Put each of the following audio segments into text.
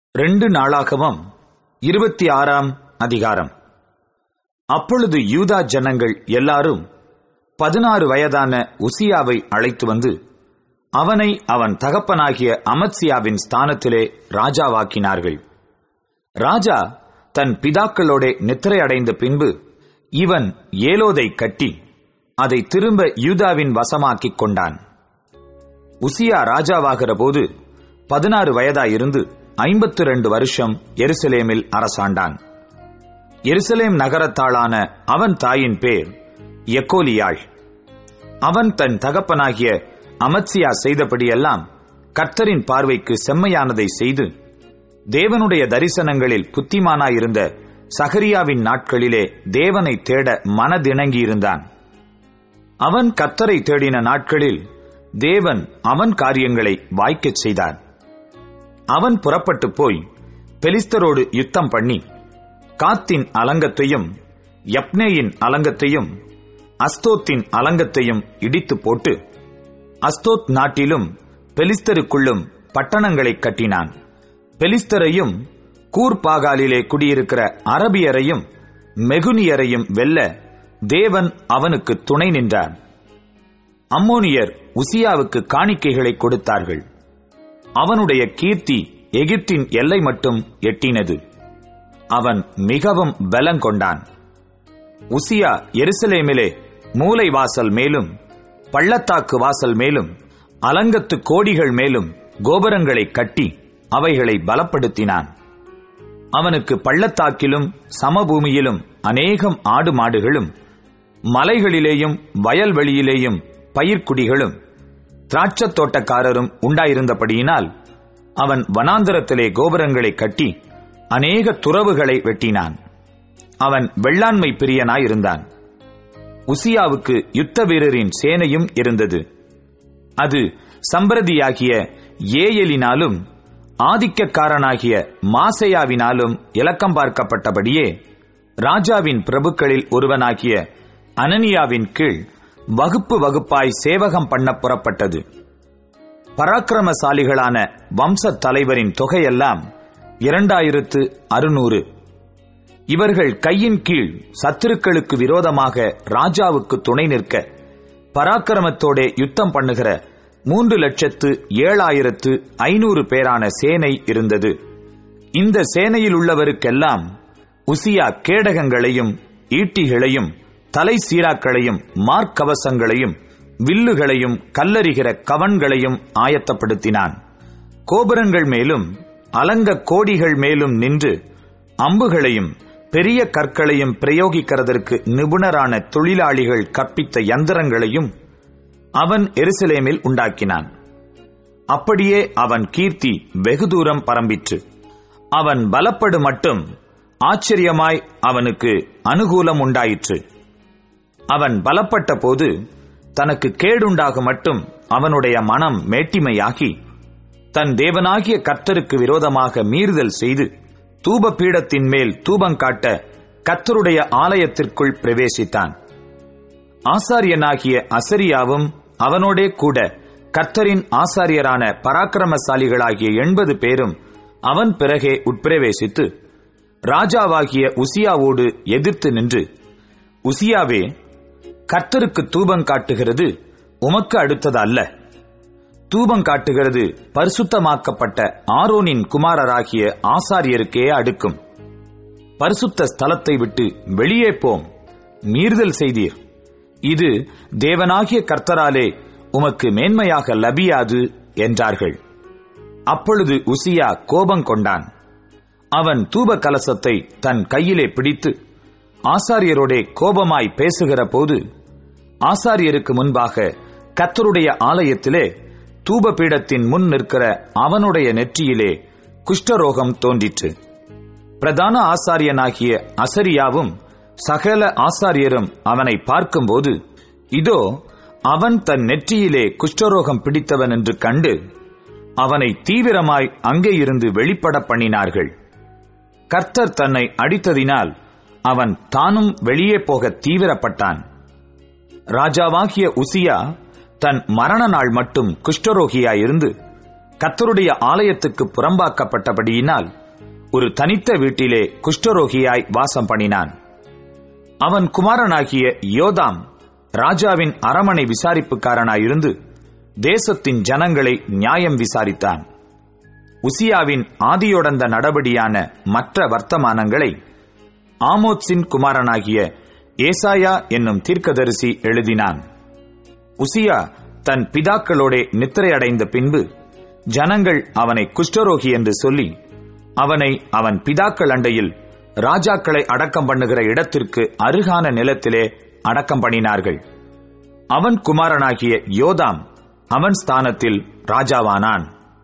ரெண்டு நாளாகவும் இருபத்தி ஆறாம் அதிகாரம் அப்பொழுது யூதா ஜனங்கள் எல்லாரும் பதினாறு வயதான உசியாவை அழைத்து வந்து அவனை அவன் தகப்பனாகிய அமத்சியாவின் ஸ்தானத்திலே ராஜாவாக்கினார்கள் ராஜா தன் பிதாக்களோட நித்திரை அடைந்த பின்பு இவன் ஏலோதை கட்டி அதை திரும்ப யூதாவின் வசமாக்கிக் கொண்டான் உசியா ராஜாவாகிற போது பதினாறு வயதாயிருந்து ஐம்பத்து ரெண்டு வருஷம் எருசலேமில் அரசாண்டான் எருசலேம் நகரத்தாளான அவன் தாயின் பேர் எக்கோலியாள் அவன் தன் தகப்பனாகிய அமத்சியா செய்தபடியெல்லாம் கர்த்தரின் பார்வைக்கு செம்மையானதை செய்து தேவனுடைய தரிசனங்களில் புத்திமானாயிருந்த சகரியாவின் நாட்களிலே தேவனை தேட மனதிணங்கியிருந்தான் அவன் கர்த்தரை தேடின நாட்களில் தேவன் அவன் காரியங்களை வாய்க்கச் செய்தார் அவன் புறப்பட்டு போய் பெலிஸ்தரோடு யுத்தம் பண்ணி காத்தின் அலங்கத்தையும் யப்னேயின் அலங்கத்தையும் அஸ்தோத்தின் அலங்கத்தையும் இடித்து போட்டு அஸ்தோத் நாட்டிலும் பெலிஸ்தருக்குள்ளும் பட்டணங்களை கட்டினான் பெலிஸ்தரையும் கூர்பாகாலிலே குடியிருக்கிற அரபியரையும் மெகுனியரையும் வெல்ல தேவன் அவனுக்கு துணை நின்றார் அம்மோனியர் உசியாவுக்கு காணிக்கைகளை கொடுத்தார்கள் அவனுடைய கீர்த்தி எகிப்தின் எல்லை மட்டும் எட்டினது அவன் மிகவும் பலங்கொண்டான் உசியா எருசலேமிலே மூலை வாசல் மேலும் பள்ளத்தாக்கு வாசல் மேலும் அலங்கத்து கோடிகள் மேலும் கோபுரங்களை கட்டி அவைகளை பலப்படுத்தினான் அவனுக்கு பள்ளத்தாக்கிலும் சமபூமியிலும் அநேகம் ஆடு மாடுகளும் மலைகளிலேயும் வயல்வெளியிலேயும் பயிர்க்குடிகளும் திராட்சத் தோட்டக்காரரும் உண்டாயிருந்தபடியினால் அவன் வனாந்தரத்திலே கோபுரங்களை கட்டி அநேக துறவுகளை வெட்டினான் அவன் வெள்ளாண்மை பிரியனாயிருந்தான் உசியாவுக்கு யுத்த வீரரின் சேனையும் இருந்தது அது சம்பிரதியாகிய ஏயலினாலும் ஆதிக்கக்காரனாகிய மாசையாவினாலும் இலக்கம் பார்க்கப்பட்டபடியே ராஜாவின் பிரபுக்களில் ஒருவனாகிய அனனியாவின் கீழ் வகுப்பு வகுப்பாய் சேவகம் பண்ண புறப்பட்டது பராக்கிரமசாலிகளான வம்ச தலைவரின் தொகையெல்லாம் இரண்டாயிரத்து அறுநூறு இவர்கள் கையின் கீழ் சத்துருக்களுக்கு விரோதமாக ராஜாவுக்கு துணை நிற்க பராக்கிரமத்தோடே யுத்தம் பண்ணுகிற மூன்று லட்சத்து ஏழாயிரத்து ஐநூறு பேரான சேனை இருந்தது இந்த சேனையில் உள்ளவருக்கெல்லாம் உசியா கேடகங்களையும் ஈட்டிகளையும் தலை சீராக்களையும் மார்க்கவசங்களையும் வில்லுகளையும் கல்லறிகிற கவன்களையும் ஆயத்தப்படுத்தினான் கோபுரங்கள் மேலும் அலங்க கோடிகள் மேலும் நின்று அம்புகளையும் பெரிய கற்களையும் பிரயோகிக்கிறதற்கு நிபுணரான தொழிலாளிகள் கற்பித்த யந்திரங்களையும் அவன் எருசலேமில் உண்டாக்கினான் அப்படியே அவன் கீர்த்தி வெகு தூரம் பரம்பிற்று அவன் பலப்படு மட்டும் ஆச்சரியமாய் அவனுக்கு அனுகூலம் உண்டாயிற்று அவன் பலப்பட்ட போது தனக்கு கேடுண்டாக மட்டும் அவனுடைய மனம் மேட்டிமையாகி தன் தேவனாகிய கர்த்தருக்கு விரோதமாக மீறுதல் செய்து தூப பீடத்தின் மேல் தூபங்காட்ட கர்த்தருடைய ஆலயத்திற்குள் பிரவேசித்தான் ஆசாரியனாகிய அசரியாவும் அவனோடே கூட கர்த்தரின் ஆசாரியரான பராக்கிரமசாலிகளாகிய எண்பது பேரும் அவன் பிறகே உட்பிரவேசித்து ராஜாவாகிய உசியாவோடு எதிர்த்து நின்று உசியாவே கர்த்தருக்கு தூபம் காட்டுகிறது உமக்கு அடுத்தது அல்ல தூபம் காட்டுகிறது பரிசுத்தமாக்கப்பட்ட ஆரோனின் குமாரராகிய ஆசாரியருக்கே அடுக்கும் பரிசுத்த ஸ்தலத்தை விட்டு வெளியே போம் மீறுதல் செய்தீர் இது தேவனாகிய கர்த்தராலே உமக்கு மேன்மையாக லபியாது என்றார்கள் அப்பொழுது உசியா கோபம் கொண்டான் அவன் தூப கலசத்தை தன் கையிலே பிடித்து ஆசாரியரோடே கோபமாய் பேசுகிற போது ஆசாரியருக்கு முன்பாக கத்தருடைய ஆலயத்திலே தூப பீடத்தின் முன் நிற்கிற அவனுடைய நெற்றியிலே குஷ்டரோகம் தோன்றிற்று பிரதான ஆசாரியனாகிய அசரியாவும் சகல ஆசாரியரும் அவனை பார்க்கும்போது இதோ அவன் தன் நெற்றியிலே குஷ்டரோகம் பிடித்தவன் என்று கண்டு அவனை தீவிரமாய் அங்கே இருந்து வெளிப்பட பண்ணினார்கள் கர்த்தர் தன்னை அடித்ததினால் அவன் தானும் வெளியே போக தீவிரப்பட்டான் ராஜாவாகிய உசியா தன் மரண நாள் மட்டும் குஷ்டரோகியாயிருந்து கத்தருடைய ஆலயத்துக்கு புறம்பாக்கப்பட்டபடியினால் ஒரு தனித்த வீட்டிலே குஷ்டரோகியாய் வாசம் பண்ணினான் அவன் குமாரனாகிய யோதாம் ராஜாவின் அரமனை விசாரிப்புக்காரனாயிருந்து தேசத்தின் ஜனங்களை நியாயம் விசாரித்தான் உசியாவின் ஆதியோடந்த நடபடியான மற்ற வர்த்தமானங்களை ஆமோத்ஸின் குமாரனாகிய ஏசாயா என்னும் தீர்க்கதரிசி எழுதினான் உசியா தன் பிதாக்களோடே நித்திரையடைந்த பின்பு ஜனங்கள் அவனை குஷ்டரோகி என்று சொல்லி அவனை அவன் பிதாக்கள் அண்டையில் ராஜாக்களை அடக்கம் பண்ணுகிற இடத்திற்கு அருகான நிலத்திலே அடக்கம் பண்ணினார்கள் அவன் குமாரனாகிய யோதாம் அவன் ஸ்தானத்தில் ராஜாவானான்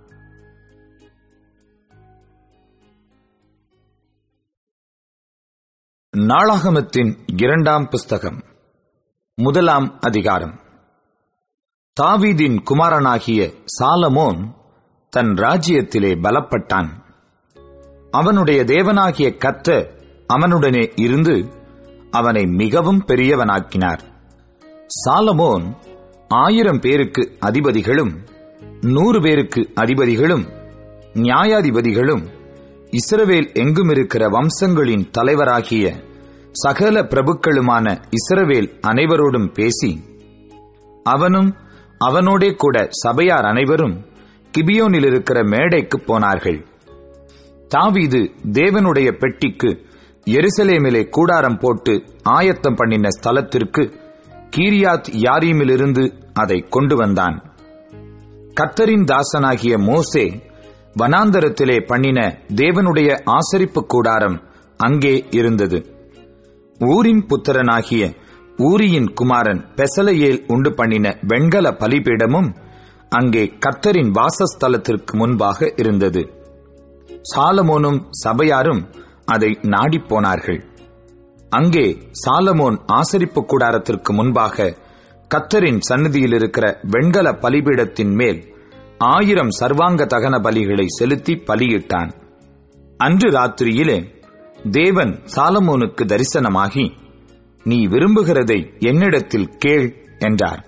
நாளாகமத்தின் இரண்டாம் புஸ்தகம் முதலாம் அதிகாரம் தாவீதின் குமாரனாகிய சாலமோன் தன் ராஜ்யத்திலே பலப்பட்டான் அவனுடைய தேவனாகிய கத்த அவனுடனே இருந்து அவனை மிகவும் பெரியவனாக்கினார் சாலமோன் ஆயிரம் பேருக்கு அதிபதிகளும் நூறு பேருக்கு அதிபதிகளும் நியாயாதிபதிகளும் இஸ்ரவேல் எங்கும் இருக்கிற வம்சங்களின் தலைவராகிய சகல பிரபுக்களுமான இஸ்ரவேல் அனைவரோடும் பேசி அவனும் அவனோடே கூட சபையார் அனைவரும் கிபியோனில் இருக்கிற மேடைக்கு போனார்கள் தாவீது தேவனுடைய பெட்டிக்கு எருசலேமிலே கூடாரம் போட்டு ஆயத்தம் பண்ணின ஸ்தலத்திற்கு கீரியாத் யாரீமிலிருந்து அதை கொண்டு வந்தான் கத்தரின் தாசனாகிய மோசே வனாந்தரத்திலே பண்ணின தேவனுடைய ஆசரிப்பு கூடாரம் அங்கே இருந்தது ஊரின் புத்திரனாகிய ஊரியின் குமாரன் பெசலையேல் உண்டு பண்ணின வெண்கல பலிபீடமும் அங்கே கர்த்தரின் வாசஸ்தலத்திற்கு முன்பாக இருந்தது சாலமோனும் சபையாரும் அதை நாடிப் போனார்கள் அங்கே சாலமோன் ஆசரிப்பு கூடாரத்திற்கு முன்பாக கத்தரின் சந்நிதியில் இருக்கிற வெண்கல பலிபீடத்தின் மேல் ஆயிரம் சர்வாங்க தகன பலிகளை செலுத்தி பலியிட்டான் அன்று ராத்திரியிலே தேவன் சாலமோனுக்கு தரிசனமாகி நீ விரும்புகிறதை என்னிடத்தில் கேள் என்றார்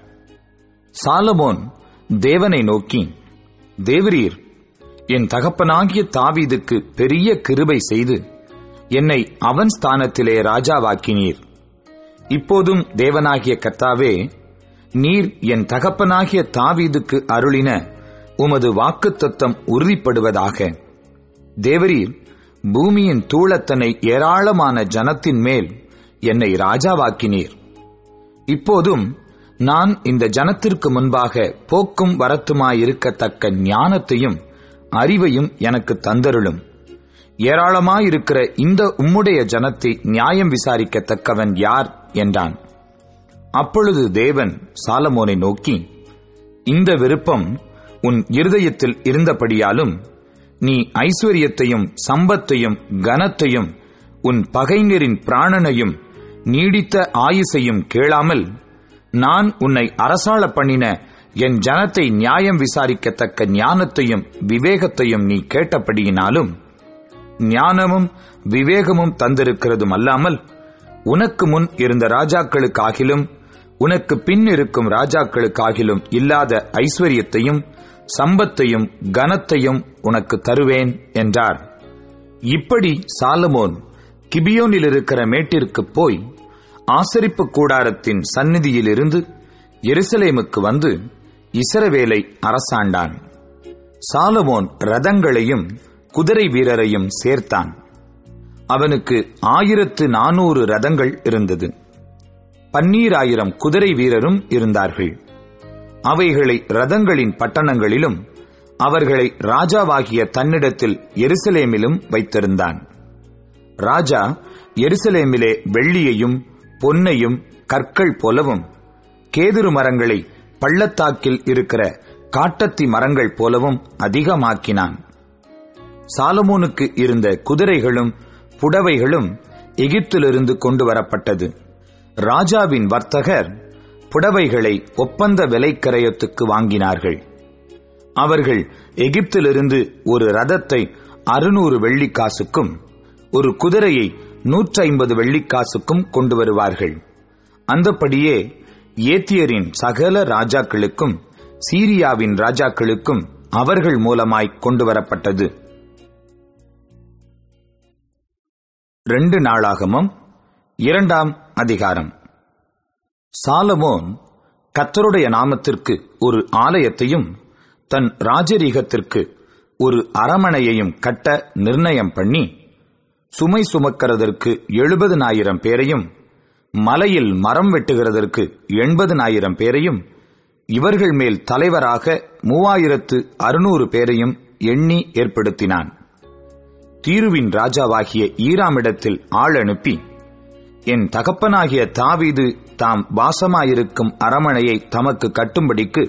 சாலமோன் தேவனை நோக்கி தேவரீர் என் தகப்பனாகிய தாவீதுக்கு பெரிய கிருபை செய்து என்னை அவன் ஸ்தானத்திலே ராஜாவாக்கினீர் இப்போதும் தேவனாகிய கர்த்தாவே நீர் என் தகப்பனாகிய தாவீதுக்கு அருளின உமது வாக்குத்தத்தம் உறுதிப்படுவதாக தேவரீர் பூமியின் தூளத்தனை ஏராளமான ஜனத்தின் மேல் என்னை ராஜாவாக்கினீர் இப்போதும் நான் இந்த ஜனத்திற்கு முன்பாக போக்கும் வரத்துமாயிருக்கத்தக்க ஞானத்தையும் அறிவையும் எனக்கு தந்தருளும் ஏராளமாயிருக்கிற இந்த உம்முடைய ஜனத்தை நியாயம் விசாரிக்கத்தக்கவன் யார் என்றான் அப்பொழுது தேவன் சாலமோனை நோக்கி இந்த விருப்பம் உன் இருதயத்தில் இருந்தபடியாலும் நீ ஐஸ்வர்யத்தையும் சம்பத்தையும் கனத்தையும் உன் பகைஞரின் பிராணனையும் நீடித்த ஆயுசையும் கேளாமல் நான் உன்னை அரசாள பண்ணின என் ஜனத்தை நியாயம் விசாரிக்கத்தக்க ஞானத்தையும் விவேகத்தையும் நீ கேட்டபடியினாலும் ஞானமும் விவேகமும் தந்திருக்கிறதும் அல்லாமல் உனக்கு முன் இருந்த ராஜாக்களுக்காகிலும் உனக்கு பின் இருக்கும் ராஜாக்களுக்காகிலும் இல்லாத ஐஸ்வர்யத்தையும் சம்பத்தையும் கனத்தையும் உனக்கு தருவேன் என்றார் இப்படி சாலமோன் கிபியோனில் இருக்கிற மேட்டிற்கு போய் ஆசரிப்பு கூடாரத்தின் சந்நிதியிலிருந்து எருசலேமுக்கு வந்து இசரவேலை அரசாண்டான் சாலமோன் ரதங்களையும் குதிரை வீரரையும் சேர்த்தான் அவனுக்கு ஆயிரத்து நானூறு ரதங்கள் இருந்தது பன்னீராயிரம் குதிரை வீரரும் இருந்தார்கள் அவைகளை ரதங்களின் பட்டணங்களிலும் அவர்களை ராஜாவாகிய தன்னிடத்தில் எருசலேமிலும் வைத்திருந்தான் ராஜா எருசலேமிலே வெள்ளியையும் பொன்னையும் கற்கள் போலவும் கேதுரு மரங்களை பள்ளத்தாக்கில் இருக்கிற காட்டத்தி மரங்கள் போலவும் அதிகமாக்கினான் சாலமோனுக்கு இருந்த குதிரைகளும் புடவைகளும் எகிப்திலிருந்து கொண்டு வரப்பட்டது ராஜாவின் வர்த்தகர் புடவைகளை ஒப்பந்த விலைக்கரையத்துக்கு வாங்கினார்கள் அவர்கள் எகிப்திலிருந்து ஒரு ரதத்தை அறுநூறு வெள்ளிக்காசுக்கும் ஒரு குதிரையை நூற்றி ஐம்பது வெள்ளிக்காசுக்கும் கொண்டு வருவார்கள் அந்தப்படியே ஏத்தியரின் சகல ராஜாக்களுக்கும் சீரியாவின் ராஜாக்களுக்கும் அவர்கள் மூலமாய் கொண்டு வரப்பட்டது ரெண்டு நாளாகமம் இரண்டாம் அதிகாரம் சாலமோன் கத்தருடைய நாமத்திற்கு ஒரு ஆலயத்தையும் தன் ராஜரீகத்திற்கு ஒரு அரமனையையும் கட்ட நிர்ணயம் பண்ணி சுமை சுமக்கிறதற்கு எழுபதுனாயிரம் பேரையும் மலையில் மரம் வெட்டுகிறதற்கு எண்பதுனாயிரம் பேரையும் இவர்கள் மேல் தலைவராக மூவாயிரத்து அறுநூறு பேரையும் எண்ணி ஏற்படுத்தினான் தீருவின் ராஜாவாகிய ஈராமிடத்தில் ஆள் அனுப்பி என் தகப்பனாகிய தாவீது தாம் வாசமாயிருக்கும் அரமனையை தமக்கு கட்டும்படிக்கு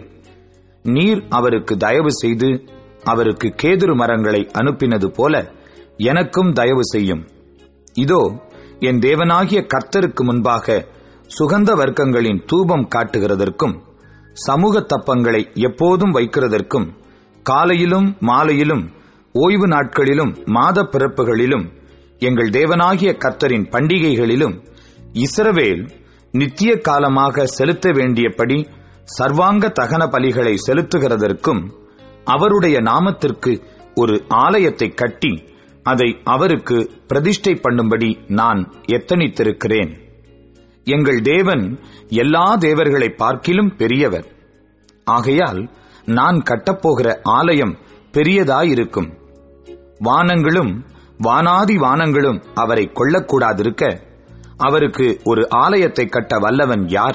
நீர் அவருக்கு தயவு செய்து அவருக்கு கேதுரு மரங்களை அனுப்பினது போல எனக்கும் தயவு செய்யும் இதோ என் தேவனாகிய கர்த்தருக்கு முன்பாக சுகந்த வர்க்கங்களின் தூபம் காட்டுகிறதற்கும் சமூக தப்பங்களை எப்போதும் வைக்கிறதற்கும் காலையிலும் மாலையிலும் ஓய்வு நாட்களிலும் மாத பிறப்புகளிலும் எங்கள் தேவனாகிய கர்த்தரின் பண்டிகைகளிலும் இஸ்ரவேல் நித்திய காலமாக செலுத்த வேண்டியபடி சர்வாங்க தகன பலிகளை செலுத்துகிறதற்கும் அவருடைய நாமத்திற்கு ஒரு ஆலயத்தை கட்டி அதை அவருக்கு பிரதிஷ்டை பண்ணும்படி நான் எத்தனித்திருக்கிறேன் எங்கள் தேவன் எல்லா தேவர்களை பார்க்கிலும் பெரியவர் ஆகையால் நான் கட்டப்போகிற ஆலயம் பெரியதாயிருக்கும் வானங்களும் வானாதி வானங்களும் அவரை கொள்ளக்கூடாதிருக்க அவருக்கு ஒரு ஆலயத்தை கட்ட வல்லவன் யார்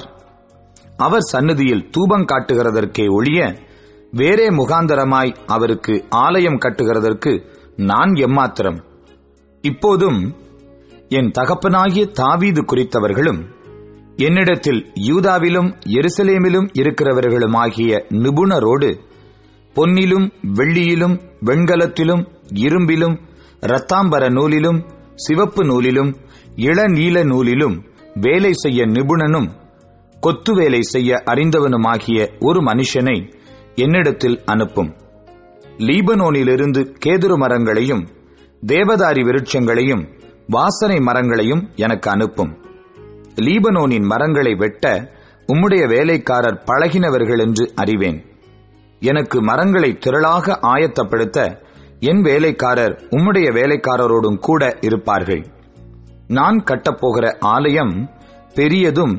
அவர் சந்நிதியில் தூபம் காட்டுகிறதற்கே ஒழிய வேறே முகாந்தரமாய் அவருக்கு ஆலயம் கட்டுகிறதற்கு நான் எம்மாத்திரம் இப்போதும் என் தகப்பனாகிய தாவீது குறித்தவர்களும் என்னிடத்தில் யூதாவிலும் எருசலேமிலும் இருக்கிறவர்களுமாகிய நிபுணரோடு பொன்னிலும் வெள்ளியிலும் வெண்கலத்திலும் இரும்பிலும் இரத்தாம்பர நூலிலும் சிவப்பு நூலிலும் இளநீல நூலிலும் வேலை செய்ய நிபுணனும் கொத்து வேலை செய்ய அறிந்தவனுமாகிய ஒரு மனுஷனை என்னிடத்தில் அனுப்பும் லீபனோனிலிருந்து கேதுரு மரங்களையும் தேவதாரி விருட்சங்களையும் வாசனை மரங்களையும் எனக்கு அனுப்பும் லீபனோனின் மரங்களை வெட்ட உம்முடைய வேலைக்காரர் பழகினவர்கள் என்று அறிவேன் எனக்கு மரங்களை திரளாக ஆயத்தப்படுத்த என் வேலைக்காரர் உம்முடைய வேலைக்காரரோடும் கூட இருப்பார்கள் நான் கட்டப்போகிற ஆலயம் பெரியதும்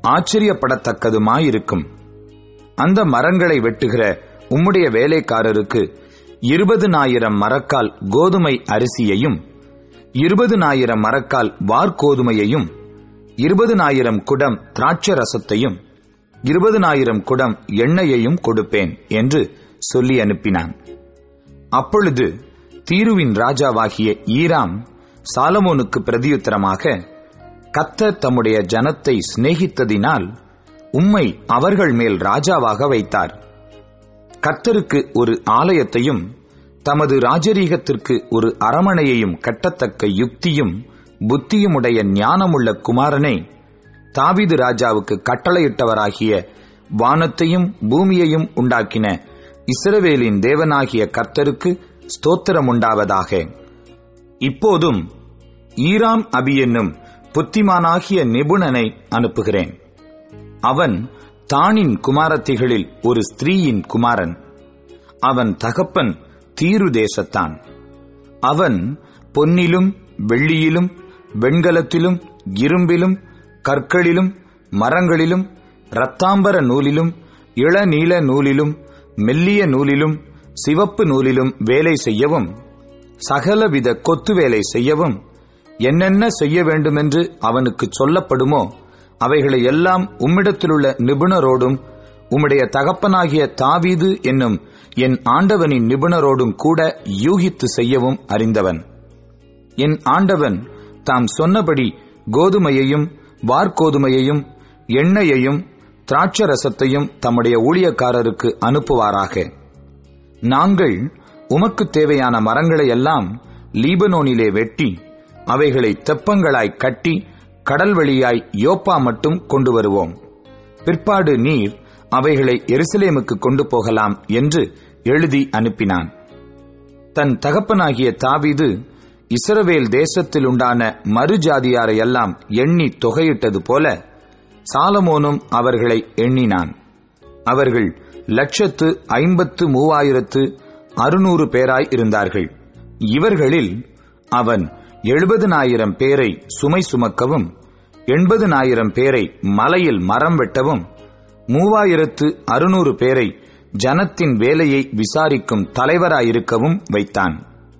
ஆச்சரியப்படத்தக்கதுமாயிருக்கும் அந்த மரங்களை வெட்டுகிற உம்முடைய வேலைக்காரருக்கு இருபதுனாயிரம் மரக்கால் கோதுமை அரிசியையும் இருபதுனாயிரம் மரக்கால் வார்கோதுமையையும் இருபதுனாயிரம் குடம் திராட்சை ரசத்தையும் இருபதுனாயிரம் குடம் எண்ணெயையும் கொடுப்பேன் என்று சொல்லி அனுப்பினான் அப்பொழுது தீருவின் ராஜாவாகிய ஈராம் சாலமோனுக்கு பிரதியுத்தரமாக கத்தர் தம்முடைய ஜனத்தை சிநேகித்ததினால் உம்மை அவர்கள் மேல் ராஜாவாக வைத்தார் கர்த்தருக்கு ஒரு ஆலயத்தையும் தமது ராஜரீகத்திற்கு ஒரு அரமனையையும் கட்டத்தக்க யுக்தியும் புத்தியுமுடைய ஞானமுள்ள குமாரனை தாவிது ராஜாவுக்கு கட்டளையிட்டவராகிய வானத்தையும் பூமியையும் உண்டாக்கின இஸ்ரவேலின் தேவனாகிய கர்த்தருக்கு ஸ்தோத்திரம் உண்டாவதாக இப்போதும் ஈராம் அபி என்னும் புத்திமானாகிய நிபுணனை அனுப்புகிறேன் அவன் தானின் குமாரத்திகளில் ஒரு ஸ்திரீயின் குமாரன் அவன் தகப்பன் தீரு தேசத்தான் அவன் பொன்னிலும் வெள்ளியிலும் வெண்கலத்திலும் இரும்பிலும் கற்களிலும் மரங்களிலும் இரத்தாம்பர நூலிலும் இளநீல நூலிலும் மெல்லிய நூலிலும் சிவப்பு நூலிலும் வேலை செய்யவும் சகலவித கொத்து வேலை செய்யவும் என்னென்ன செய்ய வேண்டுமென்று அவனுக்கு சொல்லப்படுமோ அவைகளை எல்லாம் உம்மிடத்திலுள்ள நிபுணரோடும் உம்முடைய தகப்பனாகிய தாவீது என்னும் என் ஆண்டவனின் நிபுணரோடும் கூட யூகித்து செய்யவும் அறிந்தவன் என் ஆண்டவன் தாம் சொன்னபடி கோதுமையையும் வார்கோதுமையையும் எண்ணெயையும் திராட்சரசத்தையும் தம்முடைய ஊழியக்காரருக்கு அனுப்புவாராக நாங்கள் உமக்கு தேவையான மரங்களை எல்லாம் லீபனோனிலே வெட்டி அவைகளை தெப்பங்களாய் கட்டி கடல் வழியாய் யோப்பா மட்டும் கொண்டு வருவோம் பிற்பாடு நீர் அவைகளை எருசலேமுக்கு கொண்டு போகலாம் என்று எழுதி அனுப்பினான் தன் தகப்பனாகிய தாவீது இஸ்ரவேல் தேசத்தில் உண்டான மறுஜாதியாரை எல்லாம் எண்ணி தொகையிட்டது போல சாலமோனும் அவர்களை எண்ணினான் அவர்கள் லட்சத்து ஐம்பத்து மூவாயிரத்து அறுநூறு பேராய் இருந்தார்கள் இவர்களில் அவன் எழுபதுனாயிரம் பேரை சுமை சுமக்கவும் எண்பதுனாயிரம் பேரை மலையில் மரம் வெட்டவும் மூவாயிரத்து அறுநூறு பேரை ஜனத்தின் வேலையை விசாரிக்கும் தலைவராயிருக்கவும் வைத்தான்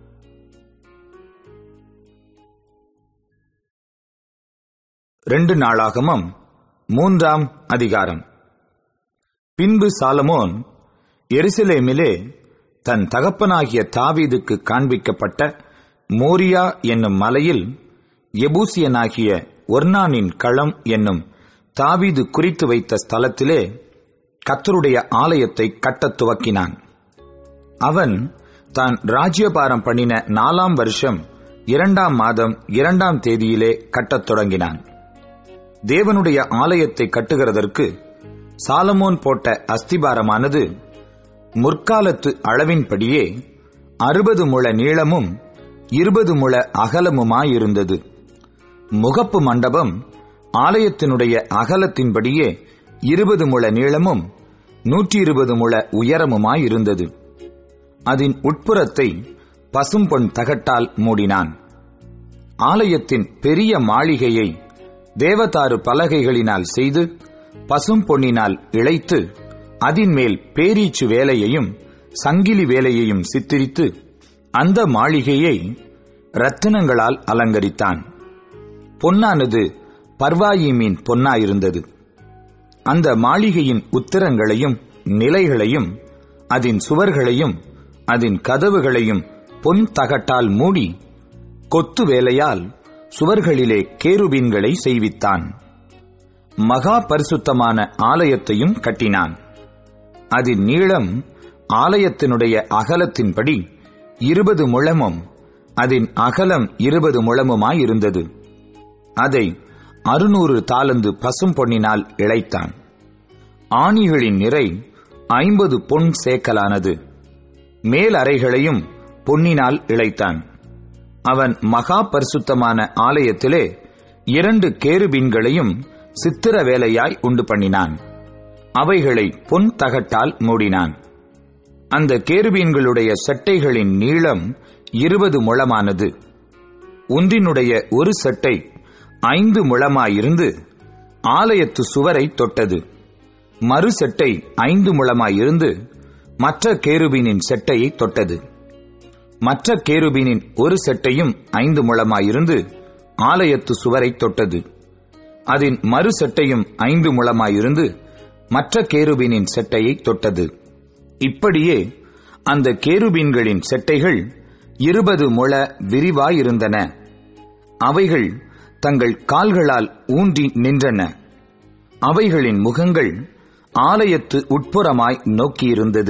ரெண்டு நாளாகமம் மூன்றாம் அதிகாரம் பின்பு சாலமோன் எருசலேமிலே தன் தகப்பனாகிய தாவீதுக்கு காண்பிக்கப்பட்ட மோரியா என்னும் மலையில் எபூசியனாகிய ஒர்னானின் களம் என்னும் தாவீது குறித்து வைத்த ஸ்தலத்திலே கத்தருடைய ஆலயத்தை கட்டத் துவக்கினான் அவன் தான் ராஜ்யபாரம் பண்ணின நாலாம் வருஷம் இரண்டாம் மாதம் இரண்டாம் தேதியிலே கட்டத் தொடங்கினான் தேவனுடைய ஆலயத்தை கட்டுகிறதற்கு சாலமோன் போட்ட அஸ்திபாரமானது முற்காலத்து அளவின்படியே அறுபது முழ நீளமும் இருபது முழ அகலமுமாயிருந்தது முகப்பு மண்டபம் ஆலயத்தினுடைய அகலத்தின்படியே இருபது முழ நீளமும் நூற்றி இருபது முழ உயரமுமாயிருந்தது அதன் உட்புறத்தை பசும்பொன் தகட்டால் மூடினான் ஆலயத்தின் பெரிய மாளிகையை தேவதாரு பலகைகளினால் செய்து பசும் பொன்னினால் இழைத்து அதின்மேல் பேரீச்சு வேலையையும் சங்கிலி வேலையையும் சித்தரித்து அந்த மாளிகையை ரத்தினங்களால் அலங்கரித்தான் பொன்னானது பர்வாயிமீன் பொன்னாயிருந்தது அந்த மாளிகையின் உத்திரங்களையும் நிலைகளையும் அதன் சுவர்களையும் அதன் கதவுகளையும் பொன் தகட்டால் மூடி கொத்து வேலையால் சுவர்களிலே கேருபீன்களை செய்வித்தான் மகா பரிசுத்தமான ஆலயத்தையும் கட்டினான் அதன் நீளம் ஆலயத்தினுடைய அகலத்தின்படி இருபது முழமும் அதன் அகலம் இருபது முழமுமாயிருந்தது அதை அறுநூறு தாளந்து பசும் பொன்னினால் இழைத்தான் ஆணிகளின் நிறை ஐம்பது பொன் சேக்கலானது மேல் அறைகளையும் பொன்னினால் இழைத்தான் அவன் மகா பரிசுத்தமான ஆலயத்திலே இரண்டு கேருபீன்களையும் சித்திர வேலையாய் உண்டு பண்ணினான் அவைகளை பொன் தகட்டால் மூடினான் அந்த கேருபீன்களுடைய செட்டைகளின் நீளம் இருபது முழமானது ஒன்றினுடைய ஒரு செட்டை ஐந்து முழமாயிருந்து ஆலயத்து சுவரை தொட்டது மறு செட்டை ஐந்து முழமாயிருந்து மற்ற கேருபீனின் செட்டையை தொட்டது மற்ற கேருபீனின் ஒரு செட்டையும் ஐந்து முழமாயிருந்து ஆலயத்து சுவரை தொட்டது அதன் மறு செட்டையும் ஐந்து முழமாயிருந்து மற்ற கேருபீனின் செட்டையை தொட்டது இப்படியே அந்த கேருபீன்களின் செட்டைகள் இருபது முழ விரிவாயிருந்தன அவைகள் தங்கள் கால்களால் ஊன்றி நின்றன அவைகளின் முகங்கள் ஆலயத்து உட்புறமாய் நோக்கியிருந்தது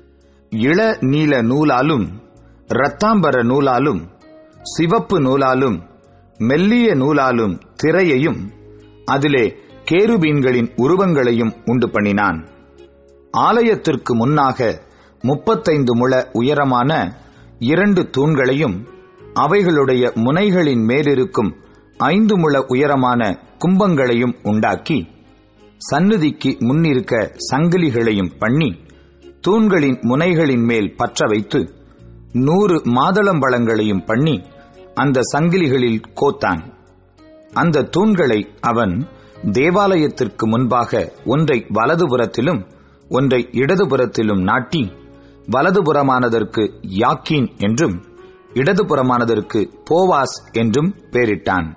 இள நீல நூலாலும் இரத்தாம்பர நூலாலும் சிவப்பு நூலாலும் மெல்லிய நூலாலும் திரையையும் அதிலே கேருபீன்களின் உருவங்களையும் உண்டு பண்ணினான் ஆலயத்திற்கு முன்னாக முப்பத்தைந்து முழ உயரமான இரண்டு தூண்களையும் அவைகளுடைய முனைகளின் மேலிருக்கும் ஐந்து முழ உயரமான கும்பங்களையும் உண்டாக்கி சந்நிதிக்கு முன்னிருக்க சங்கிலிகளையும் பண்ணி தூண்களின் முனைகளின் மேல் பற்ற வைத்து நூறு மாதளம்பழங்களையும் பண்ணி அந்த சங்கிலிகளில் கோத்தான் அந்த தூண்களை அவன் தேவாலயத்திற்கு முன்பாக ஒன்றை வலதுபுறத்திலும் ஒன்றை இடதுபுறத்திலும் நாட்டி வலதுபுறமானதற்கு யாக்கீன் என்றும் இடதுபுறமானதற்கு போவாஸ் என்றும் பெயரிட்டான்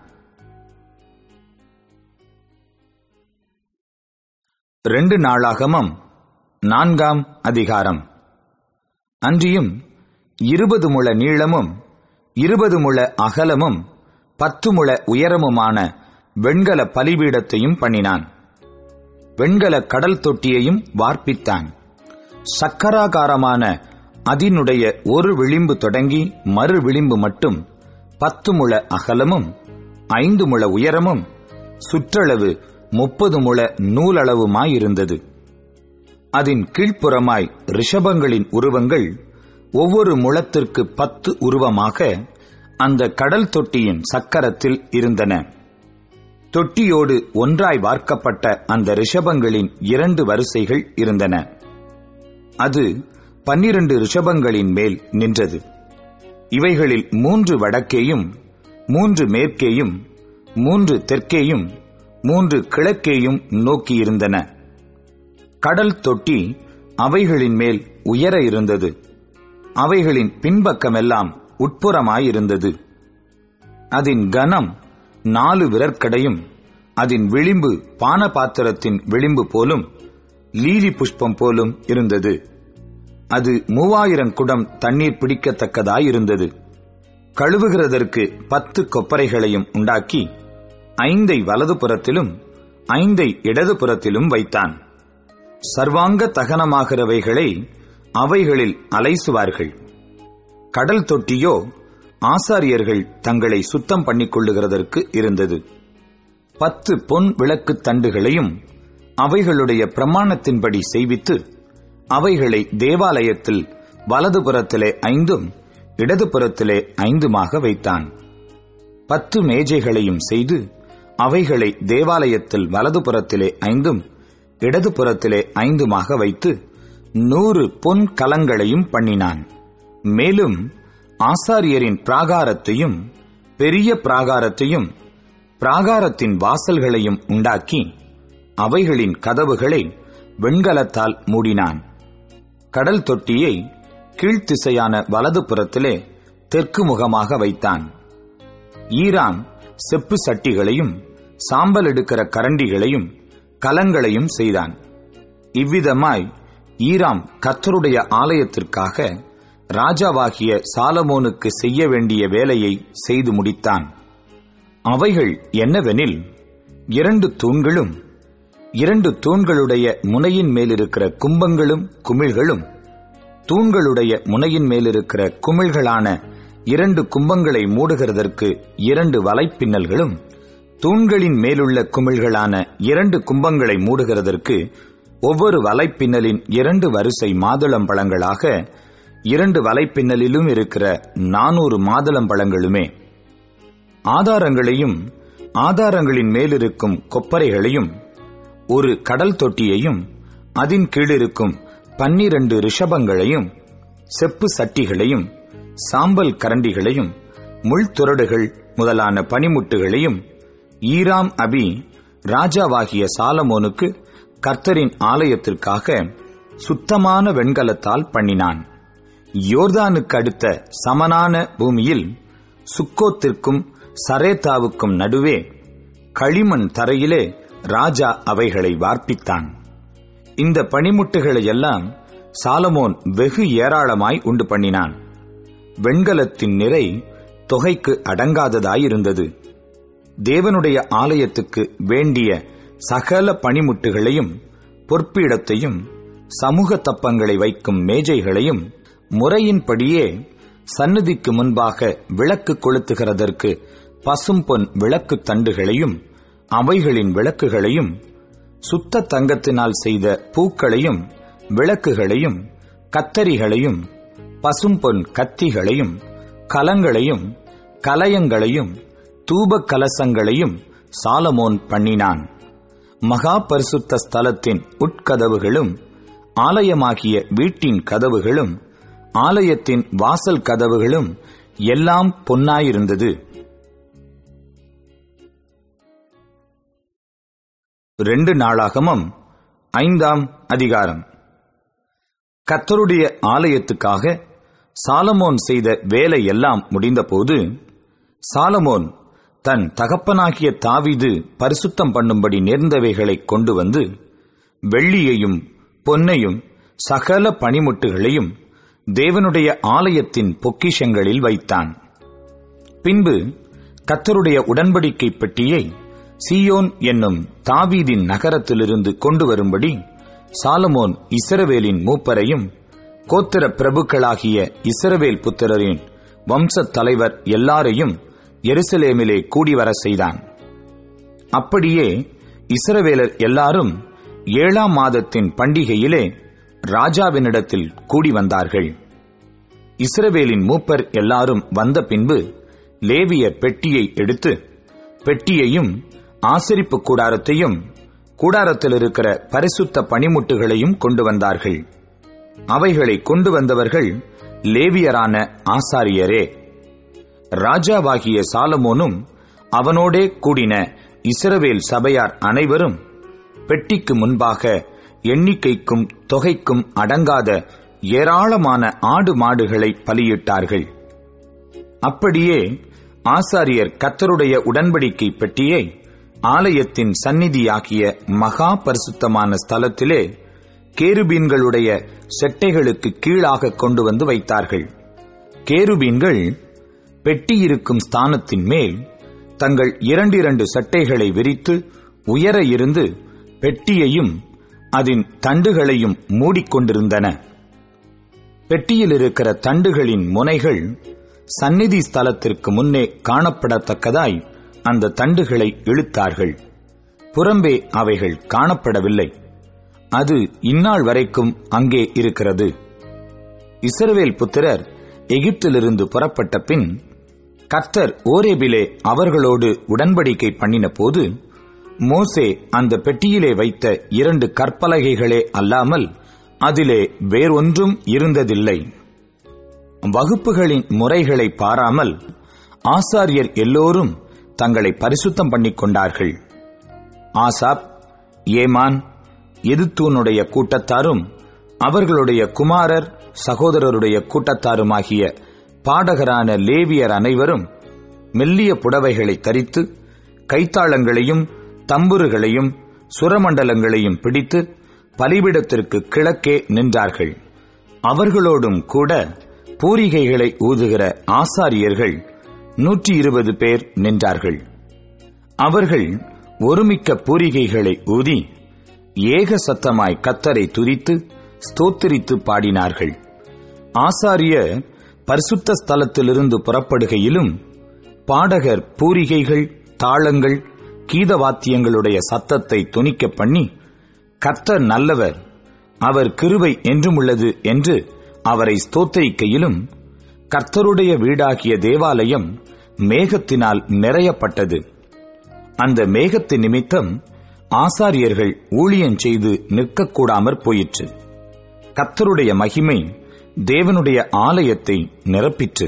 ரெண்டு நாளாகமம் நான்காம் அதிகாரம் அன்றியும் இருபது முழ நீளமும் இருபது முழ அகலமும் பத்து முழ உயரமுமான வெண்கல பலிபீடத்தையும் பண்ணினான் வெண்கல கடல் தொட்டியையும் வார்ப்பித்தான் சக்கராகாரமான அதனுடைய ஒரு விளிம்பு தொடங்கி மறு விளிம்பு மட்டும் பத்து முழ அகலமும் ஐந்து முழ உயரமும் சுற்றளவு முப்பது முழ நூலளவுமாயிருந்தது அதன் கீழ்ப்புறமாய் ரிஷபங்களின் உருவங்கள் ஒவ்வொரு முழத்திற்கு பத்து உருவமாக அந்த கடல் தொட்டியின் சக்கரத்தில் இருந்தன தொட்டியோடு ஒன்றாய் வார்க்கப்பட்ட அந்த ரிஷபங்களின் இரண்டு வரிசைகள் இருந்தன அது பன்னிரண்டு ரிஷபங்களின் மேல் நின்றது இவைகளில் மூன்று வடக்கேயும் மூன்று மேற்கேயும் மூன்று தெற்கேயும் மூன்று கிழக்கேயும் நோக்கியிருந்தன கடல் தொட்டி அவைகளின் மேல் உயர இருந்தது அவைகளின் பின்பக்கமெல்லாம் உட்புறமாயிருந்தது அதன் கனம் நாலு விரற்கடையும் அதன் விளிம்பு பானபாத்திரத்தின் விளிம்பு போலும் லீலி புஷ்பம் போலும் இருந்தது அது மூவாயிரம் குடம் தண்ணீர் பிடிக்கத்தக்கதாயிருந்தது கழுவுகிறதற்கு பத்து கொப்பரைகளையும் உண்டாக்கி ஐந்தை வலதுபுறத்திலும் ஐந்தை இடதுபுறத்திலும் வைத்தான் சர்வாங்க தகனமாகிறவைகளை அவைகளில் அலைசுவார்கள் கடல் தொட்டியோ ஆசாரியர்கள் தங்களை சுத்தம் பண்ணிக் கொள்ளுகிறதற்கு இருந்தது பத்து பொன் விளக்கு தண்டுகளையும் அவைகளுடைய பிரமாணத்தின்படி செய்வித்து அவைகளை தேவாலயத்தில் வலதுபுறத்திலே ஐந்தும் இடதுபுறத்திலே ஐந்துமாக வைத்தான் பத்து மேஜைகளையும் செய்து அவைகளை தேவாலயத்தில் வலதுபுறத்திலே ஐந்தும் இடதுபுறத்திலே ஐந்துமாக வைத்து நூறு பொன் கலங்களையும் பண்ணினான் மேலும் ஆசாரியரின் பிராகாரத்தையும் பெரிய பிராகாரத்தையும் பிராகாரத்தின் வாசல்களையும் உண்டாக்கி அவைகளின் கதவுகளை வெண்கலத்தால் மூடினான் கடல் தொட்டியை கீழ்த்திசையான வலது புறத்திலே தெற்கு முகமாக வைத்தான் ஈராம் செப்பு சட்டிகளையும் சாம்பல் எடுக்கிற கரண்டிகளையும் கலங்களையும் செய்தான் இவ்விதமாய் ஈராம் கர்த்தருடைய ஆலயத்திற்காக ராஜாவாகிய சாலமோனுக்கு செய்ய வேண்டிய வேலையை செய்து முடித்தான் அவைகள் என்னவெனில் இரண்டு தூண்களும் இரண்டு தூண்களுடைய முனையின் மேலிருக்கிற கும்பங்களும் குமிழ்களும் தூண்களுடைய முனையின் மேலிருக்கிற குமிழ்களான இரண்டு கும்பங்களை மூடுகிறதற்கு இரண்டு வலைப்பின்னல்களும் தூண்களின் மேலுள்ள குமிழ்களான இரண்டு கும்பங்களை மூடுகிறதற்கு ஒவ்வொரு வலைப்பின்னலின் இரண்டு வரிசை மாதுளம்பழங்களாக இரண்டு வலைப்பின்னலிலும் இருக்கிற நானூறு மாதுளம்பழங்களுமே ஆதாரங்களையும் ஆதாரங்களின் மேலிருக்கும் கொப்பரைகளையும் ஒரு கடல் தொட்டியையும் அதன் கீழிருக்கும் பன்னிரண்டு ரிஷபங்களையும் செப்பு சட்டிகளையும் சாம்பல் கரண்டிகளையும் முள்துரடுகள் முதலான பனிமுட்டுகளையும் ஈராம் அபி ராஜாவாகிய சாலமோனுக்கு கர்த்தரின் ஆலயத்திற்காக சுத்தமான வெண்கலத்தால் பண்ணினான் யோர்தானுக்கு அடுத்த சமனான பூமியில் சுக்கோத்திற்கும் சரேத்தாவுக்கும் நடுவே களிமண் தரையிலே ராஜா அவைகளை வார்ப்பித்தான் இந்த பனிமுட்டுகளை எல்லாம் சாலமோன் வெகு ஏராளமாய் உண்டு பண்ணினான் வெண்கலத்தின் நிறை தொகைக்கு அடங்காததாயிருந்தது தேவனுடைய ஆலயத்துக்கு வேண்டிய சகல பனிமுட்டுகளையும் பொற்பீடத்தையும் சமூக தப்பங்களை வைக்கும் மேஜைகளையும் முறையின்படியே சந்நிதிக்கு முன்பாக விளக்கு கொளுத்துகிறதற்கு பசும்பொன் விளக்கு தண்டுகளையும் அவைகளின் விளக்குகளையும் சுத்த தங்கத்தினால் செய்த பூக்களையும் விளக்குகளையும் கத்தரிகளையும் பசும்பொன் கத்திகளையும் கலங்களையும் கலயங்களையும் தூப கலசங்களையும் சாலமோன் பண்ணினான் மகா பரிசுத்த ஸ்தலத்தின் உட்கதவுகளும் ஆலயமாகிய வீட்டின் கதவுகளும் ஆலயத்தின் வாசல் கதவுகளும் எல்லாம் பொன்னாயிருந்தது ரெண்டு நாளாகமம் ஐந்தாம் அதிகாரம் கத்தருடைய ஆலயத்துக்காக சாலமோன் செய்த வேலை எல்லாம் முடிந்தபோது சாலமோன் தன் தகப்பனாகிய தாவீது பரிசுத்தம் பண்ணும்படி நேர்ந்தவைகளை கொண்டு வந்து வெள்ளியையும் பொன்னையும் சகல பனிமுட்டுகளையும் தேவனுடைய ஆலயத்தின் பொக்கிஷங்களில் வைத்தான் பின்பு கத்தருடைய உடன்படிக்கை பெட்டியை சீயோன் என்னும் தாவீதின் நகரத்திலிருந்து கொண்டு வரும்படி சாலமோன் இஸ்ரவேலின் மூப்பரையும் கோத்திர பிரபுக்களாகிய இஸ்ரவேல் புத்திரரின் வம்சத் தலைவர் எல்லாரையும் எருசலேமிலே கூடி வர செய்தான் அப்படியே இஸ்ரவேலர் எல்லாரும் ஏழாம் மாதத்தின் பண்டிகையிலே ராஜாவினிடத்தில் கூடி வந்தார்கள் இஸ்ரவேலின் மூப்பர் எல்லாரும் வந்த பின்பு லேவியர் பெட்டியை எடுத்து பெட்டியையும் ஆசரிப்பு கூடாரத்தையும் கூடாரத்தில் இருக்கிற பரிசுத்த பனிமுட்டுகளையும் கொண்டு வந்தார்கள் அவைகளை கொண்டு வந்தவர்கள் லேவியரான ஆசாரியரே ராஜாவாகிய சாலமோனும் அவனோடே கூடின இஸ்ரவேல் சபையார் அனைவரும் பெட்டிக்கு முன்பாக எண்ணிக்கைக்கும் தொகைக்கும் அடங்காத ஏராளமான ஆடு மாடுகளை பலியிட்டார்கள் அப்படியே ஆசாரியர் கத்தருடைய உடன்படிக்கை பெட்டியை ஆலயத்தின் சந்நிதியாகிய மகா பரிசுத்தமான ஸ்தலத்திலே கேருபீன்களுடைய செட்டைகளுக்கு கீழாக கொண்டு வந்து வைத்தார்கள் கேருபீன்கள் பெட்டி இருக்கும் ஸ்தானத்தின் மேல் தங்கள் இரண்டிரண்டு சட்டைகளை விரித்து உயர இருந்து பெட்டியையும் அதன் தண்டுகளையும் மூடிக்கொண்டிருந்தன பெட்டியில் இருக்கிற தண்டுகளின் முனைகள் சந்நிதி ஸ்தலத்திற்கு முன்னே காணப்படத்தக்கதாய் அந்த தண்டுகளை இழுத்தார்கள் புறம்பே அவைகள் காணப்படவில்லை அது இந்நாள் வரைக்கும் அங்கே இருக்கிறது இஸ்ரவேல் புத்திரர் எகிப்திலிருந்து புறப்பட்ட பின் கர்த்தர் ஓரேபிலே அவர்களோடு உடன்படிக்கை பண்ணின போது மோசே அந்த பெட்டியிலே வைத்த இரண்டு கற்பலகைகளே அல்லாமல் அதிலே வேறொன்றும் இருந்ததில்லை வகுப்புகளின் முறைகளை பாராமல் ஆசாரியர் எல்லோரும் தங்களை பரிசுத்தம் பண்ணிக் கொண்டார்கள் ஆசாப் ஏமான் எதுத்தூனுடைய கூட்டத்தாரும் அவர்களுடைய குமாரர் சகோதரருடைய கூட்டத்தாருமாகிய பாடகரான லேவியர் அனைவரும் மெல்லிய புடவைகளை தரித்து கைத்தாளங்களையும் தம்புருகளையும் சுரமண்டலங்களையும் பிடித்து பலிபிடத்திற்கு கிழக்கே நின்றார்கள் அவர்களோடும் கூட பூரிகைகளை ஊதுகிற ஆசாரியர்கள் நூற்றி இருபது பேர் நின்றார்கள் அவர்கள் ஒருமிக்க பூரிகைகளை ஊதி ஏக சத்தமாய் கத்தரை துதித்து ஸ்தோத்திரித்து பாடினார்கள் ஆசாரிய பரிசுத்த ஸ்தலத்திலிருந்து புறப்படுகையிலும் பாடகர் பூரிகைகள் தாளங்கள் கீதவாத்தியங்களுடைய சத்தத்தை துணிக்க பண்ணி கர்த்தர் நல்லவர் அவர் கிருபை என்றும் உள்ளது என்று அவரை ஸ்தோத்தரிக்கையிலும் கர்த்தருடைய வீடாகிய தேவாலயம் மேகத்தினால் நிறையப்பட்டது அந்த மேகத்தின் நிமித்தம் ஆசாரியர்கள் ஊழியம் செய்து நிற்கக்கூடாமற் போயிற்று கர்த்தருடைய மகிமை தேவனுடைய ஆலயத்தை நிரப்பிற்று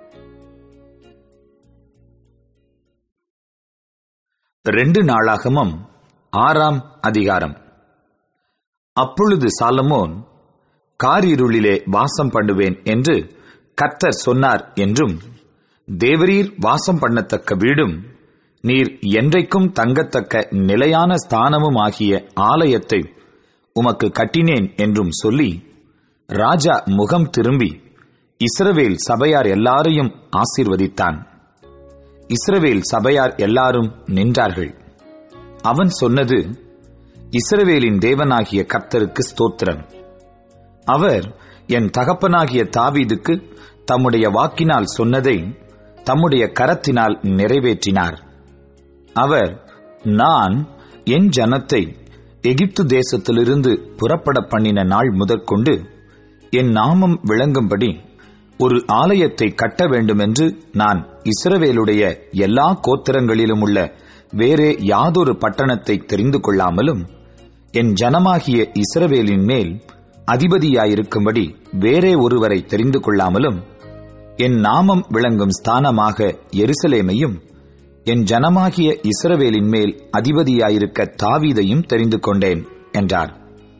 ரெண்டு நாளாகமம் ஆறாம் அதிகாரம் அப்பொழுது சாலமோன் காரிருளிலே வாசம் பண்ணுவேன் என்று கர்த்தர் சொன்னார் என்றும் தேவரீர் வாசம் பண்ணத்தக்க வீடும் நீர் என்றைக்கும் தங்கத்தக்க நிலையான ஸ்தானமும் ஆகிய ஆலயத்தை உமக்கு கட்டினேன் என்றும் சொல்லி ராஜா முகம் திரும்பி இஸ்ரவேல் சபையார் எல்லாரையும் ஆசீர்வதித்தான் இஸ்ரவேல் சபையார் எல்லாரும் நின்றார்கள் அவன் சொன்னது இஸ்ரவேலின் தேவனாகிய கர்த்தருக்கு ஸ்தோத்திரம் அவர் என் தகப்பனாகிய தாவீதுக்கு தம்முடைய வாக்கினால் சொன்னதை தம்முடைய கரத்தினால் நிறைவேற்றினார் அவர் நான் என் ஜனத்தை எகிப்து தேசத்திலிருந்து புறப்பட பண்ணின நாள் முதற்கொண்டு என் நாமம் விளங்கும்படி ஒரு ஆலயத்தை கட்ட வேண்டுமென்று நான் இஸ்ரவேலுடைய எல்லா கோத்திரங்களிலும் உள்ள வேறே யாதொரு பட்டணத்தை தெரிந்து கொள்ளாமலும் என் ஜனமாகிய இஸ்ரவேலின் மேல் அதிபதியாயிருக்கும்படி வேறே ஒருவரை தெரிந்து கொள்ளாமலும் என் நாமம் விளங்கும் ஸ்தானமாக எருசலேமையும் என் ஜனமாகிய இஸ்ரவேலின் மேல் அதிபதியாயிருக்க தாவீதையும் தெரிந்து கொண்டேன் என்றார்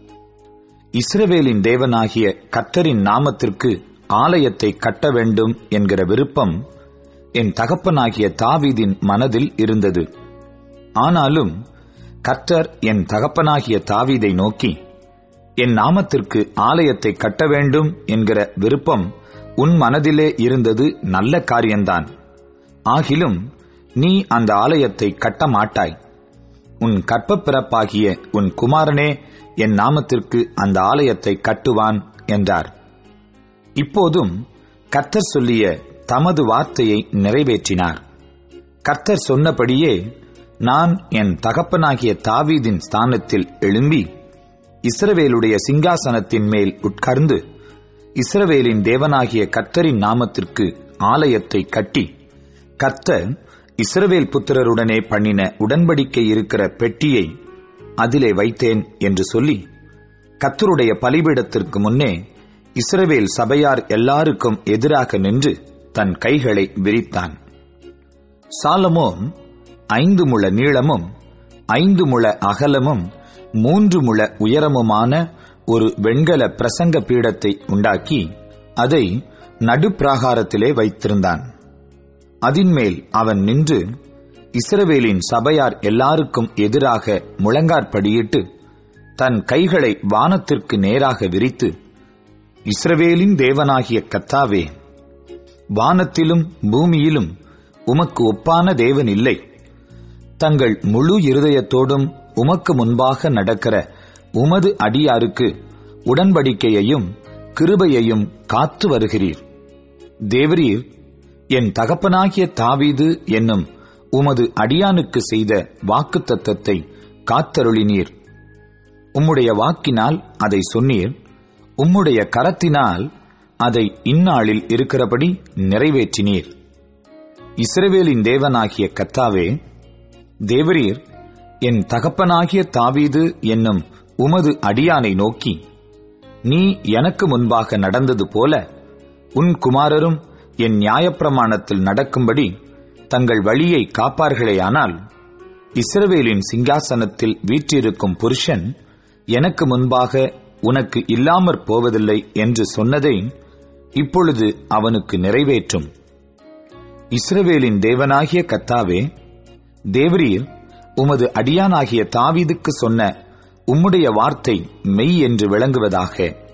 இஸ்ரவேலின் தேவனாகிய கர்த்தரின் நாமத்திற்கு ஆலயத்தை கட்ட வேண்டும் என்கிற விருப்பம் என் தகப்பனாகிய தாவீதின் மனதில் இருந்தது ஆனாலும் கர்த்தர் என் தகப்பனாகிய தாவீதை நோக்கி என் நாமத்திற்கு ஆலயத்தை கட்ட வேண்டும் என்கிற விருப்பம் உன் மனதிலே இருந்தது நல்ல காரியம்தான் ஆகிலும் நீ அந்த ஆலயத்தை கட்ட மாட்டாய் உன் கற்பப் பிறப்பாகிய உன் குமாரனே என் நாமத்திற்கு அந்த ஆலயத்தை கட்டுவான் என்றார் இப்போதும் கர்த்தர் சொல்லிய தமது வார்த்தையை நிறைவேற்றினார் கர்த்தர் சொன்னபடியே நான் என் தகப்பனாகிய தாவீதின் ஸ்தானத்தில் எழும்பி இஸ்ரவேலுடைய சிங்காசனத்தின் மேல் உட்கார்ந்து இஸ்ரவேலின் தேவனாகிய கர்த்தரின் நாமத்திற்கு ஆலயத்தை கட்டி கர்த்தர் இஸ்ரவேல் புத்திரருடனே பண்ணின உடன்படிக்கை இருக்கிற பெட்டியை அதிலே வைத்தேன் என்று சொல்லி கர்த்தருடைய பலிபீடத்திற்கு முன்னே இஸ்ரவேல் சபையார் எல்லாருக்கும் எதிராக நின்று தன் கைகளை விரித்தான் சாலமோன் ஐந்து முழ நீளமும் ஐந்து முழ அகலமும் மூன்று முழ உயரமுமான ஒரு வெண்கல பிரசங்க பீடத்தை உண்டாக்கி அதை நடுப்பிராகாரத்திலே வைத்திருந்தான் அதின்மேல் அவன் நின்று இஸ்ரவேலின் சபையார் எல்லாருக்கும் எதிராக முழங்காற்படியிட்டு தன் கைகளை வானத்திற்கு நேராக விரித்து இஸ்ரவேலின் தேவனாகிய கத்தாவே வானத்திலும் பூமியிலும் உமக்கு ஒப்பான தேவன் இல்லை தங்கள் முழு இருதயத்தோடும் உமக்கு முன்பாக நடக்கிற உமது அடியாருக்கு உடன்படிக்கையையும் கிருபையையும் காத்து வருகிறீர் தேவரீர் என் தகப்பனாகிய தாவீது என்னும் உமது அடியானுக்கு செய்த வாக்குத்தத்தத்தை காத்தருளினீர் உம்முடைய வாக்கினால் அதை சொன்னீர் உம்முடைய கரத்தினால் அதை இந்நாளில் இருக்கிறபடி நிறைவேற்றினீர் இஸ்ரவேலின் தேவனாகிய கத்தாவே தேவரீர் என் தகப்பனாகிய தாவீது என்னும் உமது அடியானை நோக்கி நீ எனக்கு முன்பாக நடந்தது போல உன் குமாரரும் என் நியாயப்பிரமாணத்தில் நடக்கும்படி தங்கள் வழியை காப்பார்களேயானால் இஸ்ரவேலின் சிங்காசனத்தில் வீற்றிருக்கும் புருஷன் எனக்கு முன்பாக உனக்கு இல்லாமற் போவதில்லை என்று சொன்னதை இப்பொழுது அவனுக்கு நிறைவேற்றும் இஸ்ரவேலின் தேவனாகிய கத்தாவே தேவரீர் உமது அடியானாகிய தாவீதுக்கு சொன்ன உம்முடைய வார்த்தை மெய் என்று விளங்குவதாக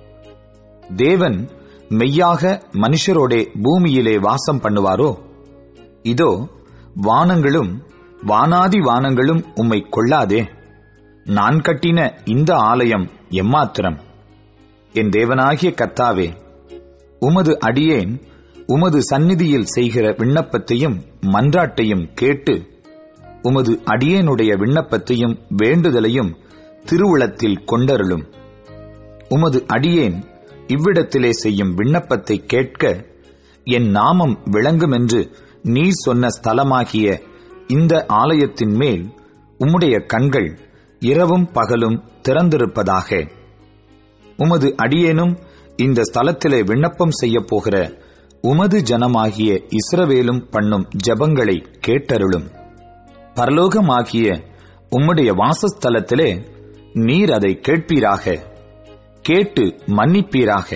தேவன் மெய்யாக மனுஷரோடே பூமியிலே வாசம் பண்ணுவாரோ இதோ வானங்களும் வானாதி வானங்களும் உம்மை கொள்ளாதே நான் கட்டின இந்த ஆலயம் எம்மாத்திரம் என் தேவனாகிய கத்தாவே உமது அடியேன் உமது சந்நிதியில் செய்கிற விண்ணப்பத்தையும் மன்றாட்டையும் கேட்டு உமது அடியேனுடைய விண்ணப்பத்தையும் வேண்டுதலையும் திருவுளத்தில் கொண்டருளும் உமது அடியேன் இவ்விடத்திலே செய்யும் விண்ணப்பத்தை கேட்க என் நாமம் விளங்குமென்று நீர் சொன்ன ஸ்தலமாகிய இந்த ஆலயத்தின் மேல் உம்முடைய கண்கள் இரவும் பகலும் திறந்திருப்பதாக உமது அடியேனும் இந்த ஸ்தலத்திலே விண்ணப்பம் செய்யப் போகிற உமது ஜனமாகிய இஸ்ரவேலும் பண்ணும் ஜெபங்களை கேட்டருளும் பரலோகமாகிய உம்முடைய வாசஸ்தலத்திலே நீர் அதை கேட்பீராக கேட்டு மன்னிப்பீராக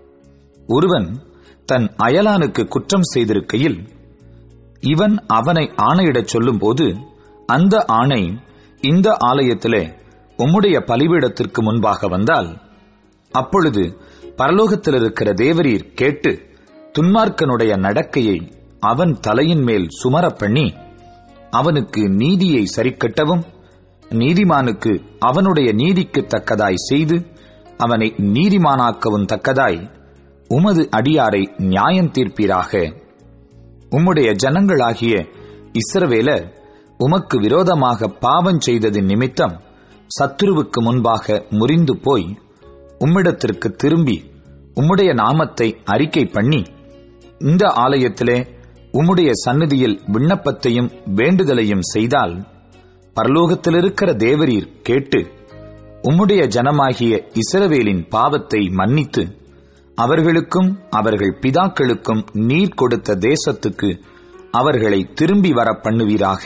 ஒருவன் தன் அயலானுக்கு குற்றம் செய்திருக்கையில் இவன் அவனை ஆணையிடச் சொல்லும்போது அந்த ஆணை இந்த ஆலயத்திலே உம்முடைய பலிபீடத்திற்கு முன்பாக வந்தால் அப்பொழுது பரலோகத்தில் இருக்கிற தேவரீர் கேட்டு துன்மார்க்கனுடைய நடக்கையை அவன் தலையின் மேல் சுமரப் பண்ணி அவனுக்கு நீதியை சரிக்கட்டவும் நீதிமானுக்கு அவனுடைய நீதிக்கு தக்கதாய் செய்து அவனை நீதிமானாக்கவும் தக்கதாய் உமது அடியாரை நியாயம் தீர்ப்பீராக உம்முடைய ஜனங்களாகிய இஸ்ரவேலர் உமக்கு விரோதமாக பாவம் செய்ததின் நிமித்தம் சத்துருவுக்கு முன்பாக முறிந்து போய் உம்மிடத்திற்கு திரும்பி உம்முடைய நாமத்தை அறிக்கை பண்ணி இந்த ஆலயத்திலே உம்முடைய சந்நிதியில் விண்ணப்பத்தையும் வேண்டுதலையும் செய்தால் பரலோகத்திலிருக்கிற தேவரீர் கேட்டு உம்முடைய ஜனமாகிய இஸ்ரவேலின் பாவத்தை மன்னித்து அவர்களுக்கும் அவர்கள் பிதாக்களுக்கும் நீர் கொடுத்த தேசத்துக்கு அவர்களை திரும்பி வர பண்ணுவீராக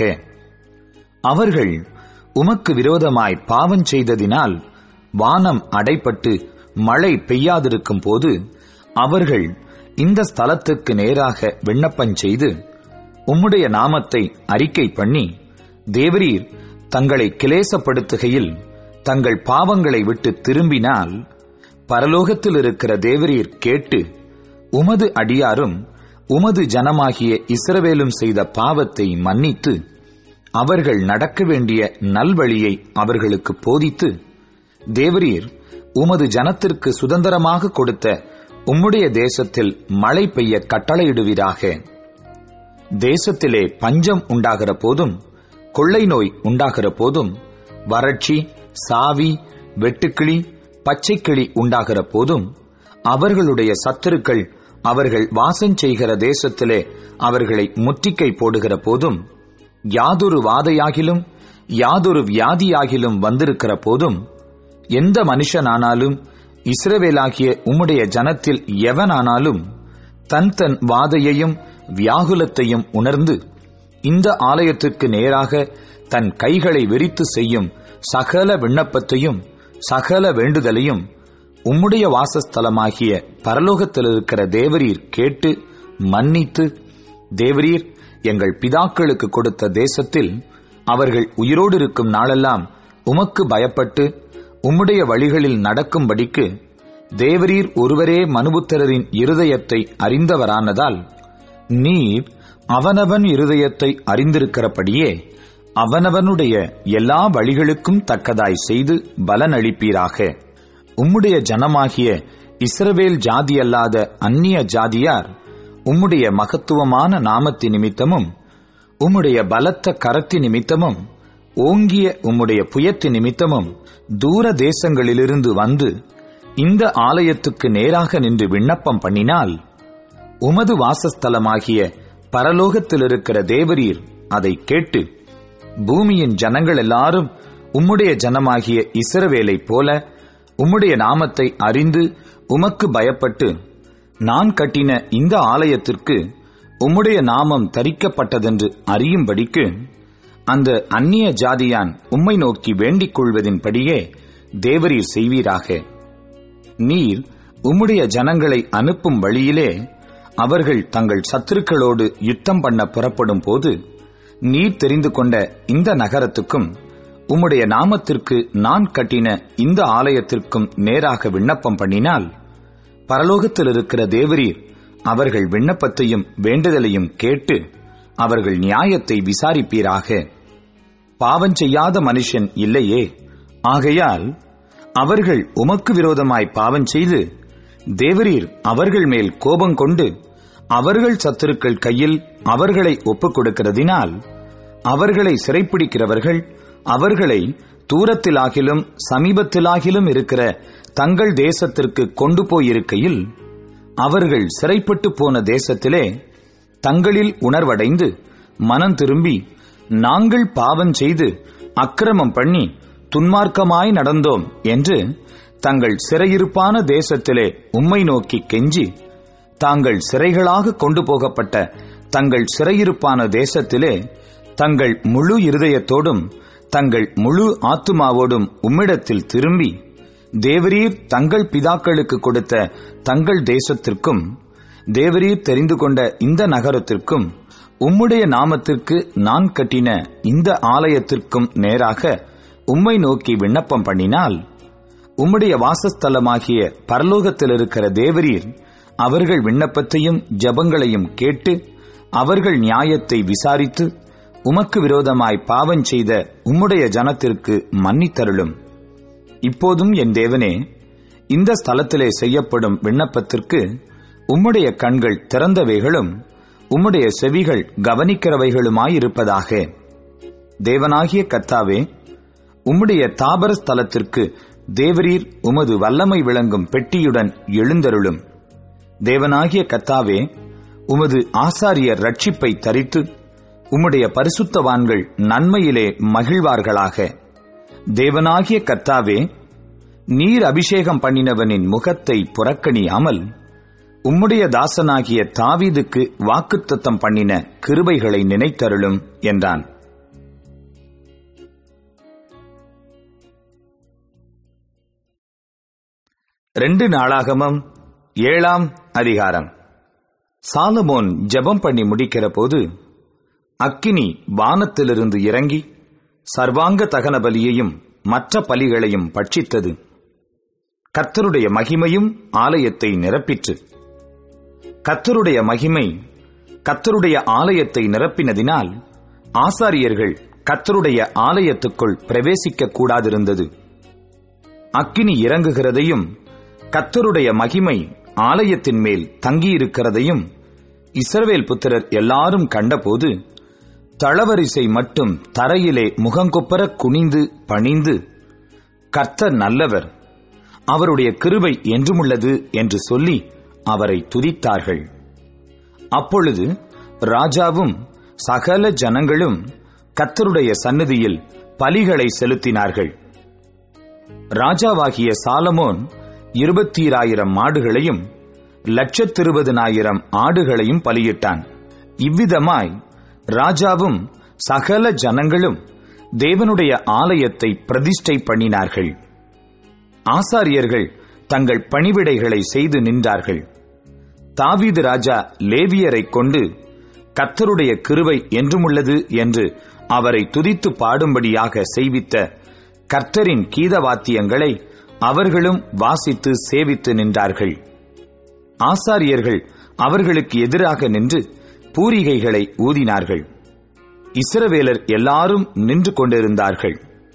அவர்கள் உமக்கு விரோதமாய் பாவம் செய்ததினால் வானம் அடைப்பட்டு மழை பெய்யாதிருக்கும் போது அவர்கள் இந்த ஸ்தலத்துக்கு நேராக விண்ணப்பம் செய்து உம்முடைய நாமத்தை அறிக்கை பண்ணி தேவரீர் தங்களை கிளேசப்படுத்துகையில் தங்கள் பாவங்களை விட்டு திரும்பினால் பரலோகத்தில் இருக்கிற தேவரீர் கேட்டு உமது அடியாரும் உமது ஜனமாகிய இஸ்ரவேலும் செய்த பாவத்தை மன்னித்து அவர்கள் நடக்க வேண்டிய நல்வழியை அவர்களுக்கு போதித்து தேவரீர் உமது ஜனத்திற்கு சுதந்திரமாக கொடுத்த உம்முடைய தேசத்தில் மழை பெய்ய கட்டளையிடுவீராக தேசத்திலே பஞ்சம் உண்டாகிற போதும் கொள்ளை நோய் உண்டாகிற போதும் வறட்சி சாவி வெட்டுக்கிளி பச்சைக்கிளி உண்டாகிற போதும் அவர்களுடைய சத்துருக்கள் அவர்கள் வாசம் செய்கிற தேசத்திலே அவர்களை முற்றிக்கை போடுகிற போதும் யாதொரு வாதையாகிலும் யாதொரு வியாதியாகிலும் வந்திருக்கிற போதும் எந்த மனுஷனானாலும் இஸ்ரவேலாகிய உம்முடைய ஜனத்தில் எவனானாலும் தன் தன் வாதையையும் வியாகுலத்தையும் உணர்ந்து இந்த ஆலயத்திற்கு நேராக தன் கைகளை விரித்து செய்யும் சகல விண்ணப்பத்தையும் சகல வேண்டுதலையும் உம்முடைய வாசஸ்தலமாகிய பரலோகத்தில் இருக்கிற தேவரீர் கேட்டு மன்னித்து தேவரீர் எங்கள் பிதாக்களுக்கு கொடுத்த தேசத்தில் அவர்கள் உயிரோடு இருக்கும் நாளெல்லாம் உமக்கு பயப்பட்டு உம்முடைய வழிகளில் நடக்கும்படிக்கு தேவரீர் ஒருவரே மனுபுத்திரரின் இருதயத்தை அறிந்தவரானதால் நீர் அவனவன் இருதயத்தை அறிந்திருக்கிறபடியே அவனவனுடைய எல்லா வழிகளுக்கும் தக்கதாய் செய்து பலனளிப்பீராக உம்முடைய ஜனமாகிய இஸ்ரவேல் ஜாதியல்லாத அந்நிய ஜாதியார் உம்முடைய மகத்துவமான நாமத்தி நிமித்தமும் உம்முடைய பலத்த கரத்தி நிமித்தமும் ஓங்கிய உம்முடைய புயத்தி நிமித்தமும் தூர தேசங்களிலிருந்து வந்து இந்த ஆலயத்துக்கு நேராக நின்று விண்ணப்பம் பண்ணினால் உமது வாசஸ்தலமாகிய பரலோகத்தில் இருக்கிற தேவரீர் அதை கேட்டு பூமியின் ஜனங்கள் எல்லாரும் உம்முடைய ஜனமாகிய இஸ்ரவேலைப் போல உம்முடைய நாமத்தை அறிந்து உமக்கு பயப்பட்டு நான் கட்டின இந்த ஆலயத்திற்கு உம்முடைய நாமம் தரிக்கப்பட்டதென்று அறியும்படிக்கு அந்த அந்நிய ஜாதியான் உம்மை நோக்கி வேண்டிக் கொள்வதின்படியே தேவரீர் செய்வீராக நீர் உம்முடைய ஜனங்களை அனுப்பும் வழியிலே அவர்கள் தங்கள் சத்துருக்களோடு யுத்தம் பண்ண புறப்படும் போது நீர் தெரிந்து கொண்ட இந்த நகரத்துக்கும் உம்முடைய நாமத்திற்கு நான் கட்டின இந்த ஆலயத்திற்கும் நேராக விண்ணப்பம் பண்ணினால் பரலோகத்தில் இருக்கிற தேவரீர் அவர்கள் விண்ணப்பத்தையும் வேண்டுதலையும் கேட்டு அவர்கள் நியாயத்தை விசாரிப்பீராக பாவம் செய்யாத மனுஷன் இல்லையே ஆகையால் அவர்கள் உமக்கு விரோதமாய் பாவம் செய்து தேவரீர் அவர்கள் மேல் கோபம் கொண்டு அவர்கள் சத்துருக்கள் கையில் அவர்களை ஒப்புக் கொடுக்கிறதினால் அவர்களை சிறைப்பிடிக்கிறவர்கள் அவர்களை தூரத்திலாகிலும் சமீபத்திலாகிலும் இருக்கிற தங்கள் தேசத்திற்கு கொண்டு போயிருக்கையில் அவர்கள் சிறைப்பட்டு போன தேசத்திலே தங்களில் உணர்வடைந்து மனம் திரும்பி நாங்கள் பாவம் செய்து அக்கிரமம் பண்ணி துன்மார்க்கமாய் நடந்தோம் என்று தங்கள் சிறையிருப்பான தேசத்திலே உம்மை நோக்கி கெஞ்சி தாங்கள் சிறைகளாக கொண்டு போகப்பட்ட தங்கள் சிறையிருப்பான தேசத்திலே தங்கள் முழு இருதயத்தோடும் தங்கள் முழு ஆத்துமாவோடும் உம்மிடத்தில் திரும்பி தேவரீர் தங்கள் பிதாக்களுக்கு கொடுத்த தங்கள் தேசத்திற்கும் தேவரீர் தெரிந்து கொண்ட இந்த நகரத்திற்கும் உம்முடைய நாமத்திற்கு நான் கட்டின இந்த ஆலயத்திற்கும் நேராக உம்மை நோக்கி விண்ணப்பம் பண்ணினால் உம்முடைய வாசஸ்தலமாகிய பரலோகத்தில் இருக்கிற தேவரீர் அவர்கள் விண்ணப்பத்தையும் ஜபங்களையும் கேட்டு அவர்கள் நியாயத்தை விசாரித்து உமக்கு விரோதமாய் பாவம் செய்த உம்முடைய ஜனத்திற்கு மன்னித்தருளும் இப்போதும் என் தேவனே இந்த ஸ்தலத்திலே செய்யப்படும் விண்ணப்பத்திற்கு உம்முடைய கண்கள் திறந்தவைகளும் உம்முடைய செவிகள் கவனிக்கிறவைகளுமாயிருப்பதாக தேவனாகிய கத்தாவே உம்முடைய தாபர ஸ்தலத்திற்கு தேவரீர் உமது வல்லமை விளங்கும் பெட்டியுடன் எழுந்தருளும் தேவனாகிய கத்தாவே உமது ஆசாரியர் ரட்சிப்பை தரித்து உம்முடைய பரிசுத்தவான்கள் நன்மையிலே மகிழ்வார்களாக தேவனாகிய கத்தாவே நீர் அபிஷேகம் பண்ணினவனின் முகத்தை புறக்கணியாமல் உம்முடைய தாசனாகிய தாவீதுக்கு வாக்குத்தத்தம் பண்ணின கிருபைகளை நினைத்தருளும் என்றான் ரெண்டு நாளாகமம் ஏழாம் அதிகாரம் சாலமோன் ஜெபம் பண்ணி முடிக்கிற போது அக்கினி வானத்திலிருந்து இறங்கி சர்வாங்க தகன பலியையும் மற்ற பலிகளையும் பட்சித்தது கர்த்தருடைய மகிமையும் ஆலயத்தை நிரப்பிற்று கர்த்தருடைய மகிமை கர்த்தருடைய ஆலயத்தை நிரப்பினதினால் ஆசாரியர்கள் கர்த்தருடைய ஆலயத்துக்குள் பிரவேசிக்க கூடாதிருந்தது அக்கினி இறங்குகிறதையும் கர்த்தருடைய மகிமை ஆலயத்தின் மேல் தங்கியிருக்கிறதையும் இஸ்ரவேல் புத்திரர் எல்லாரும் கண்டபோது தளவரிசை மட்டும் தரையிலே முகங்கொப்பர குனிந்து பணிந்து கர்த்தர் நல்லவர் அவருடைய கிருபை என்றுமுள்ளது என்று சொல்லி அவரை துதித்தார்கள் அப்பொழுது ராஜாவும் சகல ஜனங்களும் கர்த்தருடைய சந்நிதியில் பலிகளை செலுத்தினார்கள் ராஜாவாகிய சாலமோன் இருபத்தீராயிரம் மாடுகளையும் லட்சத்திருபதனாயிரம் ஆடுகளையும் பலியிட்டான் இவ்விதமாய் ராஜாவும் சகல ஜனங்களும் தேவனுடைய ஆலயத்தை பிரதிஷ்டை பண்ணினார்கள் ஆசாரியர்கள் தங்கள் பணிவிடைகளை செய்து நின்றார்கள் தாவீது ராஜா லேவியரை கொண்டு கத்தருடைய கிருவை என்றுமுள்ளது என்று அவரை துதித்து பாடும்படியாக செய்வித்த கர்த்தரின் கீதவாத்தியங்களை அவர்களும் வாசித்து சேவித்து நின்றார்கள் ஆசாரியர்கள் அவர்களுக்கு எதிராக நின்று பூரிகைகளை ஊதினார்கள் இஸ்ரவேலர் எல்லாரும் நின்று கொண்டிருந்தார்கள்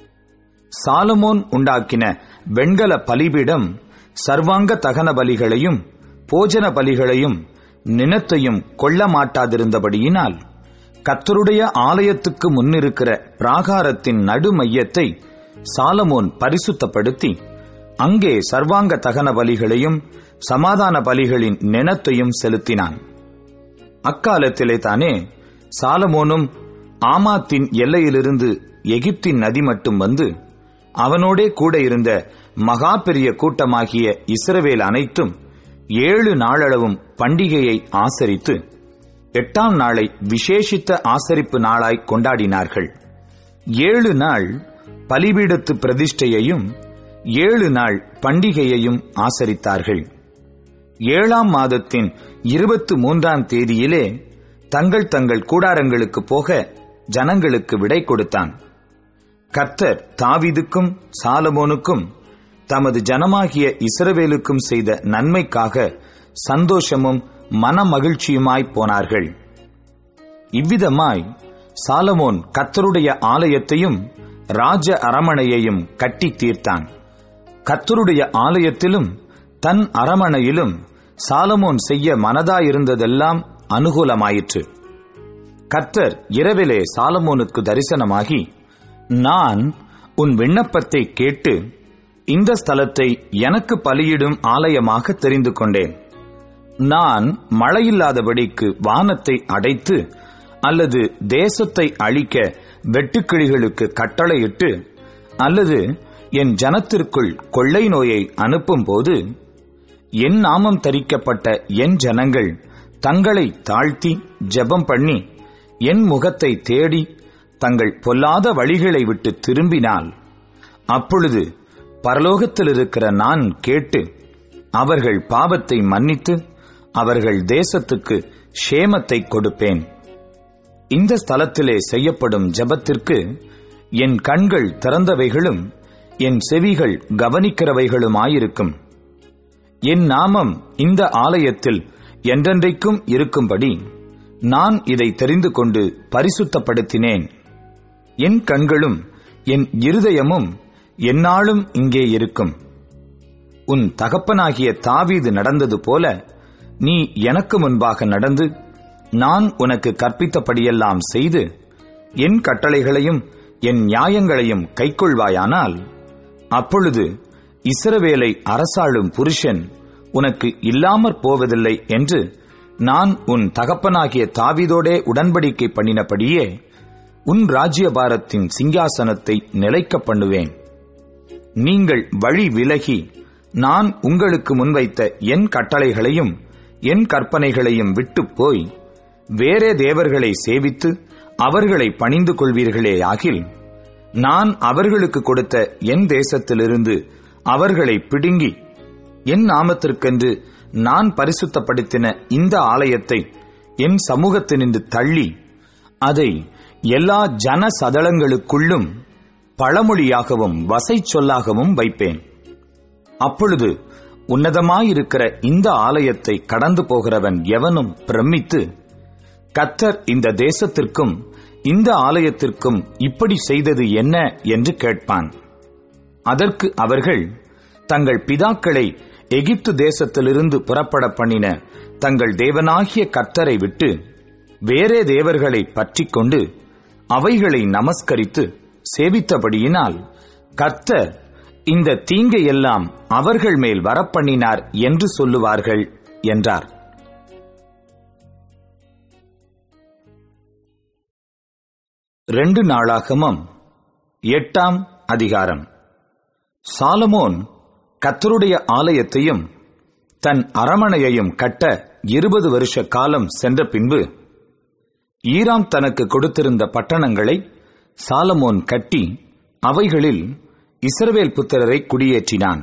சாலமோன் உண்டாக்கின வெண்கல பலிபீடம் சர்வாங்க தகன பலிகளையும் போஜன பலிகளையும் நினத்தையும் கொள்ள மாட்டாதிருந்தபடியினால் கத்தருடைய ஆலயத்துக்கு முன்னிருக்கிற பிராகாரத்தின் நடு மையத்தை சாலமோன் பரிசுத்தப்படுத்தி அங்கே சர்வாங்க தகன பலிகளையும் சமாதான பலிகளின் நினத்தையும் செலுத்தினான் அக்காலத்திலே தானே சாலமோனும் ஆமாத்தின் எல்லையிலிருந்து எகிப்தின் நதி மட்டும் வந்து அவனோடே கூட இருந்த மகா பெரிய கூட்டமாகிய இஸ்ரவேல் அனைத்தும் ஏழு நாளளவும் பண்டிகையை ஆசரித்து எட்டாம் நாளை விசேஷித்த ஆசரிப்பு நாளாய் கொண்டாடினார்கள் ஏழு நாள் பலிபீடத்து பிரதிஷ்டையையும் ஏழு நாள் பண்டிகையையும் ஆசரித்தார்கள் ஏழாம் மாதத்தின் இருபத்து மூன்றாம் தேதியிலே தங்கள் தங்கள் கூடாரங்களுக்கு போக ஜனங்களுக்கு விடை கொடுத்தான் கர்த்தர் தாவீதுக்கும் சாலமோனுக்கும் தமது ஜனமாகிய இஸ்ரவேலுக்கும் செய்த நன்மைக்காக சந்தோஷமும் மனமகிழ்ச்சியுமாய் போனார்கள் இவ்விதமாய் சாலமோன் கர்த்தருடைய ஆலயத்தையும் ராஜ அரமனையையும் கட்டி தீர்த்தான் கர்த்தருடைய ஆலயத்திலும் தன் அரமனையிலும் சாலமோன் செய்ய மனதாயிருந்ததெல்லாம் அனுகூலமாயிற்று கர்த்தர் இரவிலே சாலமோனுக்கு தரிசனமாகி நான் உன் விண்ணப்பத்தை கேட்டு இந்த ஸ்தலத்தை எனக்கு பலியிடும் ஆலயமாக தெரிந்து கொண்டேன் நான் மழையில்லாதபடிக்கு வானத்தை அடைத்து அல்லது தேசத்தை அழிக்க வெட்டுக்கிளிகளுக்கு கட்டளையிட்டு அல்லது என் ஜனத்திற்குள் கொள்ளை நோயை அனுப்பும்போது என் நாமம் தரிக்கப்பட்ட என் ஜனங்கள் தங்களை தாழ்த்தி ஜெபம் பண்ணி என் முகத்தை தேடி தங்கள் பொல்லாத வழிகளை விட்டு திரும்பினால் அப்பொழுது பரலோகத்தில் இருக்கிற நான் கேட்டு அவர்கள் பாவத்தை மன்னித்து அவர்கள் தேசத்துக்கு ஷேமத்தை கொடுப்பேன் இந்த ஸ்தலத்திலே செய்யப்படும் ஜெபத்திற்கு என் கண்கள் திறந்தவைகளும் என் செவிகள் கவனிக்கிறவைகளுமாயிருக்கும் என் நாமம் இந்த ஆலயத்தில் என்றென்றைக்கும் இருக்கும்படி நான் இதை தெரிந்து கொண்டு பரிசுத்தப்படுத்தினேன் என் கண்களும் என் இருதயமும் எந்நாளும் இங்கே இருக்கும் உன் தகப்பனாகிய தாவீது நடந்தது போல நீ எனக்கு முன்பாக நடந்து நான் உனக்கு கற்பித்தபடியெல்லாம் செய்து என் கட்டளைகளையும் என் நியாயங்களையும் கைக்கொள்வாயானால் அப்பொழுது இஸ்ரவேலை அரசாளும் புருஷன் உனக்கு இல்லாமற் போவதில்லை என்று நான் உன் தகப்பனாகிய தாவீதோடே உடன்படிக்கை பண்ணினபடியே உன் ராஜ்யபாரத்தின் சிங்காசனத்தை நிலைக்க பண்ணுவேன் நீங்கள் வழி விலகி நான் உங்களுக்கு முன்வைத்த என் கட்டளைகளையும் என் கற்பனைகளையும் விட்டுப் போய் வேறே தேவர்களை சேவித்து அவர்களை பணிந்து கொள்வீர்களே ஆகில் நான் அவர்களுக்கு கொடுத்த என் தேசத்திலிருந்து அவர்களை பிடுங்கி என் நாமத்திற்கென்று நான் பரிசுத்தப்படுத்தின இந்த ஆலயத்தை என் சமூகத்தினின்று தள்ளி அதை எல்லா ஜன சதளங்களுக்குள்ளும் பழமொழியாகவும் வசை சொல்லாகவும் வைப்பேன் அப்பொழுது உன்னதமாயிருக்கிற இந்த ஆலயத்தை கடந்து போகிறவன் எவனும் பிரமித்து கத்தர் இந்த தேசத்திற்கும் இந்த ஆலயத்திற்கும் இப்படி செய்தது என்ன என்று கேட்பான் அதற்கு அவர்கள் தங்கள் பிதாக்களை எகிப்து தேசத்திலிருந்து புறப்பட பண்ணின தங்கள் தேவனாகிய கர்த்தரை விட்டு வேறே தேவர்களை பற்றிக் கொண்டு அவைகளை நமஸ்கரித்து சேவித்தபடியினால் கர்த்தர் இந்த தீங்கையெல்லாம் அவர்கள் மேல் வரப்பண்ணினார் என்று சொல்லுவார்கள் என்றார் ரெண்டு நாளாகமம் எட்டாம் அதிகாரம் சாலமோன் கத்தருடைய ஆலயத்தையும் தன் அரமனையையும் கட்ட இருபது வருஷ காலம் சென்ற பின்பு ஈராம் தனக்கு கொடுத்திருந்த பட்டணங்களை சாலமோன் கட்டி அவைகளில் இஸ்ரவேல் புத்திரரை குடியேற்றினான்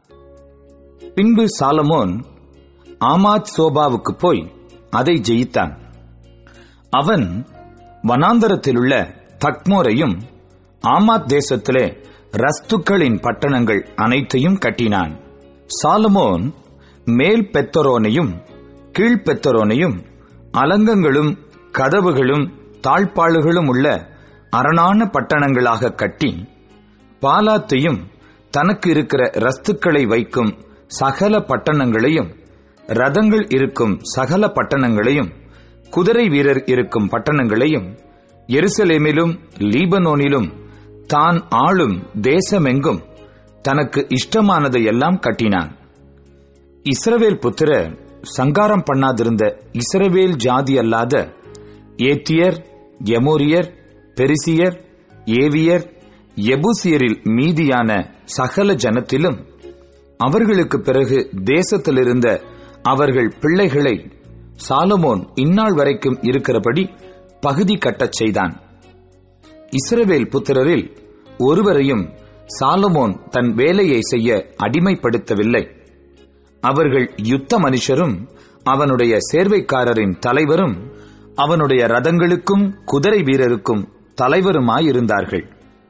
பின்பு சாலமோன் ஆமாத் சோபாவுக்கு போய் அதை ஜெயித்தான் அவன் வனாந்தரத்திலுள்ள தக்மோரையும் ஆமாத் தேசத்திலே ரஸ்துக்களின் பட்டணங்கள் அனைத்தையும் கட்டினான் சாலமோன் மேல் பெத்தரோனையும் கீழ்பெத்தரோனையும் அலங்கங்களும் கதவுகளும் தாழ்பாளுகளும் உள்ள அரணான பட்டணங்களாக கட்டி பாலாத்தையும் தனக்கு இருக்கிற ரஸ்துக்களை வைக்கும் சகல பட்டணங்களையும் ரதங்கள் இருக்கும் சகல பட்டணங்களையும் குதிரை வீரர் இருக்கும் பட்டணங்களையும் எருசலேமிலும் லீபனோனிலும் தான் ஆளும் தேசமெங்கும் தனக்கு இஷ்டமானதை எல்லாம் கட்டினான் இஸ்ரவேல் புத்திரர் சங்காரம் பண்ணாதிருந்த இஸ்ரவேல் ஜாதி அல்லாத ஏத்தியர் எமோரியர் பெரிசியர் ஏவியர் எபூசியரில் மீதியான சகல ஜனத்திலும் அவர்களுக்கு பிறகு தேசத்திலிருந்த அவர்கள் பிள்ளைகளை சாலமோன் இந்நாள் வரைக்கும் இருக்கிறபடி பகுதி கட்டச் செய்தான் இஸ்ரவேல் புத்திரரில் ஒருவரையும் சாலமோன் தன் வேலையை செய்ய அடிமைப்படுத்தவில்லை அவர்கள் யுத்த மனுஷரும் அவனுடைய சேர்வைக்காரரின் தலைவரும் அவனுடைய ரதங்களுக்கும் குதிரை வீரருக்கும் தலைவருமாயிருந்தார்கள்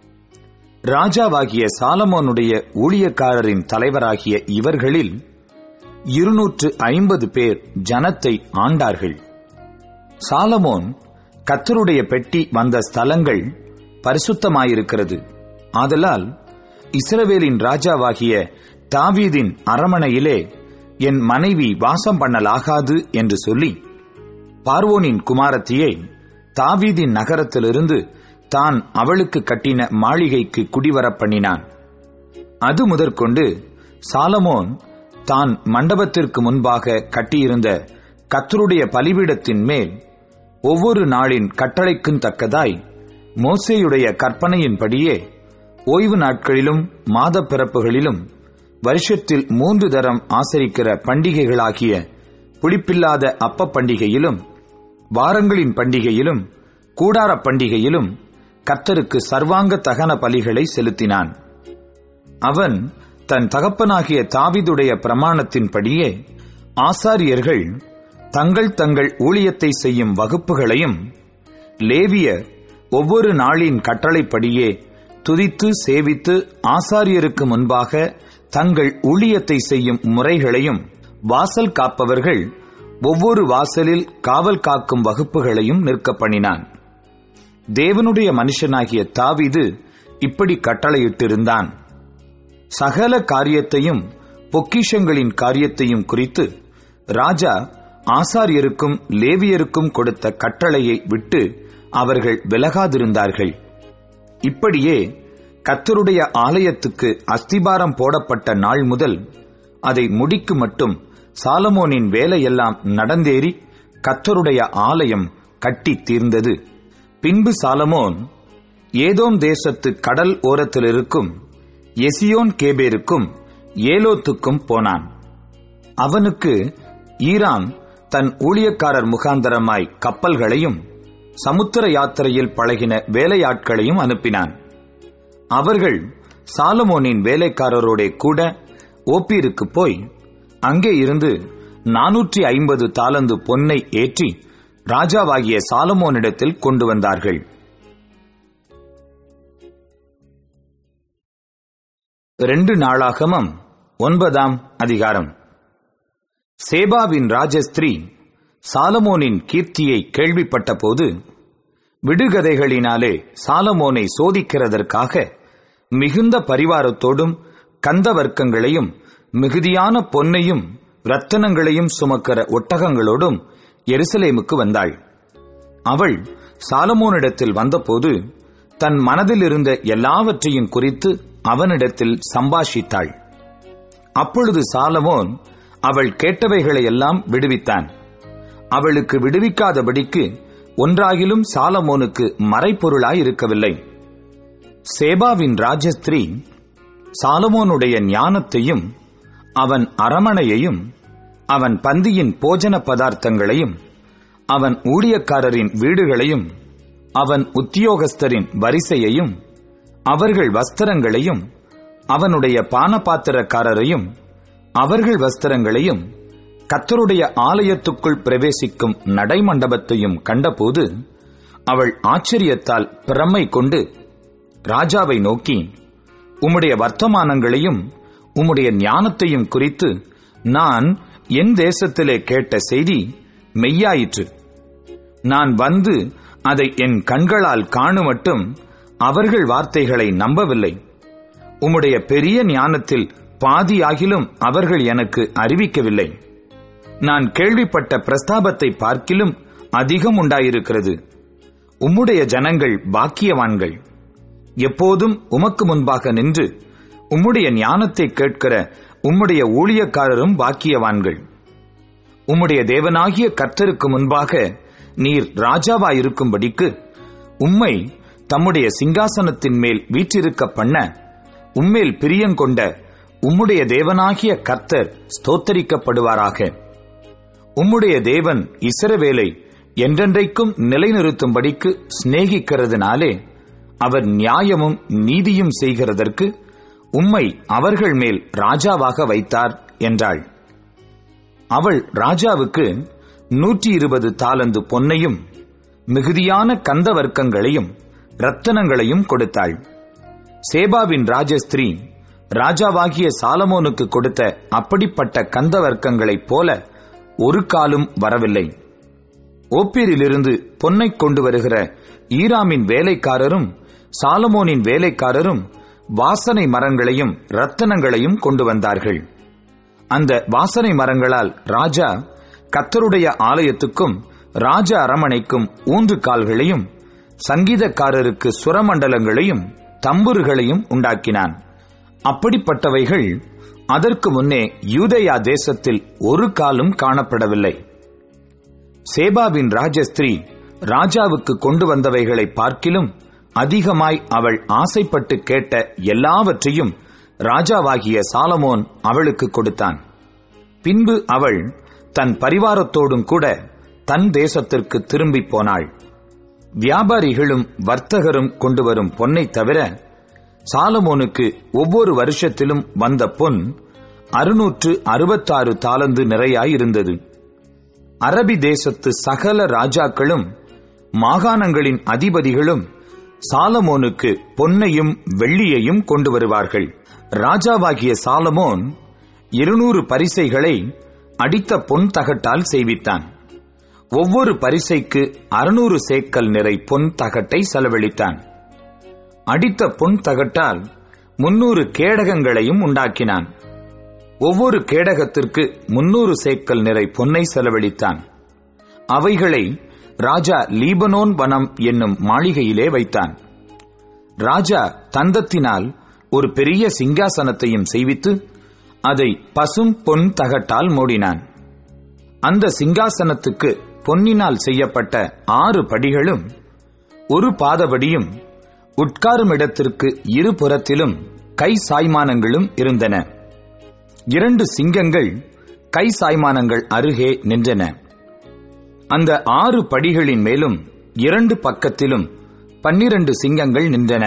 ராஜாவாகிய சாலமோனுடைய ஊழியக்காரரின் தலைவராகிய இவர்களில் இருநூற்று ஐம்பது பேர் ஜனத்தை ஆண்டார்கள் சாலமோன் கத்தருடைய பெட்டி வந்த ஸ்தலங்கள் பரிசுத்தமாயிருக்கிறது ஆதலால் இஸ்ரவேலின் ராஜாவாகிய தாவீதின் அரமனையிலே என் மனைவி வாசம் பண்ணலாகாது என்று சொல்லி பார்வோனின் குமாரத்தியை தாவீதின் நகரத்திலிருந்து தான் அவளுக்கு கட்டின மாளிகைக்கு குடிவரப் பண்ணினான் அது முதற்கொண்டு சாலமோன் தான் மண்டபத்திற்கு முன்பாக கட்டியிருந்த கத்தருடைய பலிபீடத்தின் மேல் ஒவ்வொரு நாளின் கட்டளைக்கும் தக்கதாய் மோசேயுடைய கற்பனையின்படியே ஓய்வு நாட்களிலும் மாத பிறப்புகளிலும் வருஷத்தில் மூன்று தரம் ஆசரிக்கிற பண்டிகைகளாகிய புளிப்பில்லாத அப்ப பண்டிகையிலும் வாரங்களின் பண்டிகையிலும் கூடார பண்டிகையிலும் கர்த்தருக்கு சர்வாங்க தகன பலிகளை செலுத்தினான் அவன் தன் தகப்பனாகிய தாவிதுடைய பிரமாணத்தின்படியே ஆசாரியர்கள் தங்கள் தங்கள் ஊழியத்தை செய்யும் வகுப்புகளையும் லேவியர் ஒவ்வொரு நாளின் கட்டளைப்படியே துதித்து சேவித்து ஆசாரியருக்கு முன்பாக தங்கள் ஊழியத்தை செய்யும் முறைகளையும் வாசல் காப்பவர்கள் ஒவ்வொரு வாசலில் காவல் காக்கும் வகுப்புகளையும் நிற்க பண்ணினான் தேவனுடைய மனுஷனாகிய தாவிது இப்படி கட்டளையிட்டிருந்தான் சகல காரியத்தையும் பொக்கிஷங்களின் காரியத்தையும் குறித்து ராஜா ஆசாரியருக்கும் லேவியருக்கும் கொடுத்த கட்டளையை விட்டு அவர்கள் விலகாதிருந்தார்கள் இப்படியே கத்தருடைய ஆலயத்துக்கு அஸ்திபாரம் போடப்பட்ட நாள் முதல் அதை முடிக்கு மட்டும் சாலமோனின் வேலையெல்லாம் நடந்தேறி கத்தருடைய ஆலயம் கட்டி தீர்ந்தது பின்பு சாலமோன் ஏதோம் தேசத்து கடல் ஓரத்தில் இருக்கும் எசியோன் கேபேருக்கும் ஏலோத்துக்கும் போனான் அவனுக்கு ஈரான் தன் ஊழியக்காரர் முகாந்தரமாய் கப்பல்களையும் சமுத்திர யாத்திரையில் பழகின வேலையாட்களையும் அனுப்பினான் அவர்கள் சாலமோனின் வேலைக்காரரோட கூட ஓப்பீருக்கு போய் அங்கே இருந்து நானூற்றி ஐம்பது தாலந்து பொன்னை ஏற்றி ராஜாவாகிய சாலமோனிடத்தில் கொண்டு வந்தார்கள் ரெண்டு நாளாகமம் ஒன்பதாம் அதிகாரம் சேபாவின் ராஜஸ்திரீ சாலமோனின் கீர்த்தியை கேள்விப்பட்டபோது விடுகதைகளினாலே சாலமோனை சோதிக்கிறதற்காக மிகுந்த பரிவாரத்தோடும் கந்த வர்க்கங்களையும் மிகுதியான பொன்னையும் ரத்தனங்களையும் சுமக்கிற ஒட்டகங்களோடும் எருசலேமுக்கு வந்தாள் அவள் சாலமோனிடத்தில் வந்தபோது தன் மனதில் இருந்த எல்லாவற்றையும் குறித்து அவனிடத்தில் சம்பாஷித்தாள் அப்பொழுது சாலமோன் அவள் கேட்டவைகளை எல்லாம் விடுவித்தான் அவளுக்கு விடுவிக்காதபடிக்கு ஒன்றாகிலும் சாலமோனுக்கு மறைப்பொருளாய் இருக்கவில்லை சேபாவின் ராஜஸ்திரீ சாலமோனுடைய ஞானத்தையும் அவன் அரமனையையும் அவன் பந்தியின் போஜன பதார்த்தங்களையும் அவன் ஊழியக்காரரின் வீடுகளையும் அவன் உத்தியோகஸ்தரின் வரிசையையும் அவர்கள் வஸ்திரங்களையும் அவனுடைய பானபாத்திரக்காரரையும் அவர்கள் வஸ்திரங்களையும் கத்தருடைய ஆலயத்துக்குள் பிரவேசிக்கும் நடைமண்டபத்தையும் கண்டபோது அவள் ஆச்சரியத்தால் பிரமை கொண்டு ராஜாவை நோக்கி உம்முடைய வர்த்தமானங்களையும் உம்முடைய ஞானத்தையும் குறித்து நான் என் தேசத்திலே கேட்ட செய்தி மெய்யாயிற்று நான் வந்து அதை என் கண்களால் காணுமட்டும் அவர்கள் வார்த்தைகளை நம்பவில்லை உம்முடைய பெரிய ஞானத்தில் பாதியாகிலும் அவர்கள் எனக்கு அறிவிக்கவில்லை நான் கேள்விப்பட்ட பிரஸ்தாபத்தை பார்க்கிலும் அதிகம் உண்டாயிருக்கிறது உம்முடைய ஜனங்கள் பாக்கியவான்கள் எப்போதும் உமக்கு முன்பாக நின்று உம்முடைய ஞானத்தை கேட்கிற உம்முடைய ஊழியக்காரரும் பாக்கியவான்கள் உம்முடைய தேவனாகிய கர்த்தருக்கு முன்பாக நீர் ராஜாவாயிருக்கும்படிக்கு உம்மை தம்முடைய சிங்காசனத்தின் மேல் வீற்றிருக்க பண்ண உம்மேல் பிரியங்கொண்ட உம்முடைய தேவனாகிய கர்த்தர் ஸ்தோத்தரிக்கப்படுவாராக உம்முடைய தேவன் இஸ்ரவேலை என்றென்றைக்கும் நிலைநிறுத்தும்படிக்கு சிநேகிக்கிறதுனாலே அவர் நியாயமும் நீதியும் செய்கிறதற்கு உம்மை அவர்கள் மேல் ராஜாவாக வைத்தார் என்றாள் அவள் ராஜாவுக்கு நூற்றி இருபது தாலந்து பொன்னையும் மிகுதியான கந்த வர்க்கங்களையும் ரத்தனங்களையும் கொடுத்தாள் சேபாவின் ராஜஸ்திரீ ராஜாவாகிய சாலமோனுக்கு கொடுத்த அப்படிப்பட்ட கந்த வர்க்கங்களைப் போல ஒரு காலும் வரவில்லை ஓப்பீரிலிருந்து பொன்னை கொண்டு வருகிற ஈராமின் வேலைக்காரரும் சாலமோனின் வேலைக்காரரும் வாசனை மரங்களையும் ரத்தனங்களையும் கொண்டு வந்தார்கள் அந்த வாசனை மரங்களால் ராஜா கத்தருடைய ஆலயத்துக்கும் ராஜ அரமனைக்கும் ஊன்று கால்களையும் சங்கீதக்காரருக்கு சுரமண்டலங்களையும் தம்புருகளையும் உண்டாக்கினான் அப்படிப்பட்டவைகள் அதற்கு முன்னே யூதயா தேசத்தில் ஒரு காலும் காணப்படவில்லை சேபாவின் ராஜஸ்திரீ ராஜாவுக்கு கொண்டு வந்தவைகளை பார்க்கிலும் அதிகமாய் அவள் ஆசைப்பட்டு கேட்ட எல்லாவற்றையும் ராஜாவாகிய சாலமோன் அவளுக்கு கொடுத்தான் பின்பு அவள் தன் பரிவாரத்தோடும் கூட தன் தேசத்திற்கு திரும்பி போனாள் வியாபாரிகளும் வர்த்தகரும் கொண்டு வரும் பொன்னை தவிர சாலமோனுக்கு ஒவ்வொரு வருஷத்திலும் வந்த பொன் அறுநூற்று அறுபத்தாறு தாலந்து நிறையாயிருந்தது அரபி தேசத்து சகல ராஜாக்களும் மாகாணங்களின் அதிபதிகளும் சாலமோனுக்கு பொன்னையும் வெள்ளியையும் கொண்டு வருவார்கள் ராஜாவாகிய சாலமோன் இருநூறு பரிசைகளை அடித்த பொன் தகட்டால் செய்வித்தான் ஒவ்வொரு பரிசைக்கு அறுநூறு சேக்கல் நிறை பொன் தகட்டை செலவழித்தான் அடித்த பொன் தகட்டால் முன்னூறு கேடகங்களையும் உண்டாக்கினான் ஒவ்வொரு கேடகத்திற்கு முன்னூறு சேக்கல் நிறை பொன்னை செலவழித்தான் அவைகளை ராஜா லீபனோன் வனம் என்னும் மாளிகையிலே வைத்தான் ராஜா தந்தத்தினால் ஒரு பெரிய சிங்காசனத்தையும் செய்வித்து அதை பசும் பொன் தகட்டால் மூடினான் அந்த சிங்காசனத்துக்கு பொன்னினால் செய்யப்பட்ட ஆறு படிகளும் ஒரு பாதபடியும் உட்காரும் இடத்திற்கு இருபுறத்திலும் கை சாய்மானங்களும் இருந்தன இரண்டு சிங்கங்கள் கை சாய்மானங்கள் அருகே நின்றன அந்த ஆறு படிகளின் மேலும் இரண்டு பக்கத்திலும் பன்னிரண்டு சிங்கங்கள் நின்றன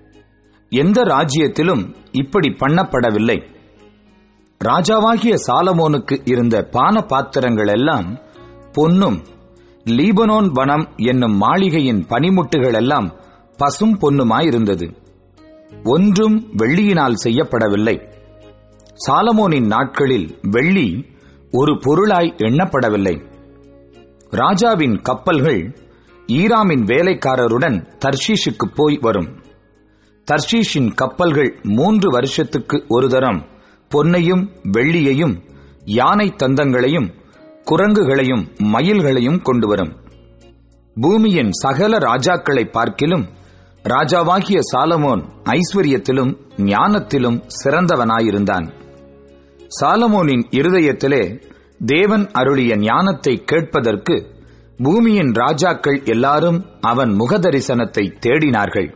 எந்த ராஜ்யத்திலும் இப்படி பண்ணப்படவில்லை ராஜாவாகிய சாலமோனுக்கு இருந்த பான பாத்திரங்கள் எல்லாம் பொன்னும் லீபனோன் வனம் என்னும் மாளிகையின் பனிமுட்டுகள் எல்லாம் பசும் பொன்னுமாயிருந்தது ஒன்றும் வெள்ளியினால் செய்யப்படவில்லை சாலமோனின் நாட்களில் வெள்ளி ஒரு பொருளாய் எண்ணப்படவில்லை ராஜாவின் கப்பல்கள் ஈராமின் வேலைக்காரருடன் தர்ஷீஷுக்கு போய் வரும் தர்ஷீஷின் கப்பல்கள் மூன்று வருஷத்துக்கு ஒரு தரம் பொன்னையும் வெள்ளியையும் யானை தந்தங்களையும் குரங்குகளையும் மயில்களையும் கொண்டு வரும் பூமியின் சகல ராஜாக்களை பார்க்கிலும் ராஜாவாகிய சாலமோன் ஐஸ்வர்யத்திலும் ஞானத்திலும் சிறந்தவனாயிருந்தான் சாலமோனின் இருதயத்திலே தேவன் அருளிய ஞானத்தை கேட்பதற்கு பூமியின் ராஜாக்கள் எல்லாரும் அவன் முகதரிசனத்தை தேடினார்கள்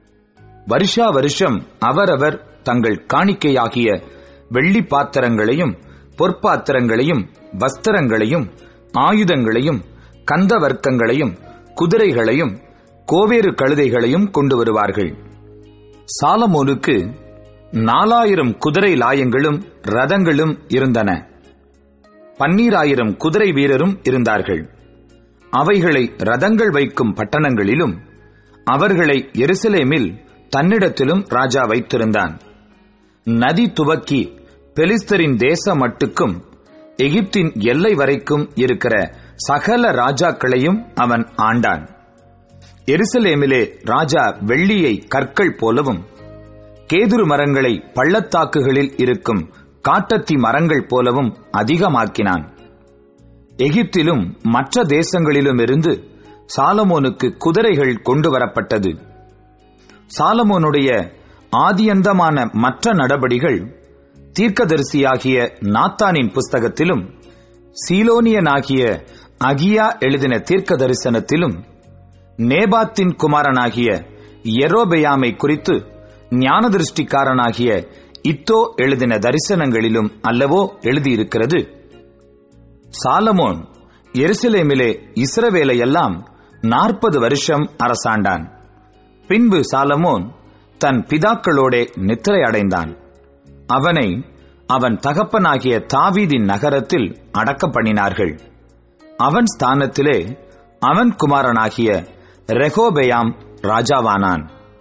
வருஷா வருஷம் அவரவர் தங்கள் காணிக்கையாகிய வெள்ளி பாத்திரங்களையும் பொற்பாத்திரங்களையும் வஸ்திரங்களையும் ஆயுதங்களையும் கந்த வர்க்கங்களையும் குதிரைகளையும் கோவேறு கழுதைகளையும் கொண்டு வருவார்கள் சாலமோனுக்கு நாலாயிரம் குதிரை லாயங்களும் ரதங்களும் இருந்தன பன்னீராயிரம் குதிரை வீரரும் இருந்தார்கள் அவைகளை ரதங்கள் வைக்கும் பட்டணங்களிலும் அவர்களை எருசலேமில் தன்னிடத்திலும் ராஜா வைத்திருந்தான் நதி துவக்கி பெலிஸ்தரின் தேச மட்டுக்கும் எகிப்தின் எல்லை வரைக்கும் இருக்கிற சகல ராஜாக்களையும் அவன் ஆண்டான் எருசலேமிலே ராஜா வெள்ளியை கற்கள் போலவும் கேதுரு மரங்களை பள்ளத்தாக்குகளில் இருக்கும் காட்டத்தி மரங்கள் போலவும் அதிகமாக்கினான் எகிப்திலும் மற்ற தேசங்களிலும் இருந்து சாலமோனுக்கு குதிரைகள் கொண்டு வரப்பட்டது சாலமோனுடைய ஆதியந்தமான மற்ற நடபடிகள் தீர்க்கதரிசியாகிய நாத்தானின் புஸ்தகத்திலும் சீலோனியனாகிய அகியா எழுதின தீர்க்க தரிசனத்திலும் நேபாத்தின் குமாரனாகிய எரோபெயாமை குறித்து ஞானதிருஷ்டிக்காரனாகிய இத்தோ எழுதின தரிசனங்களிலும் அல்லவோ எழுதியிருக்கிறது சாலமோன் எருசலேமிலே இஸ்ரவேலையெல்லாம் நாற்பது வருஷம் அரசாண்டான் பின்பு சாலமோன் தன் பிதாக்களோடே நித்திரை அடைந்தான் அவனை அவன் தகப்பனாகிய தாவீதின் நகரத்தில் அடக்க பண்ணினார்கள் அவன் ஸ்தானத்திலே அவன் குமாரனாகிய ரெகோபெயாம் ராஜாவானான்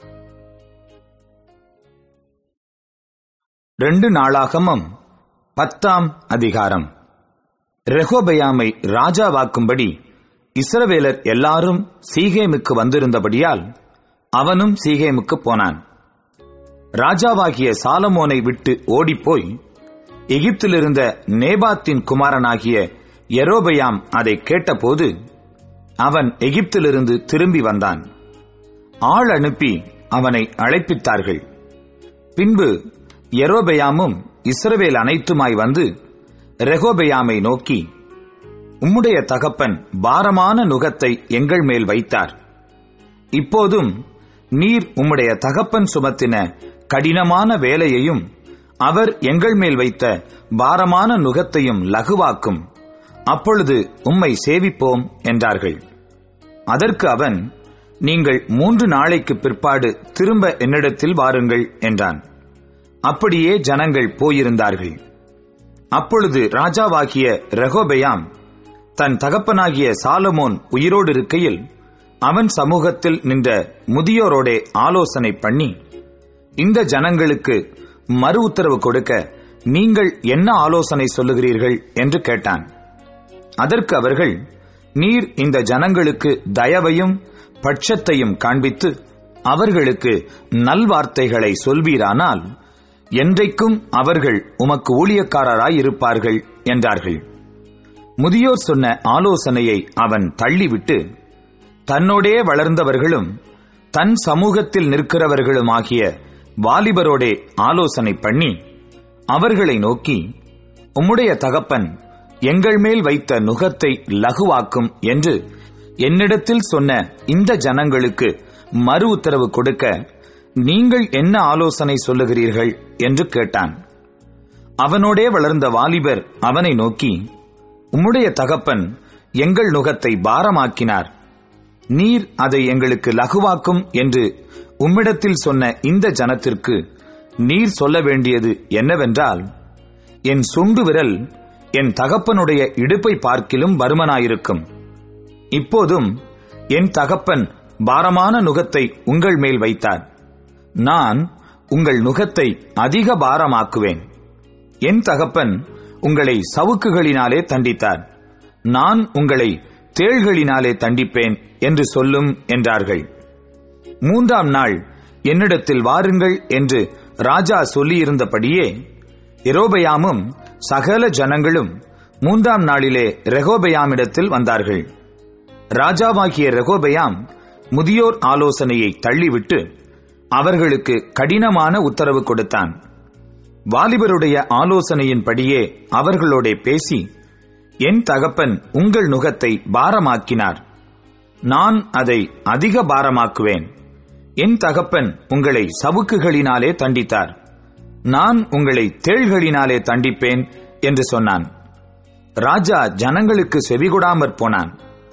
ரெண்டு நாளாகமம் பத்தாம் அதிகாரம் ரெகோபெயாமை ராஜாவாக்கும்படி இஸ்ரவேலர் எல்லாரும் சீகேமுக்கு வந்திருந்தபடியால் அவனும் சீகேமுக்கு போனான் ராஜாவாகிய சாலமோனை விட்டு ஓடிப்போய் எகிப்திலிருந்த நேபாத்தின் குமாரனாகிய எரோபயாம் அதை கேட்டபோது அவன் எகிப்திலிருந்து திரும்பி வந்தான் ஆள் அனுப்பி அவனை அழைப்பித்தார்கள் பின்பு எரோபெயாமும் இஸ்ரவேல் அனைத்துமாய் வந்து ரெகோபெயாமை நோக்கி உம்முடைய தகப்பன் பாரமான நுகத்தை எங்கள் மேல் வைத்தார் இப்போதும் நீர் உம்முடைய தகப்பன் சுமத்தின கடினமான வேலையையும் அவர் எங்கள் மேல் வைத்த பாரமான நுகத்தையும் லகுவாக்கும் அப்பொழுது உம்மை சேவிப்போம் என்றார்கள் அதற்கு அவன் நீங்கள் மூன்று நாளைக்கு பிற்பாடு திரும்ப என்னிடத்தில் வாருங்கள் என்றான் அப்படியே ஜனங்கள் போயிருந்தார்கள் அப்பொழுது ராஜாவாகிய ரெகோபெயாம் தன் தகப்பனாகிய சாலமோன் உயிரோடு இருக்கையில் அவன் சமூகத்தில் நின்ற முதியோரோடே ஆலோசனை பண்ணி இந்த ஜனங்களுக்கு மறு உத்தரவு கொடுக்க நீங்கள் என்ன ஆலோசனை சொல்லுகிறீர்கள் என்று கேட்டான் அதற்கு அவர்கள் நீர் இந்த ஜனங்களுக்கு தயவையும் பட்சத்தையும் காண்பித்து அவர்களுக்கு நல்வார்த்தைகளை சொல்வீரானால் என்றைக்கும் அவர்கள் உமக்கு ஊழியக்காரராய் இருப்பார்கள் என்றார்கள் முதியோர் சொன்ன ஆலோசனையை அவன் தள்ளிவிட்டு தன்னோடே வளர்ந்தவர்களும் தன் சமூகத்தில் நிற்கிறவர்களுமாகிய வாலிபரோடே ஆலோசனை பண்ணி அவர்களை நோக்கி உம்முடைய தகப்பன் எங்கள் மேல் வைத்த நுகத்தை லகுவாக்கும் என்று என்னிடத்தில் சொன்ன இந்த ஜனங்களுக்கு மறு உத்தரவு கொடுக்க நீங்கள் என்ன ஆலோசனை சொல்லுகிறீர்கள் என்று கேட்டான் அவனோடே வளர்ந்த வாலிபர் அவனை நோக்கி உம்முடைய தகப்பன் எங்கள் நுகத்தை பாரமாக்கினார் நீர் அதை எங்களுக்கு லகுவாக்கும் என்று உம்மிடத்தில் சொன்ன இந்த ஜனத்திற்கு நீர் சொல்ல வேண்டியது என்னவென்றால் என் சுண்டு விரல் என் தகப்பனுடைய இடுப்பை பார்க்கிலும் பருமனாயிருக்கும் இப்போதும் என் தகப்பன் பாரமான நுகத்தை உங்கள் மேல் வைத்தார் நான் உங்கள் நுகத்தை அதிக பாரமாக்குவேன் என் தகப்பன் உங்களை சவுக்குகளினாலே தண்டித்தார் நான் உங்களை தேள்களினாலே தண்டிப்பேன் என்று சொல்லும் என்றார்கள் மூன்றாம் நாள் என்னிடத்தில் வாருங்கள் என்று ராஜா சொல்லியிருந்தபடியே எரோபயாமும் சகல ஜனங்களும் மூன்றாம் நாளிலே ரெகோபயாமிடத்தில் வந்தார்கள் ராஜாவாகிய ரெகோபயாம் முதியோர் ஆலோசனையை தள்ளிவிட்டு அவர்களுக்கு கடினமான உத்தரவு கொடுத்தான் வாலிபருடைய ஆலோசனையின்படியே அவர்களோட பேசி என் தகப்பன் உங்கள் நுகத்தை பாரமாக்கினார் நான் அதை அதிக பாரமாக்குவேன் என் தகப்பன் உங்களை சவுக்குகளினாலே தண்டித்தார் நான் உங்களை தேள்களினாலே தண்டிப்பேன் என்று சொன்னான் ராஜா ஜனங்களுக்கு செவிகொடாமற் போனான்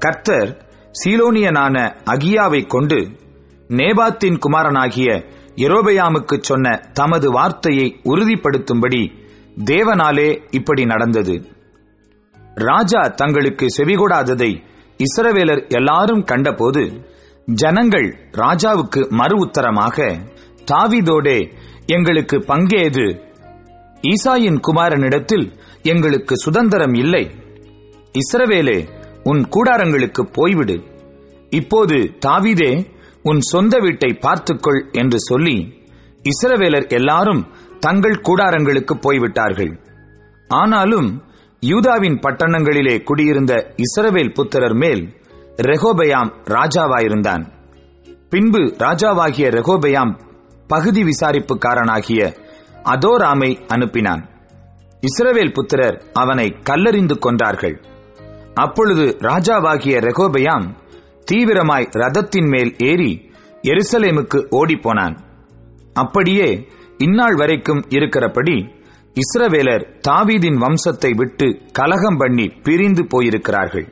கர்த்தர் சீலோனியனான அகியாவை கொண்டு நேபாத்தின் குமாரனாகிய எரோபெயாமுக்கு சொன்ன தமது வார்த்தையை உறுதிப்படுத்தும்படி தேவனாலே இப்படி நடந்தது ராஜா தங்களுக்கு செவிகொடாததை இஸ்ரவேலர் எல்லாரும் கண்டபோது ஜனங்கள் ராஜாவுக்கு மறு உத்தரமாக தாவிதோடே எங்களுக்கு பங்கேது ஈசாயின் குமாரனிடத்தில் எங்களுக்கு சுதந்திரம் இல்லை இஸ்ரவேலே உன் கூடாரங்களுக்கு போய்விடு இப்போது தாவிதே உன் சொந்த வீட்டை பார்த்துக்கொள் என்று சொல்லி இஸ்ரவேலர் எல்லாரும் தங்கள் கூடாரங்களுக்கு போய்விட்டார்கள் ஆனாலும் யூதாவின் பட்டணங்களிலே குடியிருந்த இஸ்ரவேல் புத்திரர் மேல் ரெகோபயாம் ராஜாவாயிருந்தான் பின்பு ராஜாவாகிய ரெகோபயாம் பகுதி விசாரிப்புக்காரனாகிய அதோராமை அனுப்பினான் இஸ்ரவேல் புத்திரர் அவனை கல்லறிந்து கொன்றார்கள் அப்பொழுது ராஜாவாகிய ரெகோபயாம் தீவிரமாய் ரதத்தின் மேல் ஏறி எருசலேமுக்கு ஓடிப்போனான் அப்படியே இந்நாள் வரைக்கும் இருக்கிறபடி இஸ்ரவேலர் தாவீதின் வம்சத்தை விட்டு கலகம் பண்ணி பிரிந்து போயிருக்கிறார்கள்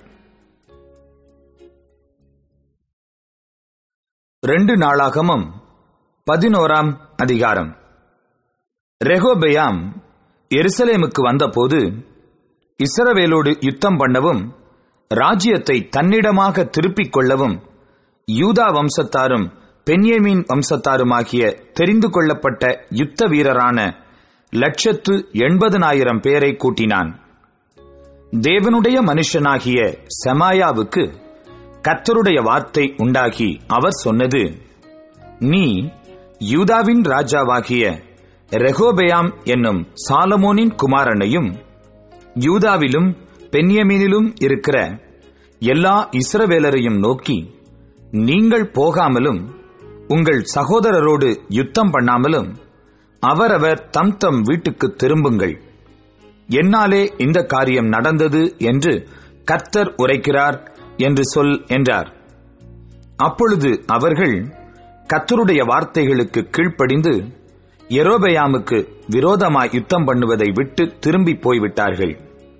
ரெண்டு நாளாகமும் பதினோராம் அதிகாரம் ரெகோபெயாம் எருசலேமுக்கு வந்தபோது இஸ்ரவேலோடு யுத்தம் பண்ணவும் ராஜ்யத்தை தன்னிடமாக திருப்பிக் கொள்ளவும் யூதா வம்சத்தாரும் பென்யமீன் வம்சத்தாருமாகிய தெரிந்து கொள்ளப்பட்ட யுத்த வீரரான லட்சத்து எண்பதனாயிரம் பேரை கூட்டினான் தேவனுடைய மனுஷனாகிய செமாயாவுக்கு கர்த்தருடைய வார்த்தை உண்டாகி அவர் சொன்னது நீ யூதாவின் ராஜாவாகிய ரெகோபெயாம் என்னும் சாலமோனின் குமாரனையும் யூதாவிலும் பென்யமீனிலும் இருக்கிற எல்லா இஸ்ரவேலரையும் நோக்கி நீங்கள் போகாமலும் உங்கள் சகோதரரோடு யுத்தம் பண்ணாமலும் அவரவர் தம் தம் வீட்டுக்கு திரும்புங்கள் என்னாலே இந்த காரியம் நடந்தது என்று கர்த்தர் உரைக்கிறார் என்று சொல் என்றார் அப்பொழுது அவர்கள் கர்த்தருடைய வார்த்தைகளுக்கு கீழ்ப்படிந்து எரோபெயாமுக்கு விரோதமாய் யுத்தம் பண்ணுவதை விட்டு திரும்பி போய்விட்டார்கள்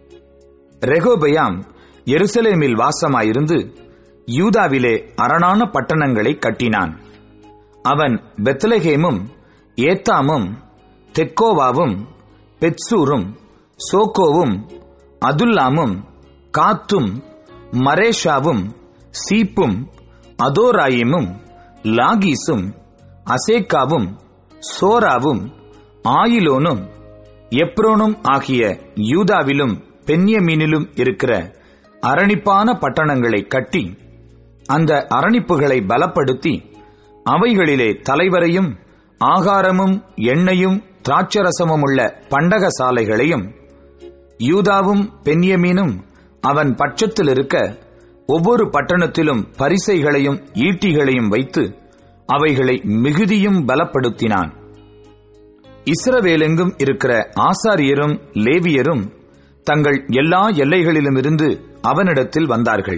ரெகோபெயாம் எருசலேமில் வாசமாயிருந்து யூதாவிலே அரணான பட்டணங்களை கட்டினான் அவன் பெத்லகேமும் ஏத்தாமும் தெக்கோவாவும் பெட்சூரும் சோக்கோவும் அதுல்லாமும் காத்தும் மரேஷாவும் சீப்பும் அதோராயிமும் லாகீசும் அசேக்காவும் சோராவும் ஆயிலோனும் எப்ரோனும் ஆகிய யூதாவிலும் பென்யமீனிலும் இருக்கிற அரணிப்பான பட்டணங்களை கட்டி அந்த அரணிப்புகளை பலப்படுத்தி அவைகளிலே தலைவரையும் ஆகாரமும் எண்ணெயும் திராட்சரசமும் உள்ள பண்டக சாலைகளையும் யூதாவும் பென்யமீனும் அவன் பட்சத்தில் இருக்க ஒவ்வொரு பட்டணத்திலும் பரிசைகளையும் ஈட்டிகளையும் வைத்து அவைகளை மிகுதியும் பலப்படுத்தினான் இஸ்ரவேலெங்கும் இருக்கிற ஆசாரியரும் லேவியரும் தங்கள் எல்லா எல்லைகளிலுமிருந்து அவனிடத்தில் வந்தார்கள்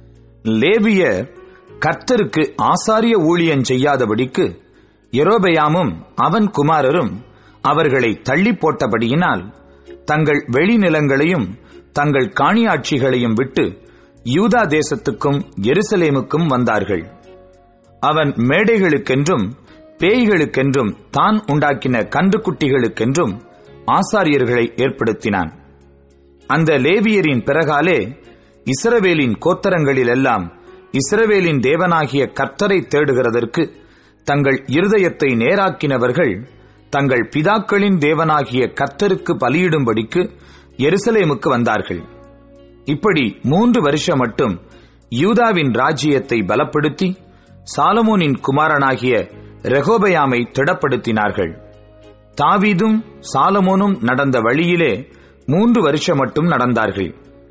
லேவியர் கர்த்தருக்கு ஆசாரிய ஊழியம் செய்யாதபடிக்கு எரோபெயாமும் அவன் குமாரரும் அவர்களை தள்ளி போட்டபடியினால் தங்கள் வெளிநிலங்களையும் தங்கள் காணியாட்சிகளையும் விட்டு யூதா தேசத்துக்கும் எருசலேமுக்கும் வந்தார்கள் அவன் மேடைகளுக்கென்றும் பேய்களுக்கென்றும் தான் உண்டாக்கின கன்றுக்குட்டிகளுக்கென்றும் ஆசாரியர்களை ஏற்படுத்தினான் அந்த லேவியரின் பிறகாலே இஸ்ரவேலின் கோத்தரங்களிலெல்லாம் இஸ்ரவேலின் தேவனாகிய கர்த்தரை தேடுகிறதற்கு தங்கள் இருதயத்தை நேராக்கினவர்கள் தங்கள் பிதாக்களின் தேவனாகிய கர்த்தருக்கு பலியிடும்படிக்கு எருசலேமுக்கு வந்தார்கள் இப்படி மூன்று வருஷம் மட்டும் யூதாவின் ராஜ்யத்தை பலப்படுத்தி சாலமோனின் குமாரனாகிய ரெகோபயாமை திடப்படுத்தினார்கள் தாவீதும் சாலமோனும் நடந்த வழியிலே மூன்று வருஷம் மட்டும் நடந்தார்கள்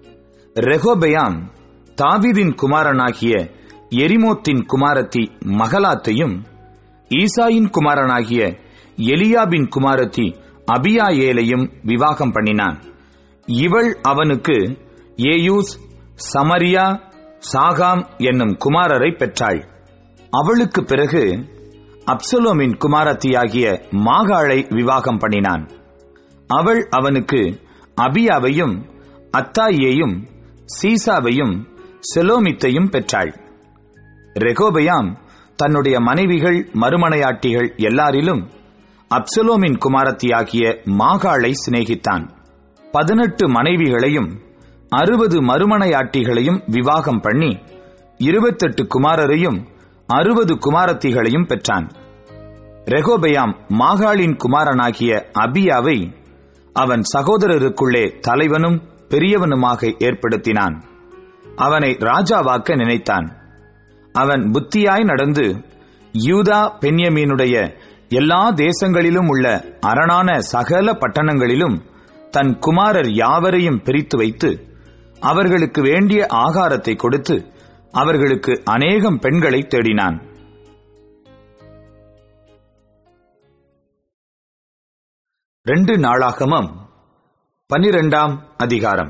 ரெகோபயாம் தாவீதின் குமாரனாகிய எரிமோத்தின் குமாரத்தி மகலாத்தையும் ஈசாயின் குமாரனாகிய எலியாபின் குமாரத்தி அபியாயேலையும் விவாகம் பண்ணினான் இவள் அவனுக்கு ஏயூஸ் சமரியா சாகாம் என்னும் குமாரரை பெற்றாள் அவளுக்கு பிறகு அப்சலோமின் குமாரத்தியாகிய மாகாளை விவாகம் பண்ணினான் அவள் அவனுக்கு அபியாவையும் அத்தாயியையும் சீசாவையும் செலோமித்தையும் பெற்றாள் ரெகோபயாம் தன்னுடைய மனைவிகள் மறுமனையாட்டிகள் எல்லாரிலும் அப்சலோமின் குமாரத்தியாகிய மாகாளை சிநேகித்தான் பதினெட்டு மனைவிகளையும் அறுபது மறுமனையாட்டிகளையும் விவாகம் பண்ணி இருபத்தெட்டு குமாரரையும் அறுபது குமாரத்திகளையும் பெற்றான் ரெகோபயாம் மாகாளின் குமாரனாகிய அபியாவை அவன் சகோதரருக்குள்ளே தலைவனும் பெரியவனுமாக ஏற்படுத்தினான் அவனை ராஜாவாக்க நினைத்தான் அவன் புத்தியாய் நடந்து யூதா பென்யமீனுடைய எல்லா தேசங்களிலும் உள்ள அரணான சகல பட்டணங்களிலும் தன் குமாரர் யாவரையும் பிரித்து வைத்து அவர்களுக்கு வேண்டிய ஆகாரத்தை கொடுத்து அவர்களுக்கு அநேகம் பெண்களை தேடினான் ரெண்டு நாளாகமம் பனிரெண்டாம் அதிகாரம்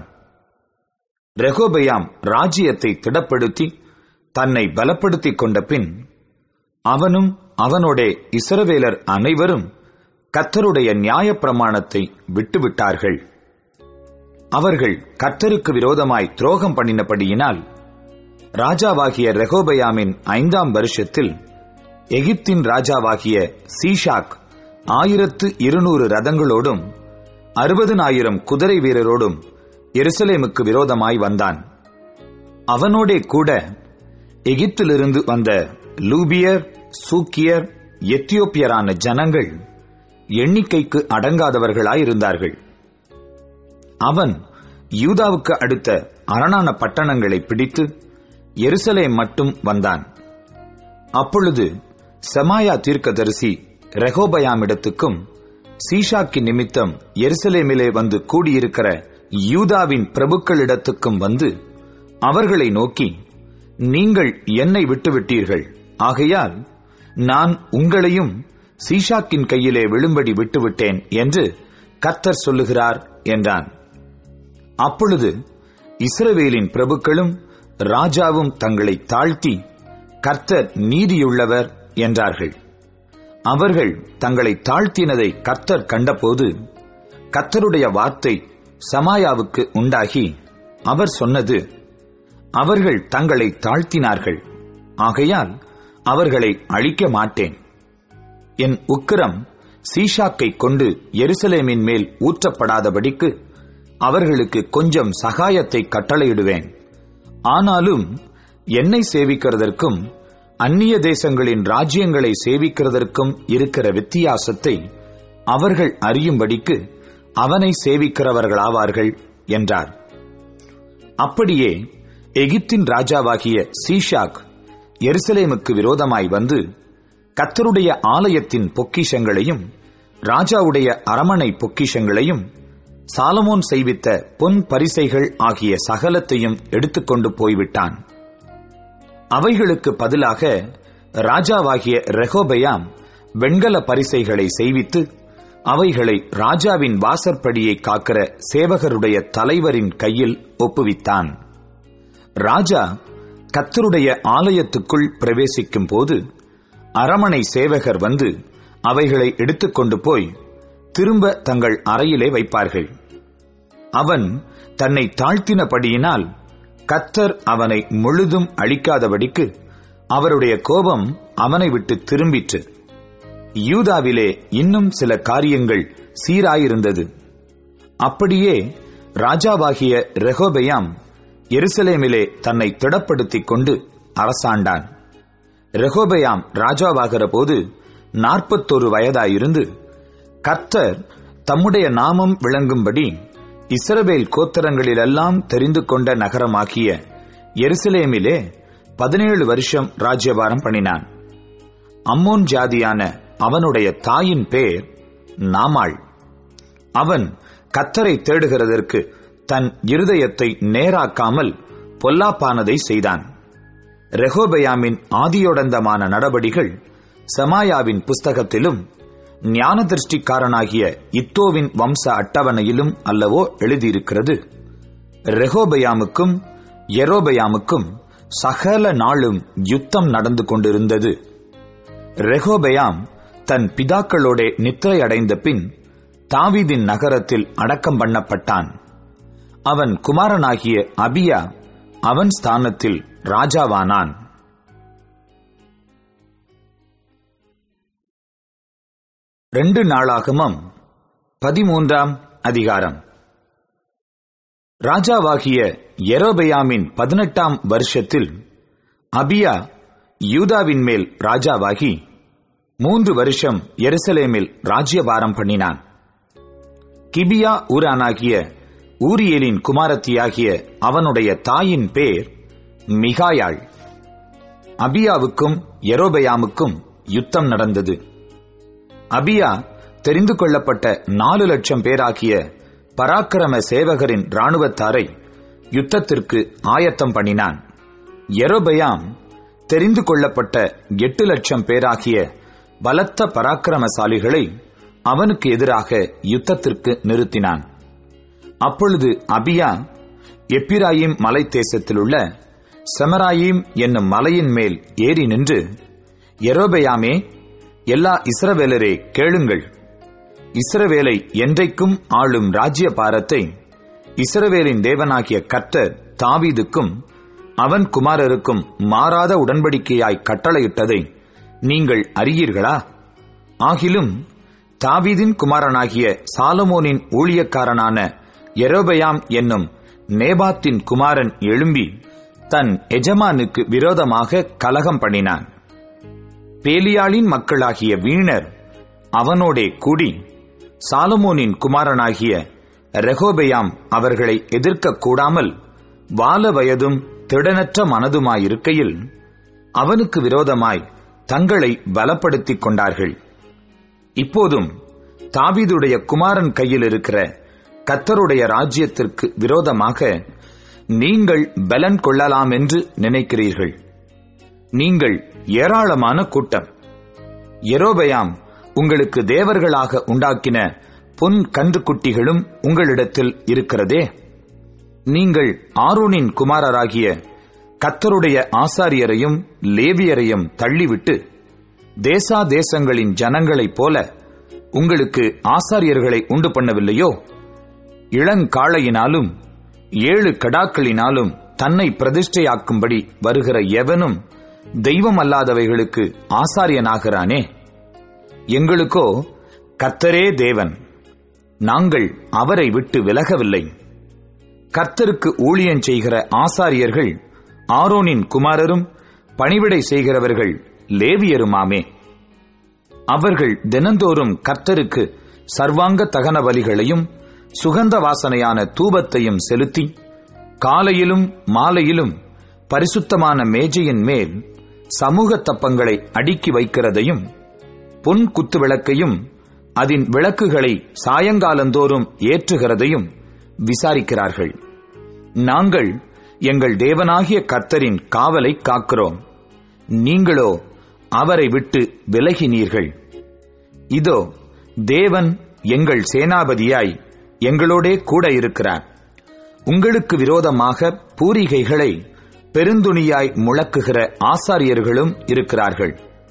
ரெகோபயாம் ராஜ்யத்தை திடப்படுத்தி தன்னை பலப்படுத்திக் கொண்ட பின் அவனும் அவனோடே இஸ்ரவேலர் அனைவரும் கத்தருடைய நியாயப்பிரமாணத்தை விட்டுவிட்டார்கள் அவர்கள் கத்தருக்கு விரோதமாய் துரோகம் பண்ணினபடியினால் ராஜாவாகிய ரெகோபயாமின் ஐந்தாம் வருஷத்தில் எகிப்தின் ராஜாவாகிய சீஷாக் ஆயிரத்து இருநூறு ரதங்களோடும் அறுபதனாயிரம் குதிரை வீரரோடும் எருசலேமுக்கு விரோதமாய் வந்தான் அவனோடே கூட எகிப்திலிருந்து வந்த லூபியர் சூக்கியர் எத்தியோப்பியரான ஜனங்கள் எண்ணிக்கைக்கு அடங்காதவர்களாயிருந்தார்கள் அவன் யூதாவுக்கு அடுத்த அரணான பட்டணங்களை பிடித்து எருசலேம் மட்டும் வந்தான் அப்பொழுது செமாயா தீர்க்கதரிசி ரெகோபயாமிடத்துக்கும் சீஷாக்கி நிமித்தம் எருசலேமிலே வந்து கூடியிருக்கிற யூதாவின் பிரபுக்களிடத்துக்கும் வந்து அவர்களை நோக்கி நீங்கள் என்னை விட்டுவிட்டீர்கள் ஆகையால் நான் உங்களையும் சீஷாக்கின் கையிலே விழும்படி விட்டுவிட்டேன் என்று கர்த்தர் சொல்லுகிறார் என்றான் அப்பொழுது இஸ்ரவேலின் பிரபுக்களும் ராஜாவும் தங்களை தாழ்த்தி கர்த்தர் நீதியுள்ளவர் என்றார்கள் அவர்கள் தங்களை தாழ்த்தினதை கர்த்தர் கண்டபோது கர்த்தருடைய வார்த்தை சமாயாவுக்கு உண்டாகி அவர் சொன்னது அவர்கள் தங்களை தாழ்த்தினார்கள் ஆகையால் அவர்களை அழிக்க மாட்டேன் என் உக்கிரம் சீஷாக்கை கொண்டு எருசலேமின் மேல் ஊற்றப்படாதபடிக்கு அவர்களுக்கு கொஞ்சம் சகாயத்தை கட்டளையிடுவேன் ஆனாலும் என்னை சேவிக்கிறதற்கும் அந்நிய தேசங்களின் ராஜ்யங்களை சேவிக்கிறதற்கும் இருக்கிற வித்தியாசத்தை அவர்கள் அறியும்படிக்கு அவனை சேவிக்கிறவர்களாவார்கள் என்றார் அப்படியே எகிப்தின் ராஜாவாகிய சீஷாக் எருசலேமுக்கு விரோதமாய் வந்து கத்தருடைய ஆலயத்தின் பொக்கிஷங்களையும் ராஜாவுடைய அரமனை பொக்கிஷங்களையும் சாலமோன் செய்வித்த பொன் பரிசைகள் ஆகிய சகலத்தையும் எடுத்துக்கொண்டு போய்விட்டான் அவைகளுக்கு பதிலாக ராஜாவாகிய ரெகோபயாம் வெண்கல பரிசைகளை செய்வித்து அவைகளை ராஜாவின் வாசற்படியை காக்கிற சேவகருடைய தலைவரின் கையில் ஒப்புவித்தான் ராஜா கத்தருடைய ஆலயத்துக்குள் பிரவேசிக்கும் போது அரமனை சேவகர் வந்து அவைகளை எடுத்துக்கொண்டு போய் திரும்ப தங்கள் அறையிலே வைப்பார்கள் அவன் தன்னை தாழ்த்தினபடியினால் கத்தர் அவனை முழுதும் அழிக்காதபடிக்கு அவருடைய கோபம் அவனை விட்டு திரும்பிற்று யூதாவிலே இன்னும் சில காரியங்கள் சீராயிருந்தது அப்படியே ராஜாவாகிய ரெகோபயாம் எருசலேமிலே தன்னை திடப்படுத்திக் கொண்டு அரசாண்டான் ரெகோபயாம் ராஜாவாகிற போது நாற்பத்தொரு வயதாயிருந்து கர்த்தர் தம்முடைய நாமம் விளங்கும்படி இஸ்ரவேல் கோத்தரங்களிலெல்லாம் தெரிந்து கொண்ட நகரமாக்கிய எருசலேமிலே பதினேழு வருஷம் ராஜ்யபாரம் பண்ணினான் அம்மோன் ஜாதியான அவனுடைய தாயின் பேர் நாமாள் அவன் கத்தரை தேடுகிறதற்கு தன் இருதயத்தை நேராக்காமல் பொல்லாப்பானதை செய்தான் ரெகோபயாமின் ஆதியோடந்தமான நடபடிகள் சமாயாவின் புஸ்தகத்திலும் ஞான திருஷ்டிக்காரனாகிய இத்தோவின் வம்ச அட்டவணையிலும் அல்லவோ எழுதியிருக்கிறது ரெகோபயாமுக்கும் எரோபயாமுக்கும் சகல நாளும் யுத்தம் நடந்து கொண்டிருந்தது ரெகோபயாம் தன் பிதாக்களோடே நித்திரை அடைந்த பின் தாவீதின் நகரத்தில் அடக்கம் பண்ணப்பட்டான் அவன் குமாரனாகிய அபியா அவன் ஸ்தானத்தில் ராஜாவானான் ரெண்டு நாளாகமம் பதிமூன்றாம் அதிகாரம் ராஜாவாகிய எரோபெயாமின் பதினெட்டாம் வருஷத்தில் அபியா யூதாவின் மேல் ராஜாவாகி மூன்று வருஷம் எருசலேமில் ராஜ்யபாரம் பண்ணினான் கிபியா ஊரானாகிய ஊரியலின் குமாரத்தியாகிய அவனுடைய தாயின் பேர் மிகாயாள் அபியாவுக்கும் எரோபெயாமுக்கும் யுத்தம் நடந்தது அபியா தெரிந்து கொள்ளப்பட்ட நாலு லட்சம் பேராகிய பராக்கிரம சேவகரின் ராணுவத்தாரை யுத்தத்திற்கு ஆயத்தம் பண்ணினான் எரோபயாம் தெரிந்து கொள்ளப்பட்ட எட்டு லட்சம் பேராகிய பலத்த பராக்கிரமசாலிகளை அவனுக்கு எதிராக யுத்தத்திற்கு நிறுத்தினான் அப்பொழுது அபியா எப்பிராயிம் மலை தேசத்திலுள்ள செமராயிம் என்னும் மலையின் மேல் ஏறி நின்று எரோபயாமே எல்லா இஸ்ரவேலரே கேளுங்கள் இஸ்ரவேலை என்றைக்கும் ஆளும் ராஜ்ய பாரத்தை இஸ்ரவேலின் தேவனாகிய கர்த்தர் தாவீதுக்கும் அவன் குமாரருக்கும் மாறாத உடன்படிக்கையாய் கட்டளையிட்டதை நீங்கள் அறியீர்களா ஆகிலும் தாவீதின் குமாரனாகிய சாலமோனின் ஊழியக்காரனான எரோபயாம் என்னும் நேபாத்தின் குமாரன் எழும்பி தன் எஜமானுக்கு விரோதமாக கலகம் பண்ணினான் பேலியாளின் மக்களாகிய வீணர் அவனோடே கூடி சாலமோனின் குமாரனாகிய ரெகோபெயாம் அவர்களை எதிர்க்க கூடாமல் வால வயதும் திடனற்ற மனதுமாயிருக்கையில் அவனுக்கு விரோதமாய் தங்களை பலப்படுத்திக் கொண்டார்கள் இப்போதும் தாவீதுடைய குமாரன் கையில் இருக்கிற கத்தருடைய ராஜ்யத்திற்கு விரோதமாக நீங்கள் பலன் கொள்ளலாம் என்று நினைக்கிறீர்கள் நீங்கள் ஏராளமான கூட்டம் எரோபயாம் உங்களுக்கு தேவர்களாக உண்டாக்கின பொன் கன்றுக்குட்டிகளும் உங்களிடத்தில் இருக்கிறதே நீங்கள் ஆரோனின் குமாரராகிய கத்தருடைய ஆசாரியரையும் லேவியரையும் தள்ளிவிட்டு தேசா தேசங்களின் ஜனங்களைப் போல உங்களுக்கு ஆசாரியர்களை உண்டு பண்ணவில்லையோ இளங்காளையினாலும் ஏழு கடாக்களினாலும் தன்னை பிரதிஷ்டையாக்கும்படி வருகிற எவனும் தெய்வம் அல்லாதவைகளுக்கு ஆசாரியனாகிறானே எங்களுக்கோ கர்த்தரே தேவன் நாங்கள் அவரை விட்டு விலகவில்லை கர்த்தருக்கு ஊழியம் செய்கிற ஆசாரியர்கள் ஆரோனின் குமாரரும் பணிவிடை செய்கிறவர்கள் லேவியருமாமே அவர்கள் தினந்தோறும் கர்த்தருக்கு சர்வாங்க தகன பலிகளையும் சுகந்த வாசனையான தூபத்தையும் செலுத்தி காலையிலும் மாலையிலும் பரிசுத்தமான மேஜையின் மேல் சமூக தப்பங்களை அடுக்கி வைக்கிறதையும் பொன் குத்து விளக்கையும் அதன் விளக்குகளை சாயங்காலந்தோறும் ஏற்றுகிறதையும் விசாரிக்கிறார்கள் நாங்கள் எங்கள் தேவனாகிய கர்த்தரின் காவலை காக்கிறோம் நீங்களோ அவரை விட்டு விலகினீர்கள் இதோ தேவன் எங்கள் சேனாபதியாய் எங்களோடே கூட இருக்கிறார் உங்களுக்கு விரோதமாக பூரிகைகளை பெருந்துணியாய் முழக்குகிற ஆசாரியர்களும் இருக்கிறார்கள்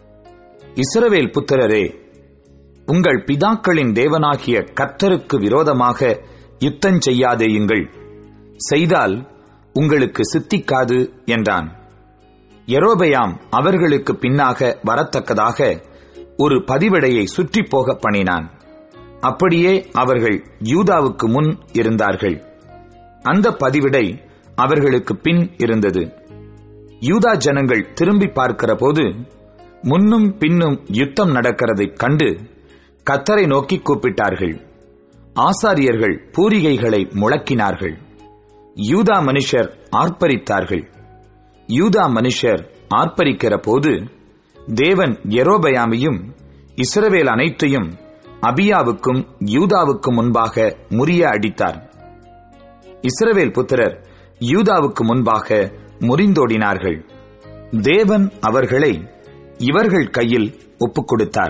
இஸ்ரவேல் புத்திரரே உங்கள் பிதாக்களின் தேவனாகிய கர்த்தருக்கு விரோதமாக யுத்தம் செய்யாதேயுங்கள் செய்தால் உங்களுக்கு சித்திக்காது என்றான் எரோபயாம் அவர்களுக்கு பின்னாக வரத்தக்கதாக ஒரு பதிவிடையை சுற்றி போக பண்ணினான் அப்படியே அவர்கள் யூதாவுக்கு முன் இருந்தார்கள் அந்த பதிவிடை அவர்களுக்கு பின் இருந்தது யூதா ஜனங்கள் திரும்பி பார்க்கிற போது முன்னும் பின்னும் யுத்தம் நடக்கிறதைக் கண்டு கத்தரை நோக்கி கூப்பிட்டார்கள் ஆசாரியர்கள் பூரிகைகளை முழக்கினார்கள் யூதா மனுஷர் ஆர்ப்பரித்தார்கள் யூதா மனுஷர் ஆர்ப்பரிக்கிற போது தேவன் எரோபயாமையும் இஸ்ரவேல் அனைத்தையும் அபியாவுக்கும் யூதாவுக்கும் முன்பாக முறிய அடித்தார் இஸ்ரவேல் புத்திரர் யூதாவுக்கு முன்பாக முறிந்தோடினார்கள் தேவன் அவர்களை இவர்கள் கையில் ஒப்புக் கொடுத்தார்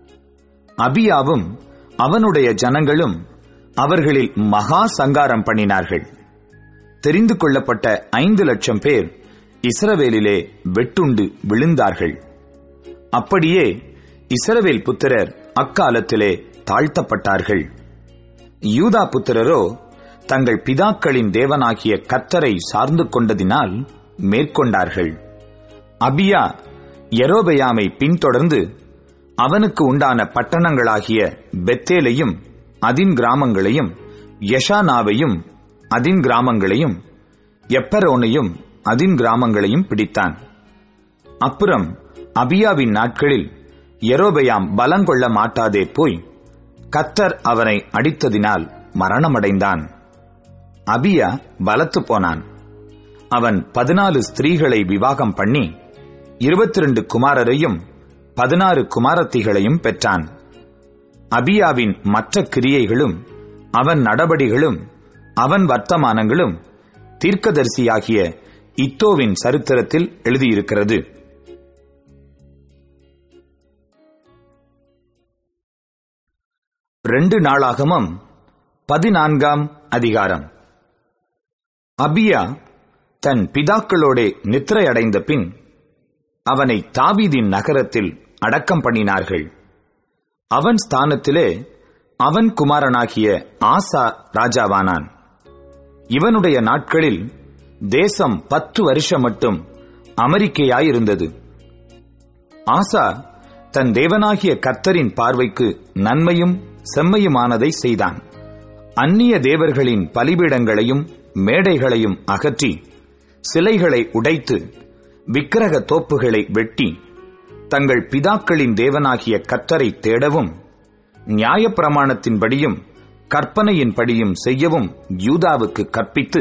அபியாவும் அவனுடைய ஜனங்களும் அவர்களில் மகா சங்காரம் பண்ணினார்கள் தெரிந்து கொள்ளப்பட்ட ஐந்து லட்சம் பேர் இஸ்ரவேலிலே வெட்டுண்டு விழுந்தார்கள் அப்படியே இஸ்ரவேல் புத்திரர் அக்காலத்திலே தாழ்த்தப்பட்டார்கள் யூதா புத்திரரோ தங்கள் பிதாக்களின் தேவனாகிய கத்தரை சார்ந்து கொண்டதினால் மேற்கொண்டார்கள் அபியா எரோபெயாமை பின்தொடர்ந்து அவனுக்கு உண்டான பட்டணங்களாகிய பெத்தேலையும் அதின் கிராமங்களையும் யஷானாவையும் அதின் கிராமங்களையும் எப்பரோனையும் அதின் கிராமங்களையும் பிடித்தான் அப்புறம் அபியாவின் நாட்களில் எரோபெயாம் பலங்கொள்ள மாட்டாதே போய் கத்தர் அவனை அடித்ததினால் மரணமடைந்தான் அபியா பலத்து போனான் அவன் பதினாலு ஸ்திரீகளை விவாகம் பண்ணி இருபத்தி ரெண்டு குமாரரையும் பதினாறு குமாரத்திகளையும் பெற்றான் அபியாவின் மற்ற கிரியைகளும் அவன் நடபடிகளும் அவன் வர்த்தமானங்களும் தீர்க்கதரிசியாகிய இத்தோவின் சரித்திரத்தில் எழுதியிருக்கிறது ரெண்டு நாளாகமும் பதினான்காம் அதிகாரம் அபியா தன் பிதாக்களோடே நித்திரை அடைந்த பின் அவனை தாவீதின் நகரத்தில் அடக்கம் பண்ணினார்கள் அவன் ஸ்தானத்திலே அவன் குமாரனாகிய ஆசா ராஜாவானான் இவனுடைய நாட்களில் தேசம் பத்து வருஷம் மட்டும் அமெரிக்கையாயிருந்தது ஆசா தன் தேவனாகிய கத்தரின் பார்வைக்கு நன்மையும் செம்மையுமானதை செய்தான் அந்நிய தேவர்களின் பலிபீடங்களையும் மேடைகளையும் அகற்றி சிலைகளை உடைத்து விக்கிரக தோப்புகளை வெட்டி தங்கள் பிதாக்களின் தேவனாகிய கத்தரை தேடவும் நியாயப்பிரமாணத்தின்படியும் கற்பனையின்படியும் செய்யவும் யூதாவுக்கு கற்பித்து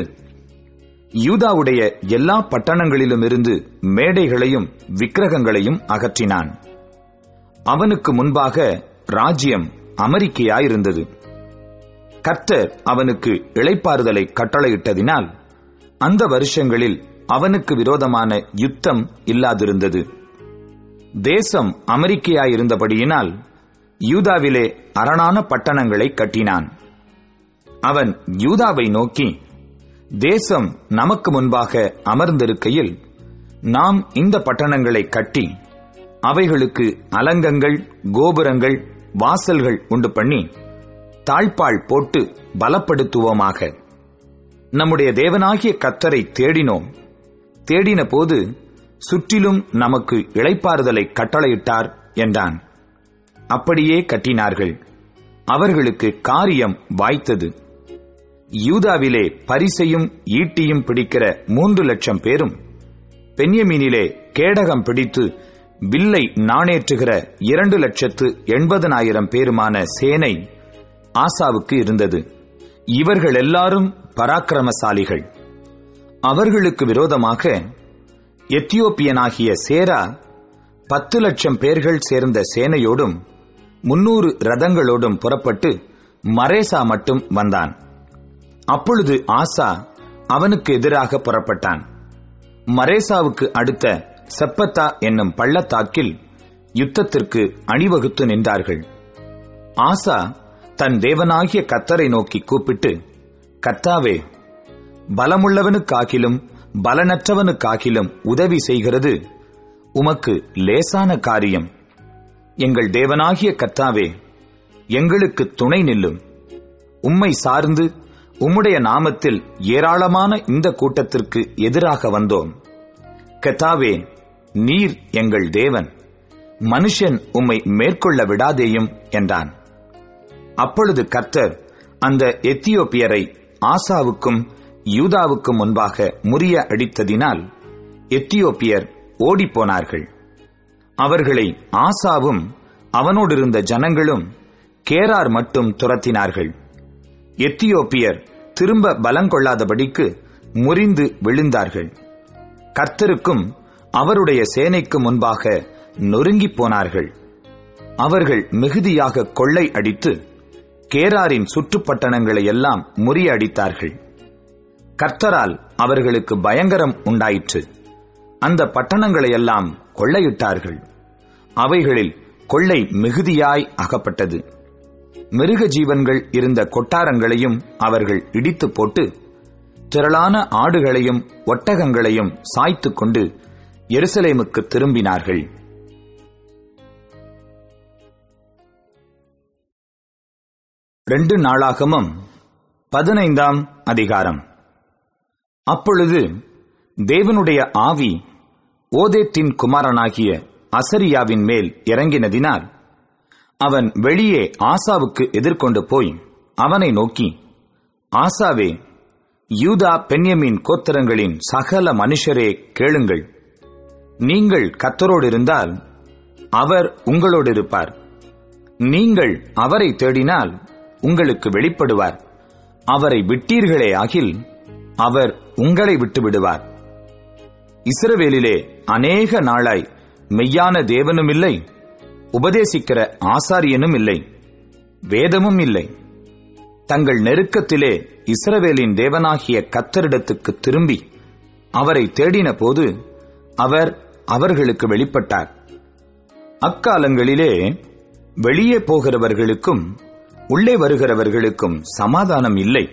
யூதாவுடைய எல்லா பட்டணங்களிலுமிருந்து மேடைகளையும் விக்கிரகங்களையும் அகற்றினான் அவனுக்கு முன்பாக ராஜ்யம் அமெரிக்கையாயிருந்தது கர்த்தர் அவனுக்கு இளைப்பாறுதலை கட்டளையிட்டதினால் அந்த வருஷங்களில் அவனுக்கு விரோதமான யுத்தம் இல்லாதிருந்தது தேசம் அமெரிக்கையாயிருந்தபடியினால் யூதாவிலே அரணான பட்டணங்களை கட்டினான் அவன் யூதாவை நோக்கி தேசம் நமக்கு முன்பாக அமர்ந்திருக்கையில் நாம் இந்த பட்டணங்களை கட்டி அவைகளுக்கு அலங்கங்கள் கோபுரங்கள் வாசல்கள் உண்டு பண்ணி தாழ்பாள் போட்டு பலப்படுத்துவோமாக நம்முடைய தேவனாகிய கத்தரை தேடினோம் தேடின போது சுற்றிலும் நமக்கு இளைப்பாறுதலை கட்டளையிட்டார் என்றான் அப்படியே கட்டினார்கள் அவர்களுக்கு காரியம் வாய்த்தது யூதாவிலே பரிசையும் ஈட்டியும் பிடிக்கிற மூன்று லட்சம் பேரும் பென்யமீனிலே கேடகம் பிடித்து வில்லை நாணேற்றுகிற இரண்டு லட்சத்து எண்பதனாயிரம் பேருமான சேனை ஆசாவுக்கு இருந்தது இவர்கள் எல்லாரும் பராக்கிரமசாலிகள் அவர்களுக்கு விரோதமாக எத்தியோப்பியனாகிய சேரா பத்து லட்சம் பேர்கள் சேர்ந்த சேனையோடும் முன்னூறு ரதங்களோடும் புறப்பட்டு மரேசா மட்டும் வந்தான் அப்பொழுது ஆசா அவனுக்கு எதிராக புறப்பட்டான் மரேசாவுக்கு அடுத்த செப்பத்தா என்னும் பள்ளத்தாக்கில் யுத்தத்திற்கு அணிவகுத்து நின்றார்கள் ஆசா தன் தேவனாகிய கத்தரை நோக்கி கூப்பிட்டு கத்தாவே பலமுள்ளவனுக்காகிலும் பலனற்றவனுக்காகிலும் உதவி செய்கிறது உமக்கு லேசான காரியம் எங்கள் தேவனாகிய கத்தாவே எங்களுக்கு துணை நில்லும் உம்மை சார்ந்து உம்முடைய நாமத்தில் ஏராளமான இந்த கூட்டத்திற்கு எதிராக வந்தோம் கத்தாவே நீர் எங்கள் தேவன் மனுஷன் உம்மை மேற்கொள்ள விடாதேயும் என்றான் அப்பொழுது கர்த்தர் அந்த எத்தியோப்பியரை ஆசாவுக்கும் யூதாவுக்கும் முன்பாக முறிய அடித்ததினால் எத்தியோப்பியர் ஓடிப்போனார்கள் அவர்களை ஆசாவும் அவனோடிருந்த ஜனங்களும் கேரார் மட்டும் துரத்தினார்கள் எத்தியோப்பியர் திரும்ப பலங்கொள்ளாதபடிக்கு முறிந்து விழுந்தார்கள் கர்த்தருக்கும் அவருடைய சேனைக்கு முன்பாக நொறுங்கிப் போனார்கள் அவர்கள் மிகுதியாக கொள்ளை அடித்து கேராரின் சுற்றுப்பட்டணங்களை எல்லாம் முறியடித்தார்கள் கர்த்தரால் அவர்களுக்கு பயங்கரம் உண்டாயிற்று அந்த பட்டணங்களை எல்லாம் கொள்ளையிட்டார்கள் அவைகளில் கொள்ளை மிகுதியாய் அகப்பட்டது மிருக ஜீவன்கள் இருந்த கொட்டாரங்களையும் அவர்கள் இடித்து போட்டு திரளான ஆடுகளையும் ஒட்டகங்களையும் சாய்த்துக் கொண்டு எருசலேமுக்கு திரும்பினார்கள் ரெண்டு நாளாகமும் பதினைந்தாம் அதிகாரம் அப்பொழுது தேவனுடைய ஆவி ஓதேத்தின் குமாரனாகிய அசரியாவின் மேல் இறங்கினதினால் அவன் வெளியே ஆசாவுக்கு எதிர்கொண்டு போய் அவனை நோக்கி ஆசாவே யூதா பென்யமின் கோத்திரங்களின் சகல மனுஷரே கேளுங்கள் நீங்கள் கத்தரோடு இருந்தால் அவர் உங்களோடு இருப்பார் நீங்கள் அவரை தேடினால் உங்களுக்கு வெளிப்படுவார் அவரை விட்டீர்களே ஆகில் அவர் உங்களை விட்டு விடுவார் இஸ்ரவேலிலே அநேக நாளாய் மெய்யான தேவனும் இல்லை உபதேசிக்கிற ஆசாரியனும் இல்லை வேதமும் இல்லை தங்கள் நெருக்கத்திலே இஸ்ரவேலின் தேவனாகிய கத்தரிடத்துக்கு திரும்பி அவரை தேடின போது அவர் அவர்களுக்கு வெளிப்பட்டார் அக்காலங்களிலே வெளியே போகிறவர்களுக்கும் உள்ளே வருகிறவர்களுக்கும் சமாதானம் இல்லை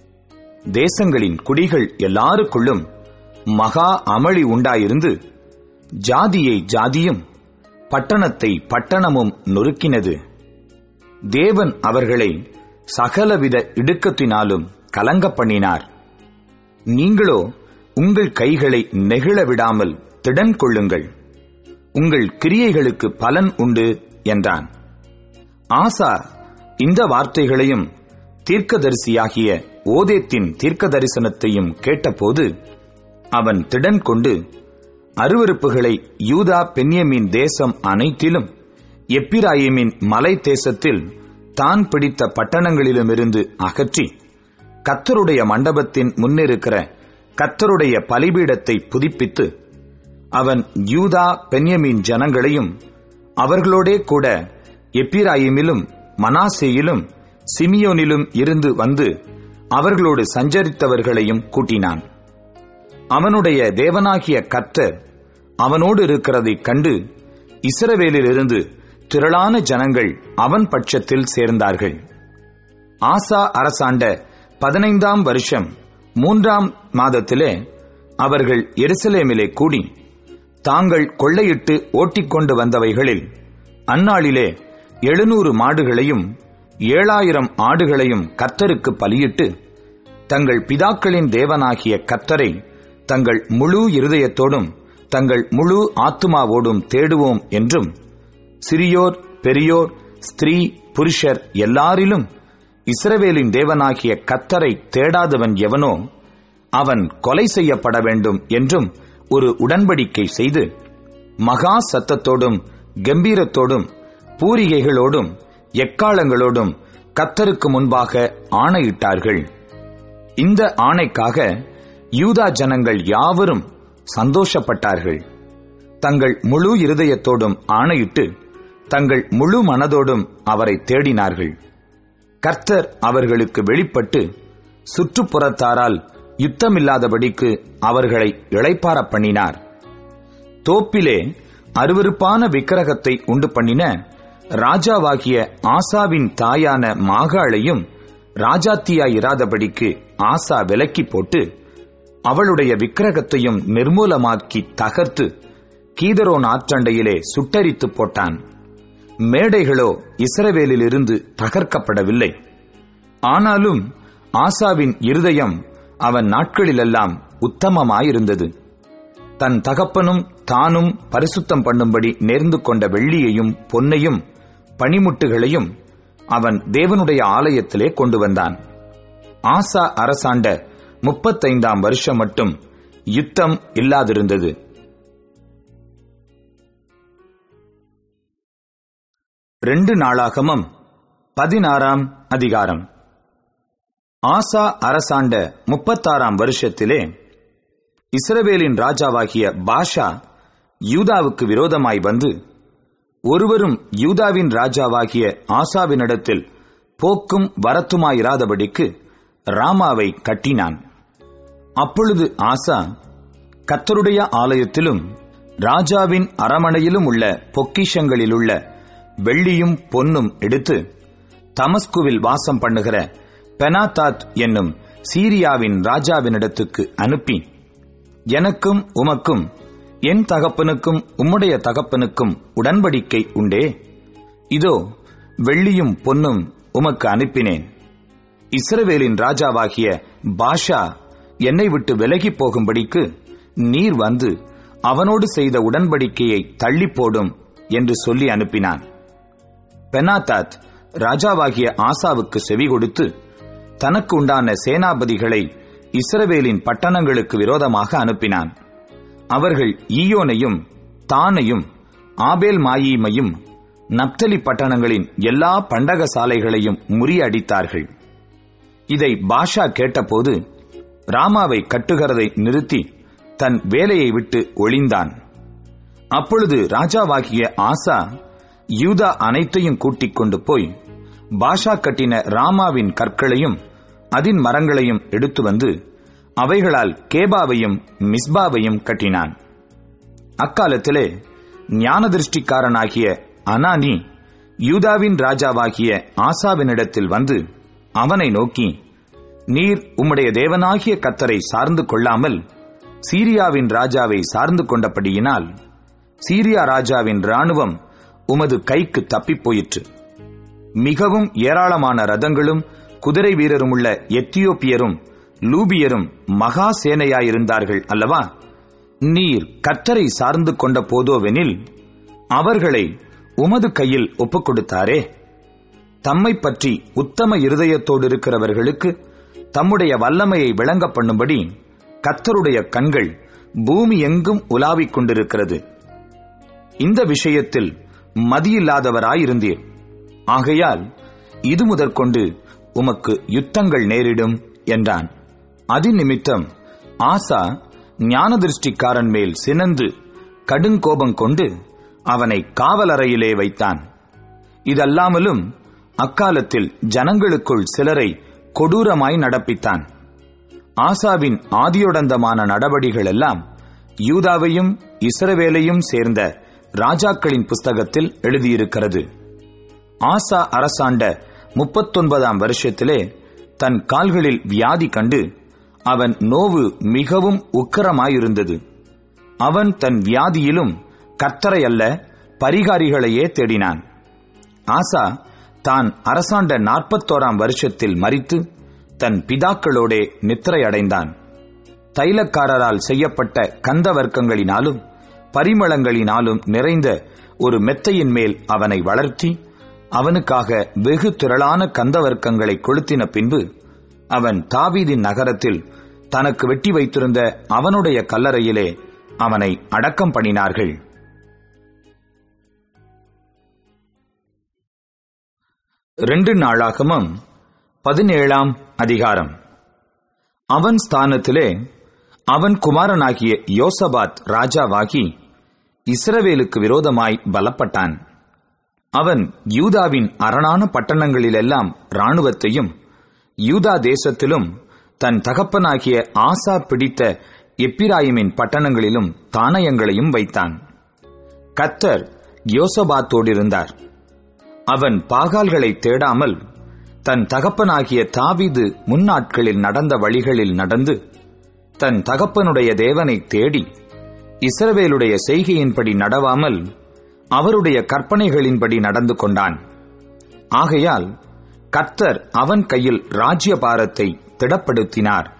தேசங்களின் குடிகள் எல்லாருக்குள்ளும் மகா அமளி உண்டாயிருந்து ஜாதியை ஜாதியும் பட்டணத்தை பட்டணமும் நொறுக்கினது தேவன் அவர்களை சகலவித இடுக்கத்தினாலும் கலங்க பண்ணினார் நீங்களோ உங்கள் கைகளை நெகிழ விடாமல் திடன் கொள்ளுங்கள் உங்கள் கிரியைகளுக்கு பலன் உண்டு என்றான் ஆசா இந்த வார்த்தைகளையும் தீர்க்கதரிசியாகிய ஓதேத்தின் தீர்க்க தரிசனத்தையும் கேட்டபோது அவன் திடன் கொண்டு அருவருப்புகளை யூதா பென்யமின் தேசம் அனைத்திலும் எப்பிராயிமின் மலை தேசத்தில் தான் பிடித்த பட்டணங்களிலுமிருந்து அகற்றி கத்தருடைய மண்டபத்தின் முன்னிருக்கிற கத்தருடைய பலிபீடத்தை புதுப்பித்து அவன் யூதா பென்யமின் ஜனங்களையும் அவர்களோடே கூட எப்பிராயிமிலும் மனாசேயிலும் சிமியோனிலும் இருந்து வந்து அவர்களோடு சஞ்சரித்தவர்களையும் கூட்டினான் அவனுடைய தேவனாகிய கர்த்தர் அவனோடு இருக்கிறதைக் கண்டு இஸ்ரவேலிலிருந்து திரளான ஜனங்கள் அவன் பட்சத்தில் சேர்ந்தார்கள் ஆசா அரசாண்ட பதினைந்தாம் வருஷம் மூன்றாம் மாதத்திலே அவர்கள் எருசலேமிலே கூடி தாங்கள் கொள்ளையிட்டு ஓட்டிக்கொண்டு வந்தவைகளில் அந்நாளிலே எழுநூறு மாடுகளையும் ஏழாயிரம் ஆடுகளையும் கத்தருக்கு பலியிட்டு தங்கள் பிதாக்களின் தேவனாகிய கத்தரை தங்கள் முழு இருதயத்தோடும் தங்கள் முழு ஆத்துமாவோடும் தேடுவோம் என்றும் சிறியோர் பெரியோர் ஸ்திரீ புருஷர் எல்லாரிலும் இஸ்ரவேலின் தேவனாகிய கத்தரை தேடாதவன் எவனோ அவன் கொலை செய்யப்பட வேண்டும் என்றும் ஒரு உடன்படிக்கை செய்து மகா சத்தத்தோடும் கம்பீரத்தோடும் பூரிகைகளோடும் எக்காலங்களோடும் கத்தருக்கு முன்பாக ஆணையிட்டார்கள் இந்த ஆணைக்காக யூதா ஜனங்கள் யாவரும் சந்தோஷப்பட்டார்கள் தங்கள் முழு இருதயத்தோடும் ஆணையிட்டு தங்கள் முழு மனதோடும் அவரை தேடினார்கள் கர்த்தர் அவர்களுக்கு வெளிப்பட்டு சுற்றுப்புறத்தாரால் யுத்தமில்லாதபடிக்கு அவர்களை இளைப்பார பண்ணினார் தோப்பிலே அருவருப்பான விக்கிரகத்தை உண்டு பண்ணின ராஜாவாகிய ஆசாவின் தாயான மாகாளையும் ராஜாத்தியாயிராதபடிக்கு ஆசா விலக்கி போட்டு அவளுடைய விக்கிரகத்தையும் நிர்மூலமாக்கி தகர்த்து கீதரோன் ஆற்றண்டையிலே சுட்டரித்து போட்டான் மேடைகளோ இஸ்ரவேலிலிருந்து தகர்க்கப்படவில்லை ஆனாலும் ஆசாவின் இருதயம் அவன் நாட்களிலெல்லாம் உத்தமமாயிருந்தது தன் தகப்பனும் தானும் பரிசுத்தம் பண்ணும்படி நேர்ந்து கொண்ட வெள்ளியையும் பொன்னையும் பனிமுட்டுகளையும் அவன் தேவனுடைய ஆலயத்திலே கொண்டு வந்தான் ஆசா அரசாண்ட முப்பத்தைந்தாம் வருஷம் மட்டும் யுத்தம் இல்லாதிருந்தது ரெண்டு நாளாகமம் பதினாறாம் அதிகாரம் ஆசா அரசாண்ட முப்பத்தாறாம் வருஷத்திலே இஸ்ரவேலின் ராஜாவாகிய பாஷா யூதாவுக்கு விரோதமாய் வந்து ஒருவரும் யூதாவின் ராஜாவாகிய ஆசாவினிடத்தில் போக்கும் வரத்துமாயிராதபடிக்கு ராமாவை கட்டினான் அப்பொழுது ஆசா கத்தருடைய ஆலயத்திலும் ராஜாவின் அரமனையிலும் உள்ள பொக்கிஷங்களிலுள்ள வெள்ளியும் பொன்னும் எடுத்து தமஸ்குவில் வாசம் பண்ணுகிற பெனாதாத் என்னும் சீரியாவின் ராஜாவினிடத்துக்கு அனுப்பி எனக்கும் உமக்கும் என் தகப்பனுக்கும் உம்முடைய தகப்பனுக்கும் உடன்படிக்கை உண்டே இதோ வெள்ளியும் பொன்னும் உமக்கு அனுப்பினேன் இஸ்ரவேலின் ராஜாவாகிய பாஷா என்னை விட்டு விலகி போகும்படிக்கு நீர் வந்து அவனோடு செய்த உடன்படிக்கையை தள்ளி போடும் என்று சொல்லி அனுப்பினான் பெனாதாத் ராஜாவாகிய ஆசாவுக்கு செவி கொடுத்து தனக்கு உண்டான சேனாபதிகளை இஸ்ரவேலின் பட்டணங்களுக்கு விரோதமாக அனுப்பினான் அவர்கள் ஈயோனையும் தானையும் ஆபேல் மாயீமையும் நப்தலி பட்டணங்களின் எல்லா பண்டக சாலைகளையும் முறியடித்தார்கள் இதை பாஷா கேட்டபோது ராமாவை கட்டுகிறதை நிறுத்தி தன் வேலையை விட்டு ஒளிந்தான் அப்பொழுது ராஜாவாகிய ஆசா யூதா அனைத்தையும் கூட்டிக் கொண்டு போய் பாஷா கட்டின ராமாவின் கற்களையும் அதின் மரங்களையும் எடுத்து வந்து அவைகளால் கேபாவையும் மிஸ்பாவையும் கட்டினான் அக்காலத்திலே ஞான திருஷ்டிக்காரனாகிய அனானி யூதாவின் ராஜாவாகிய ஆசாவினிடத்தில் வந்து அவனை நோக்கி நீர் உம்முடைய தேவனாகிய கத்தரை சார்ந்து கொள்ளாமல் சீரியாவின் ராஜாவை சார்ந்து கொண்டபடியினால் சீரியா ராஜாவின் ராணுவம் உமது கைக்கு தப்பிப் போயிற்று மிகவும் ஏராளமான ரதங்களும் குதிரை வீரருமுள்ள எத்தியோப்பியரும் லூபியரும் மகா சேனையாயிருந்தார்கள் அல்லவா நீர் கத்தரை சார்ந்து கொண்ட போதோவெனில் அவர்களை உமது கையில் ஒப்புக் கொடுத்தாரே தம்மை பற்றி உத்தம இருதயத்தோடு இருக்கிறவர்களுக்கு தம்முடைய வல்லமையை விளங்க பண்ணும்படி கத்தருடைய கண்கள் பூமி எங்கும் உலாவிக் கொண்டிருக்கிறது இந்த விஷயத்தில் மதியில்லாதவராயிருந்தீர் ஆகையால் இது முதற்கொண்டு உமக்கு யுத்தங்கள் நேரிடும் என்றான் அதிநிமித்தம் ஆசா ஞான திருஷ்டிக்காரன் மேல் சினந்து கடுங்கோபம் கொண்டு அவனை காவலறையிலே வைத்தான் இதல்லாமலும் அக்காலத்தில் ஜனங்களுக்குள் சிலரை கொடூரமாய் நடப்பித்தான் ஆசாவின் ஆதியோடந்தமான நடவடிகள் எல்லாம் யூதாவையும் இஸ்ரவேலையும் சேர்ந்த ராஜாக்களின் புஸ்தகத்தில் எழுதியிருக்கிறது ஆசா அரசாண்ட முப்பத்தொன்பதாம் வருஷத்திலே தன் கால்களில் வியாதி கண்டு அவன் நோவு மிகவும் உக்கரமாயிருந்தது அவன் தன் வியாதியிலும் கர்த்தரை அல்ல பரிகாரிகளையே தேடினான் ஆசா தான் அரசாண்ட நாற்பத்தோராம் வருஷத்தில் மறித்து தன் பிதாக்களோடே நித்திரை அடைந்தான் தைலக்காரரால் செய்யப்பட்ட கந்த வர்க்கங்களினாலும் பரிமளங்களினாலும் நிறைந்த ஒரு மெத்தையின் மேல் அவனை வளர்த்தி அவனுக்காக வெகு திரளான கந்தவர்க்கங்களை கொளுத்தின பின்பு அவன் தாவீதின் நகரத்தில் தனக்கு வெட்டி வைத்திருந்த அவனுடைய கல்லறையிலே அவனை அடக்கம் பண்ணினார்கள் ரெண்டு நாளாகமும் பதினேழாம் அதிகாரம் அவன் ஸ்தானத்திலே அவன் குமாரனாகிய யோசபாத் ராஜாவாகி இஸ்ரவேலுக்கு விரோதமாய் பலப்பட்டான் அவன் யூதாவின் அரணான பட்டணங்களிலெல்லாம் இராணுவத்தையும் யூதா தேசத்திலும் தன் தகப்பனாகிய ஆசா பிடித்த எப்பிராயிமின் பட்டணங்களிலும் தானயங்களையும் வைத்தான் கத்தர் யோசபாத்தோடிருந்தார் அவன் பாகால்களை தேடாமல் தன் தகப்பனாகிய தாவீது முன்னாட்களில் நடந்த வழிகளில் நடந்து தன் தகப்பனுடைய தேவனை தேடி இஸ்ரவேலுடைய செய்கையின்படி நடவாமல் அவருடைய கற்பனைகளின்படி நடந்து கொண்டான் ஆகையால் கர்த்தர் அவன் கையில் ராஜ்யபாரத்தை திடப்படுத்தினார்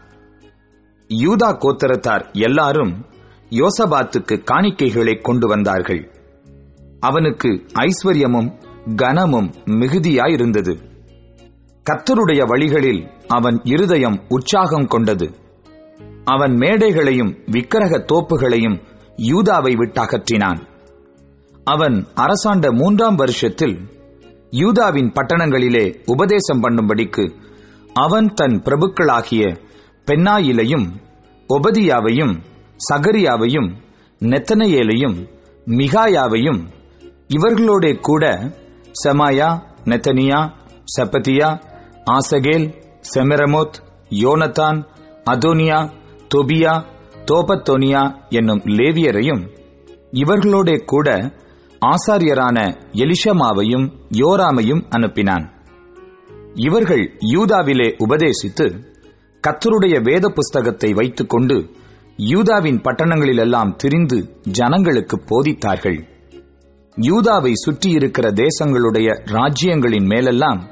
யூதா கோத்தரத்தார் எல்லாரும் யோசபாத்துக்கு காணிக்கைகளை கொண்டு வந்தார்கள் அவனுக்கு ஐஸ்வர்யமும் கனமும் மிகுதியாயிருந்தது கர்த்தருடைய வழிகளில் அவன் இருதயம் உற்சாகம் கொண்டது அவன் மேடைகளையும் விக்கிரக தோப்புகளையும் யூதாவை விட்டகற்றினான் அவன் அரசாண்ட மூன்றாம் வருஷத்தில் யூதாவின் பட்டணங்களிலே உபதேசம் பண்ணும்படிக்கு அவன் தன் பிரபுக்களாகிய பென்னாயிலையும் ஒபதியாவையும் சகரியாவையும் நெத்தனையேலையும் மிகாயாவையும் இவர்களோடே கூட செமாயா நெத்தனியா செப்பத்தியா ஆசகேல் செமிரமோத் யோனத்தான் அதோனியா தொபியா தோபத்தோனியா என்னும் லேவியரையும் இவர்களோடே கூட ஆசாரியரான எலிஷமாவையும் யோராமையும் அனுப்பினான் இவர்கள் யூதாவிலே உபதேசித்து கத்தருடைய வேத புஸ்தகத்தை வைத்துக்கொண்டு யூதாவின் பட்டணங்களிலெல்லாம் திரிந்து ஜனங்களுக்கு போதித்தார்கள் யூதாவை சுற்றியிருக்கிற தேசங்களுடைய ராஜ்யங்களின் மேலெல்லாம்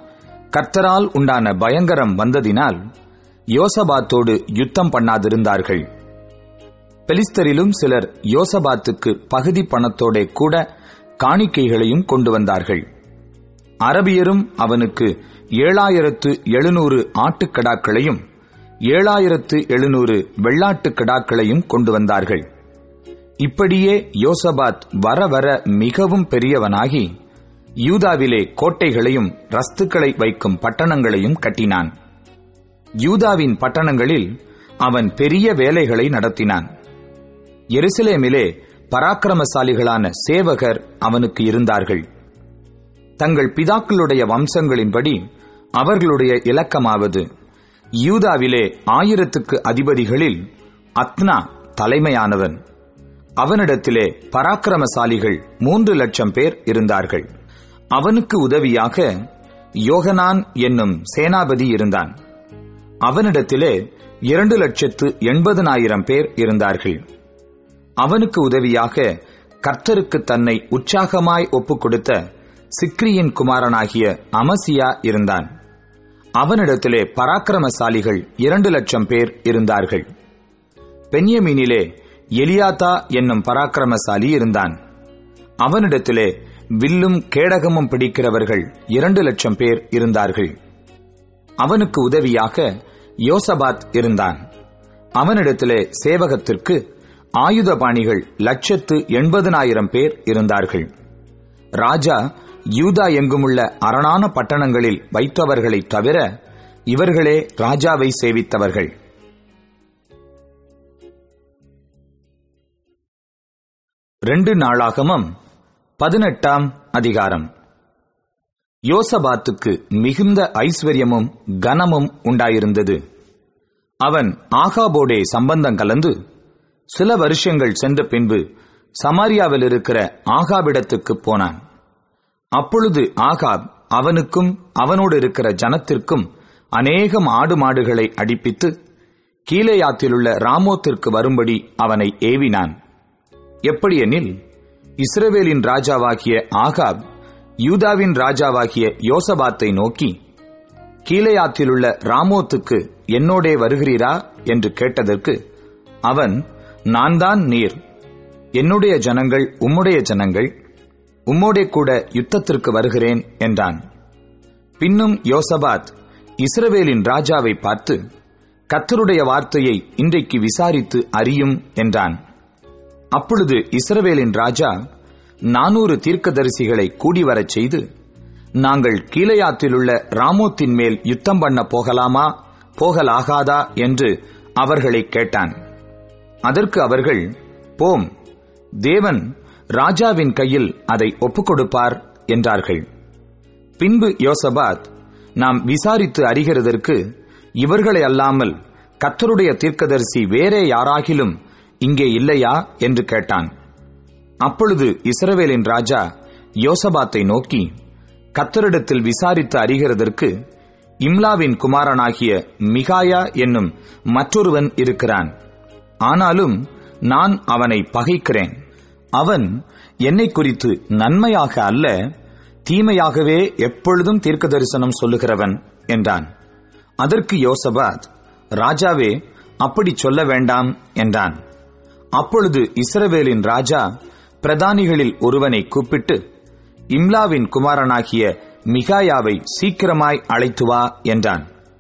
கர்த்தரால் உண்டான பயங்கரம் வந்ததினால் யோசபாத்தோடு யுத்தம் பண்ணாதிருந்தார்கள் பெலிஸ்தரிலும் சிலர் யோசபாத்துக்கு பகுதி பணத்தோட கூட காணிக்கைகளையும் கொண்டு வந்தார்கள் அரபியரும் அவனுக்கு ஏழாயிரத்து எழுநூறு ஆட்டுக்கடாக்களையும் ஏழாயிரத்து எழுநூறு வெள்ளாட்டுக் கடாக்களையும் கொண்டு வந்தார்கள் இப்படியே யோசபாத் வர வர மிகவும் பெரியவனாகி யூதாவிலே கோட்டைகளையும் ரஸ்துக்களை வைக்கும் பட்டணங்களையும் கட்டினான் யூதாவின் பட்டணங்களில் அவன் பெரிய வேலைகளை நடத்தினான் எருசலேமிலே பராக்கிரமசாலிகளான சேவகர் அவனுக்கு இருந்தார்கள் தங்கள் பிதாக்களுடைய வம்சங்களின்படி அவர்களுடைய இலக்கமாவது யூதாவிலே ஆயிரத்துக்கு அதிபதிகளில் அத்னா தலைமையானவன் அவனிடத்திலே பராக்கிரமசாலிகள் மூன்று லட்சம் பேர் இருந்தார்கள் அவனுக்கு உதவியாக யோகனான் என்னும் சேனாபதி இருந்தான் அவனிடத்திலே இரண்டு லட்சத்து எண்பதனாயிரம் பேர் இருந்தார்கள் அவனுக்கு உதவியாக கர்த்தருக்கு தன்னை உற்சாகமாய் ஒப்புக் கொடுத்த சிக்ரியின் குமாரனாகிய அமசியா இருந்தான் அவனிடத்திலே பராக்கிரமசாலிகள் இரண்டு லட்சம் பேர் இருந்தார்கள் பென்யமீனிலே எலியாத்தா என்னும் பராக்கிரமசாலி இருந்தான் அவனிடத்திலே வில்லும் கேடகமும் பிடிக்கிறவர்கள் இரண்டு லட்சம் பேர் இருந்தார்கள் அவனுக்கு உதவியாக யோசபாத் இருந்தான் அவனிடத்திலே சேவகத்திற்கு ஆயுதபாணிகள் லட்சத்து எண்பதனாயிரம் பேர் இருந்தார்கள் ராஜா யூதா எங்குமுள்ள அரணான பட்டணங்களில் வைத்தவர்களை தவிர இவர்களே ராஜாவை சேவித்தவர்கள் ரெண்டு நாளாகமம் பதினெட்டாம் அதிகாரம் யோசபாத்துக்கு மிகுந்த ஐஸ்வர்யமும் கனமும் உண்டாயிருந்தது அவன் ஆகாபோடே சம்பந்தம் கலந்து சில வருஷங்கள் சென்ற பின்பு சமாரியாவில் இருக்கிற ஆகாபிடத்துக்கு போனான் அப்பொழுது ஆகாப் அவனுக்கும் அவனோடு இருக்கிற ஜனத்திற்கும் அநேகம் ஆடு மாடுகளை அடிப்பித்து கீலேயாத்திலுள்ள ராமோத்திற்கு வரும்படி அவனை ஏவினான் எப்படியெனில் இஸ்ரவேலின் ராஜாவாகிய ஆகாப் யூதாவின் ராஜாவாகிய யோசபாத்தை நோக்கி கீலேயாத்திலுள்ள ராமோத்துக்கு என்னோடே வருகிறீரா என்று கேட்டதற்கு அவன் நான் தான் நீர் என்னுடைய ஜனங்கள் உம்முடைய ஜனங்கள் உம்மோடே கூட யுத்தத்திற்கு வருகிறேன் என்றான் பின்னும் யோசபாத் இஸ்ரவேலின் ராஜாவை பார்த்து கத்தருடைய வார்த்தையை இன்றைக்கு விசாரித்து அறியும் என்றான் அப்பொழுது இஸ்ரவேலின் ராஜா நானூறு தீர்க்கதரிசிகளை கூடி வரச் செய்து நாங்கள் கீழையாத்திலுள்ள ராமோத்தின் மேல் யுத்தம் பண்ண போகலாமா போகலாகாதா என்று அவர்களை கேட்டான் அதற்கு அவர்கள் போம் தேவன் ராஜாவின் கையில் அதை ஒப்புக் கொடுப்பார் என்றார்கள் பின்பு யோசபாத் நாம் விசாரித்து அறிகிறதற்கு இவர்களை அல்லாமல் கத்தருடைய தீர்க்கதரிசி வேறே யாராகிலும் இங்கே இல்லையா என்று கேட்டான் அப்பொழுது இஸ்ரவேலின் ராஜா யோசபாத்தை நோக்கி கத்தரிடத்தில் விசாரித்து அறிகிறதற்கு இம்லாவின் குமாரனாகிய மிகாயா என்னும் மற்றொருவன் இருக்கிறான் ஆனாலும் நான் அவனை பகைக்கிறேன் அவன் என்னை குறித்து நன்மையாக அல்ல தீமையாகவே எப்பொழுதும் தீர்க்க தரிசனம் சொல்லுகிறவன் என்றான் அதற்கு யோசபாத் ராஜாவே அப்படி சொல்ல வேண்டாம் என்றான் அப்பொழுது இஸ்ரவேலின் ராஜா பிரதானிகளில் ஒருவனை கூப்பிட்டு இம்லாவின் குமாரனாகிய மிகாயாவை சீக்கிரமாய் அழைத்து வா என்றான்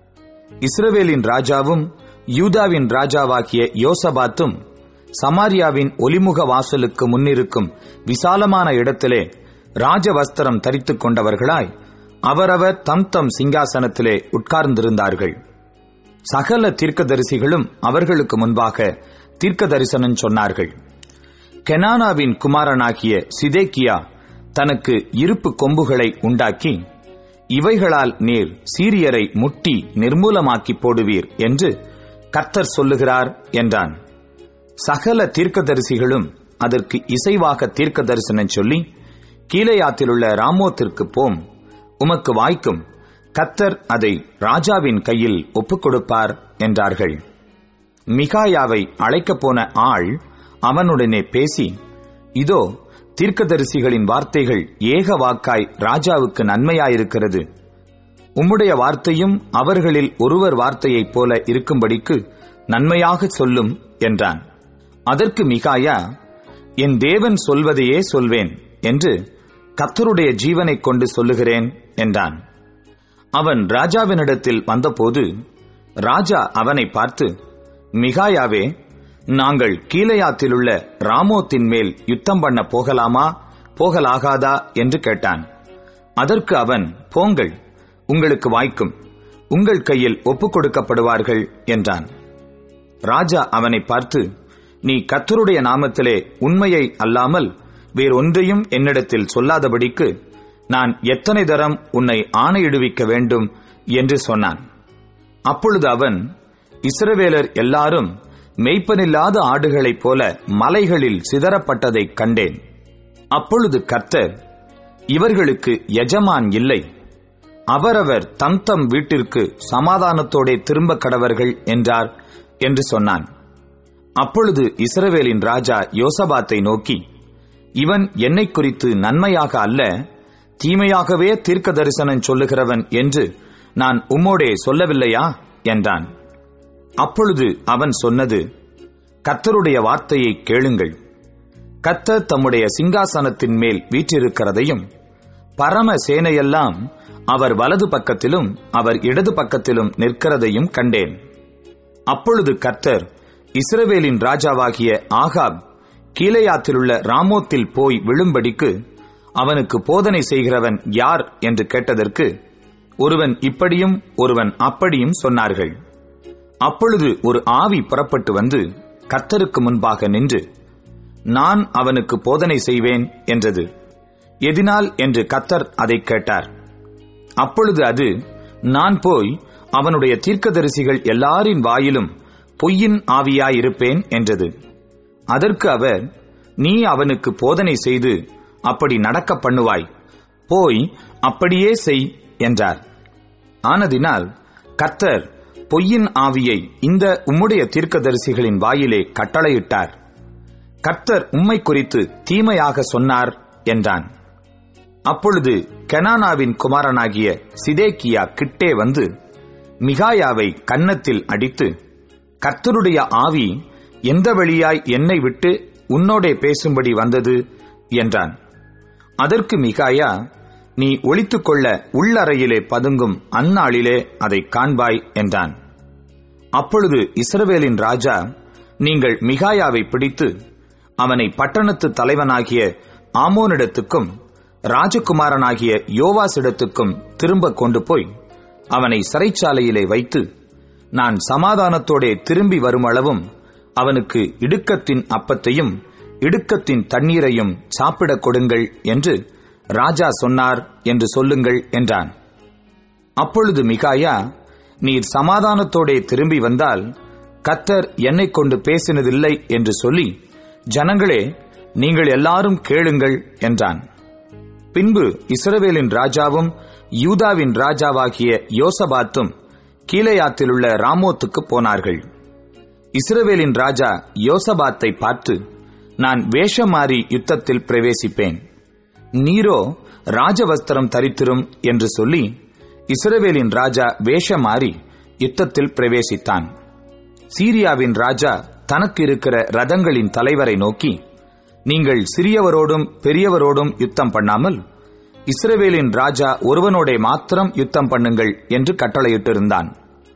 இஸ்ரவேலின் ராஜாவும் யூதாவின் ராஜாவாகிய யோசபாத்தும் சமாரியாவின் ஒலிமுக வாசலுக்கு முன்னிருக்கும் விசாலமான இடத்திலே ராஜவஸ்திரம் தரித்துக் கொண்டவர்களாய் அவரவர் தம் தம் சிங்காசனத்திலே உட்கார்ந்திருந்தார்கள் சகல தீர்க்கதரிசிகளும் அவர்களுக்கு முன்பாக தீர்க்க தரிசனம் சொன்னார்கள் கெனானாவின் குமாரனாகிய சிதேக்கியா தனக்கு இருப்பு கொம்புகளை உண்டாக்கி இவைகளால் நீர் சீரியரை முட்டி நிர்மூலமாக்கி போடுவீர் என்று கர்த்தர் சொல்லுகிறார் என்றான் சகல தீர்க்கதரிசிகளும் அதற்கு இசைவாக தீர்க்க தரிசனம் சொல்லி கீழையாத்திலுள்ள ராமோத்திற்கு போம் உமக்கு வாய்க்கும் கத்தர் அதை ராஜாவின் கையில் ஒப்புக் கொடுப்பார் என்றார்கள் மிகாயாவை அழைக்கப் போன ஆள் அவனுடனே பேசி இதோ தீர்க்கதரிசிகளின் வார்த்தைகள் ஏக வாக்காய் ராஜாவுக்கு நன்மையாயிருக்கிறது உம்முடைய வார்த்தையும் அவர்களில் ஒருவர் வார்த்தையைப் போல இருக்கும்படிக்கு நன்மையாக சொல்லும் என்றான் அதற்கு மிகாயா என் தேவன் சொல்வதையே சொல்வேன் என்று கத்தருடைய ஜீவனைக் கொண்டு சொல்லுகிறேன் என்றான் அவன் ராஜாவினிடத்தில் வந்தபோது ராஜா அவனை பார்த்து மிகாயாவே நாங்கள் கீழையாத்திலுள்ள ராமோத்தின் மேல் யுத்தம் பண்ண போகலாமா போகலாகாதா என்று கேட்டான் அதற்கு அவன் போங்கள் உங்களுக்கு வாய்க்கும் உங்கள் கையில் ஒப்புக் கொடுக்கப்படுவார்கள் என்றான் ராஜா அவனை பார்த்து நீ கத்தருடைய நாமத்திலே உண்மையை அல்லாமல் வேறொன்றையும் என்னிடத்தில் சொல்லாதபடிக்கு நான் எத்தனை தரம் உன்னை ஆணையிடுவிக்க வேண்டும் என்று சொன்னான் அப்பொழுது அவன் இஸ்ரவேலர் எல்லாரும் மெய்ப்பனில்லாத ஆடுகளைப் போல மலைகளில் சிதறப்பட்டதைக் கண்டேன் அப்பொழுது கர்த்தர் இவர்களுக்கு எஜமான் இல்லை அவரவர் தம் தம் வீட்டிற்கு சமாதானத்தோடே திரும்ப கடவர்கள் என்றார் என்று சொன்னான் அப்பொழுது இஸ்ரவேலின் ராஜா யோசபாத்தை நோக்கி இவன் என்னை குறித்து நன்மையாக அல்ல தீமையாகவே தீர்க்க தரிசனம் சொல்லுகிறவன் என்று நான் உம்மோடே சொல்லவில்லையா என்றான் அப்பொழுது அவன் சொன்னது கத்தருடைய வார்த்தையை கேளுங்கள் கத்தர் தம்முடைய சிங்காசனத்தின் மேல் வீற்றிருக்கிறதையும் பரம சேனையெல்லாம் அவர் வலது பக்கத்திலும் அவர் இடது பக்கத்திலும் நிற்கிறதையும் கண்டேன் அப்பொழுது கர்த்தர் இஸ்ரவேலின் ராஜாவாகிய ஆகாப் கீழையாத்திலுள்ள ராமோத்தில் போய் விழும்படிக்கு அவனுக்கு போதனை செய்கிறவன் யார் என்று கேட்டதற்கு ஒருவன் இப்படியும் ஒருவன் அப்படியும் சொன்னார்கள் அப்பொழுது ஒரு ஆவி புறப்பட்டு வந்து கர்த்தருக்கு முன்பாக நின்று நான் அவனுக்கு போதனை செய்வேன் என்றது எதினால் என்று கத்தர் அதைக் கேட்டார் அப்பொழுது அது நான் போய் அவனுடைய தீர்க்கதரிசிகள் எல்லாரின் வாயிலும் பொய்யின் ஆவியாயிருப்பேன் என்றது அதற்கு அவர் நீ அவனுக்கு போதனை செய்து அப்படி நடக்க பண்ணுவாய் போய் அப்படியே செய் என்றார் ஆனதினால் கர்த்தர் பொய்யின் ஆவியை இந்த உம்முடைய தீர்க்கதரிசிகளின் வாயிலே கட்டளையிட்டார் கர்த்தர் உம்மை குறித்து தீமையாக சொன்னார் என்றான் அப்பொழுது கெனானாவின் குமாரனாகிய சிதேக்கியா கிட்டே வந்து மிகாயாவை கன்னத்தில் அடித்து கர்த்தருடைய ஆவி எந்த வழியாய் என்னை விட்டு உன்னோடே பேசும்படி வந்தது என்றான் அதற்கு மிகாயா நீ ஒளித்துக்கொள்ள உள்ளறையிலே பதுங்கும் அந்நாளிலே அதை காண்பாய் என்றான் அப்பொழுது இஸ்ரவேலின் ராஜா நீங்கள் மிகாயாவை பிடித்து அவனை பட்டணத்து தலைவனாகிய ஆமோனிடத்துக்கும் ராஜகுமாரனாகிய யோவாசிடத்துக்கும் திரும்ப கொண்டு போய் அவனை சிறைச்சாலையிலே வைத்து நான் சமாதானத்தோடே திரும்பி வருமளவும் அவனுக்கு இடுக்கத்தின் அப்பத்தையும் இடுக்கத்தின் தண்ணீரையும் சாப்பிடக் கொடுங்கள் என்று ராஜா சொன்னார் என்று சொல்லுங்கள் என்றான் அப்பொழுது மிகாயா நீர் சமாதானத்தோடே திரும்பி வந்தால் கத்தர் என்னை கொண்டு பேசினதில்லை என்று சொல்லி ஜனங்களே நீங்கள் எல்லாரும் கேளுங்கள் என்றான் பின்பு இஸ்ரவேலின் ராஜாவும் யூதாவின் ராஜாவாகிய யோசபாத்தும் கீழையாத்திலுள்ள ராமோத்துக்கு போனார்கள் இஸ்ரவேலின் ராஜா யோசபாத்தை பார்த்து நான் வேஷம் மாறி யுத்தத்தில் பிரவேசிப்பேன் நீரோ ராஜவஸ்திரம் தரித்திரும் என்று சொல்லி இஸ்ரவேலின் ராஜா வேஷம் மாறி யுத்தத்தில் பிரவேசித்தான் சீரியாவின் ராஜா தனக்கு இருக்கிற ரதங்களின் தலைவரை நோக்கி நீங்கள் சிறியவரோடும் பெரியவரோடும் யுத்தம் பண்ணாமல் இஸ்ரவேலின் ராஜா ஒருவனோடே மாத்திரம் யுத்தம் பண்ணுங்கள் என்று கட்டளையிட்டிருந்தான்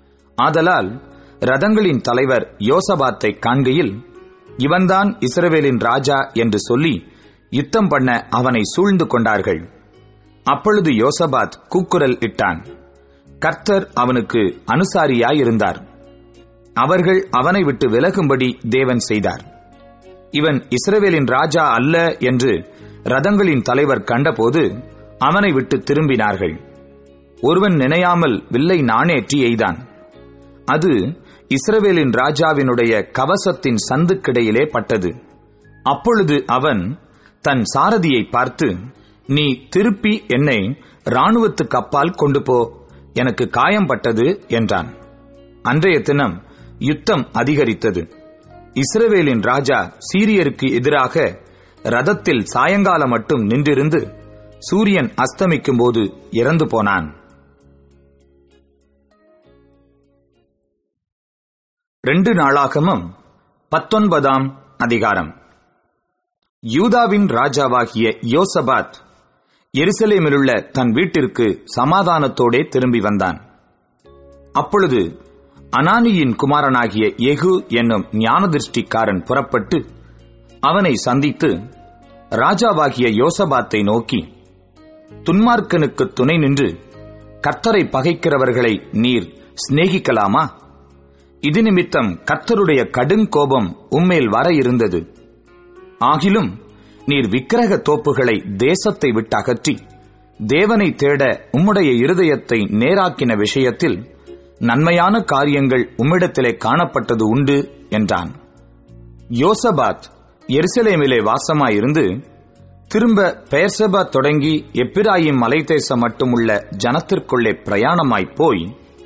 ஆதலால் ரதங்களின் தலைவர் யோசபாத்தை காண்கையில் இவன்தான் இஸ்ரவேலின் ராஜா என்று சொல்லி யுத்தம் பண்ண அவனை சூழ்ந்து கொண்டார்கள் அப்பொழுது யோசபாத் கூக்குரல் இட்டான் கர்த்தர் அவனுக்கு அனுசாரியாயிருந்தார் அவர்கள் அவனை விட்டு விலகும்படி தேவன் செய்தார் இவன் இஸ்ரவேலின் ராஜா அல்ல என்று ரதங்களின் தலைவர் கண்டபோது அவனை விட்டு திரும்பினார்கள் ஒருவன் நினையாமல் வில்லை நாணேற்றி எய்தான் அது இஸ்ரவேலின் ராஜாவினுடைய கவசத்தின் சந்துக்கிடையிலே பட்டது அப்பொழுது அவன் தன் சாரதியை பார்த்து நீ திருப்பி என்னை இராணுவத்துக்கு அப்பால் கொண்டு போ எனக்கு காயம் பட்டது என்றான் அன்றைய தினம் யுத்தம் அதிகரித்தது இஸ்ரவேலின் ராஜா சீரியருக்கு எதிராக ரதத்தில் சாயங்காலம் மட்டும் நின்றிருந்து சூரியன் அஸ்தமிக்கும் போது இறந்து போனான் ரெண்டு நாளாகமும் பத்தொன்பதாம் அதிகாரம் யூதாவின் ராஜாவாகிய யோசபாத் எருசலேமிலுள்ள தன் வீட்டிற்கு சமாதானத்தோடே திரும்பி வந்தான் அப்பொழுது அனானியின் குமாரனாகிய எகு என்னும் ஞானதிருஷ்டிக்காரன் புறப்பட்டு அவனை சந்தித்து ராஜாவாகிய யோசபாத்தை நோக்கி துன்மார்க்கனுக்கு துணை நின்று கர்த்தரை பகைக்கிறவர்களை நீர் சிநேகிக்கலாமா இது நிமித்தம் கர்த்தருடைய கடுங்கோபம் உம்மேல் வர இருந்தது ஆகிலும் நீர் விக்கிரக தோப்புகளை தேசத்தை விட்டு அகற்றி தேவனை தேட உம்முடைய இருதயத்தை நேராக்கின விஷயத்தில் நன்மையான காரியங்கள் உம்மிடத்திலே காணப்பட்டது உண்டு என்றான் யோசபாத் எருசலேமிலே வாசமாயிருந்து திரும்ப பெயர்சபா தொடங்கி எப்பிராயிம் மலைதேசம் மட்டுமுள்ள ஜனத்திற்குள்ளே பிரயாணமாய்ப் போய்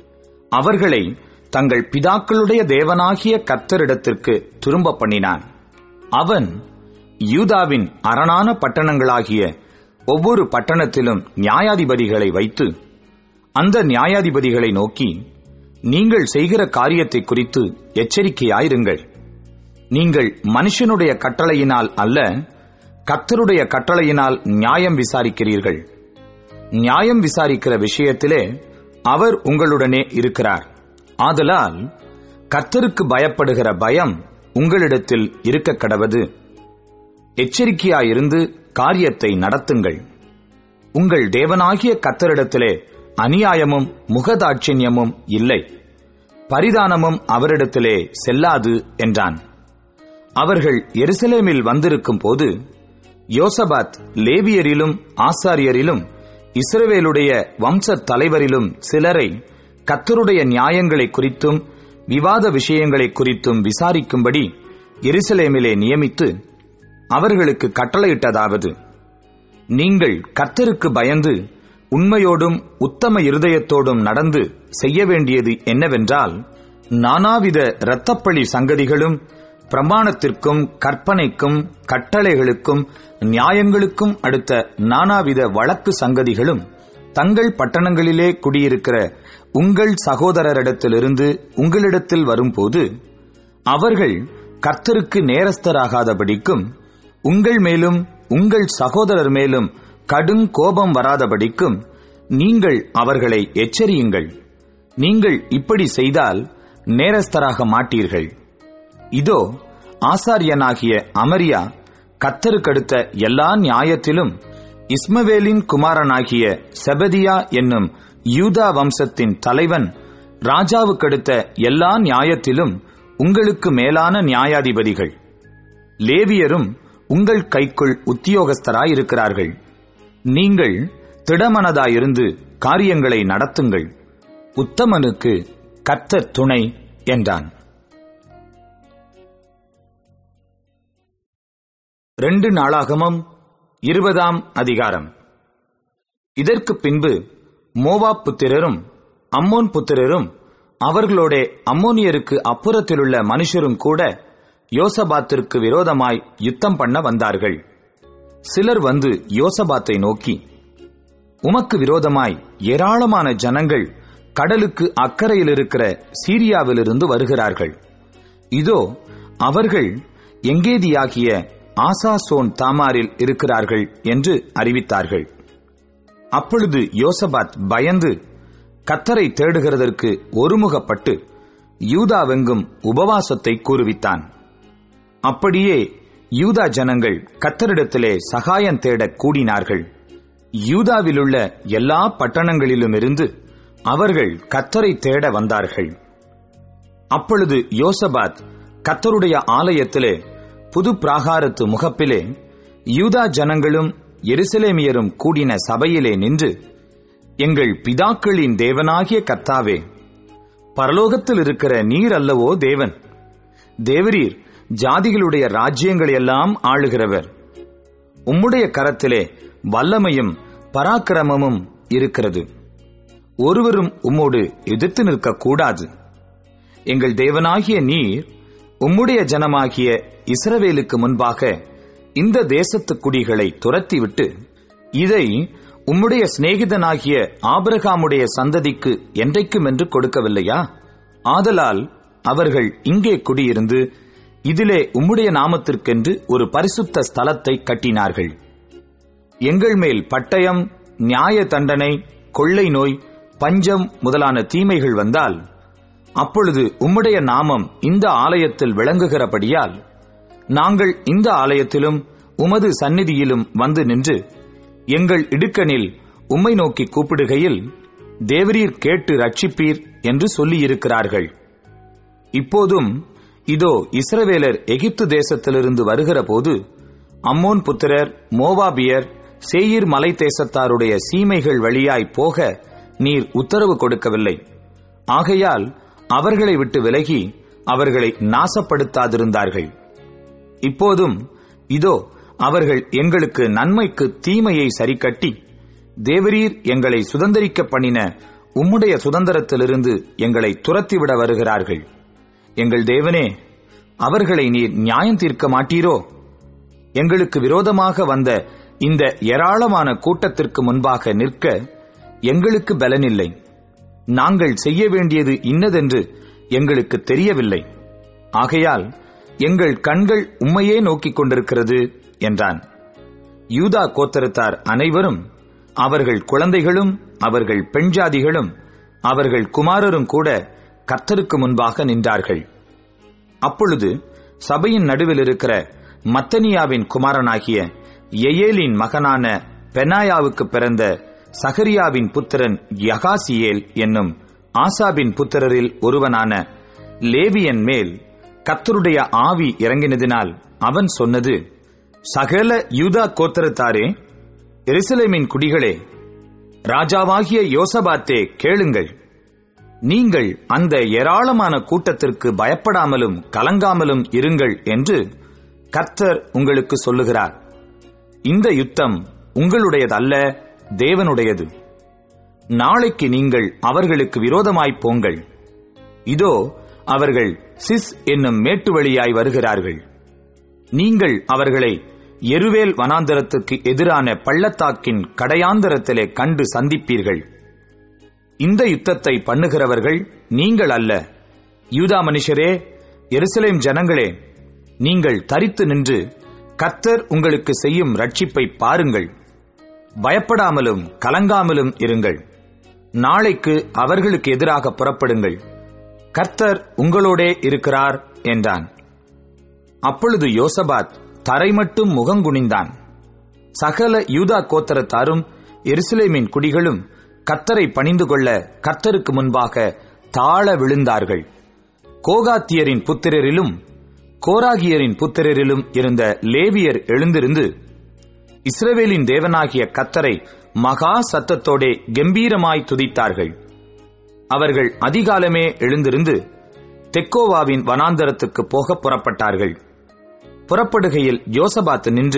அவர்களை தங்கள் பிதாக்களுடைய தேவனாகிய கர்த்தரிடத்திற்கு திரும்ப பண்ணினான் அவன் யூதாவின் அரணான பட்டணங்களாகிய ஒவ்வொரு பட்டணத்திலும் நியாயாதிபதிகளை வைத்து அந்த நியாயாதிபதிகளை நோக்கி நீங்கள் செய்கிற காரியத்தை குறித்து எச்சரிக்கையாயிருங்கள் நீங்கள் மனுஷனுடைய கட்டளையினால் அல்ல கர்த்தருடைய கட்டளையினால் நியாயம் விசாரிக்கிறீர்கள் நியாயம் விசாரிக்கிற விஷயத்திலே அவர் உங்களுடனே இருக்கிறார் ஆதலால் கர்த்தருக்கு பயப்படுகிற பயம் உங்களிடத்தில் இருக்க கடவது எச்சரிக்கையாயிருந்து காரியத்தை நடத்துங்கள் உங்கள் தேவனாகிய கத்தரிடத்திலே அநியாயமும் முகதாட்சியமும் இல்லை பரிதானமும் அவரிடத்திலே செல்லாது என்றான் அவர்கள் எருசலேமில் வந்திருக்கும் போது யோசபாத் லேவியரிலும் ஆசாரியரிலும் இஸ்ரவேலுடைய வம்ச தலைவரிலும் சிலரை கத்தருடைய நியாயங்களை குறித்தும் விவாத விஷயங்களை குறித்தும் விசாரிக்கும்படி எருசலேமிலே நியமித்து அவர்களுக்கு கட்டளையிட்டதாவது நீங்கள் கர்த்தருக்கு பயந்து உண்மையோடும் உத்தம இருதயத்தோடும் நடந்து செய்ய வேண்டியது என்னவென்றால் நானாவித இரத்தப்பழி சங்கதிகளும் பிரமாணத்திற்கும் கற்பனைக்கும் கட்டளைகளுக்கும் நியாயங்களுக்கும் அடுத்த நானாவித வழக்கு சங்கதிகளும் தங்கள் பட்டணங்களிலே குடியிருக்கிற உங்கள் சகோதரரிடத்திலிருந்து உங்களிடத்தில் வரும்போது அவர்கள் கர்த்தருக்கு நேரஸ்தராகாதபடிக்கும் உங்கள் மேலும் உங்கள் சகோதரர் மேலும் கடும் கோபம் வராதபடிக்கும் நீங்கள் அவர்களை எச்சரியுங்கள் நீங்கள் இப்படி செய்தால் நேரஸ்தராக மாட்டீர்கள் இதோ ஆசாரியனாகிய அமரியா கத்தருக்கடுத்த எல்லா நியாயத்திலும் இஸ்மவேலின் குமாரனாகிய செபதியா என்னும் யூதா வம்சத்தின் தலைவன் ராஜாவுக்கடுத்த எல்லா நியாயத்திலும் உங்களுக்கு மேலான நியாயாதிபதிகள் லேவியரும் உங்கள் கைக்குள் உத்தியோகஸ்தராயிருக்கிறார்கள் நீங்கள் திடமனதாயிருந்து காரியங்களை நடத்துங்கள் உத்தமனுக்கு கர்த்தர் துணை என்றான் ரெண்டு நாளாகமும் இருபதாம் அதிகாரம் இதற்கு பின்பு மோவாப் புத்திரரும் அம்மோன் புத்திரரும் அவர்களோட அம்மோனியருக்கு அப்புறத்திலுள்ள மனுஷரும் கூட யோசபாத்திற்கு விரோதமாய் யுத்தம் பண்ண வந்தார்கள் சிலர் வந்து யோசபாத்தை நோக்கி உமக்கு விரோதமாய் ஏராளமான ஜனங்கள் கடலுக்கு அக்கறையில் இருக்கிற சீரியாவிலிருந்து வருகிறார்கள் இதோ அவர்கள் எங்கேதியாகிய ஆசாசோன் தாமாரில் இருக்கிறார்கள் என்று அறிவித்தார்கள் அப்பொழுது யோசபாத் பயந்து கத்தரை தேடுகிறதற்கு ஒருமுகப்பட்டு யூதாவெங்கும் உபவாசத்தை கூறுவித்தான் அப்படியே யூதா ஜனங்கள் கத்தரிடத்திலே சகாயம் தேட கூடினார்கள் யூதாவிலுள்ள எல்லா பட்டணங்களிலுமிருந்து அவர்கள் கத்தரை தேட வந்தார்கள் அப்பொழுது யோசபாத் கத்தருடைய ஆலயத்திலே புது பிராகாரத்து முகப்பிலே யூதா ஜனங்களும் எருசலேமியரும் கூடின சபையிலே நின்று எங்கள் பிதாக்களின் தேவனாகிய கர்த்தாவே பரலோகத்தில் இருக்கிற நீர் அல்லவோ தேவன் தேவரீர் ஜாதிகளுடைய ராஜ்யங்களையெல்லாம் ஆளுகிறவர் உம்முடைய கரத்திலே வல்லமையும் பராக்கிரமமும் இருக்கிறது ஒருவரும் உம்மோடு எதிர்த்து நிற்கக்கூடாது எங்கள் தேவனாகிய நீர் உம்முடைய ஜனமாகிய இஸ்ரவேலுக்கு முன்பாக இந்த தேசத்து குடிகளை துரத்திவிட்டு இதை உம்முடைய சிநேகிதனாகிய ஆபிரகாமுடைய சந்ததிக்கு என்றைக்கும் என்று கொடுக்கவில்லையா ஆதலால் அவர்கள் இங்கே குடியிருந்து இதிலே உம்முடைய நாமத்திற்கென்று ஒரு பரிசுத்த ஸ்தலத்தை கட்டினார்கள் எங்கள் மேல் பட்டயம் நியாய தண்டனை கொள்ளை நோய் பஞ்சம் முதலான தீமைகள் வந்தால் அப்பொழுது உம்முடைய நாமம் இந்த ஆலயத்தில் விளங்குகிறபடியால் நாங்கள் இந்த ஆலயத்திலும் உமது சந்நிதியிலும் வந்து நின்று எங்கள் இடுக்கனில் உம்மை நோக்கி கூப்பிடுகையில் தேவரீர் கேட்டு ரட்சிப்பீர் என்று சொல்லியிருக்கிறார்கள் இப்போதும் இதோ இஸ்ரவேலர் எகிப்து தேசத்திலிருந்து வருகிற போது அம்மோன் புத்திரர் மோவாபியர் சேயிர் மலை தேசத்தாருடைய சீமைகள் வழியாய் போக நீர் உத்தரவு கொடுக்கவில்லை ஆகையால் அவர்களை விட்டு விலகி அவர்களை நாசப்படுத்தாதிருந்தார்கள் இப்போதும் இதோ அவர்கள் எங்களுக்கு நன்மைக்கு தீமையை சரிக்கட்டி தேவரீர் எங்களை சுதந்திரிக்க பண்ணின உம்முடைய சுதந்திரத்திலிருந்து எங்களை துரத்திவிட வருகிறார்கள் எங்கள் தேவனே அவர்களை நீர் நியாயம் தீர்க்க மாட்டீரோ எங்களுக்கு விரோதமாக வந்த இந்த ஏராளமான கூட்டத்திற்கு முன்பாக நிற்க எங்களுக்கு பலனில்லை நாங்கள் செய்ய வேண்டியது இன்னதென்று எங்களுக்கு தெரியவில்லை ஆகையால் எங்கள் கண்கள் உம்மையே நோக்கிக் கொண்டிருக்கிறது என்றான் யூதா கோத்தரத்தார் அனைவரும் அவர்கள் குழந்தைகளும் அவர்கள் பெண்ஜாதிகளும் அவர்கள் குமாரரும் கூட கர்த்தருக்கு முன்பாக நின்றார்கள் அப்பொழுது சபையின் நடுவில் இருக்கிற மத்தனியாவின் குமாரனாகிய எயேலின் மகனான பெனாயாவுக்கு பிறந்த சகரியாவின் புத்திரன் யகாசியேல் என்னும் ஆசாபின் புத்திரரில் ஒருவனான லேவியன் மேல் கத்தருடைய ஆவி இறங்கினதினால் அவன் சொன்னது சகல யூதா கோத்திரத்தாரே எருசலேமின் குடிகளே ராஜாவாகிய யோசபாத்தே கேளுங்கள் நீங்கள் அந்த ஏராளமான கூட்டத்திற்கு பயப்படாமலும் கலங்காமலும் இருங்கள் என்று கர்த்தர் உங்களுக்கு சொல்லுகிறார் இந்த யுத்தம் உங்களுடையதல்ல தேவனுடையது நாளைக்கு நீங்கள் அவர்களுக்கு விரோதமாய் போங்கள் இதோ அவர்கள் சிஸ் என்னும் மேட்டு வழியாய் வருகிறார்கள் நீங்கள் அவர்களை எருவேல் வனாந்தரத்துக்கு எதிரான பள்ளத்தாக்கின் கடையாந்தரத்திலே கண்டு சந்திப்பீர்கள் இந்த யுத்தத்தை பண்ணுகிறவர்கள் நீங்கள் அல்ல யூதா மனுஷரே எருசலேம் ஜனங்களே நீங்கள் தரித்து நின்று கர்த்தர் உங்களுக்கு செய்யும் ரட்சிப்பை பாருங்கள் பயப்படாமலும் கலங்காமலும் இருங்கள் நாளைக்கு அவர்களுக்கு எதிராக புறப்படுங்கள் கர்த்தர் உங்களோடே இருக்கிறார் என்றான் அப்பொழுது யோசபாத் தரை மட்டும் முகங்குனிந்தான் சகல யூதா கோத்தரத்தாரும் எருசலேமின் குடிகளும் கர்த்தரை பணிந்து கொள்ள கர்த்தருக்கு முன்பாக தாழ விழுந்தார்கள் கோகாத்தியரின் புத்திரரிலும் கோராகியரின் புத்திரரிலும் இருந்த லேவியர் எழுந்திருந்து இஸ்ரவேலின் தேவனாகிய கத்தரை மகா சத்தத்தோடே கம்பீரமாய் துதித்தார்கள் அவர்கள் அதிகாலமே எழுந்திருந்து தெக்கோவாவின் வனாந்தரத்துக்கு போக புறப்பட்டார்கள் புறப்படுகையில் யோசபாத்து நின்று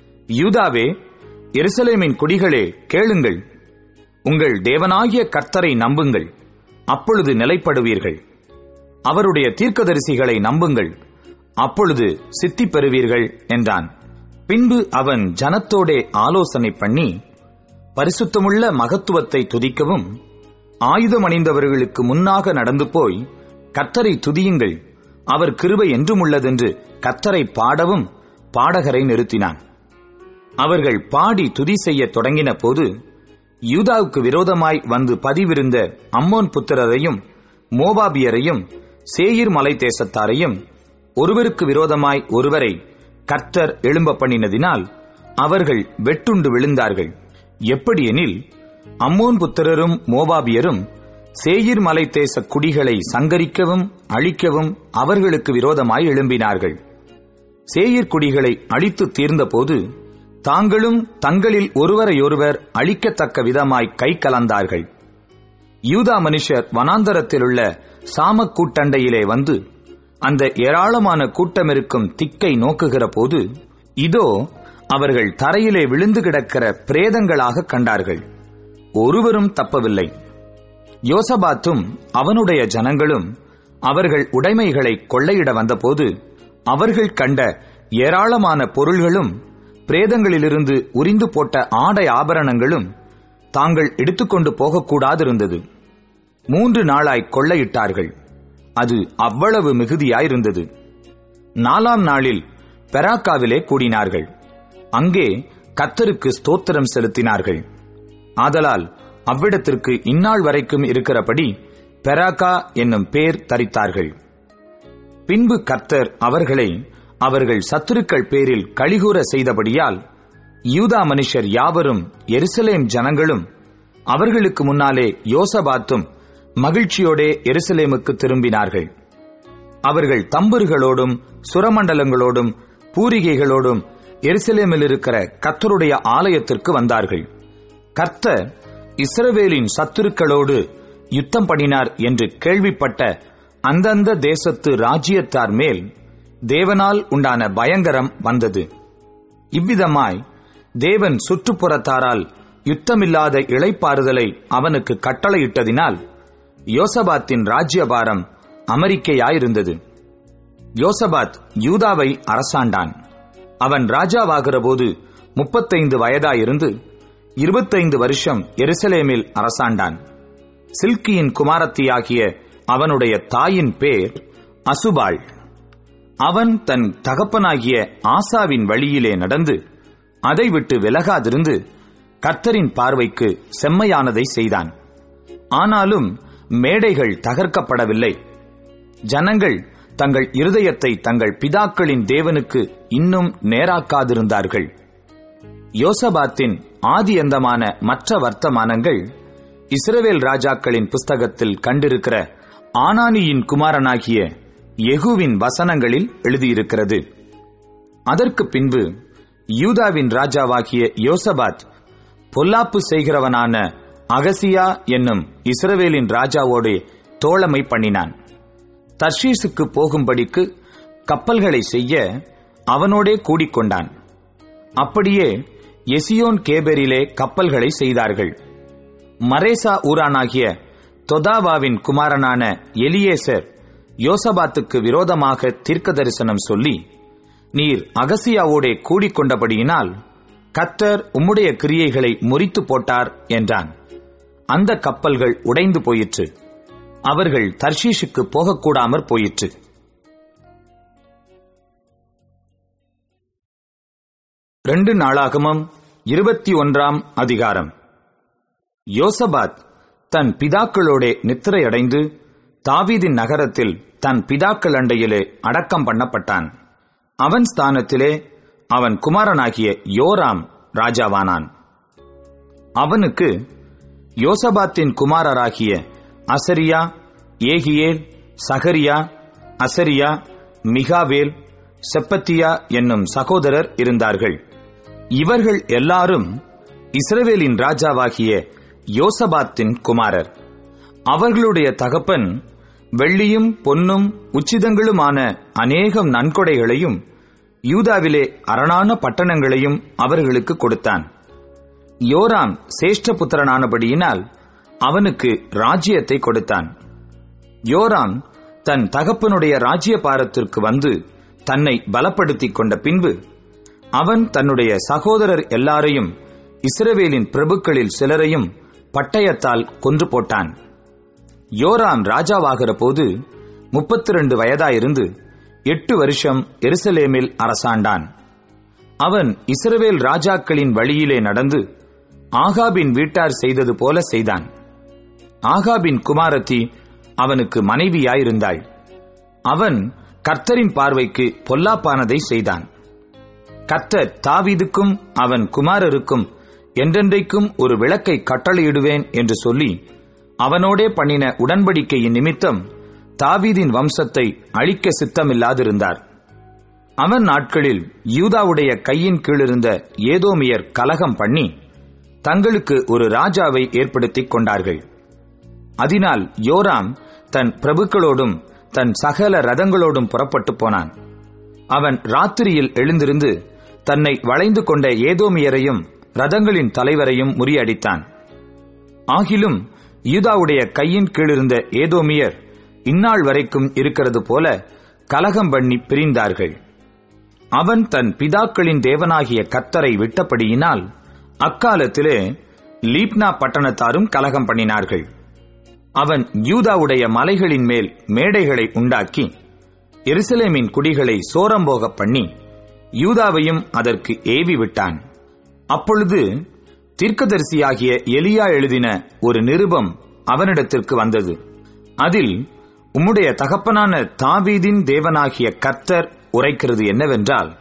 யூதாவே எருசலேமின் குடிகளே கேளுங்கள் உங்கள் தேவனாகிய கர்த்தரை நம்புங்கள் அப்பொழுது நிலைப்படுவீர்கள் அவருடைய தீர்க்கதரிசிகளை நம்புங்கள் அப்பொழுது சித்தி பெறுவீர்கள் என்றான் பின்பு அவன் ஜனத்தோடே ஆலோசனை பண்ணி பரிசுத்தமுள்ள மகத்துவத்தை துதிக்கவும் ஆயுதம் அணிந்தவர்களுக்கு முன்னாக நடந்து போய் கத்தரை துதியுங்கள் அவர் கிருபை என்றும் உள்ளதென்று கத்தரை பாடவும் பாடகரை நிறுத்தினான் அவர்கள் பாடி துதி செய்ய தொடங்கின போது யூதாவுக்கு விரோதமாய் வந்து பதிவிருந்த அம்மோன் புத்திரரையும் மோபாபியரையும் சேயிர் மலை தேசத்தாரையும் ஒருவருக்கு விரோதமாய் ஒருவரை கர்த்தர் எழும்ப பண்ணினதினால் அவர்கள் வெட்டுண்டு விழுந்தார்கள் எப்படியெனில் அம்மோன் புத்திரரும் மோபாபியரும் சேயிர் மலை தேச குடிகளை சங்கரிக்கவும் அழிக்கவும் அவர்களுக்கு விரோதமாய் எழும்பினார்கள் சேயிர் குடிகளை அழித்து தீர்ந்தபோது தாங்களும் தங்களில் ஒருவரையொருவர் அழிக்கத்தக்க விதமாய் கை கலந்தார்கள் யூதா மனுஷர் வனாந்தரத்திலுள்ள சாமக் கூட்டண்டையிலே வந்து அந்த ஏராளமான கூட்டமிருக்கும் திக்கை நோக்குகிற போது இதோ அவர்கள் தரையிலே விழுந்து கிடக்கிற பிரேதங்களாக கண்டார்கள் ஒருவரும் தப்பவில்லை யோசபாத்தும் அவனுடைய ஜனங்களும் அவர்கள் உடைமைகளை கொள்ளையிட வந்தபோது அவர்கள் கண்ட ஏராளமான பொருள்களும் பிரேதங்களிலிருந்து உரிந்து போட்ட ஆடை ஆபரணங்களும் தாங்கள் எடுத்துக்கொண்டு போகக்கூடாதிருந்தது மூன்று நாளாய் கொள்ளையிட்டார்கள் அது அவ்வளவு மிகுதியாயிருந்தது நாலாம் நாளில் பெராக்காவிலே கூடினார்கள் அங்கே கத்தருக்கு ஸ்தோத்திரம் செலுத்தினார்கள் ஆதலால் அவ்விடத்திற்கு இந்நாள் வரைக்கும் இருக்கிறபடி பெராக்கா என்னும் பேர் தரித்தார்கள் பின்பு கர்த்தர் அவர்களை அவர்கள் சத்துருக்கள் பேரில் கழிகூற செய்தபடியால் யூதா மனுஷர் யாவரும் எருசலேம் ஜனங்களும் அவர்களுக்கு முன்னாலே யோசபாத்தும் மகிழ்ச்சியோடே எருசலேமுக்கு திரும்பினார்கள் அவர்கள் தம்புர்களோடும் சுரமண்டலங்களோடும் பூரிகைகளோடும் எருசலேமில் இருக்கிற கர்த்தருடைய ஆலயத்திற்கு வந்தார்கள் கர்த்தர் இஸ்ரவேலின் சத்துருக்களோடு யுத்தம் பண்ணினார் என்று கேள்விப்பட்ட அந்தந்த தேசத்து ராஜ்யத்தார் மேல் தேவனால் உண்டான பயங்கரம் வந்தது இவ்விதமாய் தேவன் சுற்றுப்புறத்தாரால் யுத்தமில்லாத இளைப்பாறுதலை அவனுக்கு கட்டளையிட்டதினால் யோசபாத்தின் ராஜ்யபாரம் அமெரிக்கையாயிருந்தது யோசபாத் யூதாவை அரசாண்டான் அவன் ராஜாவாகிற போது முப்பத்தைந்து வயதாயிருந்து இருபத்தைந்து வருஷம் எருசலேமில் அரசாண்டான் சில்கியின் குமாரத்தியாகிய அவனுடைய தாயின் பேர் அசுபாள் அவன் தன் தகப்பனாகிய ஆசாவின் வழியிலே நடந்து அதை விட்டு விலகாதிருந்து கர்த்தரின் பார்வைக்கு செம்மையானதை செய்தான் ஆனாலும் மேடைகள் தகர்க்கப்படவில்லை ஜனங்கள் தங்கள் இருதயத்தை தங்கள் பிதாக்களின் தேவனுக்கு இன்னும் நேராக்காதிருந்தார்கள் யோசபாத்தின் ஆதியந்தமான மற்ற வர்த்தமானங்கள் இஸ்ரவேல் ராஜாக்களின் புஸ்தகத்தில் கண்டிருக்கிற ஆனானியின் குமாரனாகிய யெகூவின் வசனங்களில் எழுதியிருக்கிறது அதற்கு பின்பு யூதாவின் ராஜாவாகிய யோசபாத் பொல்லாப்பு செய்கிறவனான அகசியா என்னும் இஸ்ரவேலின் ராஜாவோடு தோழமை பண்ணினான் தர்ஷீசுக்கு போகும்படிக்கு கப்பல்களை செய்ய அவனோடே கூடிக்கொண்டான் அப்படியே எசியோன் கேபரிலே கப்பல்களை செய்தார்கள் மரேசா ஊரானாகிய தொதாவாவின் குமாரனான எலியேசர் யோசபாத்துக்கு விரோதமாக தீர்க்க தரிசனம் சொல்லி நீர் அகசியாவோடே கூடிக்கொண்டபடியினால் கத்தர் உம்முடைய கிரியைகளை முறித்து போட்டார் என்றான் அந்த கப்பல்கள் உடைந்து போயிற்று அவர்கள் தர்ஷீஷுக்கு போகக்கூடாமற் போயிற்று ரெண்டு நாளாகமம் இருபத்தி ஒன்றாம் அதிகாரம் யோசபாத் தன் பிதாக்களோடே நித்திரையடைந்து தாவீதின் நகரத்தில் தன் பிதாக்கள் அண்டையிலே அடக்கம் பண்ணப்பட்டான் அவன் ஸ்தானத்திலே அவன் குமாரனாகிய யோராம் ராஜாவானான் அவனுக்கு யோசபாத்தின் குமாரராகிய அசரியா ஏகியேல் சகரியா அசரியா மிகாவேல் செப்பத்தியா என்னும் சகோதரர் இருந்தார்கள் இவர்கள் எல்லாரும் இஸ்ரவேலின் ராஜாவாகிய யோசபாத்தின் குமாரர் அவர்களுடைய தகப்பன் வெள்ளியும் பொன்னும் உச்சிதங்களுமான அநேகம் நன்கொடைகளையும் யூதாவிலே அரணான பட்டணங்களையும் அவர்களுக்கு கொடுத்தான் யோராம் சேஷ்ட புத்திரனானபடியினால் அவனுக்கு ராஜ்யத்தை கொடுத்தான் யோராம் தன் தகப்பனுடைய ராஜ்ய பாரத்திற்கு வந்து தன்னை பலப்படுத்திக் கொண்ட பின்பு அவன் தன்னுடைய சகோதரர் எல்லாரையும் இஸ்ரவேலின் பிரபுக்களில் சிலரையும் பட்டயத்தால் கொன்று போட்டான் யோராம் ராஜாவாகிற போது முப்பத்தி ரெண்டு வயதாயிருந்து எட்டு வருஷம் எருசலேமில் அரசாண்டான் அவன் இஸ்ரவேல் ராஜாக்களின் வழியிலே நடந்து ஆகாபின் வீட்டார் செய்தது போல செய்தான் ஆகாபின் குமாரத்தி அவனுக்கு மனைவியாயிருந்தாள் அவன் கர்த்தரின் பார்வைக்கு பொல்லாப்பானதை செய்தான் கர்த்தர் தாவீதுக்கும் அவன் குமாரருக்கும் என்றென்றைக்கும் ஒரு விளக்கை கட்டளையிடுவேன் என்று சொல்லி அவனோடே பண்ணின உடன்படிக்கையின் நிமித்தம் தாவீதின் வம்சத்தை அழிக்க சித்தமில்லாதிருந்தார் அவன் நாட்களில் யூதாவுடைய கையின் கீழிருந்த ஏதோமியர் கலகம் பண்ணி தங்களுக்கு ஒரு ராஜாவை ஏற்படுத்திக் கொண்டார்கள் அதனால் யோராம் தன் பிரபுக்களோடும் தன் சகல ரதங்களோடும் புறப்பட்டு போனான் அவன் ராத்திரியில் எழுந்திருந்து தன்னை வளைந்து கொண்ட ஏதோமியரையும் ரதங்களின் தலைவரையும் முறியடித்தான் ஆகிலும் யூதாவுடைய கையின் கீழிருந்த ஏதோமியர் இந்நாள் வரைக்கும் இருக்கிறது போல கலகம் பண்ணி பிரிந்தார்கள் அவன் தன் பிதாக்களின் தேவனாகிய கத்தரை விட்டபடியினால் அக்காலத்திலே லீப்னா பட்டணத்தாரும் கலகம் பண்ணினார்கள் அவன் யூதாவுடைய மலைகளின் மேல் மேடைகளை உண்டாக்கி எருசலேமின் குடிகளை சோரம்போக பண்ணி யூதாவையும் அதற்கு ஏவி விட்டான் அப்பொழுது தீர்க்கதரிசியாகிய எலியா எழுதின ஒரு நிருபம் அவனிடத்திற்கு வந்தது அதில் உம்முடைய தகப்பனான தாவீதின் தேவனாகிய கர்த்தர் உரைக்கிறது என்னவென்றால்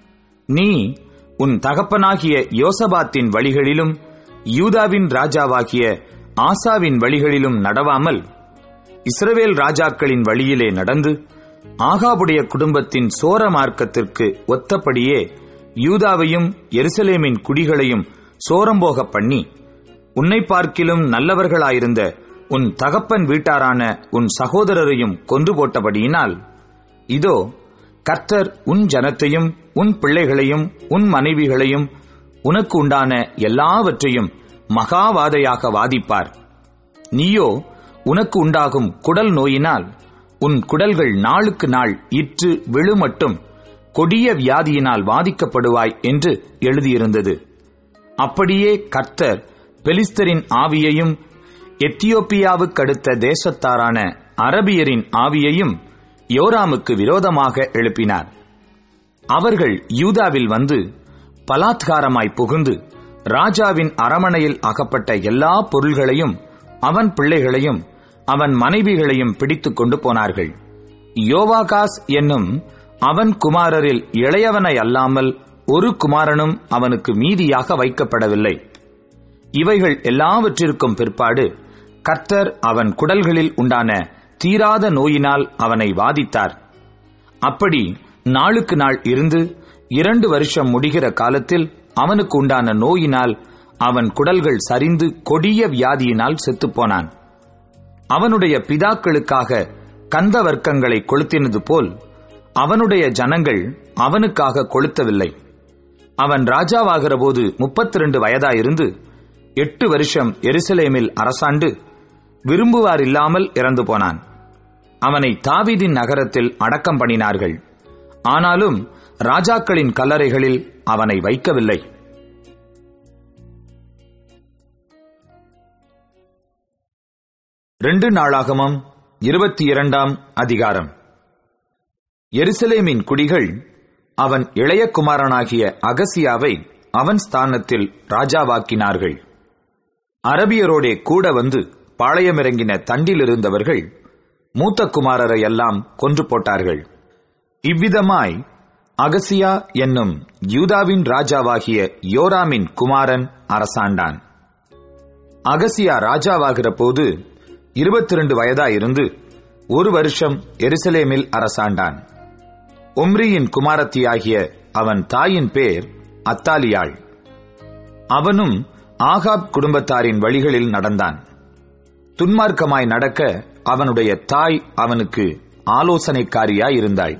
நீ உன் தகப்பனாகிய யோசபாத்தின் வழிகளிலும் யூதாவின் ராஜாவாகிய ஆசாவின் வழிகளிலும் நடவாமல் இஸ்ரவேல் ராஜாக்களின் வழியிலே நடந்து ஆகாபுடைய குடும்பத்தின் சோர மார்க்கத்திற்கு ஒத்தபடியே யூதாவையும் எருசலேமின் குடிகளையும் சோரம்போக பண்ணி உன்னை பார்க்கிலும் நல்லவர்களாயிருந்த உன் தகப்பன் வீட்டாரான உன் சகோதரரையும் கொன்று போட்டபடியினால் இதோ கர்த்தர் உன் ஜனத்தையும் உன் பிள்ளைகளையும் உன் மனைவிகளையும் உனக்கு உண்டான எல்லாவற்றையும் மகாவாதையாக வாதிப்பார் நீயோ உனக்கு உண்டாகும் குடல் நோயினால் உன் குடல்கள் நாளுக்கு நாள் இற்று விழுமட்டும் கொடிய வியாதியினால் வாதிக்கப்படுவாய் என்று எழுதியிருந்தது அப்படியே கர்த்தர் பெலிஸ்தரின் ஆவியையும் எத்தியோப்பியாவுக்கடுத்த தேசத்தாரான அரபியரின் ஆவியையும் யோராமுக்கு விரோதமாக எழுப்பினார் அவர்கள் யூதாவில் வந்து பலாத்காரமாய் புகுந்து ராஜாவின் அரமனையில் அகப்பட்ட எல்லா பொருள்களையும் அவன் பிள்ளைகளையும் அவன் மனைவிகளையும் பிடித்துக் கொண்டு போனார்கள் யோவாகாஸ் என்னும் அவன் குமாரரில் இளையவனை அல்லாமல் ஒரு குமாரனும் அவனுக்கு மீதியாக வைக்கப்படவில்லை இவைகள் எல்லாவற்றிற்கும் பிற்பாடு கர்த்தர் அவன் குடல்களில் உண்டான தீராத நோயினால் அவனை வாதித்தார் அப்படி நாளுக்கு நாள் இருந்து இரண்டு வருஷம் முடிகிற காலத்தில் அவனுக்கு உண்டான நோயினால் அவன் குடல்கள் சரிந்து கொடிய வியாதியினால் செத்துப்போனான் அவனுடைய பிதாக்களுக்காக கந்த வர்க்கங்களை கொளுத்தினது போல் அவனுடைய ஜனங்கள் அவனுக்காக கொளுத்தவில்லை அவன் ராஜாவாகிற போது முப்பத்தி ரெண்டு வயதாயிருந்து எட்டு வருஷம் எருசலேமில் அரசாண்டு விரும்புவார் இல்லாமல் இறந்து போனான் அவனை தாவீதின் நகரத்தில் அடக்கம் பண்ணினார்கள் ஆனாலும் ராஜாக்களின் கல்லறைகளில் அவனை வைக்கவில்லை ரெண்டு நாளாகமம் இருபத்தி இரண்டாம் அதிகாரம் எருசலேமின் குடிகள் அவன் இளைய குமாரனாகிய அகசியாவை அவன் ஸ்தானத்தில் ராஜாவாக்கினார்கள் அரபியரோடே கூட வந்து பாளையமிறங்கின தண்டில் இருந்தவர்கள் மூத்த குமாரரை எல்லாம் கொன்று போட்டார்கள் இவ்விதமாய் அகசியா என்னும் யூதாவின் ராஜாவாகிய யோராமின் குமாரன் அரசாண்டான் அகசியா ராஜாவாகிற போது இருபத்தி ரெண்டு வயதாயிருந்து ஒரு வருஷம் எருசலேமில் அரசாண்டான் ஒம்ரியின் குமாரத்தியாகிய அவன் தாயின் பேர் அத்தாலியாள் அவனும் ஆகாப் குடும்பத்தாரின் வழிகளில் நடந்தான் துன்மார்க்கமாய் நடக்க அவனுடைய தாய் அவனுக்கு ஆலோசனைக்காரியாயிருந்தாள்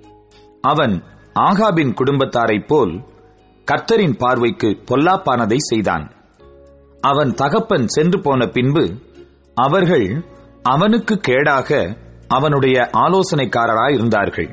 அவன் ஆகாபின் குடும்பத்தாரைப் போல் கர்த்தரின் பார்வைக்கு பொல்லாப்பானதை செய்தான் அவன் தகப்பன் சென்று போன பின்பு அவர்கள் அவனுக்கு கேடாக அவனுடைய ஆலோசனைக்காரராயிருந்தார்கள்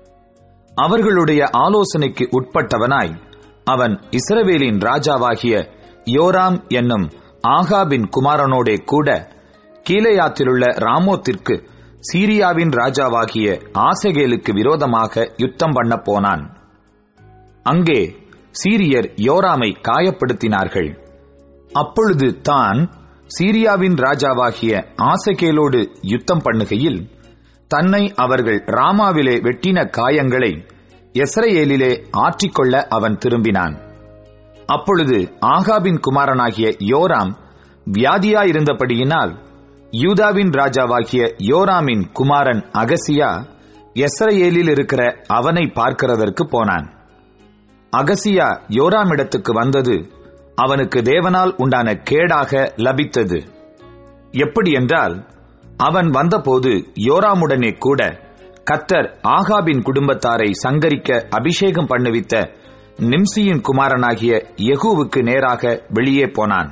அவர்களுடைய ஆலோசனைக்கு உட்பட்டவனாய் அவன் இஸ்ரவேலின் ராஜாவாகிய யோராம் என்னும் ஆகாபின் குமாரனோடே கூட கீலேயாத்திலுள்ள ராமோத்திற்கு சீரியாவின் ராஜாவாகிய ஆசகேலுக்கு விரோதமாக யுத்தம் பண்ண போனான் அங்கே சீரியர் யோராமை காயப்படுத்தினார்கள் அப்பொழுது தான் சீரியாவின் ராஜாவாகிய ஆசகேலோடு யுத்தம் பண்ணுகையில் தன்னை அவர்கள் ராமாவிலே வெட்டின காயங்களை எஸ்ரேலிலே ஆற்றிக்கொள்ள அவன் திரும்பினான் அப்பொழுது ஆகாபின் குமாரனாகிய யோராம் வியாதியாயிருந்தபடியினால் யூதாவின் ராஜாவாகிய யோராமின் குமாரன் அகசியா எஸ்ரேலில் இருக்கிற அவனை பார்க்கிறதற்கு போனான் அகசியா யோராமிடத்துக்கு வந்தது அவனுக்கு தேவனால் உண்டான கேடாக லபித்தது எப்படி என்றால் அவன் வந்தபோது யோராமுடனே கூட கத்தர் ஆகாபின் குடும்பத்தாரை சங்கரிக்க அபிஷேகம் பண்ணுவித்த நிம்சியின் குமாரனாகிய யெகூவுக்கு நேராக வெளியே போனான்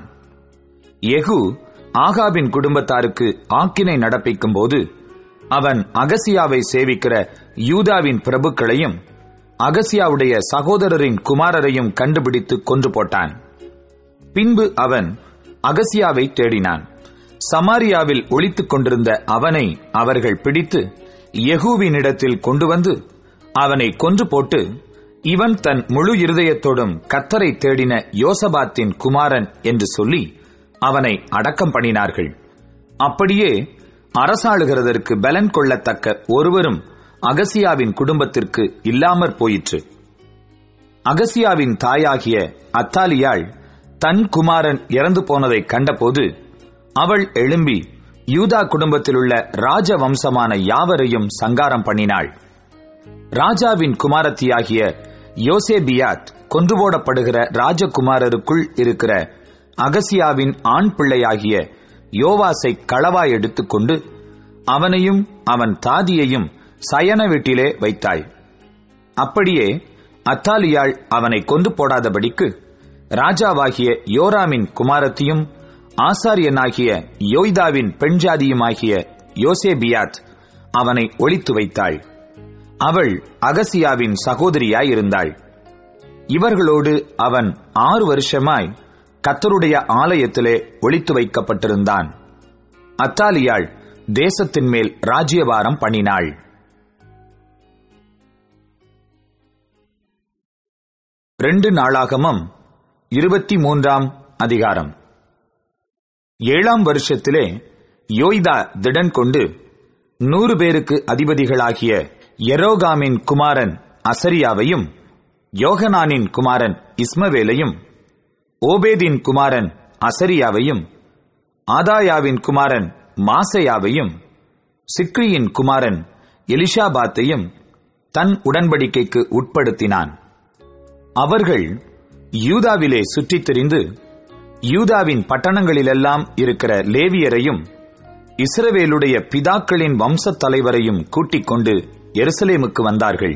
யெகூ ஆகாபின் குடும்பத்தாருக்கு ஆக்கினை நடப்பிக்கும் போது அவன் அகசியாவை சேவிக்கிற யூதாவின் பிரபுக்களையும் அகசியாவுடைய சகோதரரின் குமாரரையும் கண்டுபிடித்து கொன்று போட்டான் பின்பு அவன் அகசியாவை தேடினான் சமாரியாவில் ஒளித்துக் கொண்டிருந்த அவனை அவர்கள் பிடித்து யெகூவினிடத்தில் கொண்டு வந்து அவனை கொன்று போட்டு இவன் தன் முழு இருதயத்தோடும் கத்தரை தேடின யோசபாத்தின் குமாரன் என்று சொல்லி அவனை அடக்கம் பண்ணினார்கள் அப்படியே அரசாளுகிறதற்கு பலன் கொள்ளத்தக்க ஒருவரும் அகசியாவின் குடும்பத்திற்கு இல்லாமற் போயிற்று அகசியாவின் தாயாகிய அத்தாலியாள் தன் குமாரன் இறந்து போனதைக் கண்டபோது அவள் எழும்பி யூதா குடும்பத்திலுள்ள ராஜ வம்சமான யாவரையும் சங்காரம் பண்ணினாள் ராஜாவின் குமாரத்தியாகிய யோசேபியாத் கொன்று போடப்படுகிற ராஜகுமாரருக்குள் இருக்கிற அகசியாவின் ஆண் பிள்ளையாகிய யோவாசை களவாய் எடுத்துக்கொண்டு அவனையும் அவன் தாதியையும் சயன வீட்டிலே வைத்தாள் அப்படியே அத்தாலியாள் அவனை கொண்டு போடாதபடிக்கு ராஜாவாகிய யோராமின் குமாரத்தியும் ஆசாரியனாகிய யோய்தாவின் பெண்ஜாதியுமாகிய யோசேபியாத் அவனை ஒளித்து வைத்தாள் அவள் அகசியாவின் சகோதரியாயிருந்தாள் இவர்களோடு அவன் ஆறு வருஷமாய் கத்தருடைய ஆலயத்திலே ஒளித்து வைக்கப்பட்டிருந்தான் அத்தாலியாள் தேசத்தின் மேல் ராஜ்யபாரம் பண்ணினாள் ரெண்டு நாளாகமம் இருபத்தி மூன்றாம் அதிகாரம் ஏழாம் வருஷத்திலே யோய்தா திடன் கொண்டு நூறு பேருக்கு அதிபதிகளாகிய எரோகாமின் குமாரன் அசரியாவையும் யோகனானின் குமாரன் இஸ்மவேலையும் ஓபேதின் குமாரன் அசரியாவையும் ஆதாயாவின் குமாரன் மாசையாவையும் சிக்ரியின் குமாரன் எலிஷாபாத்தையும் தன் உடன்படிக்கைக்கு உட்படுத்தினான் அவர்கள் யூதாவிலே சுற்றித் திரிந்து யூதாவின் பட்டணங்களிலெல்லாம் இருக்கிற லேவியரையும் இஸ்ரவேலுடைய பிதாக்களின் வம்சத் தலைவரையும் கூட்டிக் கொண்டு எருசலேமுக்கு வந்தார்கள்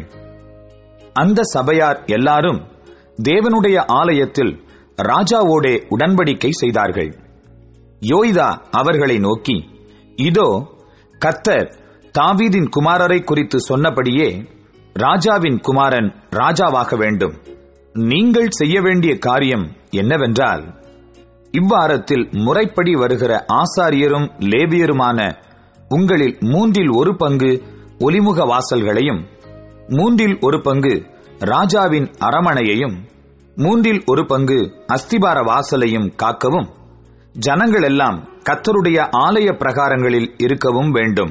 அந்த சபையார் எல்லாரும் தேவனுடைய ஆலயத்தில் ராஜாவோடே உடன்படிக்கை செய்தார்கள் யோய்தா அவர்களை நோக்கி இதோ கத்தர் தாவீதின் குமாரரை குறித்து சொன்னபடியே ராஜாவின் குமாரன் ராஜாவாக வேண்டும் நீங்கள் செய்ய வேண்டிய காரியம் என்னவென்றால் இவ்வாரத்தில் முறைப்படி வருகிற ஆசாரியரும் லேவியருமான உங்களில் மூன்றில் ஒரு பங்கு ஒலிமுக வாசல்களையும் மூன்றில் ஒரு பங்கு ராஜாவின் அரமனையையும் மூன்றில் ஒரு பங்கு அஸ்திபார வாசலையும் காக்கவும் ஜனங்கள் எல்லாம் கத்தருடைய ஆலய பிரகாரங்களில் இருக்கவும் வேண்டும்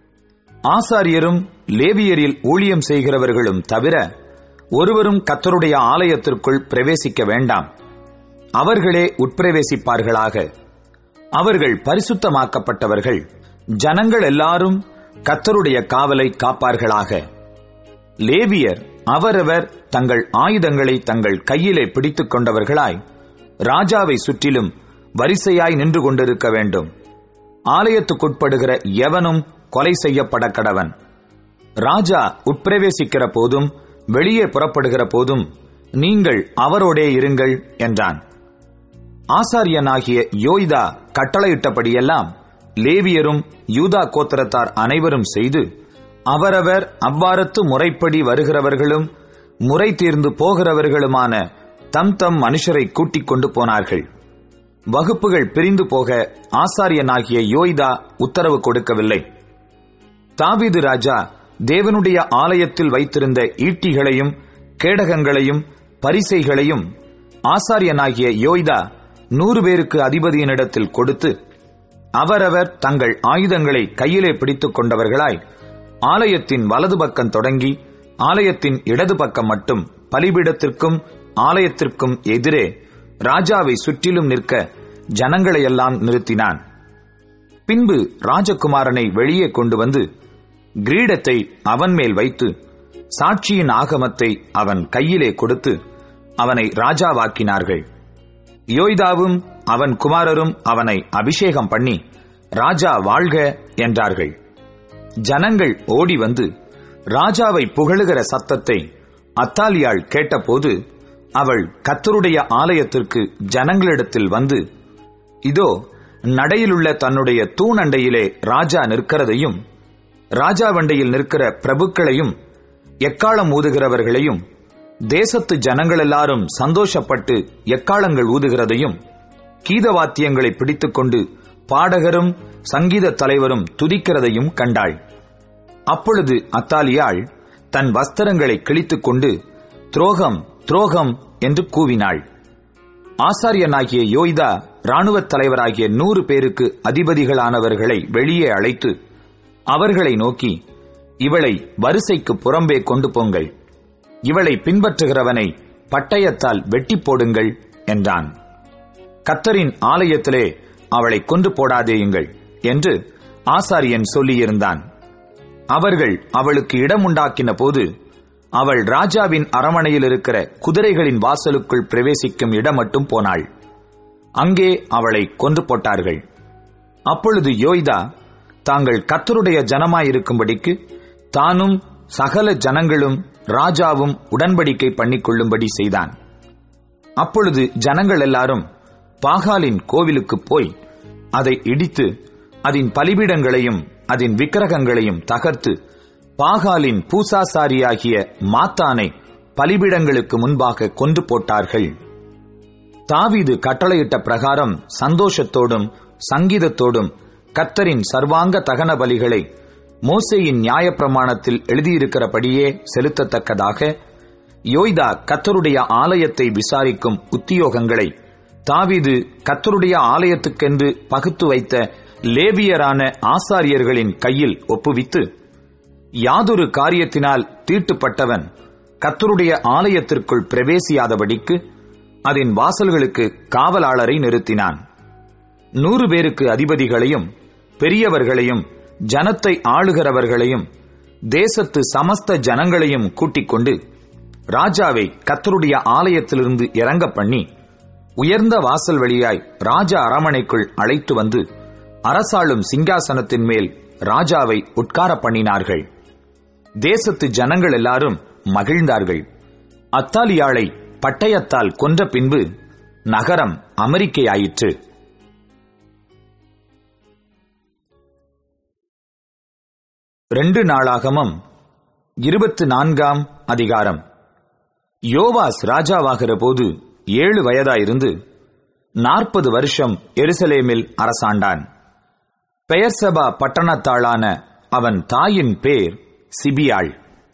ஆசாரியரும் லேவியரில் ஊழியம் செய்கிறவர்களும் தவிர ஒருவரும் கத்தருடைய ஆலயத்திற்குள் பிரவேசிக்க வேண்டாம் அவர்களே உட்பிரவேசிப்பார்களாக அவர்கள் பரிசுத்தமாக்கப்பட்டவர்கள் ஜனங்கள் எல்லாரும் கத்தருடைய காவலை காப்பார்களாக லேவியர் அவரவர் தங்கள் ஆயுதங்களை தங்கள் கையிலே பிடித்துக் கொண்டவர்களாய் ராஜாவை சுற்றிலும் வரிசையாய் நின்று கொண்டிருக்க வேண்டும் ஆலயத்துக்குட்படுகிற எவனும் கொலை செய்யப்பட கடவன் ராஜா உட்பிரவேசிக்கிற போதும் வெளியே புறப்படுகிற போதும் நீங்கள் அவரோடே இருங்கள் என்றான் ஆசாரியனாகிய யோய்தா கட்டளையிட்டபடியெல்லாம் லேவியரும் யூதா கோத்திரத்தார் அனைவரும் செய்து அவரவர் அவ்வாறத்து முறைப்படி வருகிறவர்களும் முறை தீர்ந்து போகிறவர்களுமான தம் தம் மனுஷரை கூட்டிக் கொண்டு போனார்கள் வகுப்புகள் பிரிந்து போக ஆசாரியனாகிய யோய்தா உத்தரவு கொடுக்கவில்லை தாவீது ராஜா தேவனுடைய ஆலயத்தில் வைத்திருந்த ஈட்டிகளையும் கேடகங்களையும் பரிசைகளையும் ஆசாரியனாகிய யோய்தா நூறு பேருக்கு அதிபதியினிடத்தில் கொடுத்து அவரவர் தங்கள் ஆயுதங்களை கையிலே பிடித்துக் கொண்டவர்களாய் ஆலயத்தின் வலது பக்கம் தொடங்கி ஆலயத்தின் இடது பக்கம் மட்டும் பலிபீடத்திற்கும் ஆலயத்திற்கும் எதிரே ராஜாவை சுற்றிலும் நிற்க ஜனங்களையெல்லாம் நிறுத்தினான் பின்பு ராஜகுமாரனை வெளியே கொண்டு வந்து கிரீடத்தை அவன் மேல் வைத்து சாட்சியின் ஆகமத்தை அவன் கையிலே கொடுத்து அவனை ராஜாவாக்கினார்கள் யோய்தாவும் அவன் குமாரரும் அவனை அபிஷேகம் பண்ணி ராஜா வாழ்க என்றார்கள் ஜனங்கள் ஓடி வந்து ராஜாவை புகழுகிற சத்தத்தை அத்தாலியாள் கேட்டபோது அவள் கத்தருடைய ஆலயத்திற்கு ஜனங்களிடத்தில் வந்து இதோ நடையிலுள்ள தன்னுடைய தூணண்டையிலே ராஜா நிற்கிறதையும் ராஜாவண்டையில் நிற்கிற பிரபுக்களையும் எக்காலம் ஊதுகிறவர்களையும் தேசத்து ஜனங்கள் எல்லாரும் சந்தோஷப்பட்டு எக்காலங்கள் ஊதுகிறதையும் கீதவாத்தியங்களை பிடித்துக்கொண்டு பாடகரும் சங்கீத தலைவரும் துதிக்கிறதையும் கண்டாள் அப்பொழுது அத்தாலியாள் தன் வஸ்திரங்களை கிழித்துக் கொண்டு துரோகம் துரோகம் என்று கூவினாள் ஆசாரியனாகிய யோய்தா இராணுவத் தலைவராகிய நூறு பேருக்கு அதிபதிகளானவர்களை வெளியே அழைத்து அவர்களை நோக்கி இவளை வரிசைக்கு புறம்பே கொண்டு போங்கள் இவளை பின்பற்றுகிறவனை பட்டயத்தால் வெட்டி போடுங்கள் என்றான் கத்தரின் ஆலயத்திலே அவளை கொன்று போடாதேயுங்கள் என்று ஆசாரியன் சொல்லியிருந்தான் அவர்கள் அவளுக்கு இடம் உண்டாக்கின போது அவள் ராஜாவின் அரமனையில் இருக்கிற குதிரைகளின் வாசலுக்குள் பிரவேசிக்கும் இடம் மட்டும் போனாள் அங்கே அவளை கொன்று போட்டார்கள் அப்பொழுது யோய்தா தாங்கள் கத்தருடைய ஜனமாயிருக்கும்படிக்கு தானும் சகல ஜனங்களும் ராஜாவும் உடன்படிக்கை பண்ணிக்கொள்ளும்படி செய்தான் அப்பொழுது ஜனங்கள் எல்லாரும் பாகாலின் கோவிலுக்கு போய் அதை இடித்து அதன் பலிபீடங்களையும் அதன் விக்கிரகங்களையும் தகர்த்து பாகாலின் பூசாசாரியாகிய மாத்தானை பலிபீடங்களுக்கு முன்பாக கொன்று போட்டார்கள் தாவீது கட்டளையிட்ட பிரகாரம் சந்தோஷத்தோடும் சங்கீதத்தோடும் கத்தரின் சர்வாங்க தகன பலிகளை மோசேயின் நியாயப்பிரமாணத்தில் எழுதியிருக்கிறபடியே செலுத்தத்தக்கதாக யோய்தா கத்தருடைய ஆலயத்தை விசாரிக்கும் உத்தியோகங்களை தாவீது கத்தருடைய ஆலயத்துக்கென்று பகுத்து வைத்த லேவியரான ஆசாரியர்களின் கையில் ஒப்புவித்து யாதொரு காரியத்தினால் தீட்டுப்பட்டவன் கத்தருடைய ஆலயத்திற்குள் பிரவேசியாதபடிக்கு அதன் வாசல்களுக்கு காவலாளரை நிறுத்தினான் நூறு பேருக்கு அதிபதிகளையும் பெரியவர்களையும் ஜனத்தை ஆளுகிறவர்களையும் தேசத்து சமஸ்த ஜனங்களையும் கூட்டிக் கொண்டு ராஜாவை கத்தருடைய ஆலயத்திலிருந்து இறங்க பண்ணி உயர்ந்த வாசல் வழியாய் ராஜ அரமனைக்குள் அழைத்து வந்து அரசாளும் சிங்காசனத்தின் மேல் ராஜாவை உட்கார பண்ணினார்கள் தேசத்து ஜனங்கள் எல்லாரும் மகிழ்ந்தார்கள் அத்தாலியாளை பட்டயத்தால் கொன்ற பின்பு நகரம் அமெரிக்கையாயிற்று ரெண்டு நாளாகமம் இருபத்து நான்காம் அதிகாரம் யோவாஸ் ராஜாவாகிற போது ஏழு வயதாயிருந்து நாற்பது வருஷம் எருசலேமில் அரசாண்டான் பெயர்சபா பட்டணத்தாளான அவன் தாயின் பேர் சிபியாள்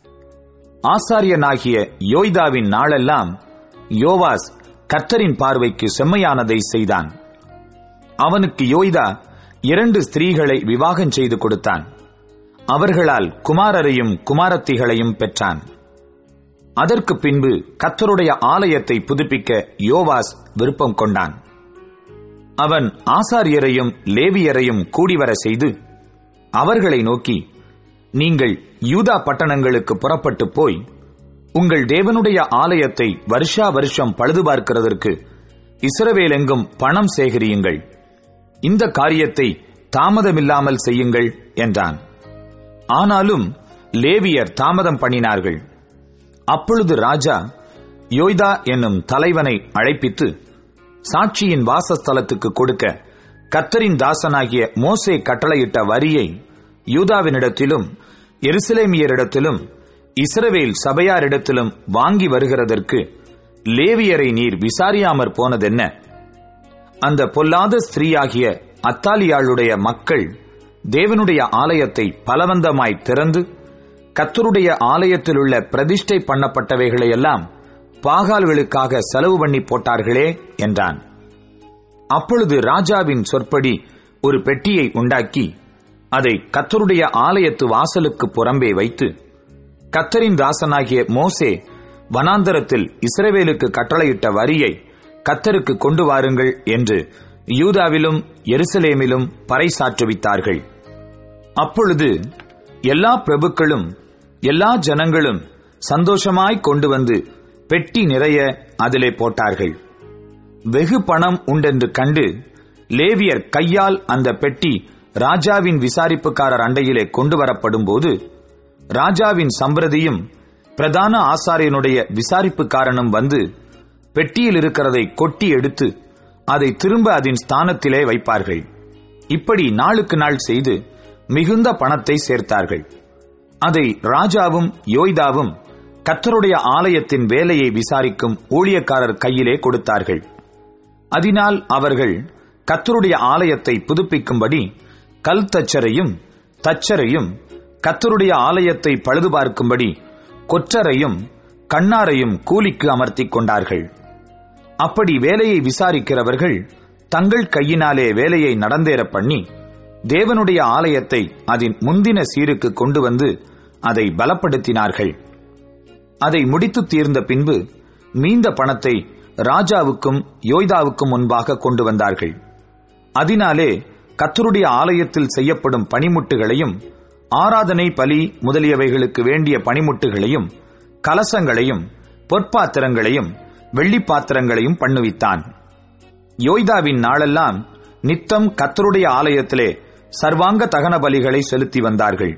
ஆசாரியனாகிய யோய்தாவின் நாளெல்லாம் யோவாஸ் கர்த்தரின் பார்வைக்கு செம்மையானதை செய்தான் அவனுக்கு யோய்தா இரண்டு ஸ்திரீகளை விவாகம் செய்து கொடுத்தான் அவர்களால் குமாரரையும் குமாரத்திகளையும் பெற்றான் அதற்கு பின்பு கத்தருடைய ஆலயத்தை புதுப்பிக்க யோவாஸ் விருப்பம் கொண்டான் அவன் ஆசாரியரையும் லேவியரையும் கூடிவர செய்து அவர்களை நோக்கி நீங்கள் யூதா பட்டணங்களுக்கு புறப்பட்டு போய் உங்கள் தேவனுடைய ஆலயத்தை வருஷா வருஷம் பழுது பார்க்கிறதற்கு இஸ்ரவேலெங்கும் பணம் சேகரியுங்கள் இந்த காரியத்தை தாமதமில்லாமல் செய்யுங்கள் என்றான் ஆனாலும் லேவியர் தாமதம் பண்ணினார்கள் அப்பொழுது ராஜா யோய்தா என்னும் தலைவனை அழைப்பித்து சாட்சியின் வாசஸ்தலத்துக்கு கொடுக்க கத்தரின் தாசனாகிய மோசே கட்டளையிட்ட வரியை யூதாவினிடத்திலும் எருசலேமியரிடத்திலும் இஸ்ரவேல் சபையாரிடத்திலும் வாங்கி வருகிறதற்கு லேவியரை நீர் விசாரியாமற் போனதென்ன அந்த பொல்லாத ஸ்திரீயாகிய அத்தாலியாளுடைய மக்கள் தேவனுடைய ஆலயத்தை பலவந்தமாய் திறந்து கத்தருடைய ஆலயத்திலுள்ள பிரதிஷ்டை பண்ணப்பட்டவைகளையெல்லாம் பாகால்களுக்காக செலவு பண்ணி போட்டார்களே என்றான் அப்பொழுது ராஜாவின் சொற்படி ஒரு பெட்டியை உண்டாக்கி அதை கத்தருடைய ஆலயத்து வாசலுக்கு புறம்பே வைத்து கத்தரின் தாசனாகிய மோசே வனாந்தரத்தில் இஸ்ரவேலுக்கு கட்டளையிட்ட வரியை கத்தருக்கு கொண்டு வாருங்கள் என்று யூதாவிலும் எருசலேமிலும் பறைசாற்றுவித்தார்கள் அப்பொழுது எல்லா பிரபுக்களும் எல்லா ஜனங்களும் சந்தோஷமாய் கொண்டு வந்து பெட்டி நிறைய அதிலே போட்டார்கள் வெகு பணம் உண்டென்று கண்டு லேவியர் கையால் அந்த பெட்டி ராஜாவின் விசாரிப்புக்காரர் அண்டையிலே கொண்டு வரப்படும் போது ராஜாவின் சம்பிரதியும் பிரதான ஆசாரியனுடைய விசாரிப்புக்காரனும் வந்து பெட்டியில் இருக்கிறதை கொட்டி எடுத்து அதை திரும்ப அதன் ஸ்தானத்திலே வைப்பார்கள் இப்படி நாளுக்கு நாள் செய்து மிகுந்த பணத்தை சேர்த்தார்கள் அதை ராஜாவும் யோய்தாவும் கத்தருடைய ஆலயத்தின் வேலையை விசாரிக்கும் ஊழியக்காரர் கையிலே கொடுத்தார்கள் அதனால் அவர்கள் கத்தருடைய ஆலயத்தை புதுப்பிக்கும்படி கல் தச்சரையும் தச்சரையும் கத்தருடைய ஆலயத்தை பழுது பார்க்கும்படி கொற்றரையும் கண்ணாரையும் கூலிக்கு அமர்த்திக் கொண்டார்கள் அப்படி வேலையை விசாரிக்கிறவர்கள் தங்கள் கையினாலே வேலையை நடந்தேற பண்ணி தேவனுடைய ஆலயத்தை அதன் முந்தின சீருக்கு கொண்டு வந்து அதை பலப்படுத்தினார்கள் அதை முடித்து தீர்ந்த பின்பு மீந்த பணத்தை ராஜாவுக்கும் யோய்தாவுக்கும் முன்பாக கொண்டு வந்தார்கள் அதனாலே கத்தருடைய ஆலயத்தில் செய்யப்படும் பணிமுட்டுகளையும் ஆராதனை பலி முதலியவைகளுக்கு வேண்டிய பணிமுட்டுகளையும் கலசங்களையும் பொற்பாத்திரங்களையும் வெள்ளிப் பாத்திரங்களையும் பண்ணுவித்தான் யோய்தாவின் நாளெல்லாம் நித்தம் கத்தருடைய ஆலயத்திலே சர்வாங்க தகன பலிகளை செலுத்தி வந்தார்கள்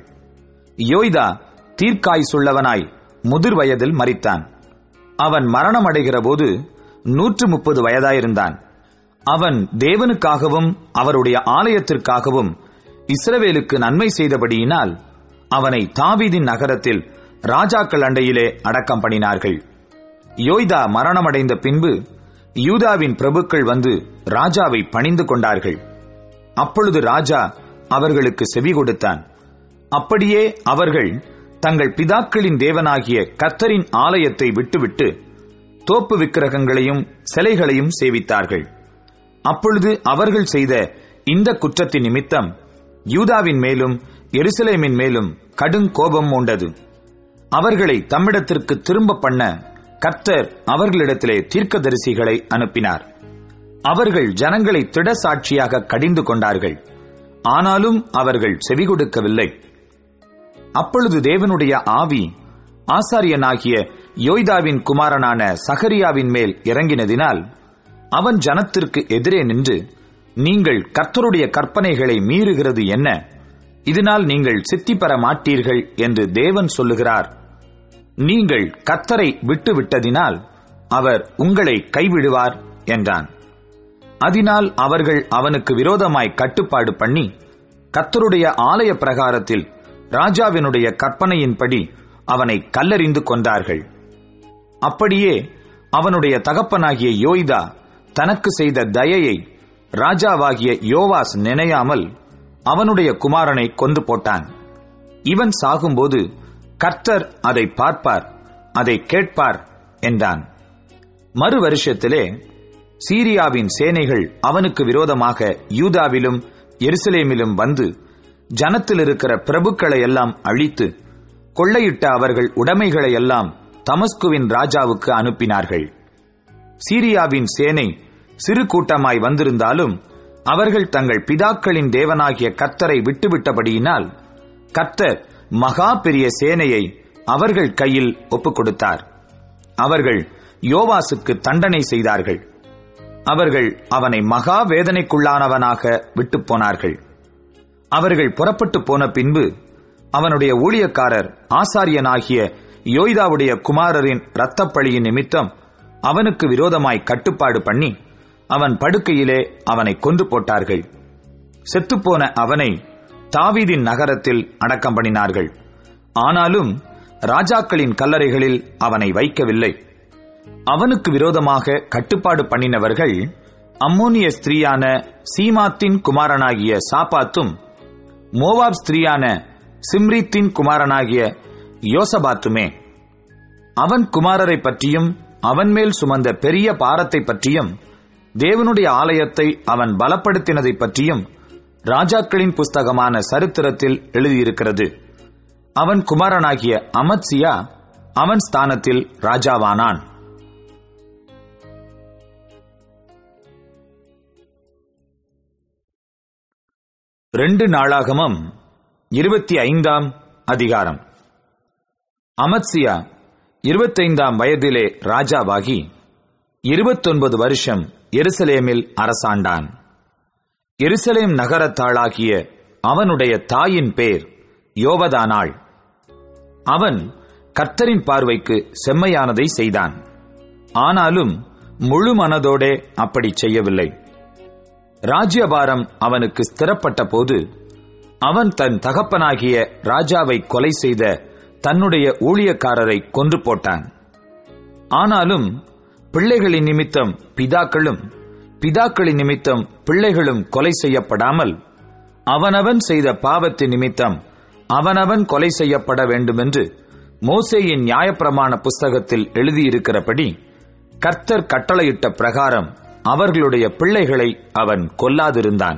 யோய்தா தீர்க்காயுசுள்ளவனாய் முதிர் வயதில் மரித்தான் அவன் மரணமடைகிற போது நூற்று முப்பது வயதாயிருந்தான் அவன் தேவனுக்காகவும் அவருடைய ஆலயத்திற்காகவும் இஸ்ரவேலுக்கு நன்மை செய்தபடியினால் அவனை தாவீதின் நகரத்தில் ராஜாக்கள் அண்டையிலே அடக்கம் பண்ணினார்கள் யோய்தா மரணமடைந்த பின்பு யூதாவின் பிரபுக்கள் வந்து ராஜாவை பணிந்து கொண்டார்கள் அப்பொழுது ராஜா அவர்களுக்கு செவி கொடுத்தான் அப்படியே அவர்கள் தங்கள் பிதாக்களின் தேவனாகிய கர்த்தரின் ஆலயத்தை விட்டுவிட்டு தோப்பு விக்கிரகங்களையும் சிலைகளையும் சேவித்தார்கள் அப்பொழுது அவர்கள் செய்த இந்த குற்றத்தின் நிமித்தம் யூதாவின் மேலும் எருசலேமின் மேலும் கடும் கோபம் உண்டது அவர்களை தம்மிடத்திற்கு திரும்ப பண்ண கர்த்தர் அவர்களிடத்திலே தீர்க்கதரிசிகளை அனுப்பினார் அவர்கள் ஜனங்களை திட சாட்சியாக கடிந்து கொண்டார்கள் ஆனாலும் அவர்கள் செவி கொடுக்கவில்லை அப்பொழுது தேவனுடைய ஆவி ஆசாரியனாகிய யோய்தாவின் குமாரனான சகரியாவின் மேல் இறங்கினதினால் அவன் ஜனத்திற்கு எதிரே நின்று நீங்கள் கர்த்தருடைய கற்பனைகளை மீறுகிறது என்ன இதனால் நீங்கள் சித்தி பெற மாட்டீர்கள் என்று தேவன் சொல்லுகிறார் நீங்கள் கர்த்தரை விட்டு விட்டதினால் அவர் உங்களை கைவிடுவார் என்றான் அதனால் அவர்கள் அவனுக்கு விரோதமாய் கட்டுப்பாடு பண்ணி கர்த்தருடைய ஆலய பிரகாரத்தில் ராஜாவினுடைய கற்பனையின்படி அவனை கல்லறிந்து கொண்டார்கள் அப்படியே அவனுடைய தகப்பனாகிய யோய்தா தனக்கு செய்த தயையை ராஜாவாகிய யோவாஸ் நினையாமல் அவனுடைய குமாரனை கொன்று போட்டான் இவன் சாகும்போது கர்த்தர் அதை பார்ப்பார் அதை கேட்பார் என்றான் மறு வருஷத்திலே சீரியாவின் சேனைகள் அவனுக்கு விரோதமாக யூதாவிலும் எருசலேமிலும் வந்து ஜனத்தில் இருக்கிற பிரபுக்களை எல்லாம் அழித்து கொள்ளையிட்ட அவர்கள் உடைமைகளை எல்லாம் தமஸ்குவின் ராஜாவுக்கு அனுப்பினார்கள் சீரியாவின் சேனை சிறு கூட்டமாய் வந்திருந்தாலும் அவர்கள் தங்கள் பிதாக்களின் தேவனாகிய கர்த்தரை விட்டுவிட்டபடியினால் கர்த்தர் மகா பெரிய சேனையை அவர்கள் கையில் ஒப்புக் கொடுத்தார் அவர்கள் யோவாசுக்கு தண்டனை செய்தார்கள் அவர்கள் அவனை மகா வேதனைக்குள்ளானவனாக விட்டுப் போனார்கள் அவர்கள் புறப்பட்டு போன பின்பு அவனுடைய ஊழியக்காரர் ஆசாரியனாகிய யோய்தாவுடைய குமாரரின் இரத்தப்பழியின் நிமித்தம் அவனுக்கு விரோதமாய் கட்டுப்பாடு பண்ணி அவன் படுக்கையிலே அவனை கொன்று போட்டார்கள் செத்துப்போன அவனை தாவீதின் நகரத்தில் அடக்கம் பண்ணினார்கள் ஆனாலும் ராஜாக்களின் கல்லறைகளில் அவனை வைக்கவில்லை அவனுக்கு விரோதமாக கட்டுப்பாடு பண்ணினவர்கள் அம்மோனிய ஸ்திரீயான சீமாத்தின் குமாரனாகிய சாப்பாத்தும் மோவாப் ஸ்திரீயான சிம்ரித்தின் குமாரனாகிய யோசபாத்துமே அவன் குமாரரை பற்றியும் அவன் மேல் சுமந்த பெரிய பாரத்தை பற்றியும் தேவனுடைய ஆலயத்தை அவன் பலப்படுத்தினதை பற்றியும் ராஜாக்களின் புஸ்தகமான சரித்திரத்தில் எழுதியிருக்கிறது அவன் குமாரனாகிய அமத்சியா அவன் ஸ்தானத்தில் ராஜாவானான் ரெண்டு நாளாகமம் இருபத்தி ஐந்தாம் அதிகாரம் அமத்சியா இருபத்தைந்தாம் வயதிலே ராஜாவாகி இருபத்தொன்பது வருஷம் எருசலேமில் அரசாண்டான் எருசலேம் நகரத்தாளாகிய அவனுடைய தாயின் பேர் யோவதானாள் அவன் கர்த்தரின் பார்வைக்கு செம்மையானதை செய்தான் ஆனாலும் முழு மனதோடே அப்படி செய்யவில்லை ராஜ்யபாரம் அவனுக்கு ஸ்திரப்பட்ட போது அவன் தன் தகப்பனாகிய ராஜாவை கொலை செய்த தன்னுடைய ஊழியக்காரரை கொன்று போட்டான் ஆனாலும் பிள்ளைகளின் நிமித்தம் பிதாக்களும் பிதாக்களின் நிமித்தம் பிள்ளைகளும் கொலை செய்யப்படாமல் அவனவன் செய்த பாவத்தின் நிமித்தம் அவனவன் கொலை செய்யப்பட வேண்டுமென்று மோசேயின் நியாயப்பிரமாண புஸ்தகத்தில் எழுதியிருக்கிறபடி கர்த்தர் கட்டளையிட்ட பிரகாரம் அவர்களுடைய பிள்ளைகளை அவன் கொல்லாதிருந்தான்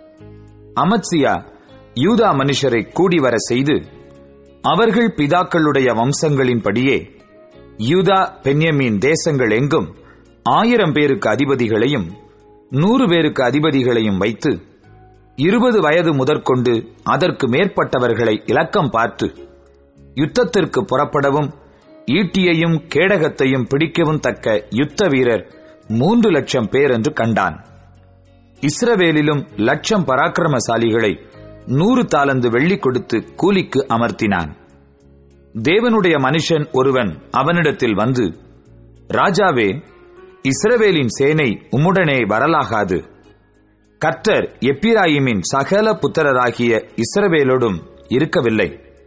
அமத்சியா யூதா மனுஷரை கூடிவர செய்து அவர்கள் பிதாக்களுடைய வம்சங்களின்படியே யூதா பென்யமீன் தேசங்கள் எங்கும் ஆயிரம் பேருக்கு அதிபதிகளையும் நூறு பேருக்கு அதிபதிகளையும் வைத்து இருபது வயது முதற்கொண்டு அதற்கு மேற்பட்டவர்களை இலக்கம் பார்த்து யுத்தத்திற்கு புறப்படவும் ஈட்டியையும் கேடகத்தையும் பிடிக்கவும் தக்க யுத்த வீரர் மூன்று லட்சம் பேர் என்று கண்டான் இஸ்ரவேலிலும் லட்சம் பராக்கிரமசாலிகளை நூறு தாலந்து வெள்ளி கொடுத்து கூலிக்கு அமர்த்தினான் தேவனுடைய மனுஷன் ஒருவன் அவனிடத்தில் வந்து ராஜாவே இஸ்ரவேலின் சேனை உம்முடனே வரலாகாது கர்த்தர் எப்பிராயிமின் சகல புத்திரராகிய இஸ்ரவேலோடும் இருக்கவில்லை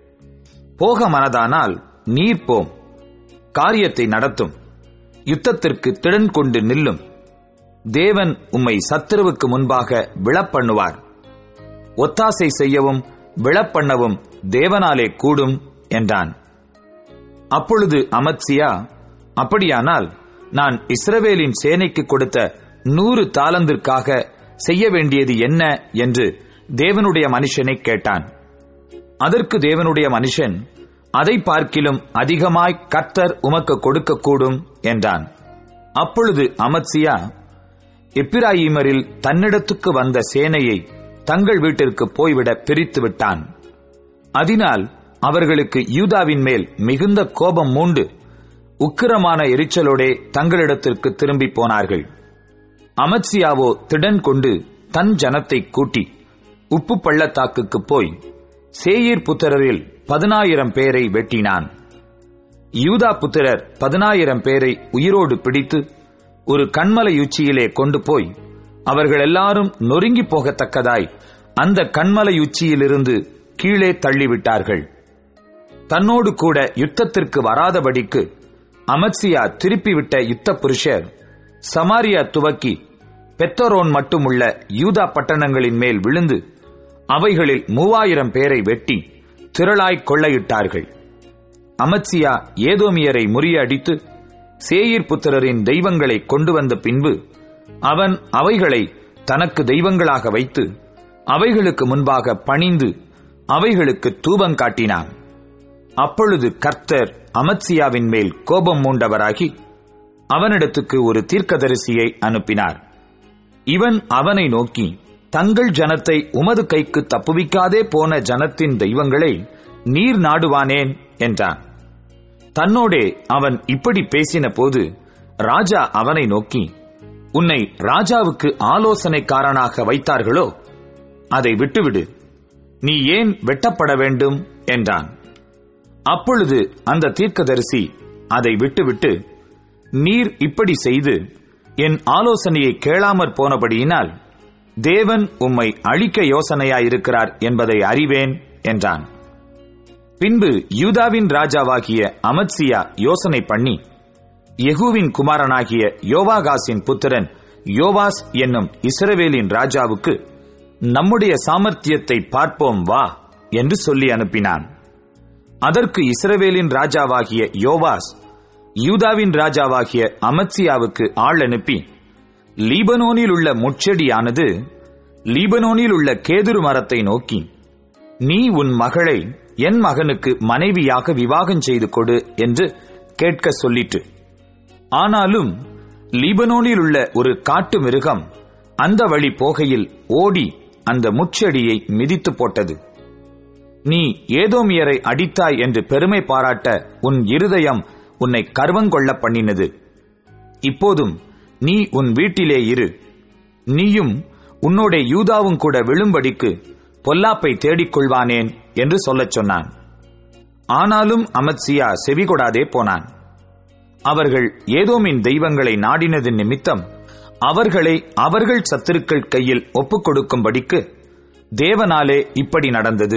போக மனதானால் நீர் போம் காரியத்தை நடத்தும் யுத்தத்திற்கு திடன் கொண்டு நில்லும் தேவன் உம்மை சத்துருவுக்கு முன்பாக விழப்பண்ணுவார் ஒத்தாசை செய்யவும் விழப்பண்ணவும் தேவனாலே கூடும் என்றான் அப்பொழுது அமத்சியா அப்படியானால் நான் இஸ்ரவேலின் சேனைக்கு கொடுத்த நூறு தாளந்திற்காக செய்ய வேண்டியது என்ன என்று தேவனுடைய மனுஷனை கேட்டான் அதற்கு தேவனுடைய மனுஷன் அதை பார்க்கிலும் அதிகமாய் கர்த்தர் உமக்கு கொடுக்கக்கூடும் என்றான் அப்பொழுது அமத்சியா எப்பிராயிமரில் தன்னிடத்துக்கு வந்த சேனையை தங்கள் வீட்டிற்கு போய்விட பிரித்து விட்டான் அதனால் அவர்களுக்கு யூதாவின் மேல் மிகுந்த கோபம் மூண்டு உக்கிரமான எரிச்சலோடே தங்களிடத்திற்கு திரும்பி போனார்கள் அமத்சியாவோ திடன் கொண்டு தன் ஜனத்தை கூட்டி உப்பு பள்ளத்தாக்குக்கு போய் சேயீர் புத்திரரில் பதினாயிரம் பேரை வெட்டினான் யூதா புத்திரர் பதினாயிரம் பேரை உயிரோடு பிடித்து ஒரு கண்மலை உச்சியிலே கொண்டு போய் அவர்கள் எல்லாரும் நொறுங்கி போகத்தக்கதாய் அந்த கண்மலை உச்சியிலிருந்து கீழே தள்ளிவிட்டார்கள் தன்னோடு கூட யுத்தத்திற்கு வராதபடிக்கு அமத்சியா திருப்பிவிட்ட யுத்த புருஷர் சமாரியா துவக்கி பெத்தரோன் மட்டுமுள்ள யூதா பட்டணங்களின் மேல் விழுந்து அவைகளில் மூவாயிரம் பேரை வெட்டி திரளாய் கொள்ளையிட்டார்கள் அமத்சியா ஏதோமியரை முறியடித்து சேயீர் புத்திரரின் தெய்வங்களை கொண்டு வந்த பின்பு அவன் அவைகளை தனக்கு தெய்வங்களாக வைத்து அவைகளுக்கு முன்பாக பணிந்து அவைகளுக்கு தூபம் காட்டினான் அப்பொழுது கர்த்தர் அமத்சியாவின் மேல் கோபம் மூண்டவராகி அவனிடத்துக்கு ஒரு தீர்க்கதரிசியை அனுப்பினார் இவன் அவனை நோக்கி தங்கள் ஜனத்தை உமது கைக்கு தப்புவிக்காதே போன ஜனத்தின் தெய்வங்களை நீர் நாடுவானேன் என்றான் தன்னோடே அவன் இப்படி பேசின போது ராஜா அவனை நோக்கி உன்னை ராஜாவுக்கு ஆலோசனைக்காரனாக வைத்தார்களோ அதை விட்டுவிடு நீ ஏன் வெட்டப்பட வேண்டும் என்றான் அப்பொழுது அந்த தீர்க்கதரிசி அதை விட்டுவிட்டு நீர் இப்படி செய்து என் ஆலோசனையை கேளாமற் போனபடியினால் தேவன் உம்மை அழிக்க யோசனையாயிருக்கிறார் என்பதை அறிவேன் என்றான் பின்பு யூதாவின் ராஜாவாகிய அமத்சியா யோசனை பண்ணி யெகூவின் குமாரனாகிய யோவாகாசின் புத்திரன் யோவாஸ் என்னும் இஸ்ரவேலின் ராஜாவுக்கு நம்முடைய சாமர்த்தியத்தை பார்ப்போம் வா என்று சொல்லி அனுப்பினான் அதற்கு இஸ்ரவேலின் ராஜாவாகிய யோவாஸ் யூதாவின் ராஜாவாகிய அமத்சியாவுக்கு ஆள் அனுப்பி லீபனோனில் உள்ள முட்செடியானது லீபனோனில் உள்ள கேதுரு மரத்தை நோக்கி நீ உன் மகளை என் மகனுக்கு மனைவியாக விவாகம் செய்து கொடு என்று கேட்க சொல்லிட்டு ஆனாலும் லீபனோனில் உள்ள ஒரு காட்டு மிருகம் அந்த வழி போகையில் ஓடி அந்த முட்செடியை மிதித்து போட்டது நீ ஏதோமியரை அடித்தாய் என்று பெருமை பாராட்ட உன் இருதயம் உன்னை கர்வங்கொள்ள பண்ணினது இப்போதும் நீ உன் வீட்டிலே இரு நீயும் உன்னோட யூதாவும் கூட விழும்படிக்கு பொல்லாப்பை தேடிக் கொள்வானேன் என்று சொல்லச் சொன்னான் ஆனாலும் அமத்சியா செவிகொடாதே போனான் அவர்கள் ஏதோமின் தெய்வங்களை நாடினதின் நிமித்தம் அவர்களை அவர்கள் சத்துருக்கள் கையில் ஒப்புக் கொடுக்கும்படிக்கு தேவனாலே இப்படி நடந்தது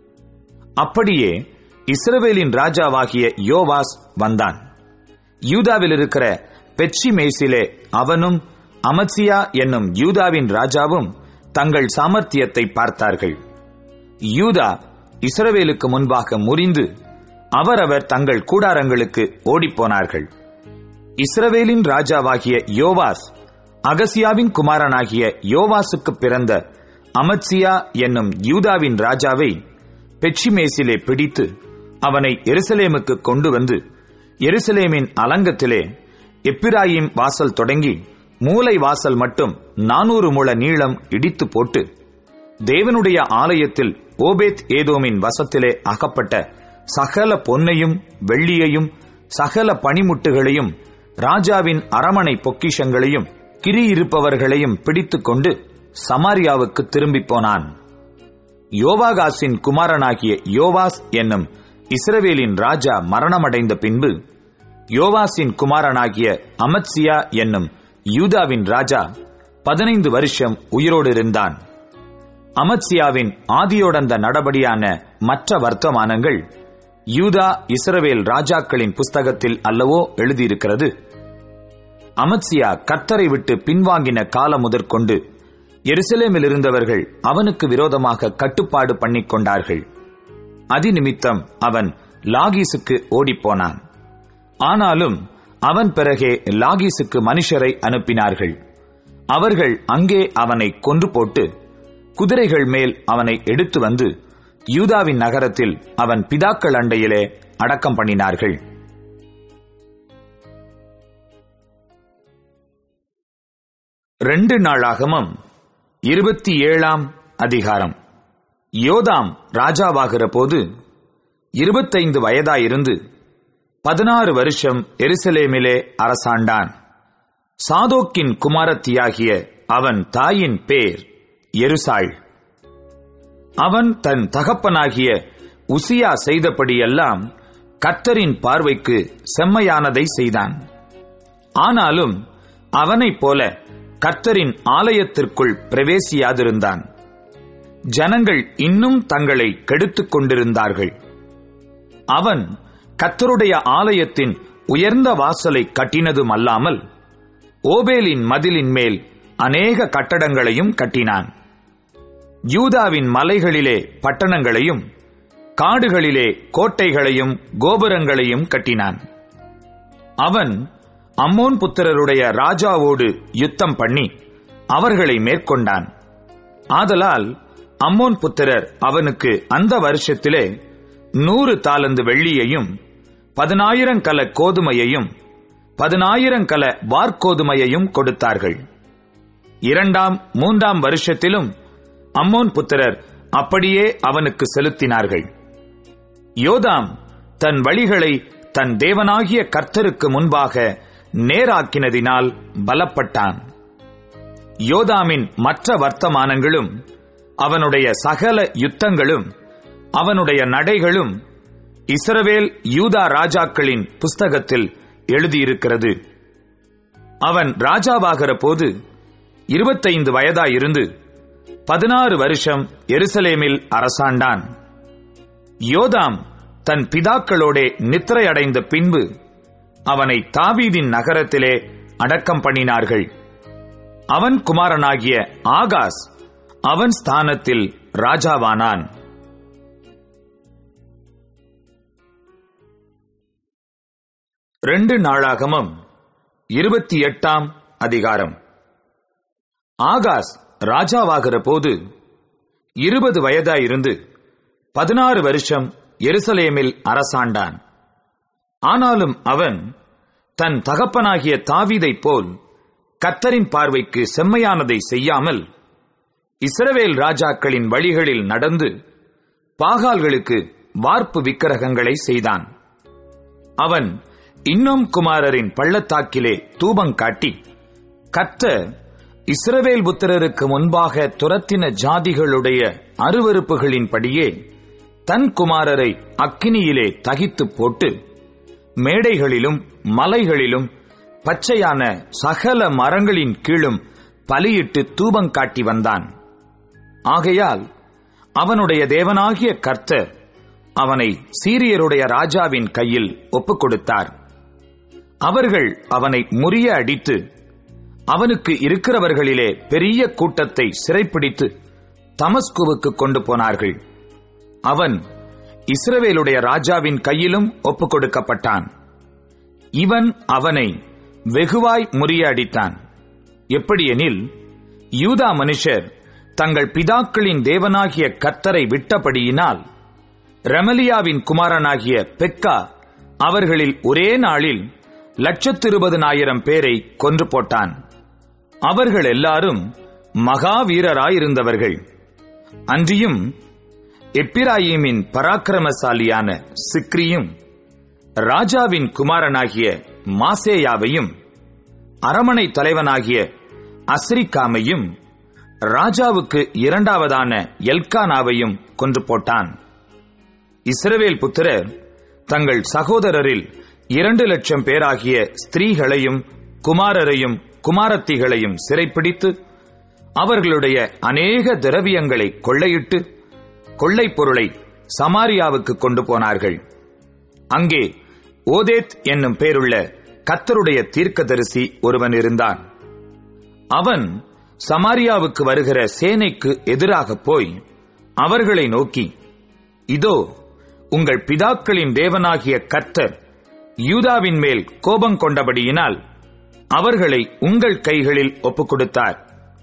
அப்படியே இஸ்ரவேலின் ராஜாவாகிய யோவாஸ் வந்தான் யூதாவில் இருக்கிற பெட்சி மேசிலே அவனும் அமத்சியா என்னும் யூதாவின் ராஜாவும் தங்கள் சாமர்த்தியத்தை பார்த்தார்கள் யூதா இஸ்ரவேலுக்கு முன்பாக முறிந்து அவரவர் தங்கள் கூடாரங்களுக்கு ஓடிப்போனார்கள் இஸ்ரவேலின் ராஜாவாகிய யோவாஸ் அகசியாவின் குமாரனாகிய யோவாசுக்கு பிறந்த அமத்சியா என்னும் யூதாவின் ராஜாவை பெட்சிமேசிலே பிடித்து அவனை எருசலேமுக்கு கொண்டு வந்து எருசலேமின் அலங்கத்திலே எப்பிராயிம் வாசல் தொடங்கி மூலை வாசல் மட்டும் நானூறு முழ நீளம் இடித்து போட்டு தேவனுடைய ஆலயத்தில் ஓபேத் ஏதோமின் வசத்திலே அகப்பட்ட சகல பொன்னையும் வெள்ளியையும் சகல பனிமுட்டுகளையும் ராஜாவின் அரமனை பொக்கிஷங்களையும் கிரியிருப்பவர்களையும் பிடித்துக் கொண்டு சமாரியாவுக்கு திரும்பிப் போனான் யோவாகாசின் குமாரனாகிய யோவாஸ் என்னும் இஸ்ரவேலின் ராஜா மரணமடைந்த பின்பு யோவாசின் குமாரனாகிய அமத்சியா என்னும் யூதாவின் ராஜா பதினைந்து வருஷம் உயிரோடு இருந்தான் அமத்சியாவின் ஆதியோடந்த நடபடியான மற்ற வர்த்தமானங்கள் யூதா இஸ்ரவேல் ராஜாக்களின் புஸ்தகத்தில் அல்லவோ எழுதியிருக்கிறது அமத்சியா கத்தரை விட்டு பின்வாங்கின காலம் முதற்கொண்டு எருசலேமில் இருந்தவர்கள் அவனுக்கு விரோதமாக கட்டுப்பாடு பண்ணிக் கொண்டார்கள் அதிநிமித்தம் அவன் லாகீசுக்கு ஓடிப்போனான் ஆனாலும் அவன் பிறகே லாகீசுக்கு மனுஷரை அனுப்பினார்கள் அவர்கள் அங்கே அவனை கொன்று போட்டு குதிரைகள் மேல் அவனை எடுத்து வந்து யூதாவின் நகரத்தில் அவன் பிதாக்கள் அண்டையிலே அடக்கம் பண்ணினார்கள் ரெண்டு நாளாகமம் இருபத்தி ஏழாம் அதிகாரம் யோதாம் ராஜாவாகிற போது இருபத்தைந்து வயதாயிருந்து பதினாறு வருஷம் எருசலேமிலே அரசாண்டான் சாதோக்கின் குமாரத்தியாகிய அவன் தாயின் பேர் எருசாள் அவன் தன் தகப்பனாகிய உசியா செய்தபடியெல்லாம் கர்த்தரின் பார்வைக்கு செம்மையானதை செய்தான் ஆனாலும் அவனைப் போல கர்த்தரின் ஆலயத்திற்குள் பிரவேசியாதிருந்தான் ஜனங்கள் இன்னும் தங்களை கெடுத்துக் கொண்டிருந்தார்கள் அவன் கர்த்தருடைய ஆலயத்தின் உயர்ந்த வாசலை கட்டினதும் அல்லாமல் ஓபேலின் மதிலின் மேல் அநேக கட்டடங்களையும் கட்டினான் யூதாவின் மலைகளிலே பட்டணங்களையும் காடுகளிலே கோட்டைகளையும் கோபுரங்களையும் கட்டினான் அவன் அம்மோன் புத்திரருடைய ராஜாவோடு யுத்தம் பண்ணி அவர்களை மேற்கொண்டான் ஆதலால் அம்மோன் புத்திரர் அவனுக்கு அந்த வருஷத்திலே நூறு தாலந்து வெள்ளியையும் பதினாயிரம் கல கோதுமையையும் பதினாயிரம் கல வார்கோதுமையையும் கொடுத்தார்கள் இரண்டாம் மூன்றாம் வருஷத்திலும் அம்மோன் புத்திரர் அப்படியே அவனுக்கு செலுத்தினார்கள் யோதாம் தன் வழிகளை தன் தேவனாகிய கர்த்தருக்கு முன்பாக நேராக்கினதினால் பலப்பட்டான் யோதாமின் மற்ற வர்த்தமானங்களும் அவனுடைய சகல யுத்தங்களும் அவனுடைய நடைகளும் இஸ்ரவேல் யூதா ராஜாக்களின் புஸ்தகத்தில் எழுதியிருக்கிறது அவன் ராஜாவாகிற போது இருபத்தைந்து வயதாயிருந்து பதினாறு வருஷம் எருசலேமில் அரசாண்டான் யோதாம் தன் பிதாக்களோடே நித்திரையடைந்த பின்பு அவனை தாவீதின் நகரத்திலே அடக்கம் பண்ணினார்கள் அவன் குமாரனாகிய ஆகாஸ் அவன் ஸ்தானத்தில் ராஜாவானான் ரெண்டு நாளாகமம் இருபத்தி எட்டாம் அதிகாரம் ஆகாஸ் ராஜாவாகிற போது இருபது வயதாயிருந்து பதினாறு வருஷம் எருசலேமில் அரசாண்டான் ஆனாலும் அவன் தன் தகப்பனாகிய தாவீதைப் போல் கத்தரின் பார்வைக்கு செம்மையானதை செய்யாமல் இஸ்ரவேல் ராஜாக்களின் வழிகளில் நடந்து பாகால்களுக்கு வார்ப்பு விக்கிரகங்களை செய்தான் அவன் இன்னும் குமாரரின் பள்ளத்தாக்கிலே தூபம் காட்டி கத்த இஸ்ரவேல் புத்திரருக்கு முன்பாக துரத்தின ஜாதிகளுடைய அருவறுப்புகளின்படியே தன் குமாரரை அக்கினியிலே தகித்து போட்டு மேடைகளிலும் மலைகளிலும் பச்சையான சகல மரங்களின் கீழும் பலியிட்டு தூபம் காட்டி வந்தான் ஆகையால் அவனுடைய தேவனாகிய கர்த்தர் அவனை சீரியருடைய ராஜாவின் கையில் ஒப்புக் கொடுத்தார் அவர்கள் அவனை முறிய அடித்து அவனுக்கு இருக்கிறவர்களிலே பெரிய கூட்டத்தை சிறைப்பிடித்து தமஸ்குவுக்கு கொண்டு போனார்கள் அவன் இஸ்ரவேலுடைய ராஜாவின் கையிலும் ஒப்புக் கொடுக்கப்பட்டான் இவன் அவனை வெகுவாய் முறியடித்தான் எப்படியெனில் யூதா மனுஷர் தங்கள் பிதாக்களின் தேவனாகிய கர்த்தரை விட்டபடியினால் ரெமலியாவின் குமாரனாகிய பெக்கா அவர்களில் ஒரே நாளில் லட்சத்திருபதனாயிரம் பேரை கொன்று போட்டான் அவர்கள் எல்லாரும் மகாவீரராயிருந்தவர்கள் அன்றியும் எப்பிராயிமின் பராக்கிரமசாலியான சிக்ரியும் ராஜாவின் குமாரனாகிய மாசேயாவையும் அரமனை தலைவனாகிய அஸ்ரிகாமையும் ராஜாவுக்கு இரண்டாவதான எல்கானாவையும் கொன்று போட்டான் இஸ்ரவேல் புத்திரர் தங்கள் சகோதரரில் இரண்டு லட்சம் பேராகிய ஸ்திரீகளையும் குமாரரையும் குமாரத்திகளையும் சிறைப்பிடித்து அவர்களுடைய அநேக திரவியங்களை கொள்ளையிட்டு கொள்ளைப் பொருளை சமாரியாவுக்கு கொண்டு போனார்கள் அங்கே ஓதேத் என்னும் பேருள்ள கத்தருடைய தீர்க்கதரிசி ஒருவன் இருந்தான் அவன் சமாரியாவுக்கு வருகிற சேனைக்கு எதிராக போய் அவர்களை நோக்கி இதோ உங்கள் பிதாக்களின் தேவனாகிய கர்த்தர் யூதாவின் மேல் கோபம் கொண்டபடியினால் அவர்களை உங்கள் கைகளில் ஒப்புக் கொடுத்தார்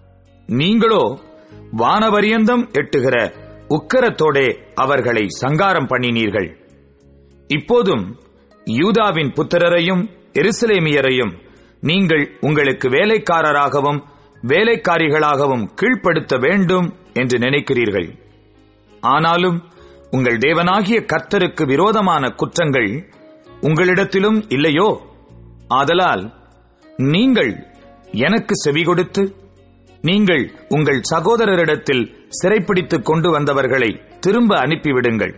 நீங்களோ வானவரியந்தம் எட்டுகிற உக்கரத்தோடே அவர்களை சங்காரம் பண்ணினீர்கள் இப்போதும் யூதாவின் புத்திரரையும் எருசலேமியரையும் நீங்கள் உங்களுக்கு வேலைக்காரராகவும் வேலைக்காரிகளாகவும் கீழ்ப்படுத்த வேண்டும் என்று நினைக்கிறீர்கள் ஆனாலும் உங்கள் தேவனாகிய கர்த்தருக்கு விரோதமான குற்றங்கள் உங்களிடத்திலும் இல்லையோ ஆதலால் நீங்கள் எனக்கு செவி கொடுத்து நீங்கள் உங்கள் சகோதரரிடத்தில் சிறைப்பிடித்துக் கொண்டு வந்தவர்களை திரும்ப அனுப்பிவிடுங்கள்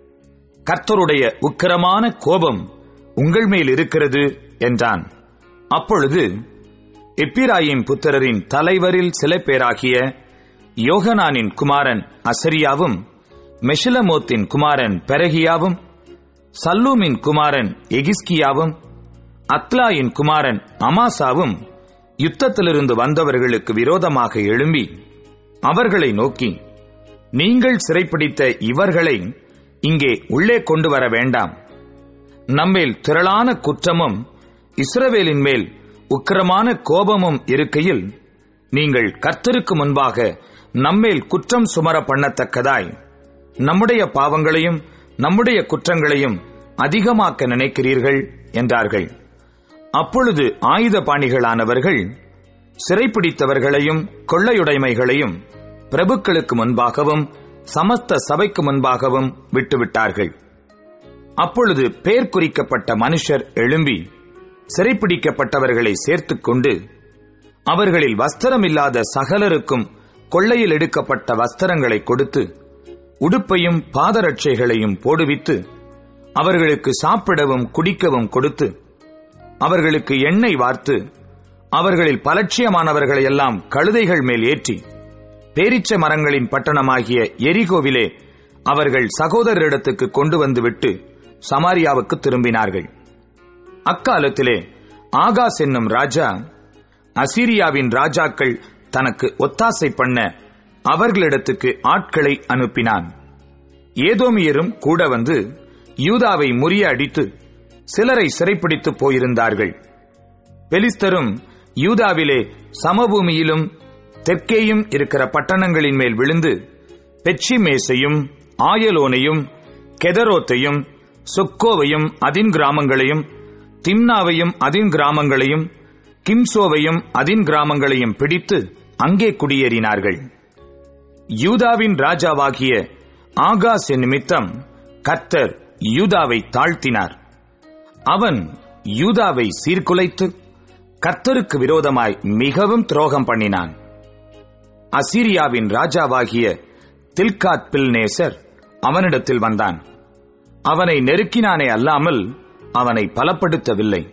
கர்த்தருடைய உக்கிரமான கோபம் உங்கள் மேல் இருக்கிறது என்றான் அப்பொழுது எப்பிராயிம் புத்திரரின் தலைவரில் சில பேராகிய யோகனானின் குமாரன் அசரியாவும் மெஷிலமோத்தின் குமாரன் பெரகியாவும் சல்லூமின் குமாரன் எகிஸ்கியாவும் அத்லாயின் குமாரன் அமாசாவும் யுத்தத்திலிருந்து வந்தவர்களுக்கு விரோதமாக எழும்பி அவர்களை நோக்கி நீங்கள் சிறைப்பிடித்த இவர்களை இங்கே உள்ளே கொண்டு வர வேண்டாம் நம்மேல் திரளான குற்றமும் இஸ்ரவேலின் மேல் உக்கிரமான கோபமும் இருக்கையில் நீங்கள் கர்த்தருக்கு முன்பாக நம்மேல் குற்றம் சுமர பண்ணத்தக்கதாய் நம்முடைய பாவங்களையும் நம்முடைய குற்றங்களையும் அதிகமாக்க நினைக்கிறீர்கள் என்றார்கள் அப்பொழுது ஆயுத பாணிகளானவர்கள் சிறைப்பிடித்தவர்களையும் கொள்ளையுடைமைகளையும் பிரபுக்களுக்கு முன்பாகவும் சமஸ்த சபைக்கு முன்பாகவும் விட்டுவிட்டார்கள் அப்பொழுது பேர் குறிக்கப்பட்ட மனுஷர் எழும்பி சிறைப்பிடிக்கப்பட்டவர்களை சேர்த்துக் கொண்டு அவர்களில் வஸ்திரமில்லாத சகலருக்கும் கொள்ளையில் எடுக்கப்பட்ட வஸ்திரங்களை கொடுத்து உடுப்பையும் பாதரட்சைகளையும் போடுவித்து அவர்களுக்கு சாப்பிடவும் குடிக்கவும் கொடுத்து அவர்களுக்கு எண்ணெய் வார்த்து அவர்களில் பலட்சியமானவர்களை எல்லாம் கழுதைகள் மேல் ஏற்றி பேரிச்ச மரங்களின் பட்டணமாகிய எரிகோவிலே அவர்கள் சகோதரரிடத்துக்கு கொண்டு வந்துவிட்டு சமாரியாவுக்கு திரும்பினார்கள் அக்காலத்திலே ஆகாஸ் என்னும் ராஜா அசீரியாவின் ராஜாக்கள் தனக்கு ஒத்தாசை பண்ண அவர்களிடத்துக்கு ஆட்களை அனுப்பினான் ஏதோமியரும் கூட வந்து யூதாவை முறிய அடித்து சிலரை சிறைப்பிடித்து போயிருந்தார்கள் பெலிஸ்தரும் யூதாவிலே சமபூமியிலும் தெற்கேயும் இருக்கிற பட்டணங்களின் மேல் விழுந்து பெச்சிமேசையும் ஆயலோனையும் கெதரோத்தையும் சொக்கோவையும் அதின் கிராமங்களையும் திம்னாவையும் அதின் கிராமங்களையும் கிம்சோவையும் அதின் கிராமங்களையும் பிடித்து அங்கே குடியேறினார்கள் யூதாவின் ராஜாவாகிய ஆகாஸ் நிமித்தம் கர்த்தர் யூதாவை தாழ்த்தினார் அவன் யூதாவை சீர்குலைத்து கர்த்தருக்கு விரோதமாய் மிகவும் துரோகம் பண்ணினான் அசீரியாவின் ராஜாவாகிய தில்காத் பில்நேசர் அவனிடத்தில் வந்தான் அவனை நெருக்கினானே அல்லாமல் அவனை பலப்படுத்தவில்லை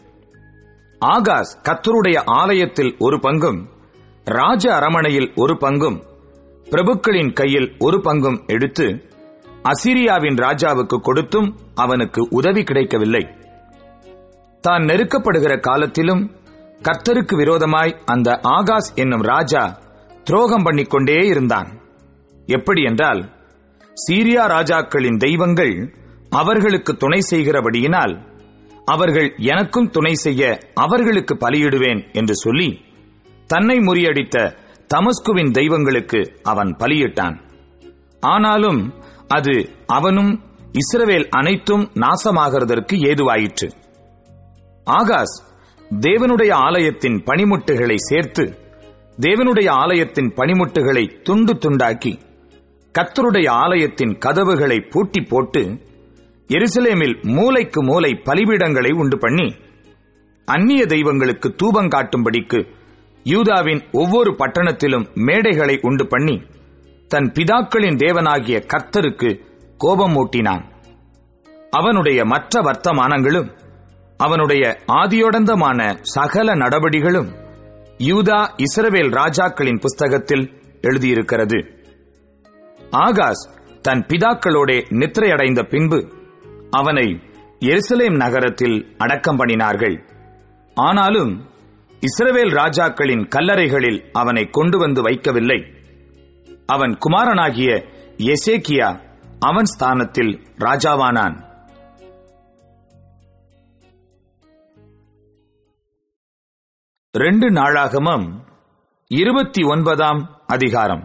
ஆகாஸ் கத்தருடைய ஆலயத்தில் ஒரு பங்கும் ராஜ அரமனையில் ஒரு பங்கும் பிரபுக்களின் கையில் ஒரு பங்கும் எடுத்து அசீரியாவின் ராஜாவுக்கு கொடுத்தும் அவனுக்கு உதவி கிடைக்கவில்லை தான் நெருக்கப்படுகிற காலத்திலும் கர்த்தருக்கு விரோதமாய் அந்த ஆகாஸ் என்னும் ராஜா துரோகம் பண்ணிக்கொண்டே இருந்தான் எப்படி என்றால் சீரியா ராஜாக்களின் தெய்வங்கள் அவர்களுக்கு துணை செய்கிறபடியினால் அவர்கள் எனக்கும் துணை செய்ய அவர்களுக்கு பலியிடுவேன் என்று சொல்லி தன்னை முறியடித்த தமஸ்குவின் தெய்வங்களுக்கு அவன் பலியிட்டான் ஆனாலும் அது அவனும் இஸ்ரவேல் அனைத்தும் நாசமாகிறதற்கு ஏதுவாயிற்று ஆகாஸ் தேவனுடைய ஆலயத்தின் பனிமுட்டுகளை சேர்த்து தேவனுடைய ஆலயத்தின் பனிமுட்டுகளை துண்டு துண்டாக்கி கத்தருடைய ஆலயத்தின் கதவுகளை பூட்டி போட்டு எருசலேமில் மூலைக்கு மூலை பலிபீடங்களை உண்டு பண்ணி அந்நிய தெய்வங்களுக்கு தூபம் காட்டும்படிக்கு யூதாவின் ஒவ்வொரு பட்டணத்திலும் மேடைகளை உண்டு பண்ணி தன் பிதாக்களின் தேவனாகிய கர்த்தருக்கு கோபம் மூட்டினான் அவனுடைய மற்ற வர்த்தமானங்களும் அவனுடைய ஆதியோடந்தமான சகல நடவடிகளும் யூதா இஸ்ரவேல் ராஜாக்களின் புஸ்தகத்தில் எழுதியிருக்கிறது ஆகாஸ் தன் பிதாக்களோட நித்திரையடைந்த பின்பு அவனை எருசலேம் நகரத்தில் அடக்கம் பண்ணினார்கள் ஆனாலும் இஸ்ரவேல் ராஜாக்களின் கல்லறைகளில் அவனை கொண்டு வந்து வைக்கவில்லை அவன் குமாரனாகிய எசேக்கியா அவன் ஸ்தானத்தில் ராஜாவானான் ரெண்டு நாளாகமம் இருபத்தி ஒன்பதாம் அதிகாரம்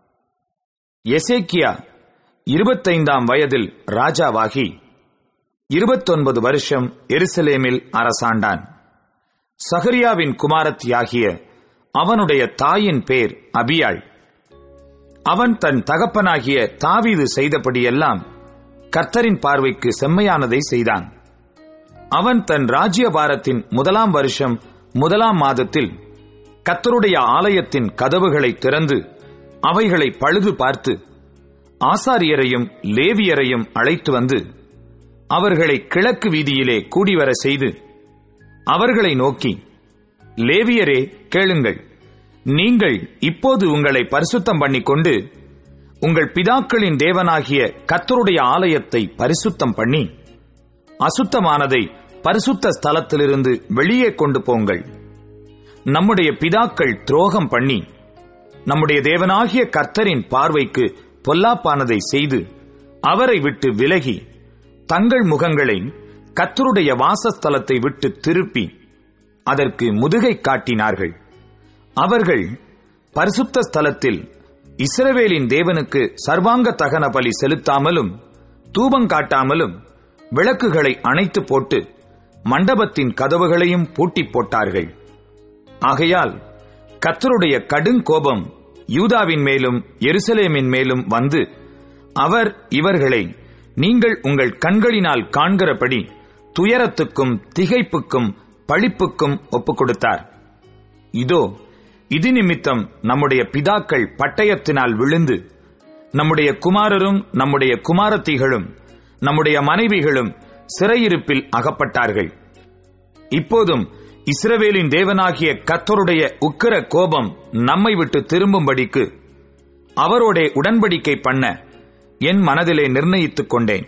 எசேக்கியா இருபத்தைந்தாம் வயதில் ராஜாவாகி இருபத்தொன்பது வருஷம் எருசலேமில் அரசாண்டான் சகரியாவின் குமாரத்தியாகிய அவனுடைய தாயின் பேர் அபியாள் அவன் தன் தகப்பனாகிய தாவீது செய்தபடியெல்லாம் கர்த்தரின் பார்வைக்கு செம்மையானதை செய்தான் அவன் தன் ராஜ்யபாரத்தின் முதலாம் வருஷம் முதலாம் மாதத்தில் கர்த்தருடைய ஆலயத்தின் கதவுகளை திறந்து அவைகளை பழுது பார்த்து ஆசாரியரையும் லேவியரையும் அழைத்து வந்து அவர்களை கிழக்கு வீதியிலே கூடிவர செய்து அவர்களை நோக்கி லேவியரே கேளுங்கள் நீங்கள் இப்போது உங்களை பரிசுத்தம் பண்ணிக்கொண்டு உங்கள் பிதாக்களின் தேவனாகிய கர்த்தருடைய ஆலயத்தை பரிசுத்தம் பண்ணி அசுத்தமானதை பரிசுத்த ஸ்தலத்திலிருந்து வெளியே கொண்டு போங்கள் நம்முடைய பிதாக்கள் துரோகம் பண்ணி நம்முடைய தேவனாகிய கர்த்தரின் பார்வைக்கு பொல்லாப்பானதை செய்து அவரை விட்டு விலகி தங்கள் முகங்களை கர்த்தருடைய வாசஸ்தலத்தை விட்டு திருப்பி அதற்கு முதுகை காட்டினார்கள் அவர்கள் பரிசுத்த ஸ்தலத்தில் இஸ்ரவேலின் தேவனுக்கு சர்வாங்க தகன பலி செலுத்தாமலும் தூபம் காட்டாமலும் விளக்குகளை அணைத்து போட்டு மண்டபத்தின் கதவுகளையும் பூட்டி போட்டார்கள் ஆகையால் கத்தருடைய கடுங்கோபம் யூதாவின் மேலும் எருசலேமின் மேலும் வந்து அவர் இவர்களை நீங்கள் உங்கள் கண்களினால் காண்கிறபடி துயரத்துக்கும் திகைப்புக்கும் பழிப்புக்கும் ஒப்புக் கொடுத்தார் இதோ இது நிமித்தம் நம்முடைய பிதாக்கள் பட்டயத்தினால் விழுந்து நம்முடைய குமாரரும் நம்முடைய குமாரத்திகளும் நம்முடைய மனைவிகளும் சிறையிருப்பில் அகப்பட்டார்கள் இப்போதும் இஸ்ரவேலின் தேவனாகிய கத்தருடைய உக்கிர கோபம் நம்மை விட்டு திரும்பும்படிக்கு அவரோட உடன்படிக்கை பண்ண என் மனதிலே நிர்ணயித்துக் கொண்டேன்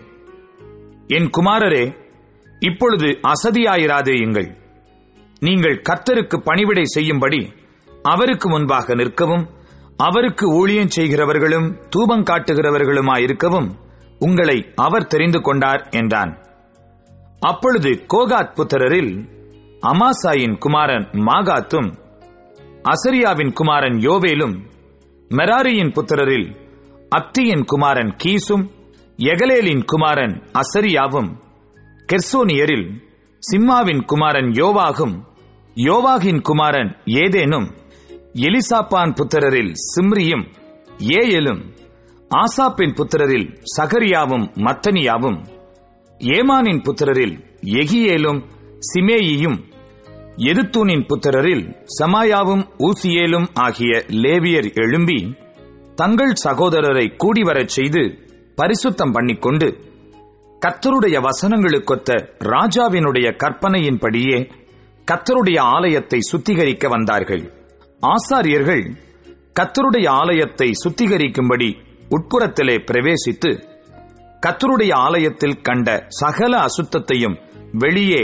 என் குமாரரே இப்பொழுது அசதியாயிராதேயுங்கள் நீங்கள் கர்த்தருக்கு பணிவிடை செய்யும்படி அவருக்கு முன்பாக நிற்கவும் அவருக்கு ஊழியம் செய்கிறவர்களும் தூபம் காட்டுகிறவர்களுமாயிருக்கவும் உங்களை அவர் தெரிந்து கொண்டார் என்றான் அப்பொழுது கோகாத் புத்திரரில் அமாசாயின் குமாரன் மாகாத்தும் அசரியாவின் குமாரன் யோவேலும் மெராரியின் புத்திரரில் அப்தியின் குமாரன் கீசும் எகலேலின் குமாரன் அசரியாவும் கெர்சோனியரில் சிம்மாவின் குமாரன் யோவாகும் யோவாகின் குமாரன் ஏதேனும் எலிசாப்பான் புத்திரரில் சிம்ரியும் ஏயலும் ஆசாப்பின் புத்திரரில் சகரியாவும் மத்தனியாவும் ஏமானின் புத்திரரில் எகியேலும் சிமேயியும் எதுத்தூனின் புத்திரரில் சமாயாவும் ஊசியேலும் ஆகிய லேவியர் எழும்பி தங்கள் சகோதரரை கூடிவரச் செய்து பரிசுத்தம் பண்ணிக்கொண்டு கத்தருடைய வசனங்களுக்கொத்த ராஜாவினுடைய கற்பனையின்படியே கத்தருடைய ஆலயத்தை சுத்திகரிக்க வந்தார்கள் ஆசாரியர்கள் கத்தருடைய ஆலயத்தை சுத்திகரிக்கும்படி உட்புறத்திலே பிரவேசித்து கத்தருடைய ஆலயத்தில் கண்ட சகல அசுத்தத்தையும் வெளியே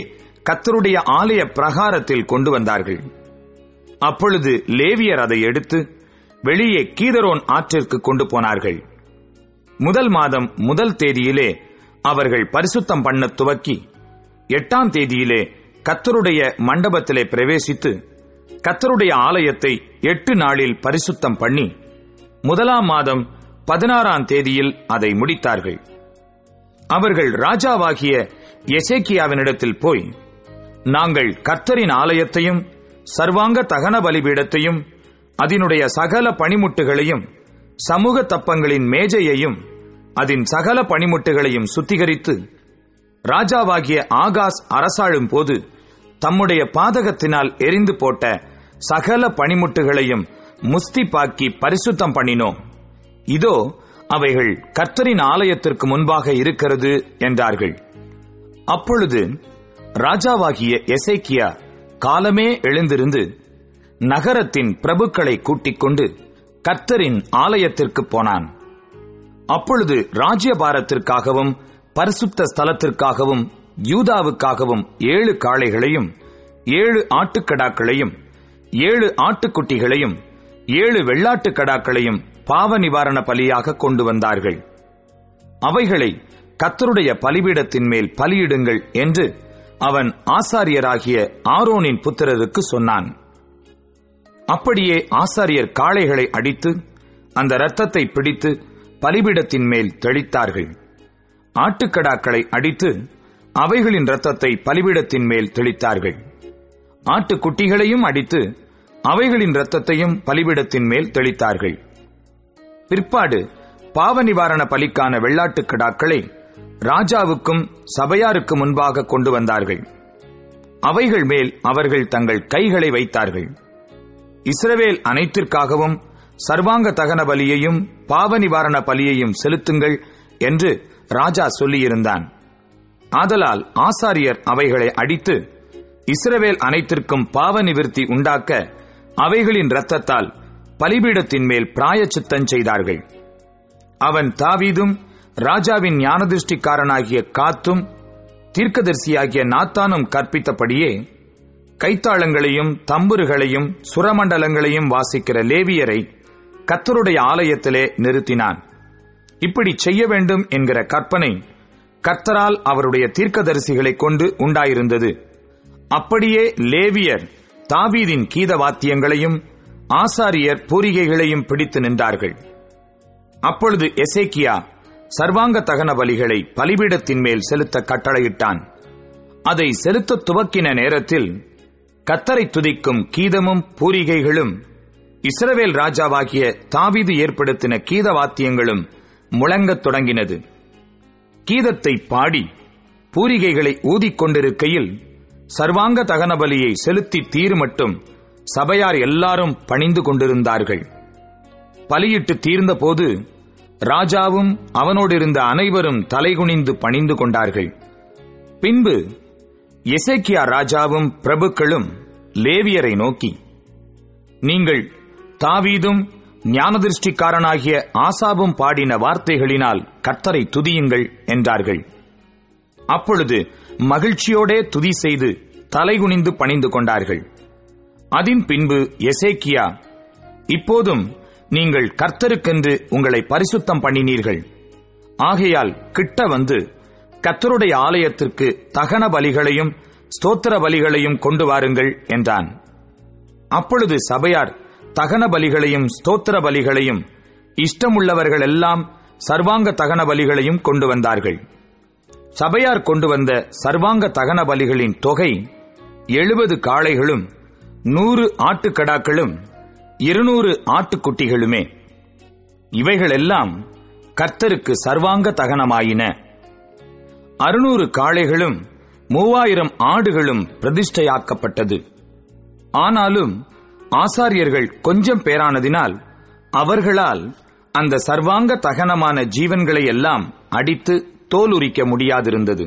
கத்தருடைய ஆலய பிரகாரத்தில் கொண்டு வந்தார்கள் அப்பொழுது லேவியர் அதை எடுத்து வெளியே கீதரோன் ஆற்றிற்கு கொண்டு போனார்கள் முதல் மாதம் முதல் தேதியிலே அவர்கள் பரிசுத்தம் பண்ண துவக்கி எட்டாம் தேதியிலே கத்தருடைய மண்டபத்திலே பிரவேசித்து கத்தருடைய ஆலயத்தை எட்டு நாளில் பரிசுத்தம் பண்ணி முதலாம் மாதம் பதினாறாம் தேதியில் அதை முடித்தார்கள் அவர்கள் ராஜாவாகிய எசேக்கியாவினிடத்தில் போய் நாங்கள் கர்த்தரின் ஆலயத்தையும் சர்வாங்க தகன பலிபீடத்தையும் அதனுடைய சகல பணிமுட்டுகளையும் சமூக தப்பங்களின் மேஜையையும் அதன் சகல பணிமுட்டுகளையும் சுத்திகரித்து ராஜாவாகிய ஆகாஸ் அரசாளும் போது தம்முடைய பாதகத்தினால் எரிந்து போட்ட சகல பணிமுட்டுகளையும் முஸ்திப்பாக்கி பரிசுத்தம் பண்ணினோம் இதோ அவைகள் கர்த்தரின் ஆலயத்திற்கு முன்பாக இருக்கிறது என்றார்கள் அப்பொழுது ராஜாவாகிய எசேக்கியா காலமே எழுந்திருந்து நகரத்தின் பிரபுக்களை கூட்டிக் கொண்டு கர்த்தரின் ஆலயத்திற்கு போனான் அப்பொழுது ராஜ்யபாரத்திற்காகவும் பரிசுத்த ஸ்தலத்திற்காகவும் யூதாவுக்காகவும் ஏழு காளைகளையும் ஏழு ஆட்டுக்கடாக்களையும் ஏழு ஆட்டுக்குட்டிகளையும் ஏழு வெள்ளாட்டுக் கடாக்களையும் பாவ நிவாரண பலியாக கொண்டு வந்தார்கள் அவைகளை கத்தருடைய பலிபீடத்தின் மேல் பலியிடுங்கள் என்று அவன் ஆசாரியராகிய ஆரோனின் புத்திரருக்கு சொன்னான் அப்படியே ஆசாரியர் காளைகளை அடித்து அந்த இரத்தத்தை பிடித்து பலிபீடத்தின் மேல் தெளித்தார்கள் ஆட்டுக்கடாக்களை அடித்து அவைகளின் இரத்தத்தை பலிபீடத்தின் மேல் தெளித்தார்கள் ஆட்டுக்குட்டிகளையும் அடித்து அவைகளின் இரத்தத்தையும் பலிபீடத்தின் மேல் தெளித்தார்கள் பிற்பாடு பாவ நிவாரண பலிக்கான வெள்ளாட்டுக் கடாக்களை ராஜாவுக்கும் சபையாருக்கு முன்பாக கொண்டு வந்தார்கள் அவைகள் மேல் அவர்கள் தங்கள் கைகளை வைத்தார்கள் இஸ்ரவேல் அனைத்திற்காகவும் சர்வாங்க தகன பலியையும் பாவ நிவாரண பலியையும் செலுத்துங்கள் என்று ராஜா சொல்லியிருந்தான் ஆதலால் ஆசாரியர் அவைகளை அடித்து இஸ்ரவேல் அனைத்திற்கும் பாவ நிவிர்த்தி உண்டாக்க அவைகளின் இரத்தத்தால் பலிபீடத்தின் மேல் பிராயச்சித்தம் செய்தார்கள் அவன் தாவீதும் ராஜாவின் ஞானதிருஷ்டிக்காரனாகிய காத்தும் தீர்க்கதரிசியாகிய நாத்தானும் கற்பித்தபடியே கைத்தாளங்களையும் தம்புருகளையும் சுரமண்டலங்களையும் வாசிக்கிற லேவியரை கத்தருடைய ஆலயத்திலே நிறுத்தினான் இப்படி செய்ய வேண்டும் என்கிற கற்பனை கர்த்தரால் அவருடைய தீர்க்கதரிசிகளை கொண்டு உண்டாயிருந்தது அப்படியே லேவியர் தாவீதின் கீத வாத்தியங்களையும் ஆசாரியர் பூரிகைகளையும் பிடித்து நின்றார்கள் அப்பொழுது எசேக்கியா சர்வாங்க தகன பலிகளை பலிபீடத்தின் மேல் செலுத்த கட்டளையிட்டான் அதை செலுத்த துவக்கின நேரத்தில் கத்தரை துதிக்கும் கீதமும் பூரிகைகளும் இஸ்ரவேல் ராஜாவாகிய தாவீது ஏற்படுத்தின கீத வாத்தியங்களும் முழங்கத் தொடங்கினது கீதத்தை பாடி பூரிகைகளை ஊதிக்கொண்டிருக்கையில் சர்வாங்க தகன பலியை செலுத்தி தீர் மட்டும் சபையார் எல்லாரும் பணிந்து கொண்டிருந்தார்கள் பலியிட்டு தீர்ந்தபோது ராஜாவும் அவனோடிருந்த அனைவரும் தலைகுனிந்து பணிந்து கொண்டார்கள் பின்பு எசேக்கியா ராஜாவும் பிரபுக்களும் லேவியரை நோக்கி நீங்கள் தாவீதும் ஞானதிருஷ்டிக்காரனாகிய ஆசாபும் பாடின வார்த்தைகளினால் கர்த்தரை துதியுங்கள் என்றார்கள் அப்பொழுது மகிழ்ச்சியோடே துதி செய்து தலைகுனிந்து பணிந்து கொண்டார்கள் அதின் பின்பு எசேக்கியா இப்போதும் நீங்கள் கர்த்தருக்கென்று உங்களை பரிசுத்தம் பண்ணினீர்கள் ஆகையால் கிட்ட வந்து கர்த்தருடைய ஆலயத்திற்கு தகன பலிகளையும் ஸ்தோத்திர பலிகளையும் கொண்டு வாருங்கள் என்றான் அப்பொழுது சபையார் தகன பலிகளையும் ஸ்தோத்திர பலிகளையும் இஷ்டமுள்ளவர்கள் எல்லாம் சர்வாங்க தகன பலிகளையும் கொண்டு வந்தார்கள் சபையார் கொண்டு வந்த சர்வாங்க தகன பலிகளின் தொகை எழுபது காளைகளும் நூறு ஆட்டுக்கடாக்களும் இருநூறு ஆட்டுக்குட்டிகளுமே இவைகளெல்லாம் கர்த்தருக்கு சர்வாங்க தகனமாயின அறுநூறு காளைகளும் மூவாயிரம் ஆடுகளும் பிரதிஷ்டையாக்கப்பட்டது ஆனாலும் ஆசாரியர்கள் கொஞ்சம் பேரானதினால் அவர்களால் அந்த சர்வாங்க தகனமான ஜீவன்களை எல்லாம் அடித்து தோலுரிக்க முடியாதிருந்தது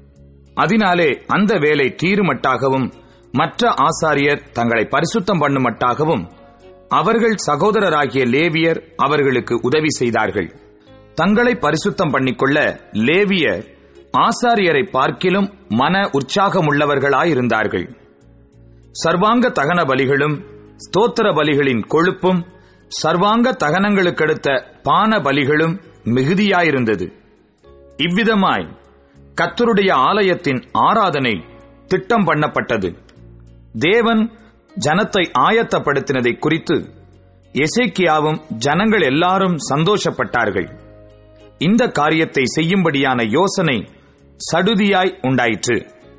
அதனாலே அந்த வேலை தீருமட்டாகவும் மற்ற ஆசாரியர் தங்களை பரிசுத்தம் பண்ணுமட்டாகவும் அவர்கள் சகோதரராகிய லேவியர் அவர்களுக்கு உதவி செய்தார்கள் தங்களை பரிசுத்தம் பண்ணிக்கொள்ள லேவியர் ஆசாரியரை பார்க்கிலும் மன உற்சாகமுள்ளவர்களாயிருந்தார்கள் சர்வாங்க தகன பலிகளும் ஸ்தோத்திர பலிகளின் கொழுப்பும் சர்வாங்க தகனங்களுக்கடுத்த பான பலிகளும் மிகுதியாயிருந்தது இவ்விதமாய் கத்தருடைய ஆலயத்தின் ஆராதனை திட்டம் பண்ணப்பட்டது தேவன் ஜனத்தை ஆயத்தப்படுத்தினதை குறித்து எசேக்கியாவும் ஜனங்கள் எல்லாரும் சந்தோஷப்பட்டார்கள் இந்த காரியத்தை செய்யும்படியான யோசனை சடுதியாய் உண்டாயிற்று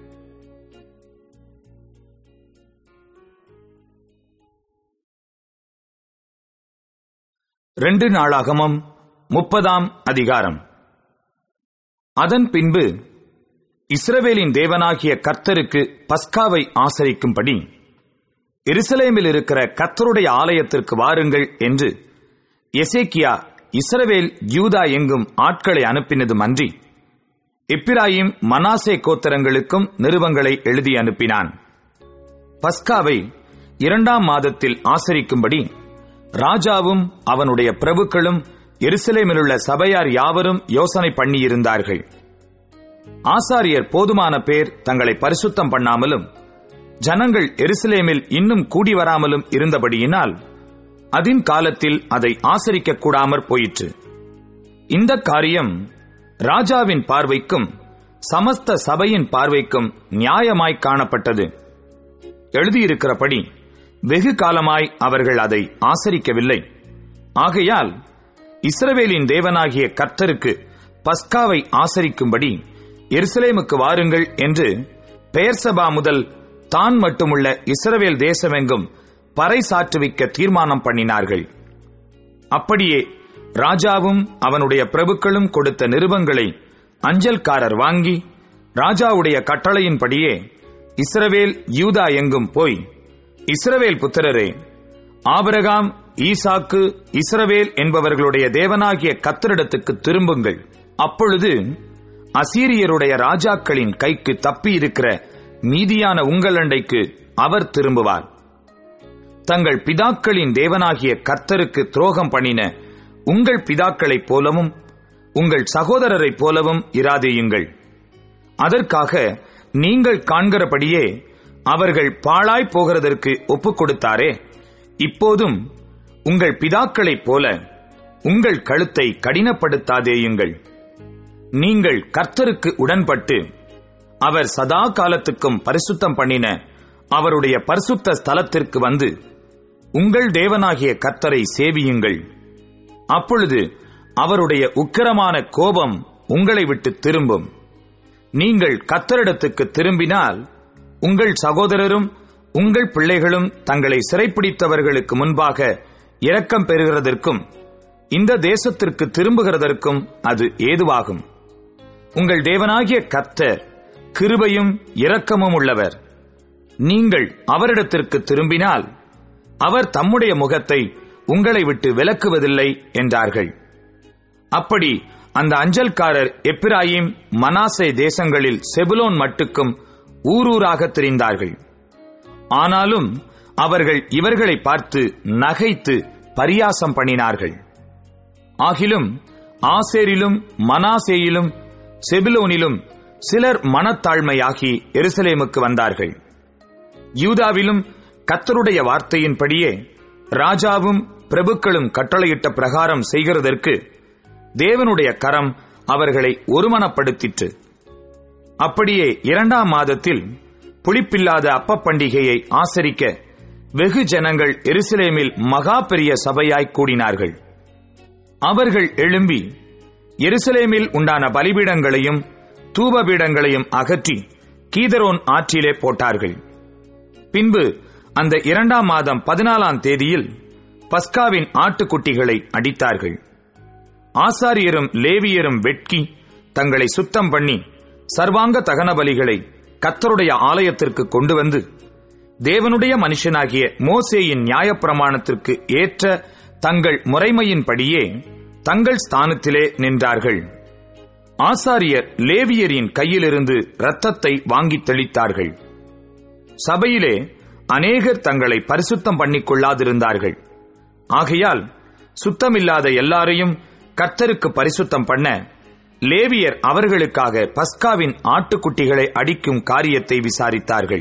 ரெண்டு நாளாகமம் முப்பதாம் அதிகாரம் அதன் பின்பு இஸ்ரவேலின் தேவனாகிய கர்த்தருக்கு பஸ்காவை ஆசரிக்கும்படி எருசலேமில் இருக்கிற கர்த்தருடைய ஆலயத்திற்கு வாருங்கள் என்று எசேக்கியா இஸ்ரவேல் யூதா எங்கும் ஆட்களை அனுப்பினதும் அன்றி எப்பிராயிம் மனாசே கோத்தரங்களுக்கும் நிருபங்களை எழுதி அனுப்பினான் பஸ்காவை இரண்டாம் மாதத்தில் ஆசரிக்கும்படி ராஜாவும் அவனுடைய பிரபுக்களும் எருசலேமிலுள்ள சபையார் யாவரும் யோசனை பண்ணியிருந்தார்கள் ஆசாரியர் போதுமான பேர் தங்களை பரிசுத்தம் பண்ணாமலும் ஜனங்கள் எருசலேமில் இன்னும் கூடி வராமலும் இருந்தபடியினால் அதின் காலத்தில் அதை ஆசரிக்க கூடாமற் போயிற்று இந்த காரியம் ராஜாவின் பார்வைக்கும் சமஸ்த சபையின் பார்வைக்கும் நியாயமாய் காணப்பட்டது எழுதியிருக்கிறபடி வெகு காலமாய் அவர்கள் அதை ஆசரிக்கவில்லை ஆகையால் இஸ்ரவேலின் தேவனாகிய கர்த்தருக்கு பஸ்காவை ஆசரிக்கும்படி எருசலேமுக்கு வாருங்கள் என்று பெயர்சபா முதல் தான் மட்டுமுள்ள இஸ்ரவேல் தேசமெங்கும் பறைசாற்றுவிக்க தீர்மானம் பண்ணினார்கள் அப்படியே ராஜாவும் அவனுடைய பிரபுக்களும் கொடுத்த நிருபங்களை அஞ்சல்காரர் வாங்கி ராஜாவுடைய கட்டளையின்படியே இஸ்ரவேல் யூதா எங்கும் போய் இஸ்ரவேல் புத்திரரே ஆபிரகாம் ஈசாக்கு இஸ்ரவேல் என்பவர்களுடைய தேவனாகிய கத்தரிடத்துக்கு திரும்புங்கள் அப்பொழுது அசீரியருடைய ராஜாக்களின் கைக்கு தப்பியிருக்கிற மீதியான உங்கள் அண்டைக்கு அவர் திரும்புவார் தங்கள் பிதாக்களின் தேவனாகிய கர்த்தருக்கு துரோகம் பண்ணின உங்கள் பிதாக்களைப் போலவும் உங்கள் சகோதரரைப் போலவும் இராதேயுங்கள் அதற்காக நீங்கள் காண்கிறபடியே அவர்கள் பாழாய் போகிறதற்கு ஒப்புக் கொடுத்தாரே இப்போதும் உங்கள் பிதாக்களைப் போல உங்கள் கழுத்தை கடினப்படுத்தாதேயுங்கள் நீங்கள் கர்த்தருக்கு உடன்பட்டு அவர் சதா காலத்துக்கும் பரிசுத்தம் பண்ணின அவருடைய பரிசுத்த ஸ்தலத்திற்கு வந்து உங்கள் தேவனாகிய கர்த்தரை சேவியுங்கள் அப்பொழுது அவருடைய உக்கிரமான கோபம் உங்களை விட்டு திரும்பும் நீங்கள் கத்தரிடத்துக்கு திரும்பினால் உங்கள் சகோதரரும் உங்கள் பிள்ளைகளும் தங்களை சிறைப்பிடித்தவர்களுக்கு முன்பாக இரக்கம் பெறுகிறதற்கும் இந்த தேசத்திற்கு திரும்புகிறதற்கும் அது ஏதுவாகும் உங்கள் தேவனாகிய கர்த்தர் கிருபையும் இரக்கமும் உள்ளவர் நீங்கள் அவரிடத்திற்கு திரும்பினால் அவர் தம்முடைய முகத்தை உங்களை விட்டு விலக்குவதில்லை என்றார்கள் அப்படி அந்த அஞ்சல்காரர் எப்பிராயிம் மனாசே தேசங்களில் செபுலோன் மட்டுக்கும் ஊரூராக திரிந்தார்கள் ஆனாலும் அவர்கள் இவர்களை பார்த்து நகைத்து பரியாசம் பண்ணினார்கள் ஆகிலும் ஆசேரிலும் மனாசேயிலும் செபிலோனிலும் சிலர் மனத்தாழ்மையாகி எருசலேமுக்கு வந்தார்கள் யூதாவிலும் கத்தருடைய வார்த்தையின்படியே ராஜாவும் பிரபுக்களும் கட்டளையிட்ட பிரகாரம் செய்கிறதற்கு தேவனுடைய கரம் அவர்களை ஒருமனப்படுத்திற்று அப்படியே இரண்டாம் மாதத்தில் புளிப்பில்லாத அப்ப பண்டிகையை ஆசரிக்க வெகு ஜனங்கள் எருசலேமில் மகா பெரிய சபையாய் கூடினார்கள் அவர்கள் எழும்பி எருசலேமில் உண்டான பலிபீடங்களையும் தூபபீடங்களையும் அகற்றி கீதரோன் ஆற்றிலே போட்டார்கள் பின்பு அந்த இரண்டாம் மாதம் பதினாலாம் தேதியில் பஸ்காவின் ஆட்டுக்குட்டிகளை அடித்தார்கள் ஆசாரியரும் லேவியரும் வெட்கி தங்களை சுத்தம் பண்ணி சர்வாங்க தகன பலிகளை கத்தருடைய ஆலயத்திற்கு கொண்டு வந்து தேவனுடைய மனுஷனாகிய மோசேயின் நியாயப்பிரமாணத்திற்கு ஏற்ற தங்கள் முறைமையின்படியே தங்கள் ஸ்தானத்திலே நின்றார்கள் ஆசாரியர் லேவியரின் கையிலிருந்து இரத்தத்தை வாங்கி தெளித்தார்கள் சபையிலே அநேகர் தங்களை பரிசுத்தம் பண்ணிக் கொள்ளாதிருந்தார்கள் ஆகையால் சுத்தமில்லாத எல்லாரையும் கர்த்தருக்கு பரிசுத்தம் பண்ண லேவியர் அவர்களுக்காக பஸ்காவின் ஆட்டுக்குட்டிகளை அடிக்கும் காரியத்தை விசாரித்தார்கள்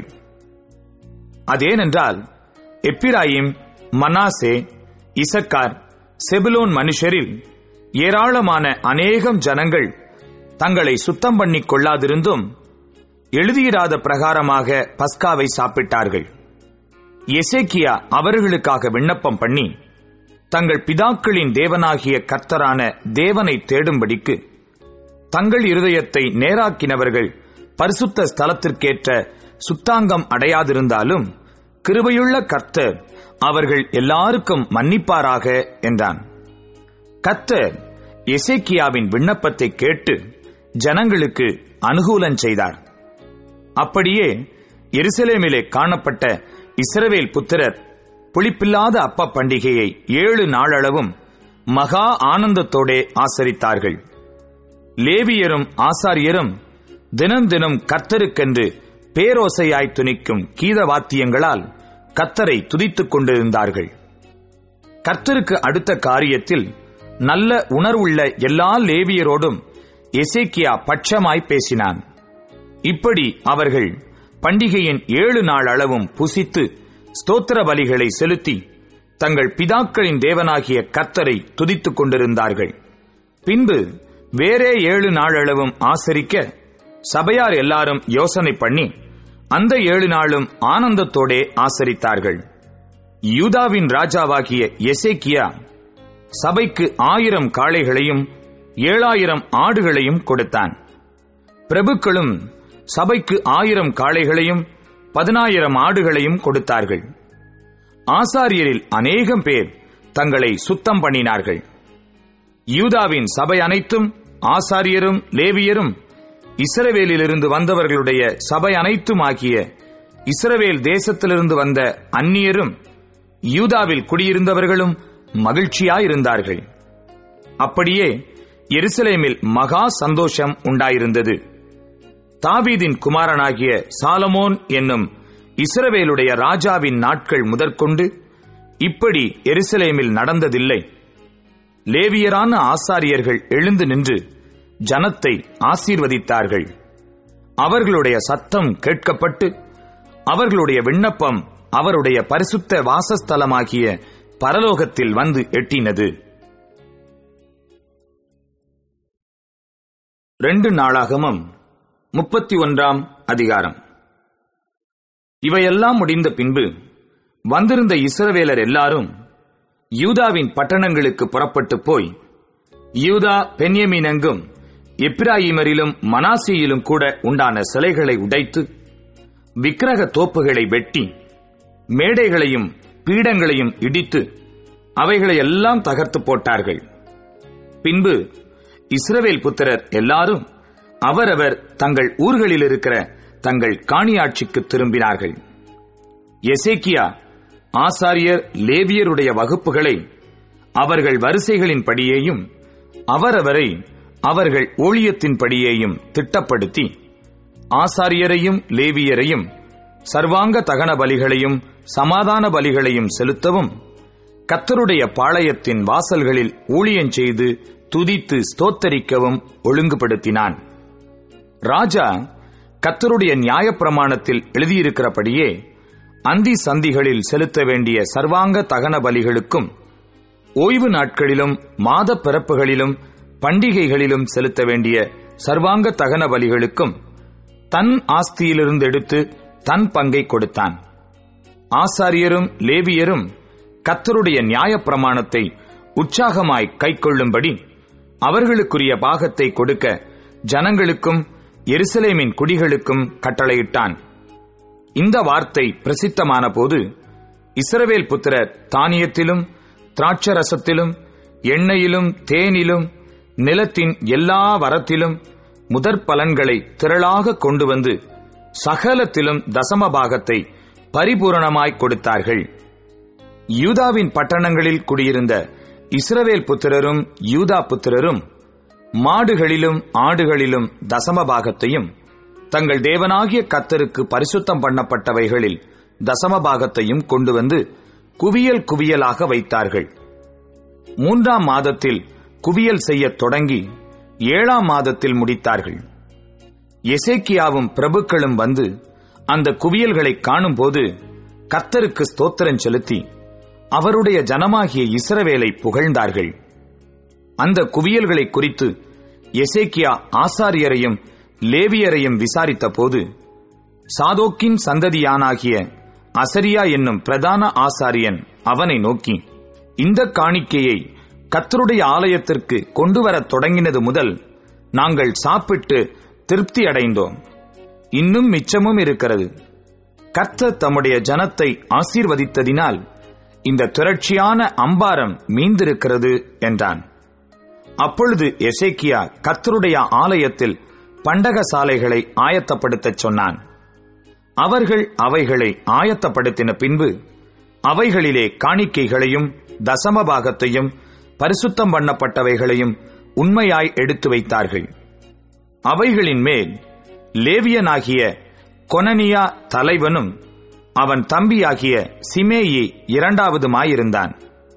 அதேனென்றால் எப்பிராயிம் மனாசே இசக்கார் செபுலோன் மனுஷரில் ஏராளமான அநேகம் ஜனங்கள் தங்களை சுத்தம் பண்ணிக் கொள்ளாதிருந்தும் எழுதியிராத பிரகாரமாக பஸ்காவை சாப்பிட்டார்கள் எசேக்கியா அவர்களுக்காக விண்ணப்பம் பண்ணி தங்கள் பிதாக்களின் தேவனாகிய கர்த்தரான தேவனை தேடும்படிக்கு தங்கள் இருதயத்தை நேராக்கினவர்கள் பரிசுத்த ஸ்தலத்திற்கேற்ற சுத்தாங்கம் அடையாதிருந்தாலும் கிருபையுள்ள கர்த்தர் அவர்கள் எல்லாருக்கும் மன்னிப்பாராக என்றான் கர்த்தர் எசேக்கியாவின் விண்ணப்பத்தை கேட்டு ஜனங்களுக்கு அனுகூலம் செய்தார் அப்படியே எருசலேமிலே காணப்பட்ட இஸ்ரவேல் புத்திரர் புளிப்பில்லாத அப்ப பண்டிகையை ஏழு நாளளவும் மகா ஆனந்தத்தோடே ஆசரித்தார்கள் லேவியரும் ஆசாரியரும் தினம் தினம் கர்த்தருக்கென்று பேரோசையாய் துணிக்கும் கீத வாத்தியங்களால் கர்த்தரை துதித்துக் கொண்டிருந்தார்கள் கர்த்தருக்கு அடுத்த காரியத்தில் நல்ல உணர்வுள்ள எல்லா லேவியரோடும் எசேக்கியா பட்சமாய் பேசினான் இப்படி அவர்கள் பண்டிகையின் ஏழு நாள் அளவும் புசித்து ஸ்தோத்திர பலிகளை செலுத்தி தங்கள் பிதாக்களின் தேவனாகிய கர்த்தரை துதித்துக் கொண்டிருந்தார்கள் பின்பு வேறே ஏழு நாளளவும் ஆசரிக்க சபையார் எல்லாரும் யோசனை பண்ணி அந்த ஏழு நாளும் ஆனந்தத்தோடே ஆசரித்தார்கள் யூதாவின் ராஜாவாகிய எசேக்கியா சபைக்கு ஆயிரம் காளைகளையும் ஏழாயிரம் ஆடுகளையும் கொடுத்தான் பிரபுக்களும் சபைக்கு ஆயிரம் காளைகளையும் பதினாயிரம் ஆடுகளையும் கொடுத்தார்கள் ஆசாரியரில் அநேகம் பேர் தங்களை சுத்தம் பண்ணினார்கள் யூதாவின் சபை அனைத்தும் ஆசாரியரும் லேவியரும் இஸ்ரவேலிலிருந்து வந்தவர்களுடைய சபை அனைத்தும் ஆகிய இஸ்ரவேல் தேசத்திலிருந்து வந்த அந்நியரும் யூதாவில் குடியிருந்தவர்களும் மகிழ்ச்சியாயிருந்தார்கள் அப்படியே எருசலேமில் மகா சந்தோஷம் உண்டாயிருந்தது தாவீதின் குமாரனாகிய சாலமோன் என்னும் இஸ்ரவேலுடைய ராஜாவின் நாட்கள் முதற்கொண்டு இப்படி எருசலேமில் நடந்ததில்லை லேவியரான ஆசாரியர்கள் எழுந்து நின்று ஜனத்தை ஆசீர்வதித்தார்கள் அவர்களுடைய சத்தம் கேட்கப்பட்டு அவர்களுடைய விண்ணப்பம் அவருடைய பரிசுத்த வாசஸ்தலமாகிய பரலோகத்தில் வந்து எட்டினது ரெண்டு நாளாகமும் முப்பத்தி ஒன்றாம் அதிகாரம் இவையெல்லாம் முடிந்த பின்பு வந்திருந்த இஸ்ரவேலர் எல்லாரும் யூதாவின் பட்டணங்களுக்கு புறப்பட்டு போய் யூதா பென்யமீனெங்கும் எப்ராயிமரிலும் மனாசியிலும் கூட உண்டான சிலைகளை உடைத்து விக்கிரக தோப்புகளை வெட்டி மேடைகளையும் பீடங்களையும் இடித்து அவைகளை எல்லாம் தகர்த்து போட்டார்கள் பின்பு இஸ்ரவேல் புத்திரர் எல்லாரும் அவரவர் தங்கள் ஊர்களில் இருக்கிற தங்கள் காணியாட்சிக்கு திரும்பினார்கள் எசேக்கியா ஆசாரியர் லேவியருடைய வகுப்புகளை அவர்கள் வரிசைகளின் படியேயும் அவரவரை அவர்கள் ஊழியத்தின் படியேயும் திட்டப்படுத்தி ஆசாரியரையும் லேவியரையும் சர்வாங்க தகன பலிகளையும் சமாதான பலிகளையும் செலுத்தவும் கத்தருடைய பாளையத்தின் வாசல்களில் ஊழியம் செய்து துதித்து ஸ்தோத்தரிக்கவும் ஒழுங்குபடுத்தினான் ராஜா கத்தருடைய நியாயப்பிரமாணத்தில் எழுதியிருக்கிறபடியே அந்தி சந்திகளில் செலுத்த வேண்டிய சர்வாங்க தகன பலிகளுக்கும் ஓய்வு நாட்களிலும் மாத பிறப்புகளிலும் பண்டிகைகளிலும் செலுத்த வேண்டிய சர்வாங்க தகன பலிகளுக்கும் தன் ஆஸ்தியிலிருந்து எடுத்து தன் பங்கை கொடுத்தான் ஆசாரியரும் லேவியரும் கத்தருடைய நியாயப்பிரமாணத்தை உற்சாகமாய் கைக்கொள்ளும்படி அவர்களுக்குரிய பாகத்தை கொடுக்க ஜனங்களுக்கும் எருசலேமின் குடிகளுக்கும் கட்டளையிட்டான் இந்த வார்த்தை பிரசித்தமான போது இஸ்ரவேல் புத்திரர் தானியத்திலும் திராட்சரசத்திலும் எண்ணெயிலும் தேனிலும் நிலத்தின் எல்லா வரத்திலும் முதற் பலன்களை திரளாக கொண்டு வந்து சகலத்திலும் தசம பாகத்தை பரிபூரணமாய் கொடுத்தார்கள் யூதாவின் பட்டணங்களில் குடியிருந்த இஸ்ரவேல் புத்திரரும் யூதா புத்திரரும் மாடுகளிலும் ஆடுகளிலும் தசம பாகத்தையும் தங்கள் தேவனாகிய கத்தருக்கு பரிசுத்தம் பண்ணப்பட்டவைகளில் தசம பாகத்தையும் கொண்டு வந்து குவியல் குவியலாக வைத்தார்கள் மூன்றாம் மாதத்தில் குவியல் செய்யத் தொடங்கி ஏழாம் மாதத்தில் முடித்தார்கள் எசேக்கியாவும் பிரபுக்களும் வந்து அந்த குவியல்களை காணும்போது கர்த்தருக்கு ஸ்தோத்திரம் செலுத்தி அவருடைய ஜனமாகிய இஸ்ரவேலை புகழ்ந்தார்கள் அந்த குவியல்களை குறித்து எசேக்கியா ஆசாரியரையும் லேவியரையும் விசாரித்த போது சாதோக்கின் சந்ததியானாகிய அசரியா என்னும் பிரதான ஆசாரியன் அவனை நோக்கி இந்த காணிக்கையை கத்தருடைய ஆலயத்திற்கு கொண்டு வரத் தொடங்கினது முதல் நாங்கள் சாப்பிட்டு திருப்தி அடைந்தோம் இன்னும் மிச்சமும் இருக்கிறது கர்த்தர் தம்முடைய ஜனத்தை ஆசீர்வதித்ததினால் இந்த திரட்சியான அம்பாரம் மீந்திருக்கிறது என்றான் அப்பொழுது எசேக்கியா கர்த்தருடைய ஆலயத்தில் பண்டக சாலைகளை ஆயத்தப்படுத்தச் சொன்னான் அவர்கள் அவைகளை ஆயத்தப்படுத்தின பின்பு அவைகளிலே காணிக்கைகளையும் தசமபாகத்தையும் பரிசுத்தம் பண்ணப்பட்டவைகளையும் உண்மையாய் எடுத்து வைத்தார்கள் அவைகளின் மேல் லேவியனாகிய கொனனியா தலைவனும் அவன் தம்பியாகிய சிமேயி இரண்டாவதுமாயிருந்தான்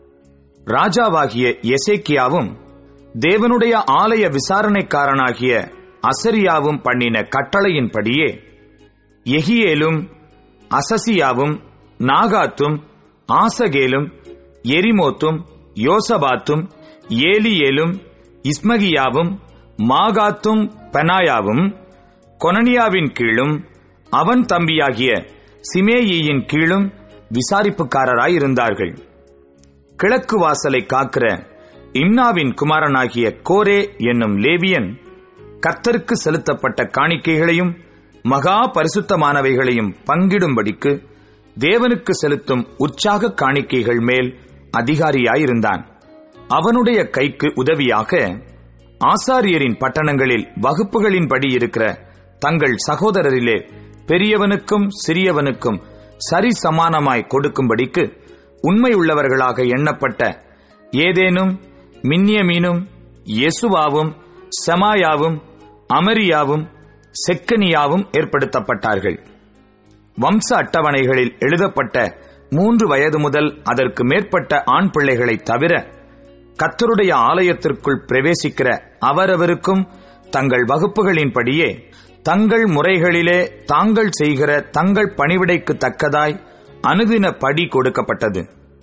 ராஜாவாகிய எசேக்கியாவும் தேவனுடைய ஆலய விசாரணைக்காரனாகிய அசரியாவும் பண்ணின கட்டளையின்படியே எகியேலும் அசசியாவும் நாகாத்தும் ஆசகேலும் எரிமோத்தும் யோசபாத்தும் ஏலியேலும் இஸ்மகியாவும் மாகாத்தும் பெனாயாவும் கொனனியாவின் கீழும் அவன் தம்பியாகிய சிமேயியின் கீழும் விசாரிப்புக்காரராயிருந்தார்கள் கிழக்கு வாசலை காக்கிற இம்னாவின் குமாரனாகிய கோரே என்னும் லேவியன் கர்த்தருக்கு செலுத்தப்பட்ட காணிக்கைகளையும் மகா பரிசுத்தமானவைகளையும் பங்கிடும்படிக்கு தேவனுக்கு செலுத்தும் உற்சாக காணிக்கைகள் மேல் அதிகாரியாயிருந்தான் அவனுடைய கைக்கு உதவியாக ஆசாரியரின் பட்டணங்களில் வகுப்புகளின்படி இருக்கிற தங்கள் சகோதரரிலே பெரியவனுக்கும் சிறியவனுக்கும் சரி சமானமாய் கொடுக்கும்படிக்கு உண்மையுள்ளவர்களாக எண்ணப்பட்ட ஏதேனும் மின்யமீனும் யெசுவாவும் செமாயாவும் அமரியாவும் செக்கனியாவும் ஏற்படுத்தப்பட்டார்கள் வம்ச அட்டவணைகளில் எழுதப்பட்ட மூன்று வயது முதல் அதற்கு மேற்பட்ட ஆண் பிள்ளைகளை தவிர கத்தருடைய ஆலயத்திற்குள் பிரவேசிக்கிற அவரவருக்கும் தங்கள் வகுப்புகளின்படியே தங்கள் முறைகளிலே தாங்கள் செய்கிற தங்கள் பணிவிடைக்கு தக்கதாய் அனுதின படி கொடுக்கப்பட்டது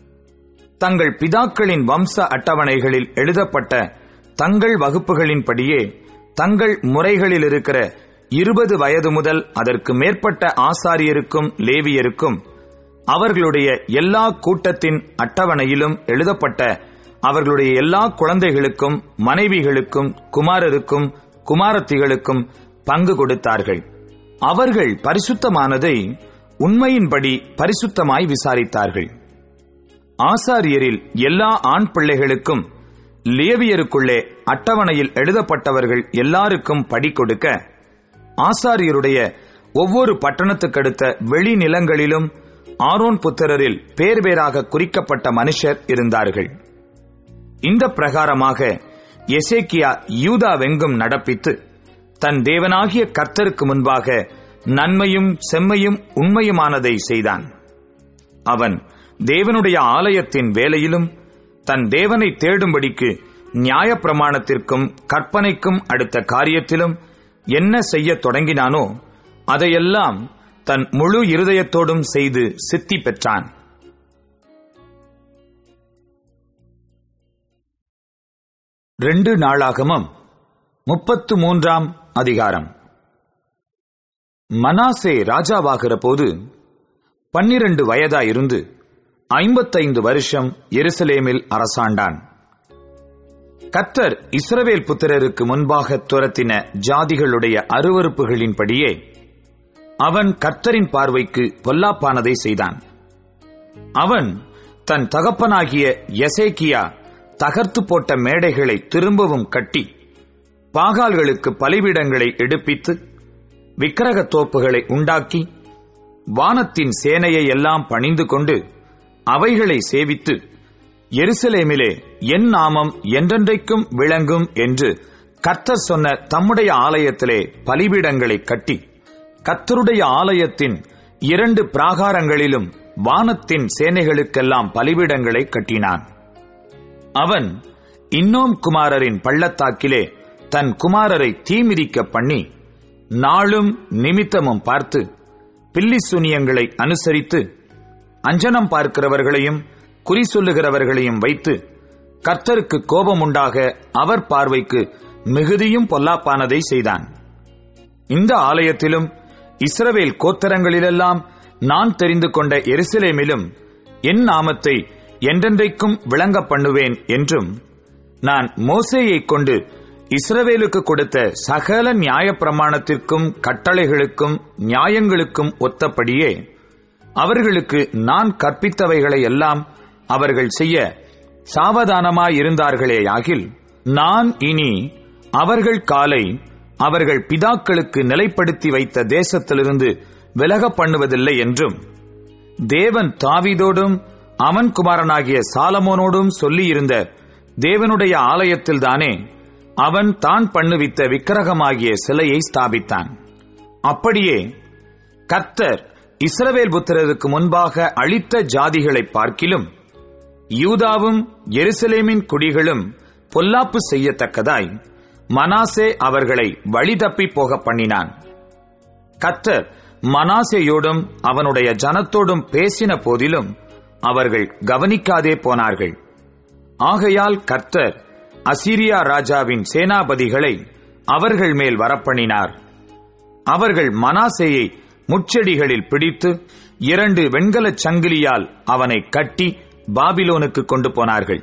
தங்கள் பிதாக்களின் வம்ச அட்டவணைகளில் எழுதப்பட்ட தங்கள் வகுப்புகளின்படியே தங்கள் முறைகளில் இருக்கிற இருபது வயது முதல் அதற்கு மேற்பட்ட ஆசாரியருக்கும் லேவியருக்கும் அவர்களுடைய எல்லா கூட்டத்தின் அட்டவணையிலும் எழுதப்பட்ட அவர்களுடைய எல்லா குழந்தைகளுக்கும் மனைவிகளுக்கும் குமாரருக்கும் குமாரத்திகளுக்கும் பங்கு கொடுத்தார்கள் அவர்கள் பரிசுத்தமானதை உண்மையின்படி பரிசுத்தமாய் விசாரித்தார்கள் ஆசாரியரில் எல்லா ஆண் பிள்ளைகளுக்கும் லேவியருக்குள்ளே அட்டவணையில் எழுதப்பட்டவர்கள் எல்லாருக்கும் படி கொடுக்க ஆசாரியருடைய ஒவ்வொரு பட்டணத்துக்கடுத்த வெளி நிலங்களிலும் ஆரோன் புத்திரரில் பேர் பேராக குறிக்கப்பட்ட மனுஷர் இருந்தார்கள் இந்த பிரகாரமாக எசேக்கியா யூதாவெங்கும் நடப்பித்து தன் தேவனாகிய கர்த்தருக்கு முன்பாக நன்மையும் செம்மையும் உண்மையுமானதை செய்தான் அவன் தேவனுடைய ஆலயத்தின் வேலையிலும் தன் தேவனை தேடும்படிக்கு நியாயப்பிரமாணத்திற்கும் கற்பனைக்கும் அடுத்த காரியத்திலும் என்ன செய்யத் தொடங்கினானோ அதையெல்லாம் தன் முழு இருதயத்தோடும் செய்து சித்தி பெற்றான் ரெண்டு நாளாகமம் முப்பத்து மூன்றாம் அதிகாரம் மனாசே ராஜாவாகிற போது பன்னிரண்டு வயதாயிருந்து ஐம்பத்தைந்து வருஷம் எருசலேமில் அரசாண்டான் கத்தர் இஸ்ரவேல் புத்திரருக்கு முன்பாக துரத்தின ஜாதிகளுடைய அருவறுப்புகளின்படியே அவன் கர்த்தரின் பார்வைக்கு பொல்லாப்பானதை செய்தான் அவன் தன் தகப்பனாகிய எசேக்கியா தகர்த்து போட்ட மேடைகளை திரும்பவும் கட்டி பாகால்களுக்கு பலிபீடங்களை எடுப்பித்து விக்கிரகத் தோப்புகளை உண்டாக்கி வானத்தின் சேனையை எல்லாம் பணிந்து கொண்டு அவைகளை சேவித்து எருசலேமிலே என் நாமம் என்றென்றைக்கும் விளங்கும் என்று கர்த்தர் சொன்ன தம்முடைய ஆலயத்திலே பலிபீடங்களை கட்டி கர்த்தருடைய ஆலயத்தின் இரண்டு பிராகாரங்களிலும் வானத்தின் சேனைகளுக்கெல்லாம் பலிபீடங்களை கட்டினான் அவன் இன்னோம் குமாரரின் பள்ளத்தாக்கிலே தன் குமாரரை தீமிதிக்க பண்ணி நாளும் நிமித்தமும் பார்த்து பில்லி சுனியங்களை அனுசரித்து அஞ்சனம் பார்க்கிறவர்களையும் குறி சொல்லுகிறவர்களையும் வைத்து கர்த்தருக்கு கோபம் உண்டாக அவர் பார்வைக்கு மிகுதியும் பொல்லாப்பானதை செய்தான் இந்த ஆலயத்திலும் இஸ்ரவேல் கோத்தரங்களிலெல்லாம் நான் தெரிந்து கொண்ட எருசலேமிலும் என் நாமத்தை என்றென்றைக்கும் விளங்க பண்ணுவேன் என்றும் நான் மோசேயைக் கொண்டு இஸ்ரவேலுக்கு கொடுத்த சகல நியாயப்பிரமாணத்திற்கும் கட்டளைகளுக்கும் நியாயங்களுக்கும் ஒத்தபடியே அவர்களுக்கு நான் கற்பித்தவைகளை எல்லாம் அவர்கள் செய்ய சாவதானமாயிருந்தார்களேயாகில் நான் இனி அவர்கள் காலை அவர்கள் பிதாக்களுக்கு நிலைப்படுத்தி வைத்த தேசத்திலிருந்து விலக பண்ணுவதில்லை என்றும் தேவன் தாவீதோடும் அவன் குமாரனாகிய சாலமோனோடும் சொல்லியிருந்த தேவனுடைய ஆலயத்தில்தானே அவன் தான் பண்ணுவித்த விக்கிரகமாகிய சிலையை ஸ்தாபித்தான் அப்படியே கர்த்தர் இஸ்ரவேல் புத்திரருக்கு முன்பாக அழித்த ஜாதிகளை பார்க்கிலும் யூதாவும் எருசலேமின் குடிகளும் பொல்லாப்பு செய்யத்தக்கதாய் மனாசே அவர்களை வழி தப்பி போக பண்ணினான் கர்த்தர் மனாசேயோடும் அவனுடைய ஜனத்தோடும் பேசின போதிலும் அவர்கள் கவனிக்காதே போனார்கள் ஆகையால் கர்த்தர் அசீரியா ராஜாவின் சேனாபதிகளை அவர்கள் மேல் வரப்பண்ணினார் அவர்கள் மனாசேயை முச்செடிகளில் பிடித்து இரண்டு வெண்கலச் சங்கிலியால் அவனை கட்டி பாபிலோனுக்கு கொண்டு போனார்கள்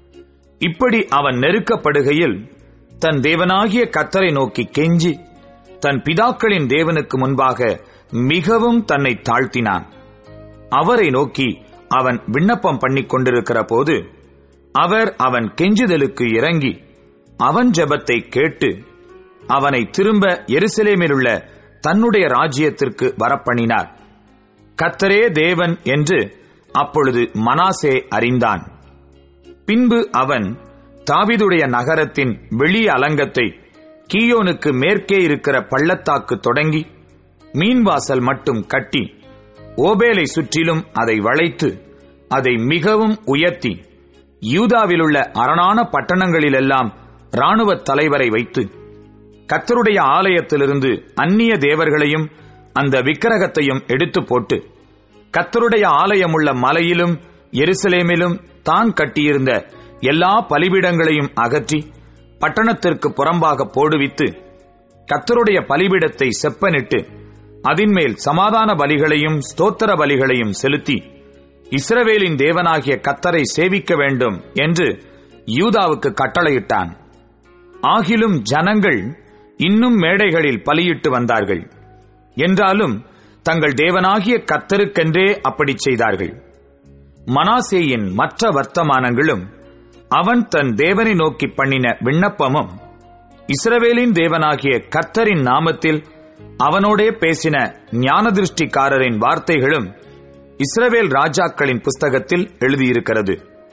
இப்படி அவன் நெருக்கப்படுகையில் தன் தேவனாகிய கத்தரை நோக்கி கெஞ்சி தன் பிதாக்களின் தேவனுக்கு முன்பாக மிகவும் தன்னை தாழ்த்தினான் அவரை நோக்கி அவன் விண்ணப்பம் பண்ணிக் கொண்டிருக்கிற போது அவர் அவன் கெஞ்சுதலுக்கு இறங்கி அவன் ஜெபத்தை கேட்டு அவனை திரும்ப எருசலேமிலுள்ள தன்னுடைய ராஜ்யத்திற்கு வரப்பண்ணினார் கத்தரே தேவன் என்று அப்பொழுது மனாசே அறிந்தான் பின்பு அவன் தாவிதுடைய நகரத்தின் வெளி அலங்கத்தை கீயோனுக்கு மேற்கே இருக்கிற பள்ளத்தாக்கு தொடங்கி மீன்வாசல் மட்டும் கட்டி ஓபேலை சுற்றிலும் அதை வளைத்து அதை மிகவும் உயர்த்தி யூதாவிலுள்ள அரணான பட்டணங்களிலெல்லாம் இராணுவத் தலைவரை வைத்து கத்தருடைய ஆலயத்திலிருந்து அந்நிய தேவர்களையும் அந்த விக்கிரகத்தையும் எடுத்து போட்டு கத்தருடைய ஆலயமுள்ள மலையிலும் எருசலேமிலும் தான் கட்டியிருந்த எல்லா பலிபீடங்களையும் அகற்றி பட்டணத்திற்கு புறம்பாக போடுவித்து கத்தருடைய பலிபீடத்தை செப்பனிட்டு அதின்மேல் சமாதான பலிகளையும் ஸ்தோத்திர பலிகளையும் செலுத்தி இஸ்ரவேலின் தேவனாகிய கத்தரை சேவிக்க வேண்டும் என்று யூதாவுக்கு கட்டளையிட்டான் ஆகிலும் ஜனங்கள் இன்னும் மேடைகளில் பலியிட்டு வந்தார்கள் என்றாலும் தங்கள் தேவனாகிய கத்தருக்கென்றே அப்படி செய்தார்கள் மனாசேயின் மற்ற வர்த்தமானங்களும் அவன் தன் தேவனை நோக்கி பண்ணின விண்ணப்பமும் இஸ்ரவேலின் தேவனாகிய கர்த்தரின் நாமத்தில் அவனோடே பேசின ஞானதிருஷ்டிக்காரரின் வார்த்தைகளும் இஸ்ரவேல் ராஜாக்களின் புஸ்தகத்தில் எழுதியிருக்கிறது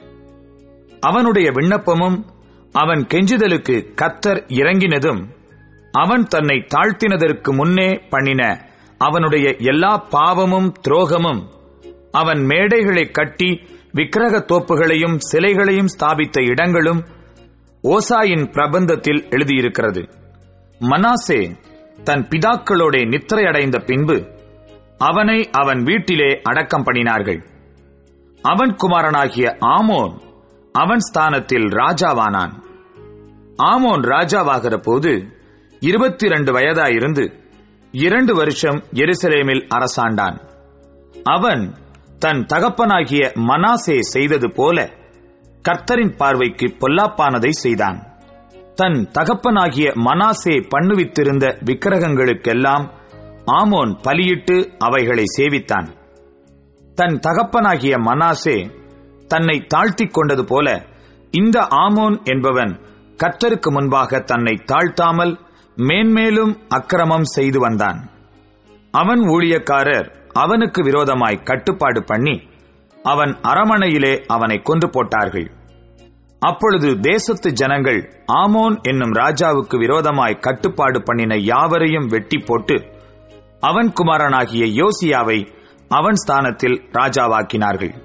அவனுடைய விண்ணப்பமும் அவன் கெஞ்சுதலுக்கு கத்தர் இறங்கினதும் அவன் தன்னை தாழ்த்தினதற்கு முன்னே பண்ணின அவனுடைய எல்லா பாவமும் துரோகமும் அவன் மேடைகளை கட்டி விக்கிரக தோப்புகளையும் சிலைகளையும் ஸ்தாபித்த இடங்களும் ஓசாயின் பிரபந்தத்தில் எழுதியிருக்கிறது மனாசே தன் பிதாக்களோட நித்திரையடைந்த பின்பு அவனை அவன் வீட்டிலே அடக்கம் பண்ணினார்கள் அவன் குமாரனாகிய ஆமோன் அவன் ஸ்தானத்தில் ராஜாவானான் ஆமோன் ராஜாவாகிற போது இருபத்தி இரண்டு வயதாயிருந்து இரண்டு வருஷம் எருசலேமில் அரசாண்டான் அவன் தன் தகப்பனாகிய மனாசே செய்தது போல கர்த்தரின் பார்வைக்கு பொல்லாப்பானதை செய்தான் தன் தகப்பனாகிய மனாசே பண்ணுவித்திருந்த விக்கிரகங்களுக்கெல்லாம் ஆமோன் பலியிட்டு அவைகளை சேவித்தான் தன் தகப்பனாகிய மனாசே தன்னை தாழ்த்திக் கொண்டது போல இந்த ஆமோன் என்பவன் கர்த்தருக்கு முன்பாக தன்னை தாழ்த்தாமல் மேன்மேலும் அக்கிரமம் செய்து வந்தான் அவன் ஊழியக்காரர் அவனுக்கு விரோதமாய் கட்டுப்பாடு பண்ணி அவன் அரமனையிலே அவனை கொன்று போட்டார்கள் அப்பொழுது தேசத்து ஜனங்கள் ஆமோன் என்னும் ராஜாவுக்கு விரோதமாய் கட்டுப்பாடு பண்ணின யாவரையும் வெட்டி போட்டு அவன் குமாரனாகிய யோசியாவை அவன் ஸ்தானத்தில் ராஜாவாக்கினார்கள்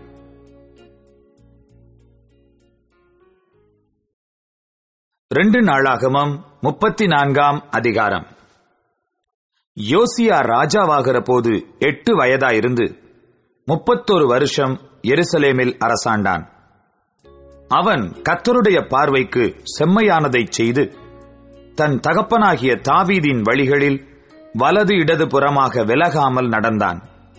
ரெண்டு நாளாகமம் முப்பத்தி நான்காம் அதிகாரம் யோசியா ராஜாவாகிற போது எட்டு வயதாயிருந்து முப்பத்தொரு வருஷம் எருசலேமில் அரசாண்டான் அவன் கத்தருடைய பார்வைக்கு செம்மையானதைச் செய்து தன் தகப்பனாகிய தாவீதின் வழிகளில் வலது இடது புறமாக விலகாமல் நடந்தான்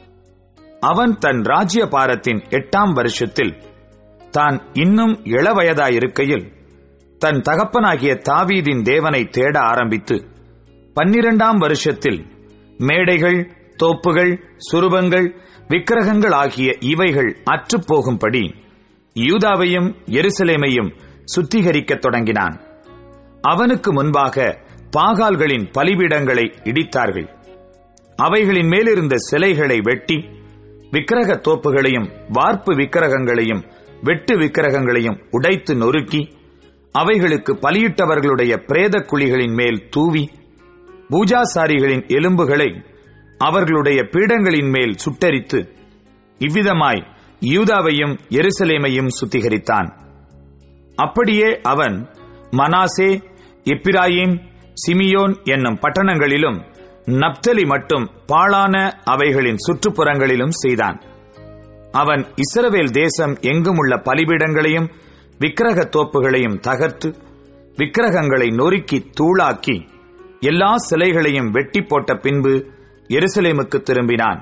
அவன் தன் ராஜ்ய பாரத்தின் எட்டாம் வருஷத்தில் தான் இன்னும் இளவயதாயிருக்கையில் தன் தகப்பனாகிய தாவீதின் தேவனை தேட ஆரம்பித்து பன்னிரண்டாம் வருஷத்தில் மேடைகள் தோப்புகள் சுரூபங்கள் விக்கிரகங்கள் ஆகிய இவைகள் அற்றுப்போகும்படி யூதாவையும் எருசலேமையும் சுத்திகரிக்கத் தொடங்கினான் அவனுக்கு முன்பாக பாகால்களின் பலிபீடங்களை இடித்தார்கள் அவைகளின் மேலிருந்த சிலைகளை வெட்டி விக்கிரக தோப்புகளையும் வார்ப்பு விக்கிரகங்களையும் வெட்டு விக்கிரகங்களையும் உடைத்து நொறுக்கி அவைகளுக்கு பலியிட்டவர்களுடைய பிரேத குழிகளின் மேல் தூவி பூஜாசாரிகளின் எலும்புகளை அவர்களுடைய பீடங்களின் மேல் சுட்டரித்து இவ்விதமாய் யூதாவையும் எருசலேமையும் சுத்திகரித்தான் அப்படியே அவன் மனாசே எப்பிராயிம் சிமியோன் என்னும் பட்டணங்களிலும் நப்தலி மட்டும் பாழான அவைகளின் சுற்றுப்புறங்களிலும் செய்தான் அவன் இஸ்ரவேல் தேசம் எங்கும் உள்ள பலிபீடங்களையும் விக்கிரக தோப்புகளையும் தகர்த்து விக்கிரகங்களை நொறுக்கி தூளாக்கி எல்லா சிலைகளையும் வெட்டி போட்ட பின்பு எருசலேமுக்கு திரும்பினான்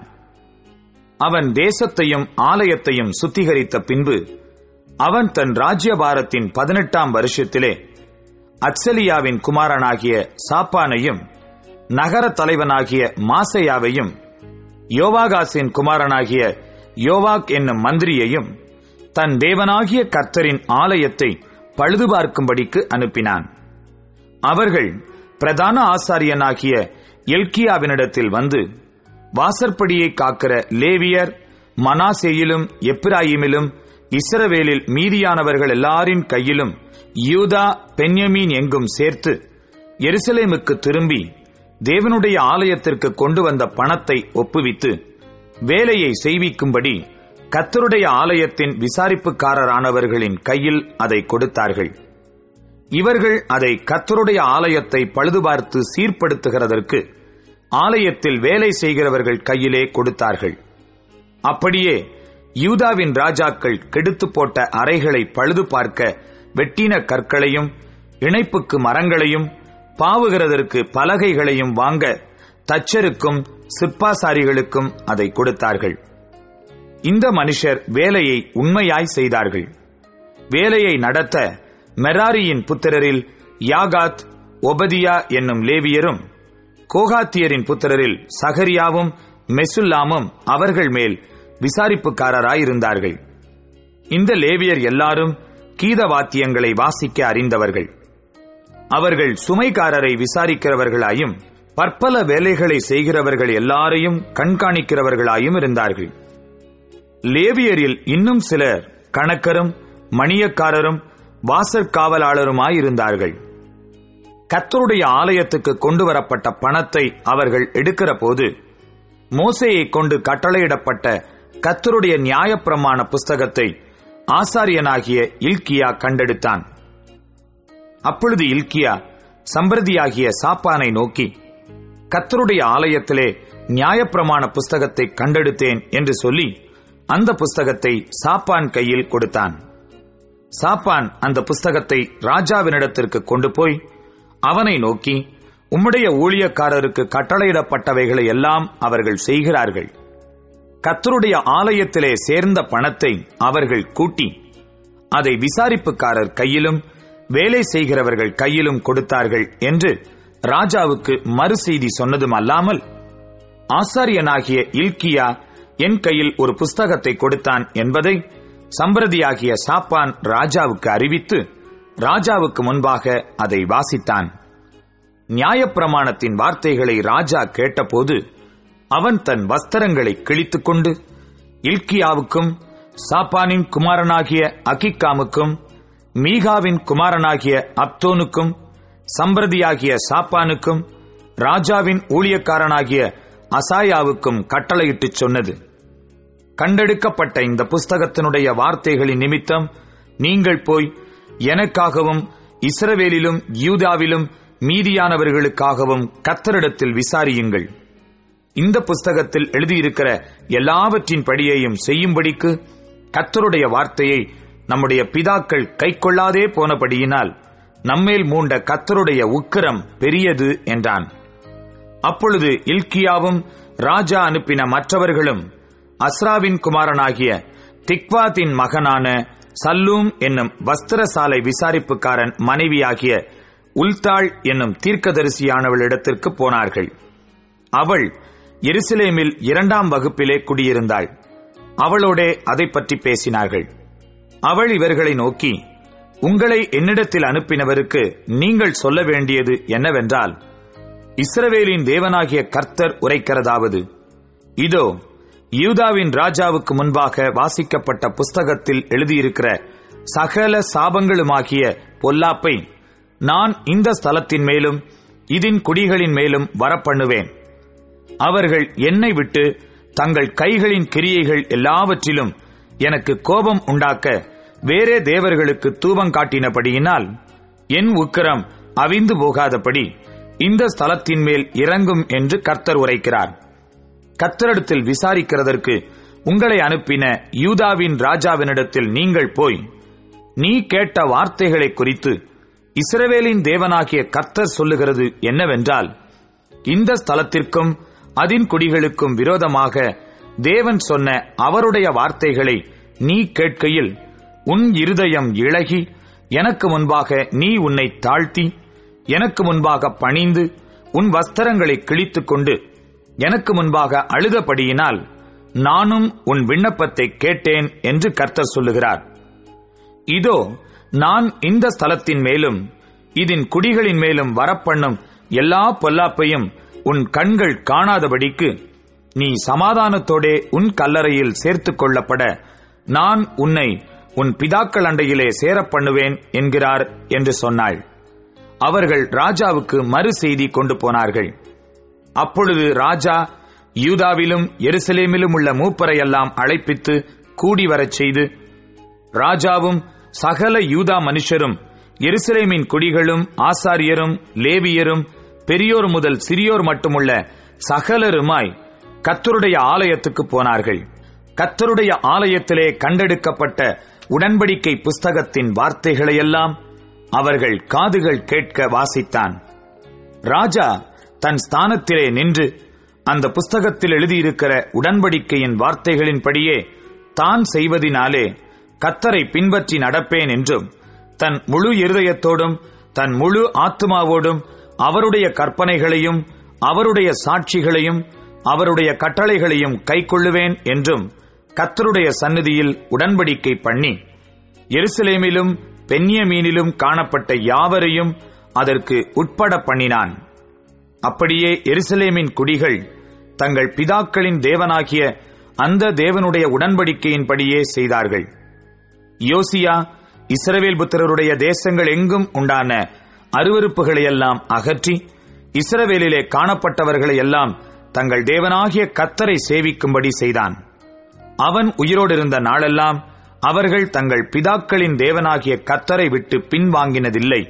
அவன் தேசத்தையும் ஆலயத்தையும் சுத்திகரித்த பின்பு அவன் தன் ராஜ்யபாரத்தின் பதினெட்டாம் வருஷத்திலே அத்சலியாவின் குமாரனாகிய சாப்பானையும் நகர தலைவனாகிய மாசையாவையும் யோவாகாசின் குமாரனாகிய யோவாக் என்னும் மந்திரியையும் தன் தேவனாகிய கர்த்தரின் ஆலயத்தை பழுது பார்க்கும்படிக்கு அனுப்பினான் அவர்கள் பிரதான ஆசாரியனாகிய எல்கியாவினிடத்தில் வந்து வாசற்படியை காக்கிற லேவியர் மனாசேயிலும் எப்பிராயிமிலும் இஸ்ரவேலில் மீதியானவர்கள் எல்லாரின் கையிலும் யூதா பென்யமீன் எங்கும் சேர்த்து எருசலேமுக்கு திரும்பி தேவனுடைய ஆலயத்திற்கு கொண்டு வந்த பணத்தை ஒப்புவித்து வேலையை செய்விக்கும்படி கத்தருடைய ஆலயத்தின் விசாரிப்புக்காரரானவர்களின் கையில் அதை கொடுத்தார்கள் இவர்கள் அதை கத்தருடைய ஆலயத்தை பழுதுபார்த்து சீர்படுத்துகிறதற்கு ஆலயத்தில் வேலை செய்கிறவர்கள் கையிலே கொடுத்தார்கள் அப்படியே யூதாவின் ராஜாக்கள் கெடுத்து போட்ட அறைகளை பழுது பார்க்க வெட்டின கற்களையும் இணைப்புக்கு மரங்களையும் பாவுகிறதற்கு பலகைகளையும் வாங்க தச்சருக்கும் சிற்பாசாரிகளுக்கும் அதை கொடுத்தார்கள் இந்த மனுஷர் வேலையை உண்மையாய் செய்தார்கள் வேலையை நடத்த மெராரியின் புத்திரரில் யாகாத் ஒபதியா என்னும் லேவியரும் கோகாத்தியரின் புத்திரரில் சகரியாவும் மெசுல்லாமும் அவர்கள் மேல் விசாரிப்புக்காரராயிருந்தார்கள் இந்த லேவியர் எல்லாரும் கீத வாத்தியங்களை வாசிக்க அறிந்தவர்கள் அவர்கள் சுமைக்காரரை விசாரிக்கிறவர்களாயும் பற்பல வேலைகளை செய்கிறவர்கள் எல்லாரையும் கண்காணிக்கிறவர்களாயும் இருந்தார்கள் லேவியரில் இன்னும் சிலர் கணக்கரும் மணியக்காரரும் வாசற்காவலாளருமாயிருந்தார்கள் கத்தருடைய ஆலயத்துக்கு கொண்டு வரப்பட்ட பணத்தை அவர்கள் எடுக்கிற போது மோசையை கொண்டு கட்டளையிடப்பட்ட கத்தருடைய நியாயப்பிரமாண புஸ்தகத்தை ஆசாரியனாகிய இல்கியா கண்டெடுத்தான் அப்பொழுது இல்கியா சம்பிரதியாகிய சாப்பானை நோக்கி கத்தருடைய ஆலயத்திலே நியாயப்பிரமாண புஸ்தகத்தை கண்டெடுத்தேன் என்று சொல்லி அந்த புஸ்தகத்தை சாப்பான் கையில் கொடுத்தான் சாப்பான் அந்த புஸ்தகத்தை ராஜாவினிடத்திற்கு கொண்டு போய் அவனை நோக்கி உம்முடைய ஊழியக்காரருக்கு கட்டளையிடப்பட்டவைகளை எல்லாம் அவர்கள் செய்கிறார்கள் கத்தருடைய ஆலயத்திலே சேர்ந்த பணத்தை அவர்கள் கூட்டி அதை விசாரிப்புக்காரர் கையிலும் வேலை செய்கிறவர்கள் கையிலும் கொடுத்தார்கள் என்று ராஜாவுக்கு மறு செய்தி சொன்னதும் அல்லாமல் ஆசாரியனாகிய இல்கியா என் கையில் ஒரு புஸ்தகத்தை கொடுத்தான் என்பதை சம்பிரதியாகிய சாப்பான் ராஜாவுக்கு அறிவித்து ராஜாவுக்கு முன்பாக அதை வாசித்தான் நியாயப்பிரமாணத்தின் வார்த்தைகளை ராஜா கேட்டபோது அவன் தன் வஸ்திரங்களை கிழித்துக் கொண்டு இல்கியாவுக்கும் சாப்பானின் குமாரனாகிய அகிக்காமுக்கும் மீகாவின் குமாரனாகிய அப்தோனுக்கும் சம்பிரதியாகிய சாப்பானுக்கும் ராஜாவின் ஊழியக்காரனாகிய அசாயாவுக்கும் கட்டளையிட்டுச் சொன்னது கண்டெடுக்கப்பட்ட இந்த புஸ்தகத்தினுடைய வார்த்தைகளின் நிமித்தம் நீங்கள் போய் எனக்காகவும் இஸ்ரவேலிலும் யூதாவிலும் மீதியானவர்களுக்காகவும் கத்தரிடத்தில் விசாரியுங்கள் இந்த புஸ்தகத்தில் எழுதியிருக்கிற எல்லாவற்றின் படியையும் செய்யும்படிக்கு கத்தருடைய வார்த்தையை நம்முடைய பிதாக்கள் கைக்கொள்ளாதே போனபடியினால் நம்மேல் மூண்ட கத்தருடைய உக்கிரம் பெரியது என்றான் அப்பொழுது இல்கியாவும் ராஜா அனுப்பின மற்றவர்களும் அஸ்ராவின் குமாரனாகிய திக்வாத்தின் மகனான சல்லூம் என்னும் வஸ்திரசாலை விசாரிப்புக்காரன் மனைவியாகிய உல்தாள் என்னும் தீர்க்கதரிசியானவளிடத்திற்கு போனார்கள் அவள் எருசலேமில் இரண்டாம் வகுப்பிலே குடியிருந்தாள் அவளோடே அதை பற்றி பேசினார்கள் அவள் இவர்களை நோக்கி உங்களை என்னிடத்தில் அனுப்பினவருக்கு நீங்கள் சொல்ல வேண்டியது என்னவென்றால் இஸ்ரவேலின் தேவனாகிய கர்த்தர் உரைக்கிறதாவது இதோ யூதாவின் ராஜாவுக்கு முன்பாக வாசிக்கப்பட்ட புஸ்தகத்தில் எழுதியிருக்கிற சகல சாபங்களுமாகிய பொல்லாப்பை நான் இந்த ஸ்தலத்தின் மேலும் இதன் குடிகளின் மேலும் வரப்பண்ணுவேன் அவர்கள் என்னை விட்டு தங்கள் கைகளின் கிரியைகள் எல்லாவற்றிலும் எனக்கு கோபம் உண்டாக்க வேறே தேவர்களுக்கு தூபம் காட்டினபடியினால் என் உக்கிரம் அவிந்து போகாதபடி இந்த ஸ்தலத்தின் மேல் இறங்கும் என்று கர்த்தர் உரைக்கிறார் கர்த்தரிடத்தில் விசாரிக்கிறதற்கு உங்களை அனுப்பின யூதாவின் ராஜாவினிடத்தில் நீங்கள் போய் நீ கேட்ட வார்த்தைகளை குறித்து இஸ்ரவேலின் தேவனாகிய கர்த்தர் சொல்லுகிறது என்னவென்றால் இந்த ஸ்தலத்திற்கும் அதின் குடிகளுக்கும் விரோதமாக தேவன் சொன்ன அவருடைய வார்த்தைகளை நீ கேட்கையில் உன் இருதயம் இழகி எனக்கு முன்பாக நீ உன்னை தாழ்த்தி எனக்கு முன்பாக பணிந்து உன் வஸ்திரங்களை கிழித்துக் கொண்டு எனக்கு முன்பாக அழுதபடியினால் நானும் உன் விண்ணப்பத்தை கேட்டேன் என்று கர்த்தர் சொல்லுகிறார் இதோ நான் இந்த ஸ்தலத்தின் மேலும் இதன் குடிகளின் மேலும் வரப்பண்ணும் எல்லா பொல்லாப்பையும் உன் கண்கள் காணாதபடிக்கு நீ சமாதானத்தோடே உன் கல்லறையில் சேர்த்துக் கொள்ளப்பட நான் உன்னை உன் பிதாக்கள் அண்டையிலே சேரப் பண்ணுவேன் என்கிறார் என்று சொன்னாள் அவர்கள் ராஜாவுக்கு மறு செய்தி கொண்டு போனார்கள் அப்பொழுது ராஜா யூதாவிலும் எருசலேமிலும் உள்ள மூப்பரையெல்லாம் அழைப்பித்து கூடி வரச் செய்து ராஜாவும் சகல யூதா மனுஷரும் எருசலேமின் குடிகளும் ஆசாரியரும் லேவியரும் பெரியோர் முதல் சிறியோர் மட்டுமுள்ள சகலருமாய் கத்தருடைய ஆலயத்துக்கு போனார்கள் கத்தருடைய ஆலயத்திலே கண்டெடுக்கப்பட்ட உடன்படிக்கை புஸ்தகத்தின் வார்த்தைகளையெல்லாம் அவர்கள் காதுகள் கேட்க வாசித்தான் ராஜா தன் ஸ்தானத்திலே நின்று அந்த புஸ்தகத்தில் எழுதியிருக்கிற உடன்படிக்கையின் வார்த்தைகளின்படியே தான் செய்வதினாலே கத்தரை பின்பற்றி நடப்பேன் என்றும் தன் முழு இருதயத்தோடும் தன் முழு ஆத்மாவோடும் அவருடைய கற்பனைகளையும் அவருடைய சாட்சிகளையும் அவருடைய கட்டளைகளையும் கைக்கொள்ளுவேன் என்றும் கத்தருடைய சந்நிதியில் உடன்படிக்கை பண்ணி எருசலேமிலும் பென்யமீனிலும் காணப்பட்ட யாவரையும் அதற்கு உட்பட பண்ணினான் அப்படியே எருசலேமின் குடிகள் தங்கள் பிதாக்களின் தேவனாகிய அந்த தேவனுடைய உடன்படிக்கையின்படியே செய்தார்கள் யோசியா இஸ்ரவேல் புத்திரருடைய தேசங்கள் எங்கும் உண்டான அருவருப்புகளையெல்லாம் அகற்றி இஸ்ரவேலிலே காணப்பட்டவர்களை எல்லாம் தங்கள் தேவனாகிய கத்தரை சேவிக்கும்படி செய்தான் அவன் உயிரோடு இருந்த நாளெல்லாம் அவர்கள் தங்கள் பிதாக்களின் தேவனாகிய கத்தரை விட்டு பின்வாங்கினதில்லை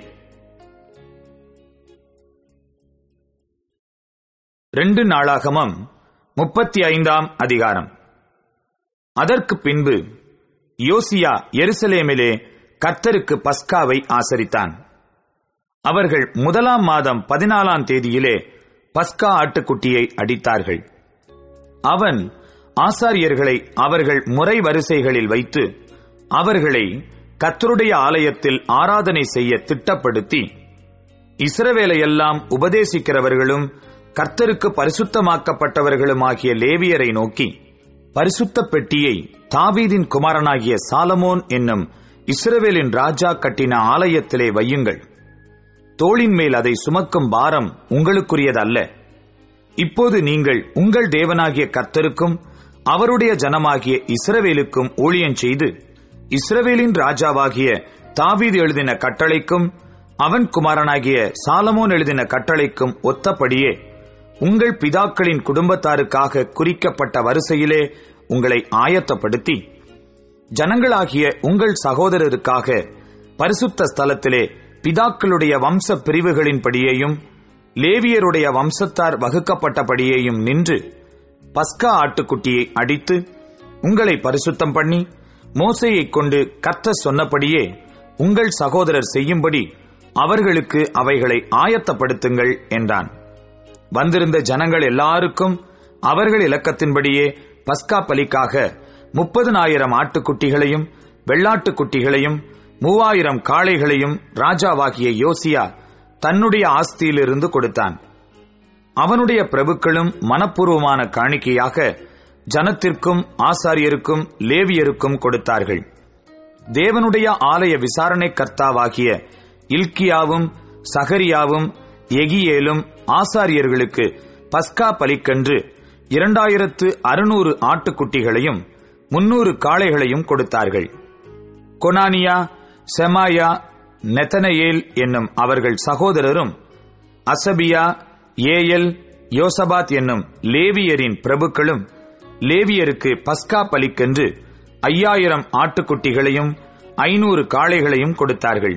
ரெண்டு நாளாகமம் முப்பத்தி ஐந்தாம் அதிகாரம் அதற்கு பின்பு யோசியா எருசலேமிலே கர்த்தருக்கு பஸ்காவை ஆசரித்தான் அவர்கள் முதலாம் மாதம் பதினாலாம் தேதியிலே பஸ்கா ஆட்டுக்குட்டியை அடித்தார்கள் அவன் ஆசாரியர்களை அவர்கள் முறை வரிசைகளில் வைத்து அவர்களை கத்தருடைய ஆலயத்தில் ஆராதனை செய்ய திட்டப்படுத்தி இஸ்ரவேலையெல்லாம் உபதேசிக்கிறவர்களும் கர்த்தருக்கு பரிசுத்தமாக்கப்பட்டவர்களுமாகிய லேவியரை நோக்கி பரிசுத்த பெட்டியை தாவீதின் குமாரனாகிய சாலமோன் என்னும் இஸ்ரவேலின் ராஜா கட்டின ஆலயத்திலே வையுங்கள் தோளின் மேல் அதை சுமக்கும் பாரம் உங்களுக்குரியதல்ல இப்போது நீங்கள் உங்கள் தேவனாகிய கர்த்தருக்கும் அவருடைய ஜனமாகிய இஸ்ரவேலுக்கும் ஊழியம் செய்து இஸ்ரவேலின் ராஜாவாகிய தாவீது எழுதின கட்டளைக்கும் அவன் குமாரனாகிய சாலமோன் எழுதின கட்டளைக்கும் ஒத்தபடியே உங்கள் பிதாக்களின் குடும்பத்தாருக்காக குறிக்கப்பட்ட வரிசையிலே உங்களை ஆயத்தப்படுத்தி ஜனங்களாகிய உங்கள் சகோதரருக்காக பரிசுத்த ஸ்தலத்திலே பிதாக்களுடைய வம்ச பிரிவுகளின்படியேயும் லேவியருடைய வம்சத்தார் வகுக்கப்பட்டபடியேயும் நின்று பஸ்கா ஆட்டுக்குட்டியை அடித்து உங்களை பரிசுத்தம் பண்ணி மோசையைக் கொண்டு கர்த்தர் சொன்னபடியே உங்கள் சகோதரர் செய்யும்படி அவர்களுக்கு அவைகளை ஆயத்தப்படுத்துங்கள் என்றான் வந்திருந்த ஜனங்கள் எல்லாருக்கும் அவர்கள் இலக்கத்தின்படியே பஸ்கா பலிக்காக முப்பதுனாயிரம் ஆட்டுக்குட்டிகளையும் வெள்ளாட்டுக் குட்டிகளையும் மூவாயிரம் காளைகளையும் ராஜாவாகிய யோசியா தன்னுடைய ஆஸ்தியிலிருந்து கொடுத்தான் அவனுடைய பிரபுக்களும் மனப்பூர்வமான காணிக்கையாக ஜனத்திற்கும் ஆசாரியருக்கும் லேவியருக்கும் கொடுத்தார்கள் தேவனுடைய ஆலய விசாரணை கர்த்தாவாகிய இல்கியாவும் சகரியாவும் எகியேலும் ஆசாரியர்களுக்கு பஸ்கா பலிக்கன்று இரண்டாயிரத்து அறுநூறு ஆட்டுக்குட்டிகளையும் முன்னூறு காளைகளையும் கொடுத்தார்கள் கொனானியா செமாயா நெத்தனையேல் என்னும் அவர்கள் சகோதரரும் அசபியா ஏயல் யோசபாத் என்னும் லேவியரின் பிரபுக்களும் லேவியருக்கு பஸ்கா பலிக்கென்று ஐயாயிரம் ஆட்டுக்குட்டிகளையும் ஐநூறு காளைகளையும் கொடுத்தார்கள்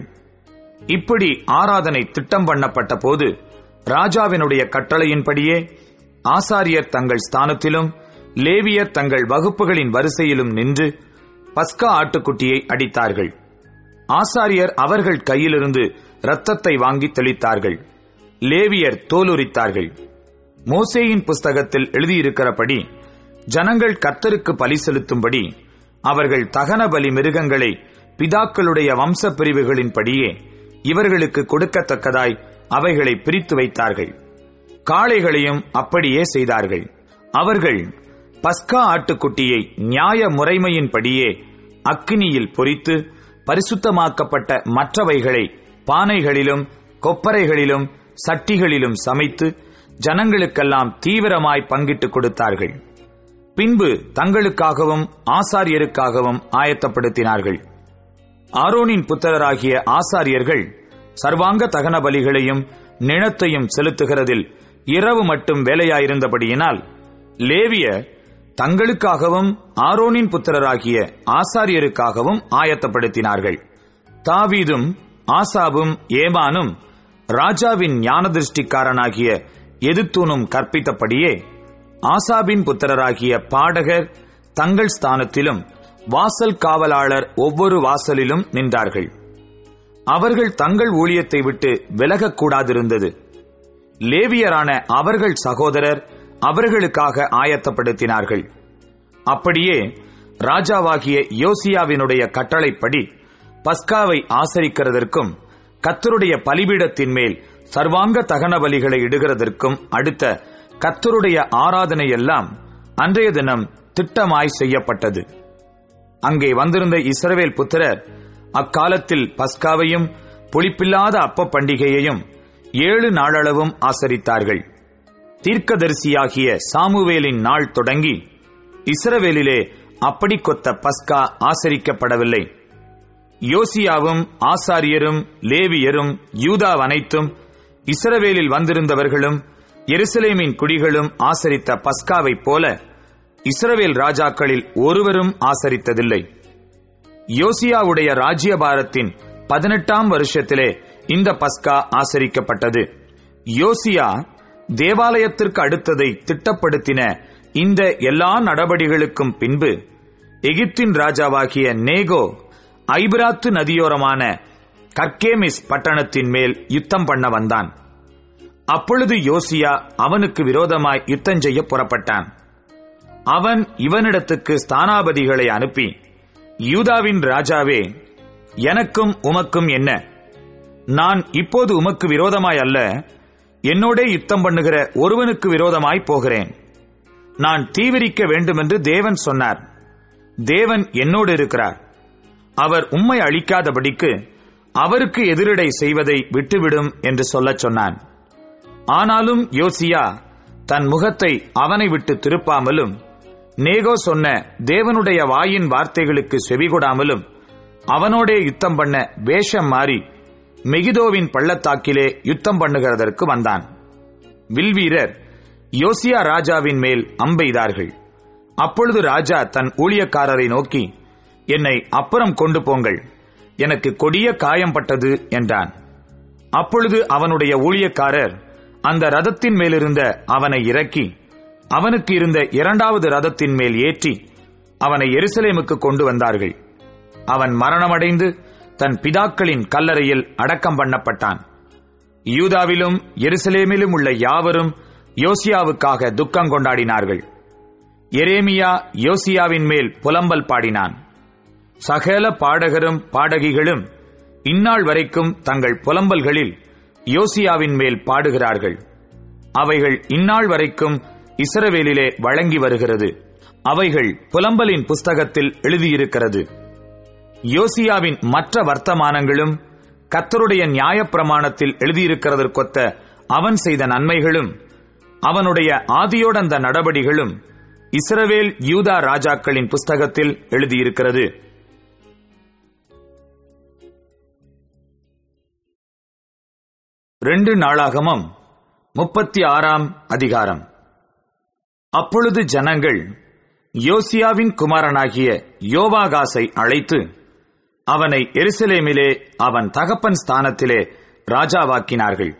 இப்படி ஆராதனை திட்டம் பண்ணப்பட்ட போது ராஜாவினுடைய கட்டளையின்படியே ஆசாரியர் தங்கள் ஸ்தானத்திலும் லேவியர் தங்கள் வகுப்புகளின் வரிசையிலும் நின்று பஸ்கா ஆட்டுக்குட்டியை அடித்தார்கள் ஆசாரியர் அவர்கள் கையிலிருந்து இரத்தத்தை வாங்கி தெளித்தார்கள் லேவியர் தோலுரித்தார்கள் மோசேயின் புஸ்தகத்தில் எழுதியிருக்கிறபடி ஜனங்கள் கர்த்தருக்கு பலி செலுத்தும்படி அவர்கள் தகன பலி மிருகங்களை பிதாக்களுடைய வம்ச பிரிவுகளின்படியே இவர்களுக்கு கொடுக்கத்தக்கதாய் அவைகளை பிரித்து வைத்தார்கள் காளைகளையும் அப்படியே செய்தார்கள் அவர்கள் பஸ்கா ஆட்டுக்குட்டியை நியாய முறைமையின்படியே அக்கினியில் பொரித்து பரிசுத்தமாக்கப்பட்ட மற்றவைகளை பானைகளிலும் கொப்பரைகளிலும் சட்டிகளிலும் சமைத்து ஜனங்களுக்கெல்லாம் தீவிரமாய் பங்கிட்டுக் கொடுத்தார்கள் பின்பு தங்களுக்காகவும் ஆசாரியருக்காகவும் ஆயத்தப்படுத்தினார்கள் ஆரோனின் புத்திரராகிய ஆசாரியர்கள் சர்வாங்க தகன பலிகளையும் நிணத்தையும் செலுத்துகிறதில் இரவு மட்டும் வேலையாயிருந்தபடியினால் லேவிய தங்களுக்காகவும் ஆரோனின் புத்திரராகிய ஆசாரியருக்காகவும் ஆயத்தப்படுத்தினார்கள் தாவீதும் ஆசாவும் ஏமானும் ராஜாவின் ஞானதிருஷ்டிக்காரனாகிய எதுத்தூனும் கற்பித்தபடியே ஆசாபின் புத்திரராகிய பாடகர் தங்கள் ஸ்தானத்திலும் வாசல் காவலாளர் ஒவ்வொரு வாசலிலும் நின்றார்கள் அவர்கள் தங்கள் ஊழியத்தை விட்டு விலகக்கூடாதிருந்தது லேவியரான அவர்கள் சகோதரர் அவர்களுக்காக ஆயத்தப்படுத்தினார்கள் அப்படியே ராஜாவாகிய யோசியாவினுடைய கட்டளைப்படி பஸ்காவை ஆசரிக்கிறதற்கும் கத்தருடைய பலிபீடத்தின் மேல் சர்வாங்க தகன பலிகளை இடுகிறதற்கும் அடுத்த கத்தருடைய ஆராதனை எல்லாம் அன்றைய தினம் திட்டமாய் செய்யப்பட்டது அங்கே வந்திருந்த இஸ்ரவேல் புத்திரர் அக்காலத்தில் பஸ்காவையும் புளிப்பில்லாத அப்ப பண்டிகையையும் ஏழு நாளளவும் ஆசரித்தார்கள் தீர்க்கதரிசியாகிய சாமுவேலின் நாள் தொடங்கி இஸ்ரவேலிலே அப்படி கொத்த பஸ்கா ஆசரிக்கப்படவில்லை யோசியாவும் ஆசாரியரும் லேவியரும் யூதாவனைத்தும் இஸ்ரவேலில் வந்திருந்தவர்களும் எருசலேமின் குடிகளும் ஆசரித்த பஸ்காவைப் போல இஸ்ரவேல் ராஜாக்களில் ஒருவரும் ஆசரித்ததில்லை யோசியாவுடைய ராஜ்யபாரத்தின் பதினெட்டாம் வருஷத்திலே இந்த பஸ்கா ஆசரிக்கப்பட்டது யோசியா தேவாலயத்திற்கு அடுத்ததை திட்டப்படுத்தின இந்த எல்லா நடபடிகளுக்கும் பின்பு எகிப்தின் ராஜாவாகிய நேகோ ஐபிராத்து நதியோரமான கர்கேமிஸ் பட்டணத்தின் மேல் யுத்தம் பண்ண வந்தான் அப்பொழுது யோசியா அவனுக்கு விரோதமாய் யுத்தம் செய்ய புறப்பட்டான் அவன் இவனிடத்துக்கு ஸ்தானாபதிகளை அனுப்பி யூதாவின் ராஜாவே எனக்கும் உமக்கும் என்ன நான் இப்போது உமக்கு விரோதமாய் அல்ல என்னோடே யுத்தம் பண்ணுகிற ஒருவனுக்கு விரோதமாய் போகிறேன் நான் தீவிரிக்க வேண்டுமென்று தேவன் சொன்னார் தேவன் என்னோடு இருக்கிறார் அவர் உம்மை அழிக்காதபடிக்கு அவருக்கு எதிரிடை செய்வதை விட்டுவிடும் என்று சொல்லச் சொன்னான் ஆனாலும் யோசியா தன் முகத்தை அவனை விட்டு திருப்பாமலும் நேகோ சொன்ன தேவனுடைய வாயின் வார்த்தைகளுக்கு செவிகொடாமலும் அவனோடே யுத்தம் பண்ண வேஷம் மாறி மெகிதோவின் பள்ளத்தாக்கிலே யுத்தம் பண்ணுகிறதற்கு வந்தான் வில்வீரர் யோசியா ராஜாவின் மேல் அம்பெய்தார்கள் அப்பொழுது ராஜா தன் ஊழியக்காரரை நோக்கி என்னை அப்புறம் கொண்டு போங்கள் எனக்கு கொடிய காயம் பட்டது என்றான் அப்பொழுது அவனுடைய ஊழியக்காரர் அந்த ரதத்தின் மேலிருந்த அவனை இறக்கி அவனுக்கு இருந்த இரண்டாவது ரதத்தின் மேல் ஏற்றி அவனை எருசலேமுக்கு கொண்டு வந்தார்கள் அவன் மரணமடைந்து தன் பிதாக்களின் கல்லறையில் அடக்கம் பண்ணப்பட்டான் யூதாவிலும் எருசலேமிலும் உள்ள யாவரும் யோசியாவுக்காக துக்கம் கொண்டாடினார்கள் எரேமியா யோசியாவின் மேல் புலம்பல் பாடினான் சகல பாடகரும் பாடகிகளும் இந்நாள் வரைக்கும் தங்கள் புலம்பல்களில் யோசியாவின் மேல் பாடுகிறார்கள் அவைகள் இந்நாள் வரைக்கும் இஸ்ரவேலிலே வழங்கி வருகிறது அவைகள் புலம்பலின் புஸ்தகத்தில் எழுதியிருக்கிறது யோசியாவின் மற்ற வர்த்தமானங்களும் கத்தருடைய நியாயப்பிரமாணத்தில் எழுதியிருக்கிறதற்கொத்த அவன் செய்த நன்மைகளும் அவனுடைய ஆதியோடந்த நடபடிகளும் இஸ்ரவேல் யூதா ராஜாக்களின் புஸ்தகத்தில் எழுதியிருக்கிறது ரெண்டு நாளாகமம் முப்பத்தி ஆறாம் அதிகாரம் அப்பொழுது ஜனங்கள் யோசியாவின் குமாரனாகிய யோவாகாசை அழைத்து அவனை எருசலேமிலே அவன் தகப்பன் ஸ்தானத்திலே ராஜாவாக்கினார்கள்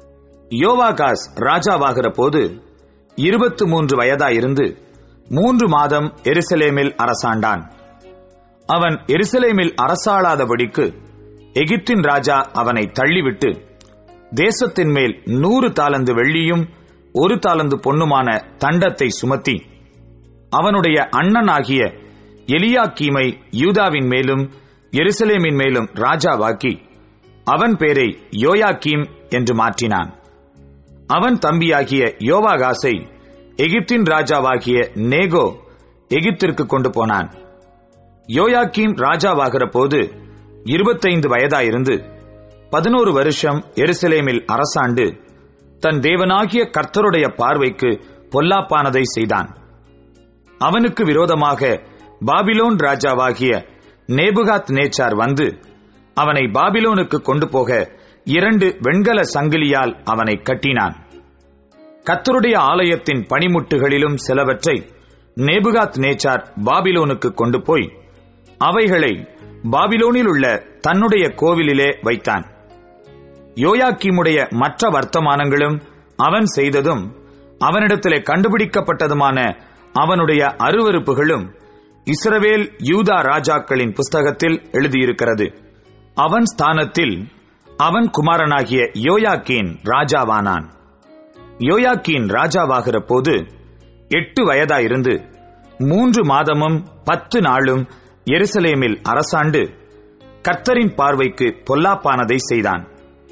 யோவாகாஸ் ராஜாவாகிற போது இருபத்து மூன்று வயதாயிருந்து மூன்று மாதம் எருசலேமில் அரசாண்டான் அவன் எருசலேமில் அரசாளாதபடிக்கு எகிப்தின் ராஜா அவனை தள்ளிவிட்டு தேசத்தின் மேல் நூறு தாலந்து வெள்ளியும் ஒரு தாலந்து பொன்னுமான தண்டத்தை சுமத்தி அவனுடைய அண்ணனாகிய எலியாக்கீமை யூதாவின் மேலும் எருசலேமின் மேலும் ராஜாவாக்கி அவன் பேரை யோயாக்கீம் என்று மாற்றினான் அவன் தம்பியாகிய யோவாகாசை எகிப்தின் ராஜாவாகிய நேகோ எகிப்திற்கு கொண்டு போனான் யோயாக்கீம் ராஜாவாகிற போது இருபத்தைந்து வயதாயிருந்து பதினோரு வருஷம் எருசலேமில் அரசாண்டு தன் தேவனாகிய கர்த்தருடைய பார்வைக்கு பொல்லாப்பானதை செய்தான் அவனுக்கு விரோதமாக பாபிலோன் ராஜாவாகிய நேபுகாத் நேச்சார் வந்து அவனை பாபிலோனுக்கு கொண்டு போக இரண்டு வெண்கல சங்கிலியால் அவனை கட்டினான் கத்தருடைய ஆலயத்தின் பணிமுட்டுகளிலும் சிலவற்றை நேபுகாத் நேச்சார் பாபிலோனுக்கு கொண்டு போய் அவைகளை பாபிலோனில் உள்ள தன்னுடைய கோவிலிலே வைத்தான் யோயாக்கிமுடைய மற்ற வர்த்தமானங்களும் அவன் செய்ததும் அவனிடத்திலே கண்டுபிடிக்கப்பட்டதுமான அவனுடைய அருவருப்புகளும் இஸ்ரவேல் யூதா ராஜாக்களின் புஸ்தகத்தில் எழுதியிருக்கிறது அவன் ஸ்தானத்தில் அவன் குமாரனாகிய யோயாக்கீன் ராஜாவானான் யோயாக்கீன் ராஜாவாகிற போது எட்டு வயதாயிருந்து மூன்று மாதமும் பத்து நாளும் எருசலேமில் அரசாண்டு கர்த்தரின் பார்வைக்கு பொல்லாப்பானதை செய்தான்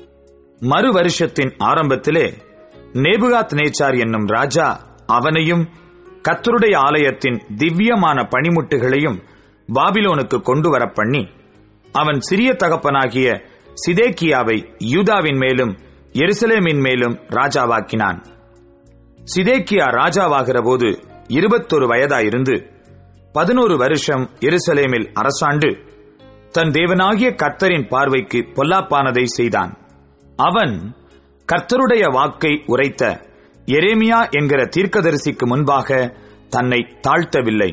மறு வருஷத்தின் ஆரம்பத்திலே நேபுகாத் நேச்சார் என்னும் ராஜா அவனையும் கத்தருடைய ஆலயத்தின் திவ்யமான பணிமுட்டுகளையும் பாபிலோனுக்கு கொண்டு வர பண்ணி அவன் சிறிய தகப்பனாகிய சிதேக்கியாவை யூதாவின் மேலும் எருசலேமின் மேலும் ராஜாவாக்கினான் சிதேக்கியா ராஜாவாகிற போது இருபத்தொரு வயதாயிருந்து பதினோரு வருஷம் எருசலேமில் அரசாண்டு தன் தேவனாகிய கர்த்தரின் பார்வைக்கு பொல்லாப்பானதை செய்தான் அவன் கர்த்தருடைய வாக்கை உரைத்த எரேமியா என்கிற தீர்க்கதரிசிக்கு முன்பாக தன்னை தாழ்த்தவில்லை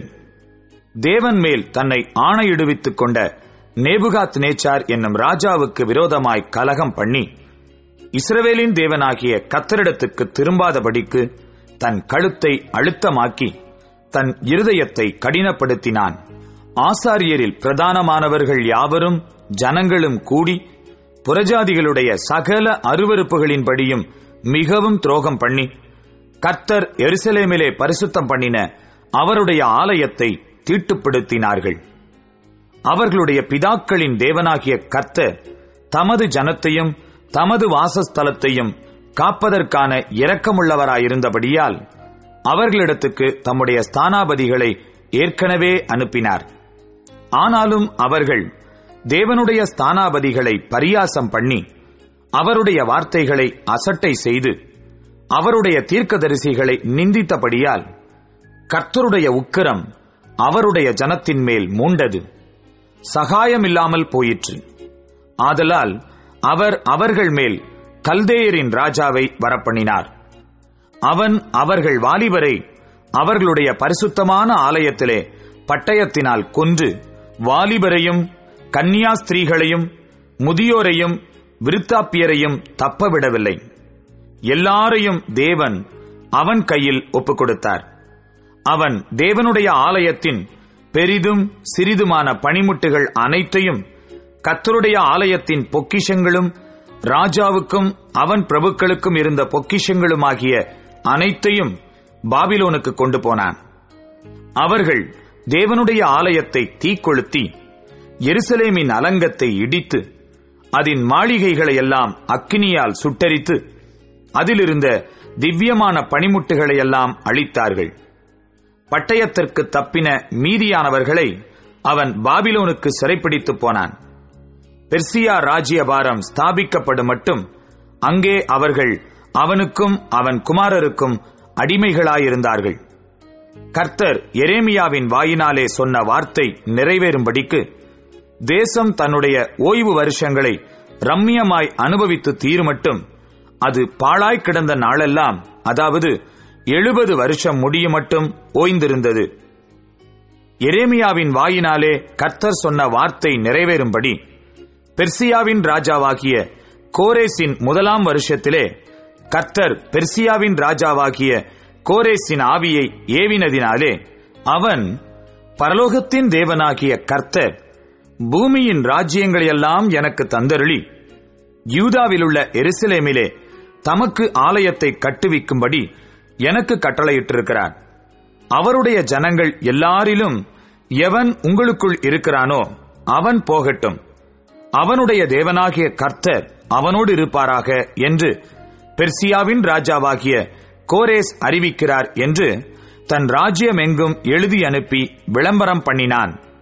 தேவன் மேல் தன்னை ஆணையிடுவித்துக் கொண்ட நேபுகாத் நேச்சார் என்னும் ராஜாவுக்கு விரோதமாய் கலகம் பண்ணி இஸ்ரவேலின் தேவனாகிய கத்தரிடத்துக்கு திரும்பாதபடிக்கு தன் கழுத்தை அழுத்தமாக்கி தன் இருதயத்தை கடினப்படுத்தினான் ஆசாரியரில் பிரதானமானவர்கள் யாவரும் ஜனங்களும் கூடி புறஜாதிகளுடைய சகல அருவருப்புகளின்படியும் மிகவும் துரோகம் பண்ணி கர்த்தர் எருசலேமிலே பரிசுத்தம் பண்ணின அவருடைய ஆலயத்தை தீட்டுப்படுத்தினார்கள் அவர்களுடைய பிதாக்களின் தேவனாகிய கர்த்தர் தமது ஜனத்தையும் தமது வாசஸ்தலத்தையும் காப்பதற்கான இரக்கமுள்ளவராயிருந்தபடியால் அவர்களிடத்துக்கு தம்முடைய ஸ்தானாபதிகளை ஏற்கனவே அனுப்பினார் ஆனாலும் அவர்கள் தேவனுடைய ஸ்தானாபதிகளை பரியாசம் பண்ணி அவருடைய வார்த்தைகளை அசட்டை செய்து அவருடைய தீர்க்கதரிசிகளை நிந்தித்தபடியால் கர்த்தருடைய உக்கிரம் அவருடைய ஜனத்தின் மேல் மூண்டது சகாயமில்லாமல் போயிற்று ஆதலால் அவர் அவர்கள் மேல் கல்தேயரின் ராஜாவை வரப்பண்ணினார் அவன் அவர்கள் வாலிபரை அவர்களுடைய பரிசுத்தமான ஆலயத்திலே பட்டயத்தினால் கொன்று வாலிபரையும் கன்னியா ஸ்திரீகளையும் முதியோரையும் விருத்தாப்பியரையும் தப்பவிடவில்லை எல்லாரையும் தேவன் அவன் கையில் ஒப்புக் கொடுத்தார் அவன் தேவனுடைய ஆலயத்தின் பெரிதும் சிறிதுமான பணிமுட்டுகள் அனைத்தையும் கத்தருடைய ஆலயத்தின் பொக்கிஷங்களும் ராஜாவுக்கும் அவன் பிரபுக்களுக்கும் இருந்த பொக்கிஷங்களுமாகிய அனைத்தையும் பாபிலோனுக்கு கொண்டு போனான் அவர்கள் தேவனுடைய ஆலயத்தை தீக்கொளுத்தி எருசலேமின் அலங்கத்தை இடித்து அதன் மாளிகைகளை எல்லாம் அக்கினியால் சுட்டரித்து அதிலிருந்த திவ்யமான பணிமுட்டுகளை எல்லாம் அழித்தார்கள் பட்டயத்திற்கு தப்பின மீதியானவர்களை அவன் பாபிலோனுக்கு சிறைப்பிடித்து போனான் பெர்சியா ராஜ்யபாரம் ஸ்தாபிக்கப்படும் மட்டும் அங்கே அவர்கள் அவனுக்கும் அவன் குமாரருக்கும் அடிமைகளாயிருந்தார்கள் கர்த்தர் எரேமியாவின் வாயினாலே சொன்ன வார்த்தை நிறைவேறும்படிக்கு தேசம் தன்னுடைய ஓய்வு வருஷங்களை ரம்மியமாய் அனுபவித்து தீருமட்டும் அது பாழாய் கிடந்த நாளெல்லாம் அதாவது எழுபது வருஷம் முடியுமட்டும் ஓய்ந்திருந்தது எரேமியாவின் வாயினாலே கர்த்தர் சொன்ன வார்த்தை நிறைவேறும்படி பெர்சியாவின் ராஜாவாகிய கோரேசின் முதலாம் வருஷத்திலே கர்த்தர் பெர்சியாவின் ராஜாவாகிய கோரேசின் ஆவியை ஏவினதினாலே அவன் பரலோகத்தின் தேவனாகிய கர்த்தர் பூமியின் ராஜ்யங்களையெல்லாம் எனக்கு தந்தருளி யூதாவிலுள்ள எருசலேமிலே தமக்கு ஆலயத்தை கட்டுவிக்கும்படி எனக்கு கட்டளையிட்டிருக்கிறார் அவருடைய ஜனங்கள் எல்லாரிலும் எவன் உங்களுக்குள் இருக்கிறானோ அவன் போகட்டும் அவனுடைய தேவனாகிய கர்த்தர் அவனோடு இருப்பாராக என்று பெர்சியாவின் ராஜாவாகிய கோரேஸ் அறிவிக்கிறார் என்று தன் ராஜ்யமெங்கும் எழுதி அனுப்பி விளம்பரம் பண்ணினான்